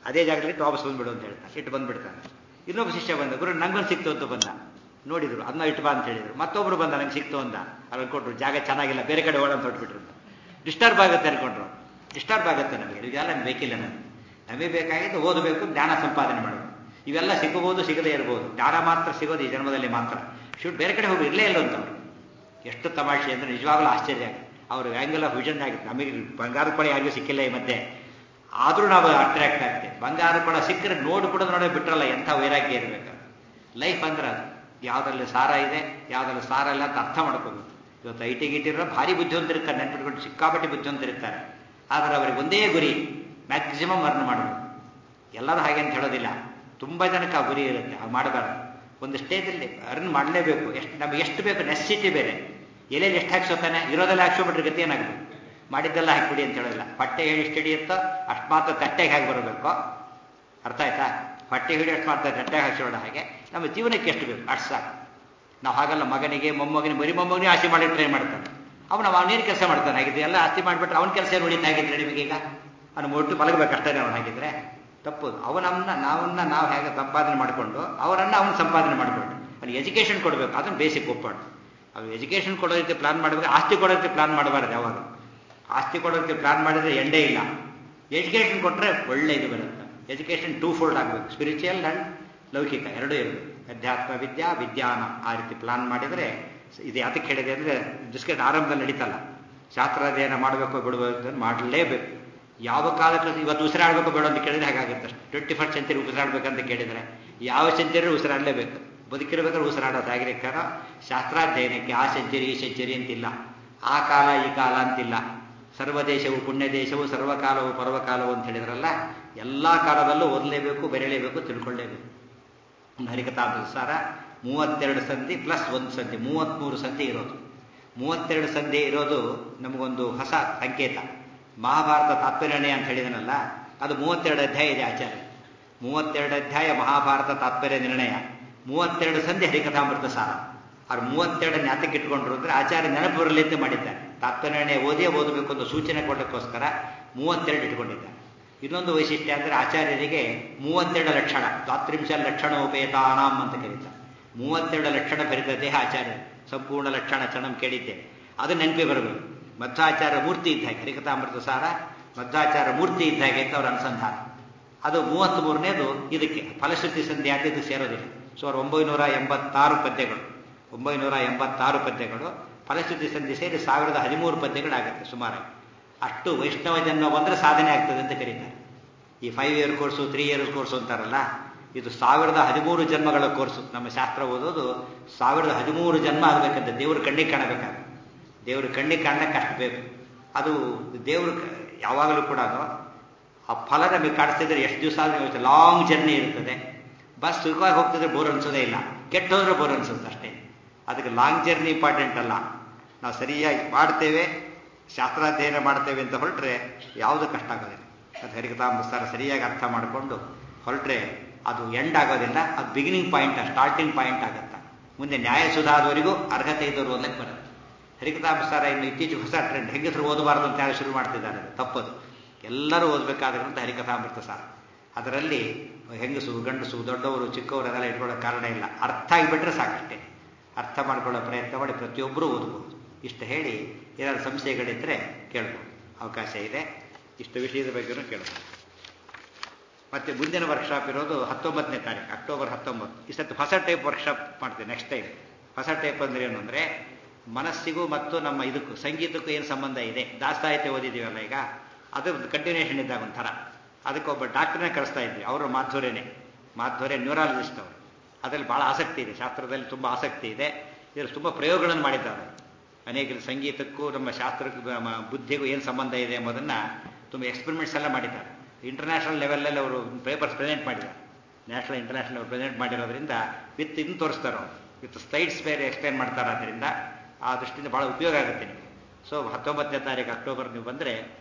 ಅದೇ ಜಾಗದಲ್ಲಿ ಇಟ್ಟು ವಾಪಸ್ ಬಂದ್ಬಿಡು ಅಂತ ಹೇಳ್ತಾನೆ ಇಟ್ಟು ಬಂದ್ಬಿಡ್ತಾನೆ ಇನ್ನೊಬ್ಬ ಶಿಷ್ಯ ಬಂದ ಗುರು ನಂಗೊಂದು ಸಿಕ್ತು ಅಂತ ಬಂದ ನೋಡಿದ್ರು ಅದನ್ನ ಇಟ್ಟು ಬಾ ಅಂತ ಹೇಳಿದ್ರು ಮತ್ತೊಬ್ರು ಬಂದ ನಂಗೆ ಸಿಕ್ತು ಅಂತ ಅವ್ರು ಕೊಟ್ಟರು ಜಾಗ ಚೆನ್ನಾಗಿಲ್ಲ ಬೇರೆ ಕಡೆ ಓಡಂತ ಹೊಟ್ಬಿಟ್ರು ಡಿಸ್ಟರ್ಬ್ ಆಗುತ್ತೆ ಅನ್ಕೊಂಡ್ರು ಡಿಸ್ಟರ್ಬ್ ಆಗುತ್ತೆ ನಮಗೆ ಇದೆಲ್ಲ ನಮ್ಗೆ ಬೇಕಿಲ್ಲ ನಮಗೆ ನಮಗೆ ಬೇಕಾಗಿದ್ದು ಓದಬೇಕು ಜ್ಞಾನ ಸಂಪಾದನೆ ಮಾಡಬೇಕು ಇವೆಲ್ಲ ಸಿಗಬಹುದು ಸಿಗದೇ ಇರಬಹುದು ಜ್ಞಾನ ಮಾತ್ರ ಸಿಗೋದು ಈ ಜನ್ಮದಲ್ಲಿ ಮಾತ್ರ ಶೂಟ್ ಬೇರೆ ಕಡೆ ಹೋಗಿ ಇರಲೇ ಇಲ್ಲ ಅಂತವ್ರು ಎಷ್ಟು ತಮಾಷೆ ಅಂದ್ರೆ ನಿಜವಾಗ್ಲೂ ಆಶ್ಚರ್ಯ ಆಗುತ್ತೆ ಅವ್ರ ಆ್ಯಂಗಲ್ ಆಫ್ ವಿಷನ್ ಆಗುತ್ತೆ ನಮಗೆ ಬಂಗಾರದ ಕೊಳೆ ಯಾರಿಗೂ ಸಿಕ್ಕಿಲ್ಲ ಈ ಮಧ್ಯೆ ಆದರೂ ನಾವು ಅಟ್ರಾಕ್ಟ್ ಆಗ್ತೇವೆ ಬಂಗಾರ ಕೊಡ ಸಿಕ್ಕರೆ ನೋಡಿ ಕೂಡ ನೋಡೋ ಬಿಟ್ರಲ್ಲ ಎಂಥ ವೈರಾಗ್ಯ ಇರಬೇಕು ಲೈಫ್ ಅಂದ್ರೆ ಅದು ಯಾವುದ್ರಲ್ಲಿ ಸಾರ ಇದೆ ಯಾವುದ್ರಲ್ಲಿ ಸಾರ ಇಲ್ಲ ಅಂತ ಅರ್ಥ ಮಾಡ್ಕೋಬೇಕು ಇವತ್ತು ಐ ಟಿ ಗಿಟ್ಟಿರೋ ಭಾರಿ ಬುದ್ಧಿವಂತರಿರ್ತಾರೆ ನೆನ್ಪಿಟ್ಕೊಂಡು ಸಿಕ್ಕಾಪಟ್ಟೆ ಬುದ್ಧಿವಂತರಿರ್ತಾರೆ ಆದರೆ ಅವರಿಗೆ ಒಂದೇ ಗುರಿ ಮ್ಯಾಕ್ಸಿಮಮ್ ಅರ್ನ್ ಮಾಡಬೇಕು ಎಲ್ಲರೂ ಹಾಗೆ ಅಂತ ಹೇಳೋದಿಲ್ಲ ತುಂಬ ಜನಕ್ಕೆ ಆ ಗುರಿ ಇರುತ್ತೆ ಹಾಗೆ ಮಾಡಬಾರ್ದು ಒಂದು ಸ್ಟೇಜಲ್ಲಿ ಅರ್ನ್ ಮಾಡಲೇಬೇಕು ಎಷ್ಟು ನಮಗೆ ಎಷ್ಟು ಬೇಕು ನೆಸಿಟಿ ಬೇರೆ ಎಲ್ಲೆಲ್ಲಿ ಎಷ್ಟು ಹಾಕ್ಸೋತಾನೆ ಇರೋದೆಲ್ಲ ಹಾಕ್ಸೋಬಿಟ್ರೆ ಗತಿ ಏನಾಗಬೇಕು ಮಾಡಿದ್ದೆಲ್ಲ ಹಾಕ್ಬಿಡಿ ಅಂತ ಹೇಳೋದಿಲ್ಲ ಹೊಟ್ಟೆ ಹೇಳಿ ಎಷ್ಟು ಹಿಡಿಯುತ್ತೋ ಅಷ್ಟು ಮಾತ್ರ ತಟ್ಟೆಗೆ ಹಾಕಿ ಬರಬೇಕು ಅರ್ಥ ಆಯ್ತಾ ಹೊಟ್ಟೆ ಹಿಡಿ ಅಷ್ಟು ಮಾತ್ರ ತಟ್ಟೆಗೆ ಹಾಕ್ಸೋಣ ಹಾಗೆ ನಮ್ಮ ಜೀವನಕ್ಕೆ ಎಷ್ಟು ಬೇಕು ಅಷ್ಟು ಸಾಕು ನಾವು ಹಾಗಲ್ಲ ಮಗನಿಗೆ ಮೊಮ್ಮಗನಿಗೆ ಬರೀ ಮೊಮ್ಮಗನಿಗೆ ಆಸೆ ಮಾಡಿ ಟ್ರೈ ಮಾಡ್ತಾನೆ ಅವನು ಅವನೇನು ಕೆಲಸ ಮಾಡ್ತಾನೆ ಹಾಗಿದ್ರೆ ಎಲ್ಲ ಆಸ್ತಿ ಮಾಡಿಬಿಟ್ರೆ ಅವನ ಕೆಲಸ ಏನು ಉಳಿತ ಹಾಗಿದ್ರೆ ನಿಮಗೀಗ ಅವನು ಒಟ್ಟು ಮಲಗಬೇಕು ಅಷ್ಟೇ ಅವನು ಹಾಗಿದ್ರೆ ತಪ್ಪು ಅವನನ್ನ ನಾವನ್ನ ನಾವು ಹೇಗೆ ಸಂಪಾದನೆ ಮಾಡಿಕೊಂಡು ಅವರನ್ನ ಅವನು ಸಂಪಾದನೆ ಮಾಡಿಕೊಂಡು ಅವ್ನಿಗೆ ಎಜುಕೇಷನ್ ಕೊಡಬೇಕು ಅದನ್ನು ಬೇಸಿಕ್ ಒಪ್ಪಾಡು ಅವ್ನು ಎಜುಕೇಷನ್ ಕೊಡೋ ರೀತಿ ಪ್ಲಾನ್ ಮಾಡಬೇಕು ಆಸ್ತಿ ಕೊಡೋ ರೀತಿ ಪ್ಲಾನ್ ಮಾಡಬಾರ್ದು ಯಾವಾಗ ಆಸ್ತಿ ಕೊಡೋದಕ್ಕೆ ಪ್ಲಾನ್ ಮಾಡಿದ್ರೆ ಎಂಡೇ ಇಲ್ಲ ಎಜುಕೇಷನ್ ಕೊಟ್ಟರೆ ಒಳ್ಳೆ ಇದು ಬರುತ್ತೆ ಎಜುಕೇಷನ್ ಟೂ ಫೋಲ್ಡ್ ಆಗಬೇಕು ಸ್ಪಿರಿಚುವಲ್ ಅಂಡ್ ಲೌಕಿಕ ಎರಡೂ ಇರಬೇಕು ಅಧ್ಯಾತ್ಮ ವಿದ್ಯಾ ವಿಜ್ಞಾನ ಆ ರೀತಿ ಪ್ಲಾನ್ ಮಾಡಿದರೆ ಇದು ಯಾತಕ್ಕೆ ಹೇಳಿದೆ ಅಂದರೆ ಡಿಸ್ಕಟ್ ಆರಂಭದಲ್ಲಿ ನಡೀತಲ್ಲ ಶಾಸ್ತ್ರಾಧ್ಯಯನ ಮಾಡಬೇಕು ಬಿಡಬೇಕು ಮಾಡಲೇಬೇಕು ಯಾವ ಕಾಲಕ್ಕೆ ಇವತ್ತು ಉಸಿರಾಡಬೇಕು ಬೇಡ ಅಂತ ಕೇಳಿದ್ರೆ ಹಾಗಾಗುತ್ತೆ ಟ್ವೆಂಟಿ ಫಸ್ಟ್ ಸೆಂಚುರಿ ಉಸಿರಾಡ್ಬೇಕಂತ ಕೇಳಿದರೆ ಯಾವ ಸೆಂಚುರಿ ಉಸಿರಾಡಲೇಬೇಕು ಬದುಕಿರ್ಬೇಕಾದ್ರೆ ಉಸಿರಾಡೋದು ಆಗಿರಕ್ಕಾರ ಶಾಸ್ತ್ರಾಧ್ಯಯನಕ್ಕೆ ಆ ಸೆಂಚುರಿ ಈ ಸೆಂಚುರಿ ಅಂತಿಲ್ಲ ಆ ಕಾಲ ಈ ಕಾಲ ಅಂತಿಲ್ಲ ಸರ್ವ ದೇಶವು ಪುಣ್ಯ ದೇಶವು ಸರ್ವಕಾಲವು ಪರ್ವಕಾಲವು ಅಂತ ಹೇಳಿದ್ರಲ್ಲ ಎಲ್ಲ ಕಾಲದಲ್ಲೂ ಓದಲೇಬೇಕು ಬೆರೆಯಲೇಬೇಕು ತಿಳ್ಕೊಳ್ಳೇಬೇಕು ಹರಿಕಥಾನುಸಾರ ಮೂವತ್ತೆರಡು ಸಂಧಿ ಪ್ಲಸ್ ಒಂದು ಸಂಧಿ ಮೂವತ್ತ್ಮೂರು ಸಂಧಿ ಇರೋದು ಮೂವತ್ತೆರಡು ಸಂಧಿ ಇರೋದು ನಮಗೊಂದು ಹೊಸ ಸಂಕೇತ ಮಹಾಭಾರತ ತಾತ್ಪರ್ಯಣೆ ಅಂತ ಹೇಳಿದನಲ್ಲ ಅದು ಮೂವತ್ತೆರಡು ಅಧ್ಯಾಯ ಇದೆ ಆಚಾರ್ಯ ಮೂವತ್ತೆರಡು ಅಧ್ಯಾಯ ಮಹಾಭಾರತ ತಾತ್ಪರ್ಯ ನಿರ್ಣಯ ಮೂವತ್ತೆರಡು ಸಂಧಿ ಹರಿಕಥಾಮೃತ ಸಾರ ಅವ್ರು ಮೂವತ್ತೆರಡು ಜ್ಞಾತಕ್ಕೆ ಇಟ್ಕೊಂಡ್ರು ಅಂದ್ರೆ ಆಚಾರ್ಯ ನೆನಪು ಬರಲಿ ಅಂತ ಮಾಡಿದ್ದಾರೆ ತಾತ್ಪರ್ಯಣೆ ಓದಿಯೇ ಓದಬೇಕು ಅಂತ ಸೂಚನೆ ಕೊಡೋಕ್ಕೋಸ್ಕರ ಮೂವತ್ತೆರಡು ಇಟ್ಕೊಂಡಿದ್ದಾರೆ ಇನ್ನೊಂದು ವೈಶಿಷ್ಟ್ಯ ಅಂದರೆ ಆಚಾರ್ಯರಿಗೆ ಮೂವತ್ತೆರಡು ಲಕ್ಷಣ ದ್ವಾತ್ರಿಂಶ ಲಕ್ಷಣೋಪೇತಾನಾಂ ಅಂತ ಕರೀತಾರೆ ಮೂವತ್ತೆರಡು ಲಕ್ಷಣ ಭರಿತ ದೇಹ ಆಚಾರ್ಯ ಸಂಪೂರ್ಣ ಲಕ್ಷಣ ಚಣಂ ಕೇಳಿದ್ದೇವೆ ಅದು ನೆನಪಿ ಬರಬೇಕು ಮಧ್ವಾಚಾರ್ಯ ಮೂರ್ತಿ ಇದ್ದ ಹಾಗೆ ಹರಿಕಥಾಮೃತ ಸಾರ ಮಧ್ವಾಚಾರ್ಯ ಮೂರ್ತಿ ಇದ್ದ ಹಾಗೆ ಅಂತ ಅವ್ರ ಅನುಸಂಧಾನ ಅದು ಮೂವತ್ತ್ ಮೂರನೇದು ಇದಕ್ಕೆ ಫಲಶ್ರುತಿ ಸಂಧಿ ಅಂತ ಇದು ಸೇರೋದಿಲ್ಲ ಸುಮಾರು ಒಂಬೈನೂರ ಎಂಬತ್ತಾರು ಪದ್ಯಗಳು ಒಂಬೈನೂರ ಎಂಬತ್ತಾರು ಪದ್ಯಗಳು ಫಲಶ್ರುತಿ ಸಂಧಿ ಸೇರಿ ಸಾವಿರದ ಹದಿಮೂರು ಪದ್ಯಗಳಾಗುತ್ತೆ ಸುಮಾರಾಗಿ ಅಷ್ಟು ವೈಷ್ಣವ ಜನ್ಮ ಬಂದರೆ ಸಾಧನೆ ಆಗ್ತದೆ ಅಂತ ಕರೀತಾರೆ ಈ five year course three year course ಅಂತಾರಲ್ಲ ಇದು ಸಾವಿರದ ಹದಿಮೂರು ಜನ್ಮಗಳ ಕೋರ್ಸು ನಮ್ಮ ಶಾಸ್ತ್ರ ಓದೋದು ಸಾವಿರದ ಹದಿಮೂರು ಜನ್ಮ ಆಗಬೇಕಂತ ದೇವ್ರ ಕಣ್ಣಿಗೆ ಕಾಣಬೇಕಾಗ ದೇವ್ರ ಕಣ್ಣಿಗೆ ಕಾಣಕ್ಕೆ ಅಷ್ಟು ಬೇಕು ಅದು ದೇವರು ಯಾವಾಗಲೂ ಕೂಡ ಆ ಫಲ ನಮಗೆ ಕಾಣಿಸ್ತಿದ್ರೆ ಎಷ್ಟು ದಿವಸ ಆದ್ರೆ ಲಾಂಗ್ ಜರ್ನಿ ಇರ್ತದೆ ಬಸ್ ಸುಖವಾಗಿ ಹೋಗ್ತಿದ್ರೆ ಬೋರ್ ಅನ್ಸೋದೇ ಇಲ್ಲ ಕೆಟ್ಟ ಹೋದ್ರೆ ಬೋರ್ ಅನ್ಸುತ್ತೆ ಅಷ್ಟೇ ಅದಕ್ಕೆ ಲಾಂಗ್ ಜರ್ನಿ ಇಂಪಾರ್ಟೆಂಟ್ ಅಲ್ಲ ನಾವು ಸರಿಯಾಗಿ ಮಾಡ್ತೇವೆ ಶಾಸ್ತ್ರಾಧ್ಯಯನ ಮಾಡ್ತೇವೆ ಅಂತ ಹೊರಟ್ರೆ ಯಾವುದು ಕಷ್ಟ ಆಗೋದಿಲ್ಲ ಅದು ಹರಿಕಥಾಂಬಸ್ತಾರ ಸರಿಯಾಗಿ ಅರ್ಥ ಮಾಡಿಕೊಂಡು ಹೊರಟ್ರೆ ಅದು ಎಂಡ್ ಆಗೋದಿಲ್ಲ ಅದು ಬಿಗಿನಿಂಗ್ ಪಾಯಿಂಟ್ ಸ್ಟಾರ್ಟಿಂಗ್ ಪಾಯಿಂಟ್ ಆಗುತ್ತೆ ಮುಂದೆ ನ್ಯಾಯ ಸುಧಾದವರೆಗೂ ಅರ್ಹತೆ ಇದ್ದವರು ಓದಕ್ಕೆ ಬರುತ್ತೆ ಹರಿಕಥಾಂಬಸ್ತಾರ ಇನ್ನು ಇತ್ತೀಚೆಗೆ ಹೊಸ ಟ್ರೆಂಡ್ ಹೆಂಗಸರು ಓದಬಾರದು ಅಂತ ಯಾರು ಶುರು ಮಾಡ್ತಿದ್ದಾರೆ ತಪ್ಪದು ಎಲ್ಲರೂ ಓದಬೇಕಾದ್ರಂತ ಹರಿಕಥಾಮೃತ ಸಾರ ಅದರಲ್ಲಿ ಹೆಂಗಸು ಗಂಡಸು ದೊಡ್ಡವರು ಚಿಕ್ಕವರು ಅದೆಲ್ಲ ಇಟ್ಕೊಳ್ಳೋ ಕಾರಣ ಇಲ್ಲ ಅರ್ಥ ಆಗಿಬಿಟ್ರೆ ಸಾಕಷ್ಟೇ ಅರ್ಥ ಮಾಡ್ಕೊಳ್ಳೋ ಪ್ರಯತ್ನ ಮಾಡಿ ಪ್ರತಿಯೊಬ್ಬರೂ ಓದಬಹುದು ಇಷ್ಟು ಹೇಳಿ ಏನಾದ್ರು ಸಂಶಯಗಳಿದ್ದರೆ ಕೇಳ್ಬೋದು ಅವಕಾಶ ಇದೆ ಇಷ್ಟು ವಿಷಯದ ಬಗ್ಗೆನೂ ಕೇಳ್ಬೋದು ಮತ್ತೆ ಮುಂದಿನ ವರ್ಕ್ಶಾಪ್ ಇರೋದು ಹತ್ತೊಂಬತ್ತನೇ ತಾರೀಕು ಅಕ್ಟೋಬರ್ ಹತ್ತೊಂಬತ್ತು ಈ ಸತ್ತು ಹೊಸ ಟೈಪ್ ವರ್ಕ್ಶಾಪ್ ಮಾಡ್ತೀವಿ ನೆಕ್ಸ್ಟ್ ಟೈಮ್ ಹೊಸ ಟೈಪ್ ಅಂದ್ರೆ ಏನು ಅಂದರೆ ಮನಸ್ಸಿಗೂ ಮತ್ತು ನಮ್ಮ ಇದಕ್ಕೂ ಸಂಗೀತಕ್ಕೂ ಏನು ಸಂಬಂಧ ಇದೆ ದಾಸ್ತಾಯಿತ್ಯ ಓದಿದ್ದೀವಲ್ಲ ಈಗ ಅದು ಒಂದು ಕಂಟಿನ್ಯೂಷನ್ ಇದ್ದಾಗ ಒಂಥರ ಅದಕ್ಕೊಬ್ಬ ಡಾಕ್ಟರ್ನೇ ಕಳಿಸ್ತಾ ಇದ್ವಿ ಅವರು ಮಾಧುರ್ಯನೇ ಮಾಧುರ್ಯ ನ್ಯೂರಾಲಜಿಸ್ಟ್ ಅವರು ಅದರಲ್ಲಿ ಭಾಳ ಆಸಕ್ತಿ ಇದೆ ಶಾಸ್ತ್ರದಲ್ಲಿ ತುಂಬ ಆಸಕ್ತಿ ಇದೆ ಇದರಲ್ಲಿ ತುಂಬ ಪ್ರಯೋಗಗಳನ್ನು ಮಾಡಿದ್ದಾರೆ ಅನೇಕ ಸಂಗೀತಕ್ಕೂ ನಮ್ಮ ಶಾಸ್ತ್ರಕ್ಕೂ ನಮ್ಮ ಬುದ್ಧಿಗೂ ಏನು ಸಂಬಂಧ ಇದೆ ಎಂಬುದನ್ನು ತುಂಬ ಎಕ್ಸ್ಪೆರಿಮೆಂಟ್ಸ್ ಎಲ್ಲ ಮಾಡಿದ್ದಾರೆ ಇಂಟರ್ನ್ಯಾಷನಲ್ ಲೆವೆಲಲ್ಲಿ ಅವರು ಪೇಪರ್ಸ್ ಪ್ರೆಸೆಂಟ್ ಮಾಡಿದ್ದಾರೆ ನ್ಯಾಷನಲ್ ಇಂಟರ್ನ್ಯಾಷನಲ್ ಪ್ರೆಸೆಂಟ್ ಮಾಡಿರೋದ್ರಿಂದ ವಿತ್ ಇದನ್ನು ತೋರಿಸ್ತಾರೆ ಅವರು ವಿತ್ ಸ್ಲೈಡ್ಸ್ ಬೇರೆ ಎಕ್ಸ್ಪ್ಲೇನ್ ಮಾಡ್ತಾರೆ ಆದ್ದರಿಂದ ಆ ದೃಷ್ಟಿಯಿಂದ ಭಾಳ ಉಪಯೋಗ ಆಗುತ್ತೆ ನಿಮಗೆ ಸೊ ಹತ್ತೊಂಬತ್ತನೇ ತಾರೀಕು ಅಕ್ಟೋಬರ್ ನೀವು ಬಂದರೆ